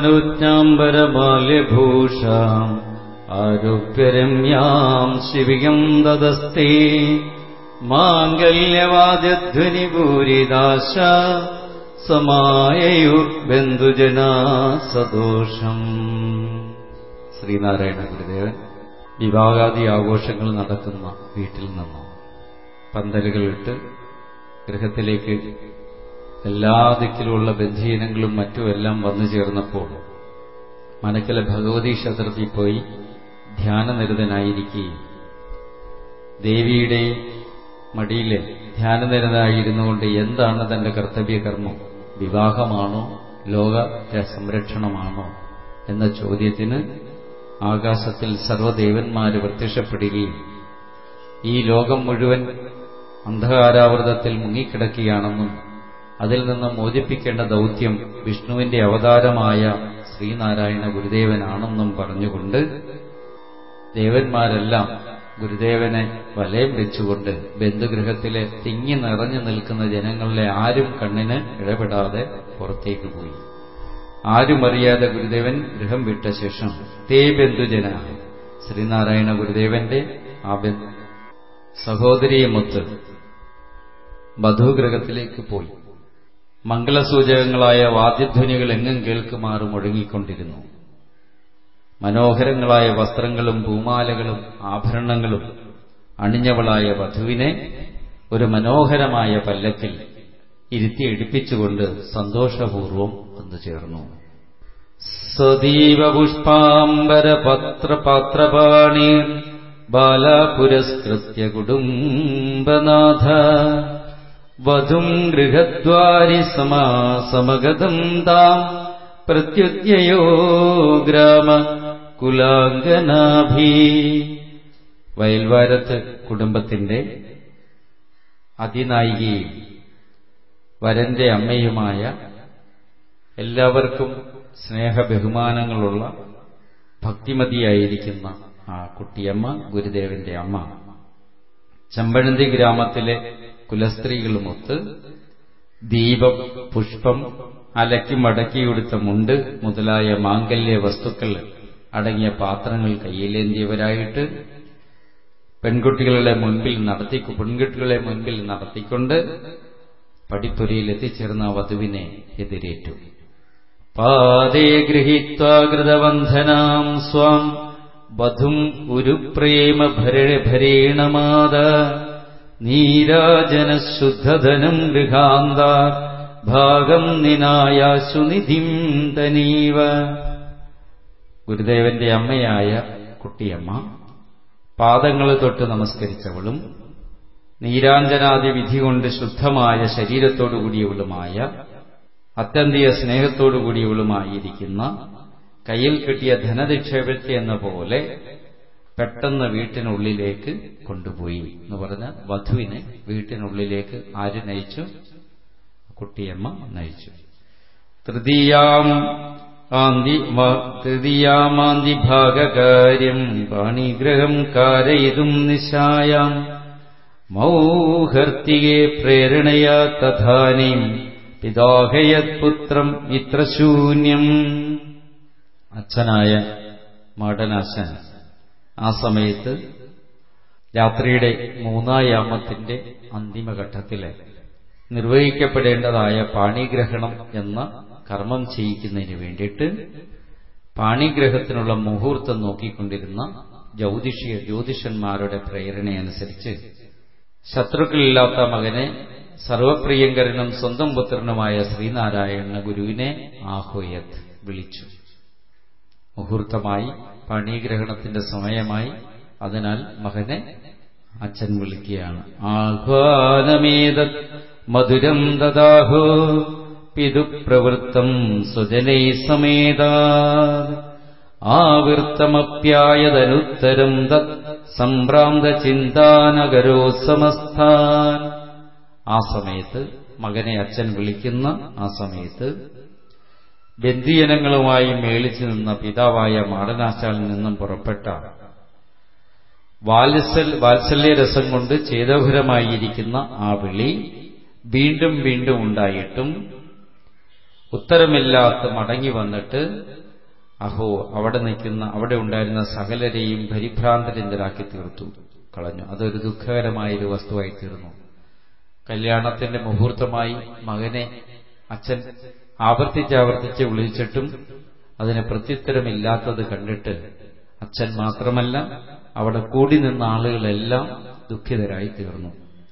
Speaker 2: മനോജ്ഞാംബരമാല്യഭൂഷാം ആരോഗ്യരമ്യാം ശിവികം ദദസ്തേ മാംഗല്യവാദ്യധ്വനിപൂരിദാശ സമായയുർബന്ധുജനാ സദോഷം
Speaker 1: ശ്രീനാരായണ ഗുരുദേവൻ വിവാഹാദി ആഘോഷങ്ങൾ നടക്കുന്ന വീട്ടിൽ നിന്ന് പന്തലുകളിട്ട് ഗൃഹത്തിലേക്ക് എല്ലാ ദിക്കിലുമുള്ള ബന്ധീനങ്ങളും മറ്റുമെല്ലാം വന്നു ചേർന്നപ്പോൾ മനക്കിലെ ഭഗവതി ക്ഷേത്രത്തിൽ പോയി ധ്യാനനിരതനായിരിക്കുകയും ദേവിയുടെ മടിയിൽ ധ്യാനനിരതനായിരുന്നുകൊണ്ട് എന്താണ് തന്റെ കർത്തവ്യകർമ്മം വിവാഹമാണോ ലോക സംരക്ഷണമാണോ എന്ന ചോദ്യത്തിന് ആകാശത്തിൽ സർവ്വദേവന്മാര് പ്രത്യക്ഷപ്പെടുകയും ഈ ലോകം മുഴുവൻ അന്ധകാരാവൃതത്തിൽ മുങ്ങിക്കിടക്കുകയാണെന്നും അതിൽ നിന്ന് മോചിപ്പിക്കേണ്ട ദൗത്യം വിഷ്ണുവിന്റെ അവതാരമായ ശ്രീനാരായണ ഗുരുദേവനാണെന്നും പറഞ്ഞുകൊണ്ട് ദേവന്മാരെല്ലാം ഗുരുദേവനെ വലയം വെച്ചുകൊണ്ട് ബന്ധുഗൃഹത്തിലെ തിങ്ങി നിറഞ്ഞു നിൽക്കുന്ന ജനങ്ങളിലെ ആരും കണ്ണിന് ഇടപെടാതെ പുറത്തേക്ക് പോയി ആരും അറിയാതെ ഗുരുദേവൻ ഗൃഹം വിട്ട ശേഷം തേ ബന്ധുജന ശ്രീനാരായണ ഗുരുദേവന്റെ ആ സഹോദരിയുമൊത്ത് വധുഗൃഹത്തിലേക്ക് പോയി മംഗളസൂചകങ്ങളായ വാദ്യധ്വനികൾ എങ്ങും കേൾക്കുമാറ് മുഴങ്ങിക്കൊണ്ടിരുന്നു മനോഹരങ്ങളായ വസ്ത്രങ്ങളും പൂമാലകളും ആഭരണങ്ങളും അണിഞ്ഞവളായ വധുവിനെ ഒരു മനോഹരമായ പല്ലക്കിൽ ഇരുത്തി ഇടിപ്പിച്ചുകൊണ്ട് സന്തോഷപൂർവം വന്നു ചേർന്നു
Speaker 2: സദീവ പുഷ്പാംബരപത്രപാത്രപാണീർ ബാലാപുരസ്കൃത്യ കുടുംബനാഥ വധും ഗൃഹദ്വാരി സമാസമഗതം താം പ്രത്യുദ്യയോ ഗ്രാമ കുലാംഗനാഭി
Speaker 1: വയൽവാരത്ത് കുടുംബത്തിന്റെ അതിനായികയും വരന്റെ അമ്മയുമായ എല്ലാവർക്കും സ്നേഹബഹുമാനങ്ങളുള്ള ഭക്തിമതിയായിരിക്കുന്ന ആ കുട്ടിയമ്മ ഗുരുദേവന്റെ അമ്മ ചെമ്പഴന്തി ഗ്രാമത്തിലെ കുലസ്ത്രീകളുമൊത്ത് ദീപം പുഷ്പം അലക്കി മടക്കിയെടുത്ത മുണ്ട് മുതലായ മാംഗല്യ വസ്തുക്കൾ അടങ്ങിയ പാത്രങ്ങൾ കയ്യിലേന്തിയവരായിട്ട് പെൺകുട്ടികളുടെ മുൻപിൽ നടത്തി പെൺകുട്ടികളെ മുൻപിൽ നടത്തിക്കൊണ്ട് പടിപ്പുരയിൽ എത്തിച്ചേർന്ന വധുവിനെ എതിരേറ്റു
Speaker 2: പാദേ ഗൃഹീത്വാകൃതബന്ധനാം സ്വാം വധും ഉരുപ്രേമ ഭരേണമാത നീരാജനശുദ്ധധനം ഗൃഹാന്ത ഭാഗം നിനായാശു നിധിം തനീവ
Speaker 1: ഗുരുദേവന്റെ അമ്മയായ കുട്ടിയമ്മ പാദങ്ങൾ തൊട്ട് നമസ്കരിച്ചവളും നീരാഞ്ജനാദി വിധി കൊണ്ട് ശുദ്ധമായ ശരീരത്തോടുകൂടിയവളുമായ അത്യന്തിയ സ്നേഹത്തോടുകൂടിയവളുമായിരിക്കുന്ന കയ്യിൽ കിട്ടിയ ധനനിക്ഷേപത്തെ എന്ന പോലെ പെട്ടെന്ന് വീട്ടിനുള്ളിലേക്ക് കൊണ്ടുപോയി എന്ന് പറഞ്ഞ വധുവിനെ വീട്ടിനുള്ളിലേക്ക് ആര് നയിച്ചു കുട്ടിയമ്മ നയിച്ചു തൃതീയാം ആന്തി തൃതീയാമാന്തി ഭാഗകാര്യം പാണിഗ്രഹം കാരയിതും നിശായാം മൗഹർത്തികെ പ്രേരണയാ തഥാനീം പിതാഹയത് ഇത്ര ശൂന്യം അച്ഛനായ മാടനാശൻ ആ സമയത്ത് രാത്രിയുടെ മൂന്നായാമത്തിന്റെ അന്തിമഘട്ടത്തിലെ നിർവഹിക്കപ്പെടേണ്ടതായ പാണിഗ്രഹണം എന്ന കർമ്മം ചെയ്യിക്കുന്നതിന് വേണ്ടിയിട്ട് പാണിഗ്രഹത്തിനുള്ള മുഹൂർത്തം നോക്കിക്കൊണ്ടിരുന്ന ജ്യോതിഷിയ ജ്യോതിഷന്മാരുടെ പ്രേരണയനുസരിച്ച് ശത്രുക്കളില്ലാത്ത മകനെ സർവപ്രിയങ്കരനും സ്വന്തം പുത്രനുമായ ശ്രീനാരായണ ഗുരുവിനെ ആഹ്വയത് വിളിച്ചു മുഹൂർത്തമായി പണീഗ്രഹണത്തിന്റെ സമയമായി അതിനാൽ മകനെ അച്ഛൻ വിളിക്കുകയാണ് ആഹ്വാനമേതത് മധുരം ദദാഹോ പിതുപ്രവൃത്തം സ്വജനൈ സമേതാ ആവൃത്തമപ്യായതനുത്തരം തത് സംഭ്രാന്ത ചിന്താനഗരോ സമസ്ഥാൻ ആ സമയത്ത് മകനെ അച്ഛൻ വിളിക്കുന്ന ആ സമയത്ത് ബന്ധിയനങ്ങളുമായി മേളിച്ചു നിന്ന പിതാവായ മാടനാശാലിൽ നിന്നും പുറപ്പെട്ട വാത്സൽ വാത്സല്യരസം കൊണ്ട് ചേതോഹരമായിരിക്കുന്ന ആ വിളി വീണ്ടും വീണ്ടും ഉണ്ടായിട്ടും ഉത്തരമില്ലാത്ത മടങ്ങി വന്നിട്ട് അഹോ അവിടെ നിൽക്കുന്ന അവിടെ ഉണ്ടായിരുന്ന സകലരെയും പരിഭ്രാന്തരിന്തരാക്കി തീർത്തു കളഞ്ഞു അതൊരു ദുഃഖകരമായൊരു വസ്തുവായി തീർന്നു കല്യാണത്തിന്റെ മുഹൂർത്തമായി മകനെ അച്ഛൻ ആവർത്തിച്ചാവർത്തിച്ച് വിളിച്ചിട്ടും അതിന് പ്രത്യുത്തരമില്ലാത്തത് കണ്ടിട്ട് അച്ഛൻ മാത്രമല്ല അവിടെ കൂടി നിന്ന ആളുകളെല്ലാം ദുഃഖിതരായി തീർന്നു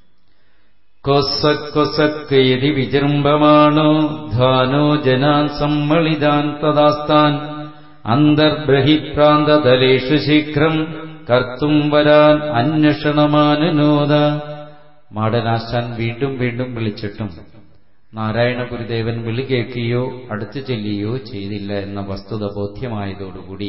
Speaker 1: കൊസക്കൊസക്കയതി വിജൃംഭമാണോ ധാനോ ജനാൻ സമ്മളിതാൻ തദാസ്ഥാൻ അന്തർബ്രഹിപ്രാന്തതലേഷു ശീഘ്രം കർത്തും വരാൻ അന്വേഷണമാനുനോദ മാടനാശാൻ വീണ്ടും വീണ്ടും വിളിച്ചിട്ടും നാരായണ ഗുരുദേവൻ വിളി കേൾക്കുകയോ അടുത്തു ചെല്ലുകയോ ചെയ്തില്ല എന്ന വസ്തുത ബോധ്യമായതോടുകൂടി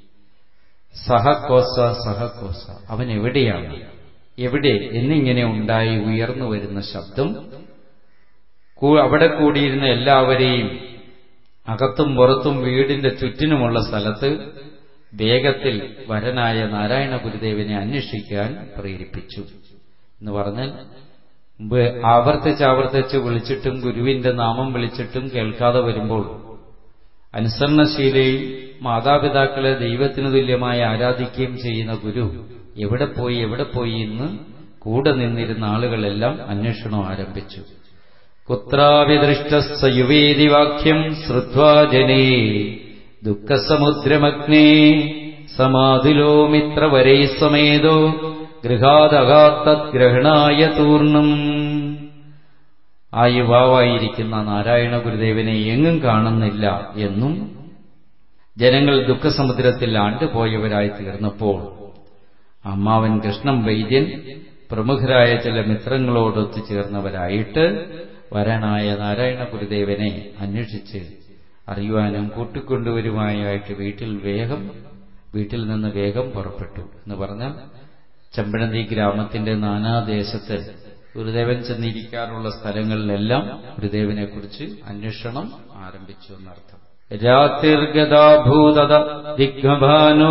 Speaker 1: സഹകോസ സഹകോസ അവൻ എവിടെയാണ് എവിടെ എന്നിങ്ങനെ ഉണ്ടായി ഉയർന്നു വരുന്ന ശബ്ദം അവിടെ കൂടിയിരുന്ന എല്ലാവരെയും അകത്തും പുറത്തും വീടിന്റെ ചുറ്റിനുമുള്ള സ്ഥലത്ത് വേഗത്തിൽ വരനായ നാരായണ ഗുരുദേവനെ അന്വേഷിക്കാൻ പ്രേരിപ്പിച്ചു എന്ന് പറഞ്ഞാൽ മുമ്പ് ആവർത്തിച്ചാവർത്തിച്ച് വിളിച്ചിട്ടും ഗുരുവിന്റെ നാമം വിളിച്ചിട്ടും കേൾക്കാതെ വരുമ്പോൾ അനുസരണശീലയും മാതാപിതാക്കളെ ദൈവത്തിനു തുല്യമായി ആരാധിക്കുകയും ചെയ്യുന്ന ഗുരു എവിടെ പോയി എവിടെ പോയി എന്ന് കൂടെ നിന്നിരുന്ന ആളുകളെല്ലാം അന്വേഷണം ആരംഭിച്ചു കുത്രാവിദൃഷ്ട യുവേദി വാക്യം ശ്രുത്വാ ജനേ ദുഃഖസമുദ്രമഗ്നേ സമാധിലോ മിത്രവരൈ സമേതോ ഗൃഹാതകാത്തഗ്രഹണായ തൂർണം ആ യുവാവായിരിക്കുന്ന നാരായണ ഗുരുദേവനെ എങ്ങും കാണുന്നില്ല എന്നും ജനങ്ങൾ ദുഃഖസമുദ്രത്തിൽ ആണ്ടുപോയവരായി തീർന്നപ്പോൾ അമ്മാവൻ കൃഷ്ണൻ വൈദ്യൻ പ്രമുഖരായ ചില മിത്രങ്ങളോടൊത്തു ചേർന്നവരായിട്ട് വരനായ നാരായണ ഗുരുദേവനെ അന്വേഷിച്ച് അറിയുവാനും കൂട്ടിക്കൊണ്ടുവരുവാനായിട്ട് വീട്ടിൽ വേഗം വീട്ടിൽ നിന്ന് വേഗം പുറപ്പെട്ടു എന്ന് പറഞ്ഞാൽ ചെമ്പഴന്തി ഗ്രാമത്തിന്റെ നാനാദേശത്ത് ഗുരുദേവൻ ചെന്നിരിക്കാറുള്ള സ്ഥലങ്ങളിലെല്ലാം ഗുരുദേവനെ കുറിച്ച് അന്വേഷണം ആരംഭിച്ചു എന്നർത്ഥം രാതിർഗതാഭൂതത ദിഗ്ഭാനോ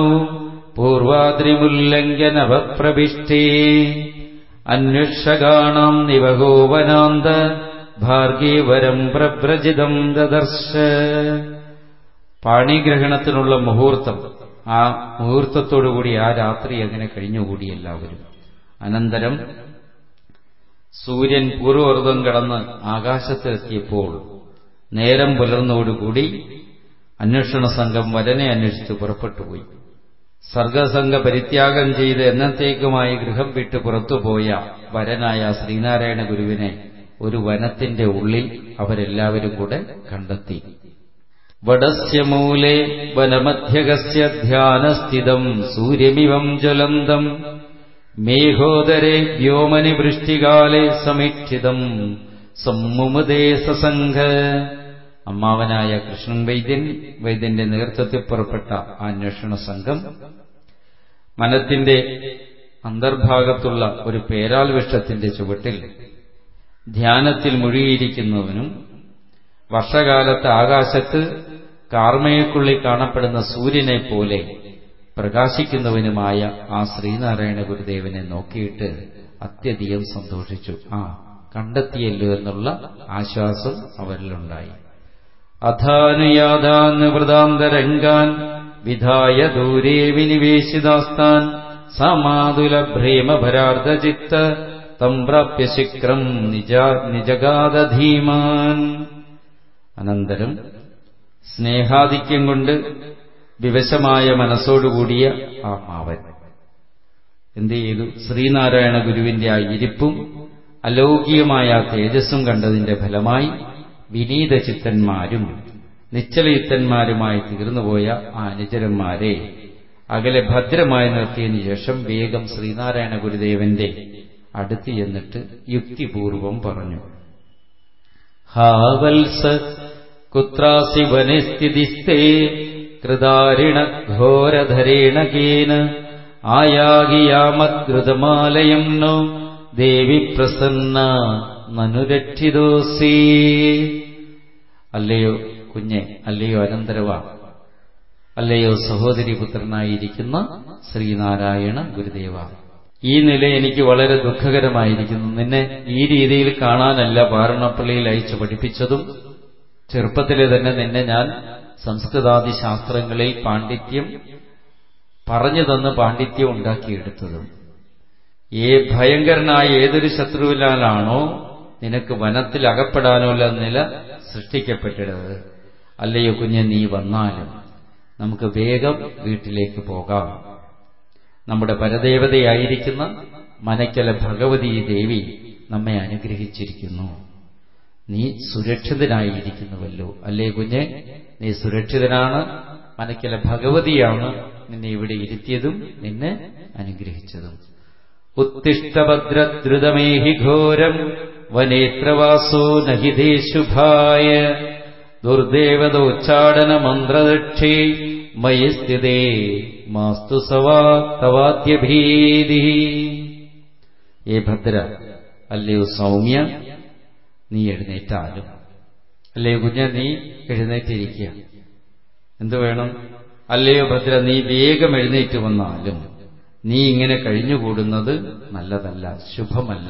Speaker 1: പൂർവാദ്രിമുല്ലംഘനവപ്രവിഷ്ടേ അന്വേഷകാണാം നിവഗോവനാന്ത ഭാർഗീവരം പ്രഭ്രജിതം ദദർശ പാണിഗ്രഹണത്തിനുള്ള മുഹൂർത്തം ആ മുഹൂർത്തത്തോടുകൂടി ആ രാത്രി അങ്ങനെ കഴിഞ്ഞുകൂടി എല്ലാവരും അനന്തരം സൂര്യൻ പൂർവ്വർദ്ധം കടന്ന് ആകാശത്തിലെത്തിയപ്പോൾ നേരം പുലർന്നോടുകൂടി അന്വേഷണ സംഘം വരനെ അന്വേഷിച്ച് പുറപ്പെട്ടുപോയി സർഗസംഘ പരിത്യാഗം ചെയ്ത് എന്നത്തേക്കുമായി ഗൃഹം വിട്ട് പുറത്തുപോയ വരനായ ശ്രീനാരായണ ഗുരുവിനെ ഒരു വനത്തിന്റെ ഉള്ളിൽ അവരെല്ലാവരും കൂടെ കണ്ടെത്തി വടസ്യ മൂലേ വനമധ്യകസ്യ ധ്യാനസ്ഥിതം സൂര്യമിവം ജ്വലന്തം മേഘോദരെ വ്യോമനി വൃഷ്ടികാലെ സമിക്ഷിതം സമ്മുമുദേ സസംഘ അമ്മാവനായ കൃഷ്ണൻ വൈദ്യൻ വൈദ്യന്റെ നേതൃത്വത്തിൽ പുറപ്പെട്ട ആ അന്വേഷണ സംഘം മനത്തിന്റെ അന്തർഭാഗത്തുള്ള ഒരു പേരാൽ വൃക്ഷത്തിന്റെ ചുവട്ടിൽ ധ്യാനത്തിൽ മുഴുകിയിരിക്കുന്നവനും വർഷകാലത്ത് ആകാശത്ത് കാർമയക്കുള്ളിൽ കാണപ്പെടുന്ന സൂര്യനെ പോലെ പ്രകാശിക്കുന്നവനുമായ ആ ശ്രീനാരായണ ഗുരുദേവനെ നോക്കിയിട്ട് അത്യധികം സന്തോഷിച്ചു ആ കണ്ടെത്തിയല്ലോ എന്നുള്ള ആശ്വാസം അവരിലുണ്ടായി അധാനുയാതാനുവൃതാന്തരംഗാൻ വിധായ ദൂരേ വിനിവേശിതാസ്താൻ സമാതുല ഭ്രേമഭരാർദ്ധചിത്ത തം പ്രാപ്യ ശിക്രം നിജഗാധീമാൻ അനന്തരം സ്നേഹാധിക്യം കൊണ്ട് വിവശമായ മനസ്സോടുകൂടിയ ആ മാവൻ
Speaker 2: എന്ത് ചെയ്തു ശ്രീനാരായണ ഗുരുവിന്റെ ആ ഇരിപ്പും അലൗകികമായ ആ തേജസ്സും കണ്ടതിന്റെ ഫലമായി വിനീത ചിത്തന്മാരും നിശ്ചലയുക്തന്മാരുമായി തീർന്നുപോയ ആ അനുചരന്മാരെ അകലെ ഭദ്രമായി നിർത്തിയതിനു ശേഷം വേഗം ശ്രീനാരായണ ഗുരുദേവന്റെ അടുത്ത് ചെന്നിട്ട് യുക്തിപൂർവം പറഞ്ഞു ഹാവത്സ കുത്രാസി വനസ്ഥിതിസ്തേ കൃതാരിണ ഘോരധരേണ കേന ആയാഗിയാമദ്രുതമാലയം നോ ദേവി പ്രസന്ന നനുരക്ഷിതോസി അല്ലയോ കുഞ്ഞെ അല്ലയോ അനന്തരവ അല്ലയോ സഹോദരി പുത്രനായിരിക്കുന്ന ശ്രീനാരായണ ഗുരുദേവ ഈ നില എനിക്ക് വളരെ ദുഃഖകരമായിരിക്കുന്നു നിന്നെ ഈ രീതിയിൽ കാണാനല്ല പാരണപ്പള്ളിയിൽ അയച്ചു പഠിപ്പിച്ചതും ചെറുപ്പത്തിലെ തന്നെ നിന്നെ ഞാൻ സംസ്കൃതാദി ശാസ്ത്രങ്ങളിൽ പാണ്ഡിത്യം പറഞ്ഞു തന്ന് പാണ്ഡിത്യം ഉണ്ടാക്കിയെടുത്തതും ഏ ഭയങ്കരനായ ഏതൊരു ശത്രുവിലാണോ നിനക്ക് വനത്തിൽ അകപ്പെടാനുള്ള നില സൃഷ്ടിക്കപ്പെട്ടിടത് അല്ലയോ കുഞ്ഞെ നീ വന്നാലും നമുക്ക് വേഗം വീട്ടിലേക്ക് പോകാം നമ്മുടെ പരദേവതയായിരിക്കുന്ന മനക്കല ഭഗവതി ദേവി നമ്മെ അനുഗ്രഹിച്ചിരിക്കുന്നു നീ സുരക്ഷിതനായിരിക്കുന്നുവല്ലോ അല്ലേ കുഞ്ഞെ നീ സുരക്ഷിതനാണ് മനക്കല ഭഗവതിയാണ് നിന്നെ ഇവിടെ ഇരുത്തിയതും നിന്നെ അനുഗ്രഹിച്ചതും ഉത്തിഷ്ടഭദ്രദ്രുതമേഹി ഘോരം വനേത്രവാസോ നഹിതേശുഭായ ദുർദേവതോച്ചാടന മന്ത്രദക്ഷേ മയി സ്ഥിതേ മാസ്തു സവാ തവാദ്യഭീതി ഏ ഭദ്ര അല്ലയോ സൗമ്യ നീ എഴുന്നേറ്റാലും അല്ലയോ കുഞ്ഞ നീ എഴുന്നേറ്റിരിക്കുക എന്തു വേണം അല്ലയോ ഭദ്ര നീ വേഗം എഴുന്നേറ്റ് വന്നാലും നീ ഇങ്ങനെ കഴിഞ്ഞുകൂടുന്നത് നല്ലതല്ല ശുഭമല്ല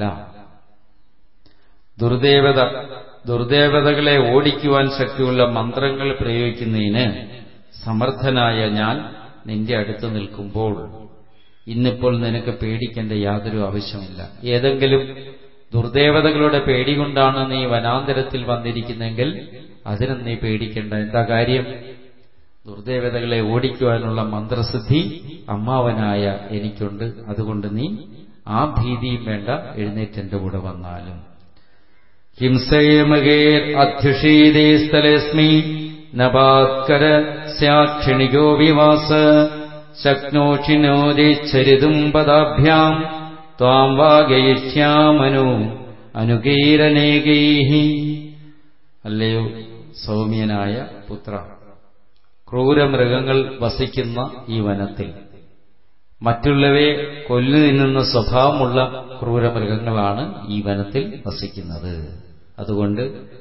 Speaker 2: ദുർദേവത ദുർദേവതകളെ ഓടിക്കുവാൻ ശക്തിയുള്ള മന്ത്രങ്ങൾ പ്രയോഗിക്കുന്നതിന് സമർത്ഥനായ ഞാൻ നിന്റെ അടുത്ത് നിൽക്കുമ്പോൾ ഇന്നിപ്പോൾ നിനക്ക് പേടിക്കേണ്ട യാതൊരു ആവശ്യമില്ല ഏതെങ്കിലും ദുർദേവതകളുടെ പേടി കൊണ്ടാണ് നീ വനാന്തരത്തിൽ വന്നിരിക്കുന്നെങ്കിൽ അതിനും നീ പേടിക്കേണ്ട എന്താ കാര്യം ദുർദേവതകളെ ഓടിക്കുവാനുള്ള മന്ത്രസിദ്ധി അമ്മാവനായ എനിക്കുണ്ട് അതുകൊണ്ട് നീ ആ ഭീതിയും വേണ്ട എഴുന്നേറ്റെന്റെ കൂടെ വന്നാലും ഹിംസയമകേർ അധ്യുഷീതേ സ്ഥലസ്മി നപാത്കര സ്യാക്ഷിണികോ വിവാസ ശക്നോഷിനോദിച്ചരിതും പദാഭ്യാം ത്വാം വാഗയിഷ്യാമനു അനുകീരനേകൈ അല്ലയോ സൗമ്യനായ പുത്ര ക്രൂരമൃഗങ്ങൾ വസിക്കുന്ന ഈ വനത്തിൽ മറ്റുള്ളവയെ കൊല്ലു നിന്നുന്ന സ്വഭാവമുള്ള ക്രൂരമൃഗങ്ങളാണ് ഈ വനത്തിൽ വസിക്കുന്നത് അതുകൊണ്ട്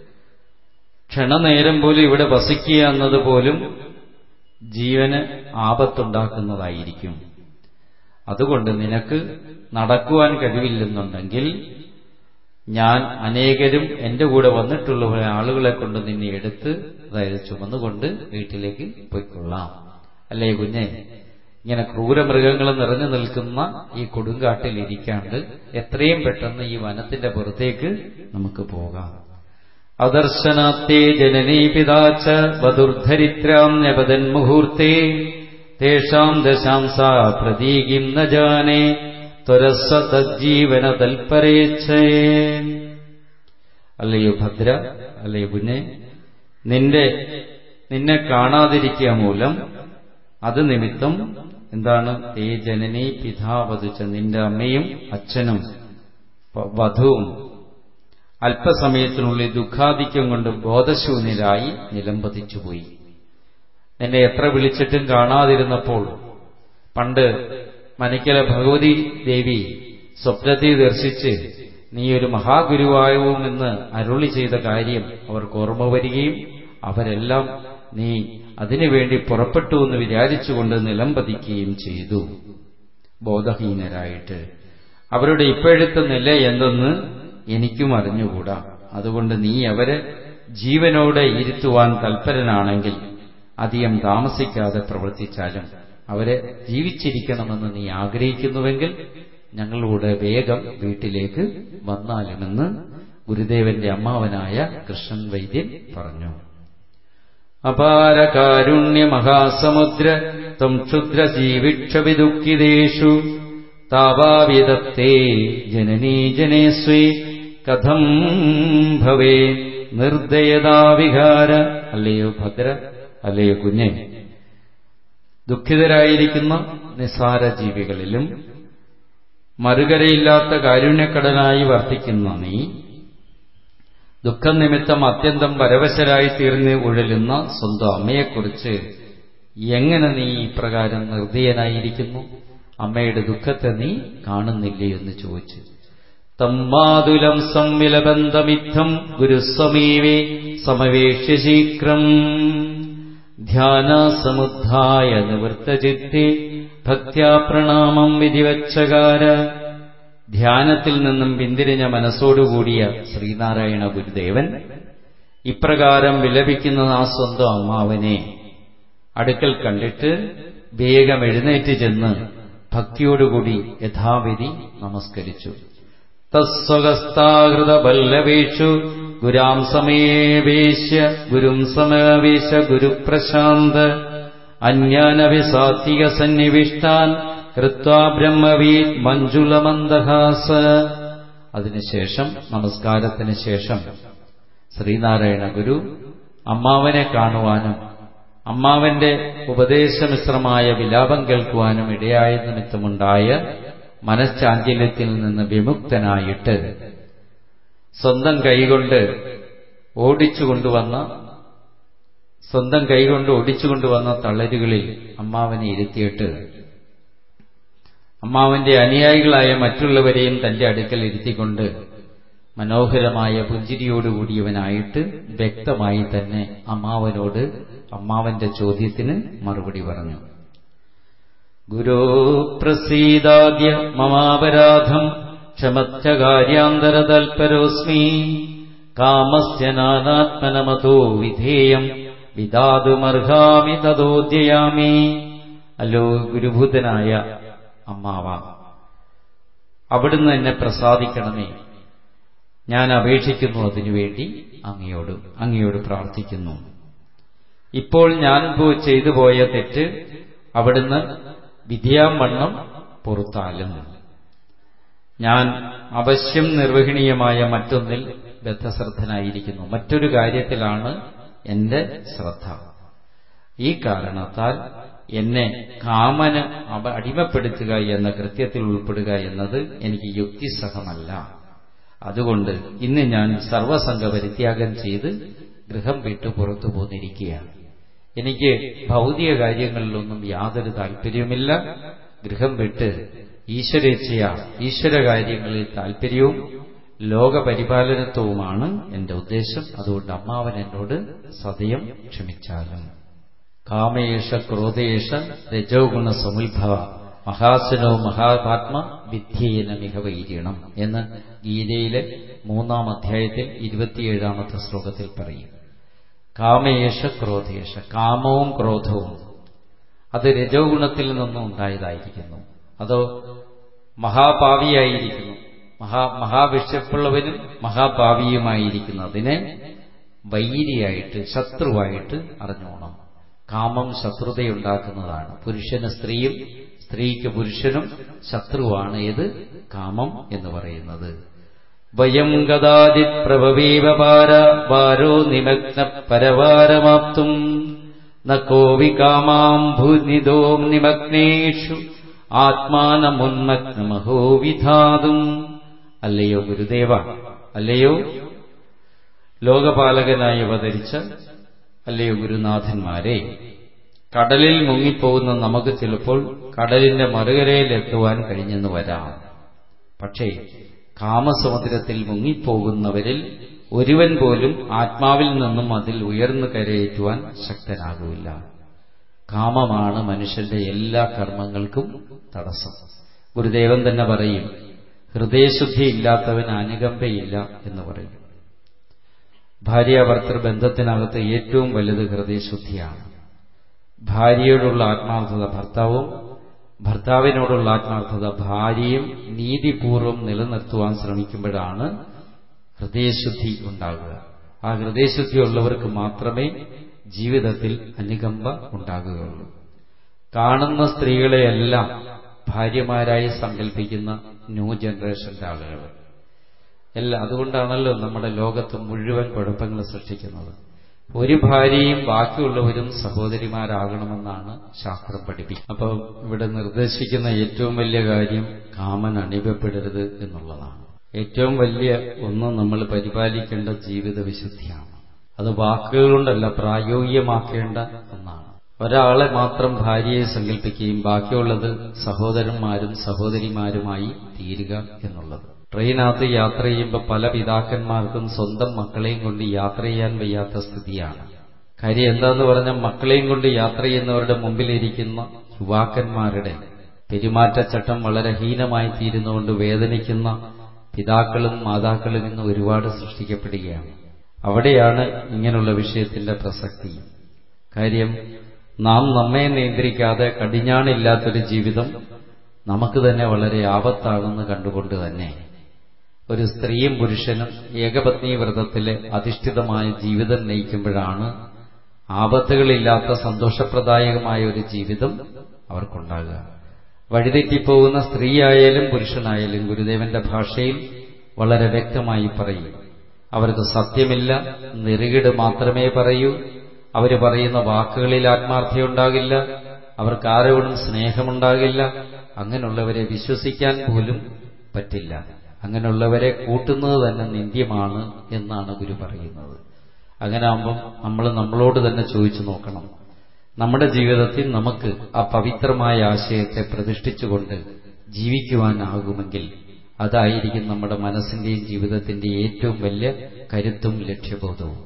Speaker 2: ക്ഷണനേരം പോലും ഇവിടെ വസിക്കുക എന്നത് പോലും ജീവന് ആപത്തുണ്ടാക്കുന്നതായിരിക്കും അതുകൊണ്ട് നിനക്ക് നടക്കുവാൻ കഴിവില്ലെന്നുണ്ടെങ്കിൽ ഞാൻ അനേകരും എന്റെ കൂടെ വന്നിട്ടുള്ള ആളുകളെ കൊണ്ട് നിന്നെ എടുത്ത് അതായത് ചുമന്നുകൊണ്ട് വീട്ടിലേക്ക് പോയിക്കൊള്ളാം അല്ലേ കുഞ്ഞെ ഇങ്ങനെ ക്രൂരമൃഗങ്ങൾ നിറഞ്ഞു നിൽക്കുന്ന ഈ കൊടുങ്കാട്ടിൽ ഇരിക്കാണ്ട് എത്രയും പെട്ടെന്ന് ഈ വനത്തിന്റെ പുറത്തേക്ക് നമുക്ക് പോകാം അദർശനാത്തേ ജനനീ പിതാച്ച വധുർധരിത്രാം നപതൻ മുഹൂർത്തേ തേഷാം ദശാംസ പ്രതീകിം ന ജാനേ ത്വരസ്വ തജ്ജീവന തൽപരേച്ഛയേ അല്ലയോ ഭദ്ര അല്ലയോ കുഞ്ഞെ നിന്റെ നിന്നെ കാണാതിരിക്കുക മൂലം അത് നിമിത്തം എന്താണ് തേ ജനനി പിതാവതുച്ച നിന്റെ അമ്മയും അച്ഛനും വധുവും അല്പസമയത്തിനുള്ളിൽ ദുഃഖാധിക്യം കൊണ്ട് ബോധശൂന്യരായി നിലംപതിച്ചുപോയി നിന്നെ എത്ര വിളിച്ചിട്ടും കാണാതിരുന്നപ്പോൾ പണ്ട് മനക്കല ഭഗവതി ദേവി സ്വപ്നത്തെ ദർശിച്ച് നീ ഒരു മഹാഗുരുവായുമെന്ന് അരുളി ചെയ്ത കാര്യം അവർക്ക് ഓർമ്മ വരികയും അവരെല്ലാം നീ അതിനുവേണ്ടി പുറപ്പെട്ടു എന്ന് വിചാരിച്ചുകൊണ്ട് നിലംപതിക്കുകയും ചെയ്തു ബോധഹീനരായിട്ട് അവരുടെ ഇപ്പോഴത്തെ നില എന്തെന്ന് എനിക്കും അറിഞ്ഞുകൂടാ അതുകൊണ്ട് നീ അവരെ ജീവനോടെ ഇരുത്തുവാൻ തൽപരനാണെങ്കിൽ അധികം താമസിക്കാതെ പ്രവർത്തിച്ചാലും അവരെ ജീവിച്ചിരിക്കണമെന്ന് നീ ആഗ്രഹിക്കുന്നുവെങ്കിൽ ഞങ്ങളുടെ വേഗം വീട്ടിലേക്ക് വന്നാലുമെന്ന് ഗുരുദേവന്റെ അമ്മാവനായ കൃഷ്ണൻ വൈദ്യൻ പറഞ്ഞു അപാരകാരുണ്യ മഹാസമുദ്ര ത്വം ക്ഷുദ്ര ജീവിക്ഷവിദുഃഖിതേഷു താവാവിദത്തേ ജനനീ ജനേ സ്വേ കഥം ഭവേ നിർദ്ദയതാവികാര അല്ലയോ ഭദ്ര അല്ലയോ കുഞ്ഞെ ദുഃഖിതരായിരിക്കുന്ന നിസ്സാര ജീവികളിലും മറുകരയില്ലാത്ത കാരുണ്യക്കടനായി വർത്തിക്കുന്ന നീ ദുഃഖം നിമിത്തം അത്യന്തം പരവശരായി തീർന്ന് ഉഴലുന്ന സ്വന്തം അമ്മയെക്കുറിച്ച് എങ്ങനെ നീ ഇപ്രകാരം നിർദ്ദയനായിരിക്കുന്നു അമ്മയുടെ ദുഃഖത്തെ നീ കാണുന്നില്ലേ എന്ന് ചോദിച്ചു തമ്മാതുലം സംവിലബന്ധമിത്തം ഗുരുസ്വമീവേ സമവേക്ഷ്യ ശീഘ്രം ധ്യാനസമുദ്ധായ നിവൃത്തചിത്തെ ഭക്ത്യാ പ്രണാമം വിധിവച്ചകാര ധ്യാനത്തിൽ നിന്നും പിന്തിരിഞ്ഞ മനസ്സോടുകൂടിയ ശ്രീനാരായണ ഗുരുദേവൻ ഇപ്രകാരം വിലപിക്കുന്ന ആ സ്വന്തം അമ്മാവനെ അടുക്കൽ കണ്ടിട്ട് വേഗം എഴുന്നേറ്റ് ചെന്ന് ഭക്തിയോടുകൂടി യഥാവിധി നമസ്കരിച്ചു തസ്വഗസ്താഹൃതപല്ലവേഷു ഗുരാം സമേവേശ്യ ഗുരും സമവേശ ഗുരുപ്രശാന്ത് അന്യാനവിസാത്വിക സന്നിവിഷ്ടാൻ കൃത്വാ ബ്രഹ്മവീത് മഞ്ജുളമന്ദഹാസ അതിനുശേഷം നമസ്കാരത്തിന് ശേഷം ശ്രീനാരായണ ഗുരു അമ്മാവനെ കാണുവാനും അമ്മാവന്റെ ഉപദേശമിശ്രമായ വിലാപം കേൾക്കുവാനും ഇടയായ നിമിത്തമുണ്ടായ മനഃചാഞ്ചല്യത്തിൽ നിന്ന് വിമുക്തനായിട്ട് സ്വന്തം കൈകൊണ്ട് ഓടിച്ചുകൊണ്ടുവന്ന സ്വന്തം കൈകൊണ്ട് ഓടിച്ചുകൊണ്ടുവന്ന തളരുകളിൽ അമ്മാവനെ ഇരുത്തിയിട്ട് അമ്മാവന്റെ അനുയായികളായ മറ്റുള്ളവരെയും തന്റെ അടുക്കൽ ഇരുത്തിക്കൊണ്ട് മനോഹരമായ പുഞ്ചിരിയോടുകൂടിയവനായിട്ട് വ്യക്തമായി തന്നെ അമ്മാവനോട് അമ്മാവന്റെ ചോദ്യത്തിന് മറുപടി പറഞ്ഞു ഗുരോ പ്രസീദാദ്യ മമാപരാധം ക്ഷമച്ച കാര്യാന്തരതൽപരോസ്മി കാമസ്യ നാനാത്മനമതോ വിധേയം വിദാതുമർഹാമി തതോദ്യയാമി അല്ലോ ഗുരുഭൂതനായ അമ്മാവ അവിടുന്ന് എന്നെ പ്രസാദിക്കണമേ ഞാൻ അപേക്ഷിക്കുന്നു അതിനുവേണ്ടി അങ്ങയോട് അങ്ങയോട് പ്രാർത്ഥിക്കുന്നു ഇപ്പോൾ ഞാൻ ചെയ്തു പോയ തെറ്റ് അവിടുന്ന് വിധിയാവണ്ണം പൊറുത്താലും ഞാൻ അവശ്യം നിർവഹണീയമായ മറ്റൊന്നിൽ ബദ്ധശ്രദ്ധനായിരിക്കുന്നു മറ്റൊരു കാര്യത്തിലാണ് എന്റെ ശ്രദ്ധ ഈ കാരണത്താൽ എന്നെ കാമന് അടിമപ്പെടുത്തുക എന്ന കൃത്യത്തിൽ ഉൾപ്പെടുക എന്നത് എനിക്ക് യുക്തിസഹമല്ല അതുകൊണ്ട് ഇന്ന് ഞാൻ സർവസംഘ പരിത്യാഗം ചെയ്ത് ഗൃഹം വിട്ടു പുറത്തു പോന്നിരിക്കുകയാണ് എനിക്ക് ഭൗതിക കാര്യങ്ങളിലൊന്നും യാതൊരു താല്പര്യവുമില്ല ഗൃഹം വിട്ട് ഈശ്വരേച്ഛയ ഈശ്വര കാര്യങ്ങളിൽ താല്പര്യവും ലോകപരിപാലനത്വവുമാണ് എന്റെ ഉദ്ദേശം അതുകൊണ്ട് അമ്മാവൻ എന്നോട് സദയം ക്ഷമിച്ചാലും കാമേഷ ക്രോധേഷ രജോ ഗുണ സമുത്ഭവ മഹാസനോ മഹാപാത്മ വിദ്യേന മികവൈര്യണം എന്ന് ഗീതയിലെ മൂന്നാം അധ്യായത്തിൽ ഇരുപത്തിയേഴാമത്തെ ശ്ലോകത്തിൽ പറയും കാമേഷ ക്രോധേഷ കാമവും ക്രോധവും അത് രജോ ഗുണത്തിൽ നിന്നും ഉണ്ടായതായിരിക്കുന്നു അതോ മഹാപാവിയായിരിക്കുന്നു മഹാ മഹാവിഷപ്പുള്ളവനും മഹാപാവിയുമായിരിക്കുന്നതിനെ വൈരിയായിട്ട് ശത്രുവായിട്ട് അറിഞ്ഞോണം കാമം ശത്രുതയുണ്ടാക്കുന്നതാണ് പുരുഷന് സ്ത്രീയും സ്ത്രീക്ക് പുരുഷനും ശത്രുവാണ് ഏത് കാമം എന്ന് പറയുന്നത് വയം ഗതാദിത് പ്രഭവീവപാര വാരോ നിമഗ്ന പരവാരമാപ്തും ന കോവി കാമാം ഭൂനിതോ നിമഗ്നേഷു ആത്മാനമുന്മഗ്നമഹോ വിധാതും അല്ലയോ ഗുരുദേവ അല്ലയോ ലോകപാലകനായി അവതരിച്ച അല്ലയോ ഗുരുനാഥന്മാരെ കടലിൽ മുങ്ങിപ്പോകുന്ന നമുക്ക് ചിലപ്പോൾ കടലിന്റെ മറുകരയിലെത്തുവാൻ കഴിഞ്ഞെന്ന് വരാം പക്ഷേ കാമസമുദ്രത്തിൽ മുങ്ങിപ്പോകുന്നവരിൽ ഒരുവൻ പോലും ആത്മാവിൽ നിന്നും അതിൽ ഉയർന്നു കരയേറ്റുവാൻ ശക്തനാകില്ല കാമമാണ് മനുഷ്യന്റെ എല്ലാ കർമ്മങ്ങൾക്കും തടസ്സം ഗുരുദേവൻ തന്നെ പറയും ഹൃദയശുദ്ധി ഇല്ലാത്തവൻ അനുകമ്പയില്ല എന്ന് പറയും ഭാര്യാഭർത്തൃ ബന്ധത്തിനകത്ത് ഏറ്റവും വലുത് ഹൃദയശുദ്ധിയാണ് ഭാര്യയോടുള്ള ആത്മാർത്ഥത ഭർത്താവും ഭർത്താവിനോടുള്ള ആത്മാർത്ഥത ഭാര്യയും നീതിപൂർവം നിലനിർത്തുവാൻ ശ്രമിക്കുമ്പോഴാണ് ഹൃദയശുദ്ധി ഉണ്ടാകുക ആ ഹൃദയശുദ്ധി ഉള്ളവർക്ക് മാത്രമേ ജീവിതത്തിൽ അനുകമ്പ ഉണ്ടാകുകയുള്ളൂ കാണുന്ന സ്ത്രീകളെയെല്ലാം ഭാര്യമാരായി സങ്കല്പിക്കുന്ന ന്യൂ ജനറേഷന്റെ ആളുകൾ എല്ലാം അതുകൊണ്ടാണല്ലോ നമ്മുടെ ലോകത്ത് മുഴുവൻ കുഴപ്പങ്ങൾ സൃഷ്ടിക്കുന്നത് ഒരു ഭാര്യയും ബാക്കിയുള്ളവരും സഹോദരിമാരാകണമെന്നാണ് ശാസ്ത്രം പഠിപ്പിക്കുന്നത് അപ്പോൾ ഇവിടെ നിർദ്ദേശിക്കുന്ന ഏറ്റവും വലിയ കാര്യം കാമൻ അണിവപ്പെടരുത് എന്നുള്ളതാണ് ഏറ്റവും വലിയ ഒന്ന് നമ്മൾ പരിപാലിക്കേണ്ട ജീവിത വിശുദ്ധിയാണ് അത് വാക്കുകൾ കൊണ്ടല്ല പ്രായോഗികമാക്കേണ്ട ഒന്നാണ് ഒരാളെ മാത്രം ഭാര്യയെ സങ്കല്പിക്കുകയും ബാക്കിയുള്ളത് സഹോദരന്മാരും സഹോദരിമാരുമായി തീരുക എന്നുള്ളത് ട്രെയിനകത്ത് യാത്ര ചെയ്യുമ്പോൾ പല പിതാക്കന്മാർക്കും സ്വന്തം മക്കളെയും കൊണ്ട് യാത്ര ചെയ്യാൻ വയ്യാത്ത സ്ഥിതിയാണ് കാര്യം എന്താന്ന് പറഞ്ഞാൽ മക്കളെയും കൊണ്ട് യാത്ര ചെയ്യുന്നവരുടെ മുമ്പിലിരിക്കുന്ന യുവാക്കന്മാരുടെ പെരുമാറ്റച്ചട്ടം വളരെ ഹീനമായി തീരുന്നതുകൊണ്ട് വേദനിക്കുന്ന പിതാക്കളും മാതാക്കളും ഇന്ന് ഒരുപാട് സൃഷ്ടിക്കപ്പെടുകയാണ് അവിടെയാണ് ഇങ്ങനെയുള്ള വിഷയത്തിന്റെ പ്രസക്തി കാര്യം നാം നമ്മെ നിയന്ത്രിക്കാതെ കടിഞ്ഞാണില്ലാത്തൊരു ജീവിതം നമുക്ക് തന്നെ വളരെ ആപത്താണെന്ന് കണ്ടുകൊണ്ട് തന്നെ ഒരു സ്ത്രീയും പുരുഷനും ഏകപത്നി വ്രതത്തിലെ അധിഷ്ഠിതമായ ജീവിതം നയിക്കുമ്പോഴാണ് ആപത്തുകളില്ലാത്ത സന്തോഷപ്രദായകമായ ഒരു ജീവിതം അവർക്കുണ്ടാകുക വഴിതെറ്റിപ്പോകുന്ന സ്ത്രീയായാലും പുരുഷനായാലും ഗുരുദേവന്റെ ഭാഷയിൽ വളരെ വ്യക്തമായി പറയും അവർക്ക് സത്യമില്ല നെറുകിട് മാത്രമേ പറയൂ അവർ പറയുന്ന വാക്കുകളിൽ ആത്മാർത്ഥയുണ്ടാകില്ല അവർക്ക് ആരോടും സ്നേഹമുണ്ടാകില്ല അങ്ങനെയുള്ളവരെ വിശ്വസിക്കാൻ പോലും പറ്റില്ല അങ്ങനെയുള്ളവരെ കൂട്ടുന്നത് തന്നെ നിന്ദ്യമാണ് എന്നാണ് ഗുരു പറയുന്നത് അങ്ങനെ ആകുമ്പം നമ്മൾ നമ്മളോട് തന്നെ ചോദിച്ചു നോക്കണം നമ്മുടെ ജീവിതത്തിൽ നമുക്ക് ആ പവിത്രമായ ആശയത്തെ പ്രതിഷ്ഠിച്ചുകൊണ്ട് ജീവിക്കുവാനാകുമെങ്കിൽ അതായിരിക്കും നമ്മുടെ മനസ്സിന്റെയും ജീവിതത്തിന്റെയും ഏറ്റവും വലിയ കരുത്തും ലക്ഷ്യബോധവും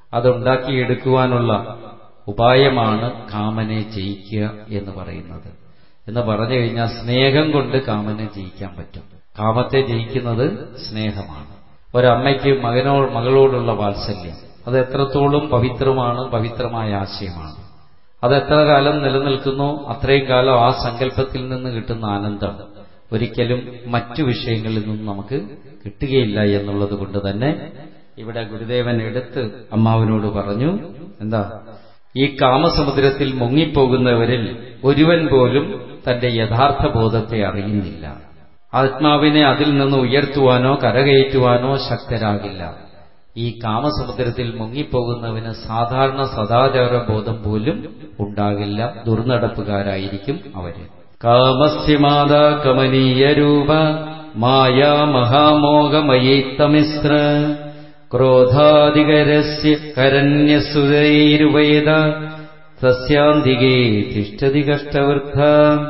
Speaker 2: അതുണ്ടാക്കിയെടുക്കുവാനുള്ള ഉപായമാണ് കാമനെ ജയിക്കുക എന്ന് പറയുന്നത് എന്ന് പറഞ്ഞു കഴിഞ്ഞാൽ സ്നേഹം കൊണ്ട് കാമനെ ജയിക്കാൻ പറ്റും കാമത്തെ ജയിക്കുന്നത് സ്നേഹമാണ് ഒരമ്മയ്ക്ക് മകനോ മകളോടുള്ള വാത്സല്യം അത് എത്രത്തോളം പവിത്രമാണ് പവിത്രമായ ആശയമാണ് അത് എത്ര കാലം നിലനിൽക്കുന്നോ അത്രയും കാലം ആ സങ്കല്പത്തിൽ നിന്ന് കിട്ടുന്ന ആനന്ദം ഒരിക്കലും മറ്റു വിഷയങ്ങളിൽ നിന്നും നമുക്ക് കിട്ടുകയില്ല എന്നുള്ളത് കൊണ്ട് തന്നെ ഇവിടെ ഗുരുദേവൻ എടുത്ത് അമ്മാവനോട് പറഞ്ഞു എന്താ ഈ കാമസമുദ്രത്തിൽ മുങ്ങിപ്പോകുന്നവരിൽ ഒരുവൻ പോലും തന്റെ യഥാർത്ഥ ബോധത്തെ അറിയുന്നില്ല ആത്മാവിനെ അതിൽ നിന്ന് ഉയർത്തുവാനോ കരകയറ്റുവാനോ ശക്തരാകില്ല ഈ കാമസമുദ്രത്തിൽ മുങ്ങിപ്പോകുന്നവന് സാധാരണ സദാചാര ബോധം പോലും ഉണ്ടാകില്ല ദുർനടപ്പുകാരായിരിക്കും അവര് കാമസ്യമാതാ കമനീയ രൂപ മായാ മഹാമോഹമയീത്തമിശ്ര ക്രോധാധികരസ്യ കരണ്യസുതൈരുവേദ സസ്യാന്തികേ തിഷ്ടതി കഷ്ടവൃദ്ധ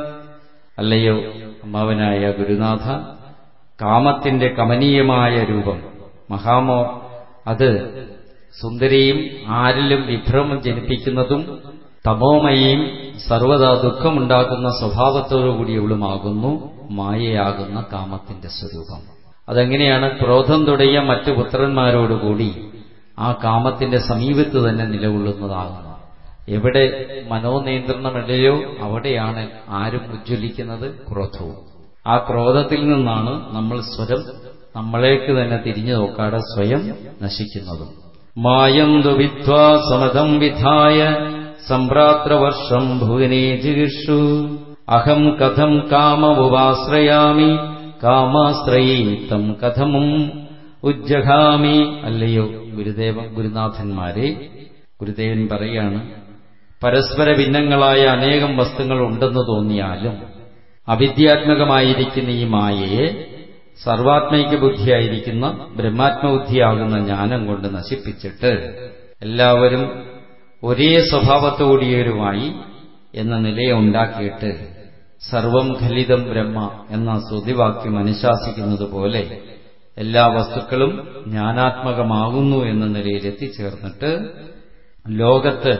Speaker 2: അല്ലയോ അമ്മാവനായ ഗുരുനാഥ കാമത്തിന്റെ കമനീയമായ രൂപം മഹാമോ അത് സുന്ദരിയും ആരിലും വിഭ്രമം ജനിപ്പിക്കുന്നതും തമോമയും സർവതാ ദുഃഖമുണ്ടാക്കുന്ന സ്വഭാവത്തോടുകൂടിയവളുമാകുന്നു മായയാകുന്ന കാമത്തിന്റെ സ്വരൂപം അതെങ്ങനെയാണ് ക്രോധം തുടങ്ങിയ മറ്റു പുത്രന്മാരോടുകൂടി ആ കാമത്തിന്റെ സമീപത്ത് തന്നെ നിലകൊള്ളുന്നതാകുന്നു എവിടെ മനോനിയന്ത്രണമില്ലയോ അവിടെയാണ് ആരും ഉജ്ജ്വലിക്കുന്നത് ക്രോധവും ആ ക്രോധത്തിൽ നിന്നാണ് നമ്മൾ സ്വരം നമ്മളേക്ക് തന്നെ തിരിഞ്ഞു നോക്കാതെ സ്വയം നശിക്കുന്നതും മായം ദുവിധ്വാ സമതം വിധായ സംഭ്രാത്രവർഷം ഭുവനേ ജിഗിഷു അഹം കഥം കാമവുപാശ്രയാമി കാമാശ്രയീത്തം കഥമും ഉജ്ജഹാമി അല്ലയോ ഗുരുദേവൻ ഗുരുനാഥന്മാരെ ഗുരുദേവൻ പറയാണ് പരസ്പര ഭിന്നങ്ങളായ അനേകം വസ്തുക്കൾ ഉണ്ടെന്ന് തോന്നിയാലും അവിദ്യാത്മകമായിരിക്കുന്ന ഈ മായയെ സർവാത്മൈക്യ ബുദ്ധിയായിരിക്കുന്ന ബ്രഹ്മാത്മബുദ്ധിയാകുന്ന ജ്ഞാനം കൊണ്ട് നശിപ്പിച്ചിട്ട് എല്ലാവരും ഒരേ സ്വഭാവത്തോടിയവരുമായി എന്ന നിലയെ ഉണ്ടാക്കിയിട്ട് സർവം ഖലിതം ബ്രഹ്മ എന്ന ശ്രുതിവാക്യം അനുശാസിക്കുന്നത് പോലെ എല്ലാ വസ്തുക്കളും ജ്ഞാനാത്മകമാകുന്നു എന്ന നിലയിൽ എത്തിച്ചേർന്നിട്ട് ലോകത്ത്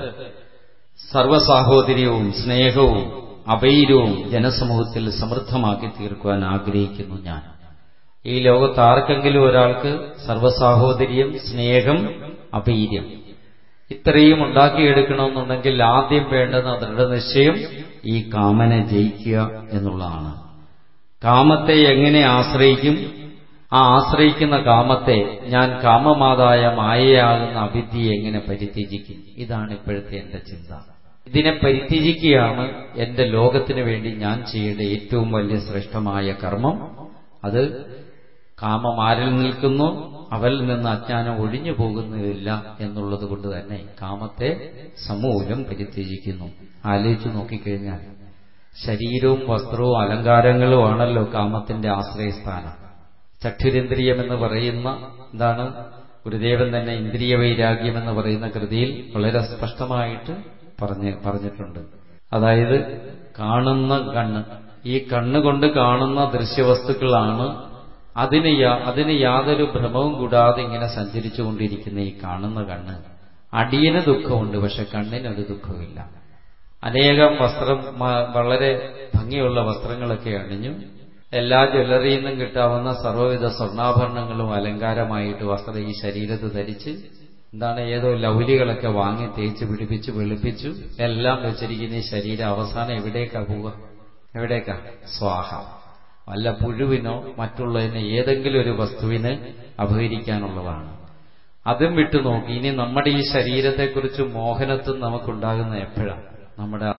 Speaker 2: സർവസാഹോദര്യവും സ്നേഹവും അപൈര്യവും ജനസമൂഹത്തിൽ സമൃദ്ധമാക്കി തീർക്കുവാൻ ആഗ്രഹിക്കുന്നു ഞാൻ ഈ ലോകത്ത് ആർക്കെങ്കിലും ഒരാൾക്ക് സർവസാഹോദര്യം സ്നേഹം അപൈര്യം ഇത്രയും ഉണ്ടാക്കിയെടുക്കണമെന്നുണ്ടെങ്കിൽ ആദ്യം വേണ്ടുന്ന ദൃഢനിശ്ചയം ഈ കാമനെ ജയിക്കുക എന്നുള്ളതാണ് കാമത്തെ എങ്ങനെ ആശ്രയിക്കും ആ ആശ്രയിക്കുന്ന കാമത്തെ ഞാൻ കാമമാതായ മായയാകുന്ന അവിദ്യയെ എങ്ങനെ പരിത്യജിക്കും ഇതാണ് ഇപ്പോഴത്തെ എന്റെ ചിന്ത ഇതിനെ പരിത്യജിക്കുകയാണ് എന്റെ ലോകത്തിന് വേണ്ടി ഞാൻ ചെയ്യേണ്ട ഏറ്റവും വലിയ ശ്രേഷ്ഠമായ കർമ്മം അത് കാമം ആരിൽ നിൽക്കുന്നു അവരിൽ നിന്ന് അജ്ഞാനം ഒഴിഞ്ഞു പോകുന്നതില്ല എന്നുള്ളത് കൊണ്ട് തന്നെ കാമത്തെ സമൂലം പരിത്യജിക്കുന്നു ആലോചിച്ചു നോക്കിക്കഴിഞ്ഞാൽ ശരീരവും വസ്ത്രവും അലങ്കാരങ്ങളും ആണല്ലോ കാമത്തിന്റെ ആശ്രയസ്ഥാനം ചക്ഷുരേന്ദ്രിയം എന്ന് പറയുന്ന എന്താണ് ഗുരുദേവൻ തന്നെ ഇന്ദ്രിയ വൈരാഗ്യം എന്ന് പറയുന്ന കൃതിയിൽ വളരെ സ്പഷ്ടമായിട്ട് പറഞ്ഞ് പറഞ്ഞിട്ടുണ്ട് അതായത് കാണുന്ന കണ്ണ് ഈ കണ്ണുകൊണ്ട് കാണുന്ന ദൃശ്യവസ്തുക്കളാണ് അതിന് അതിന് യാതൊരു ഭ്രമവും കൂടാതെ ഇങ്ങനെ സഞ്ചരിച്ചുകൊണ്ടിരിക്കുന്ന ഈ കാണുന്ന കണ്ണ് അടിയന് ദുഃഖമുണ്ട് പക്ഷെ കണ്ണിനൊരു ദുഃഖമില്ല അനേകം വസ്ത്രം വളരെ ഭംഗിയുള്ള വസ്ത്രങ്ങളൊക്കെ അണിഞ്ഞു എല്ലാ ജ്വല്ലറിയിൽ നിന്നും കിട്ടാവുന്ന സർവ്വവിധ സ്വർണ്ണാഭരണങ്ങളും അലങ്കാരമായിട്ട് വസ്ത്രം ഈ ശരീരത്ത് ധരിച്ച് എന്താണ് ഏതോ ലൗലികളൊക്കെ വാങ്ങി തേച്ച് പിടിപ്പിച്ച് വെളുപ്പിച്ചു എല്ലാം വെച്ചിരിക്കുന്ന ഈ ശരീരം അവസാനം എവിടേക്കാ പോവുക എവിടേക്കാ സ്വാഹ വല്ല പുഴുവിനോ മറ്റുള്ളതിന് ഏതെങ്കിലും ഒരു വസ്തുവിന് അപഹരിക്കാനുള്ളതാണ് അതും വിട്ടു നോക്കി ഇനി നമ്മുടെ ഈ ശരീരത്തെക്കുറിച്ച് മോഹനത്വം നമുക്കുണ്ടാകുന്ന എപ്പോഴാണ് നമ്മുടെ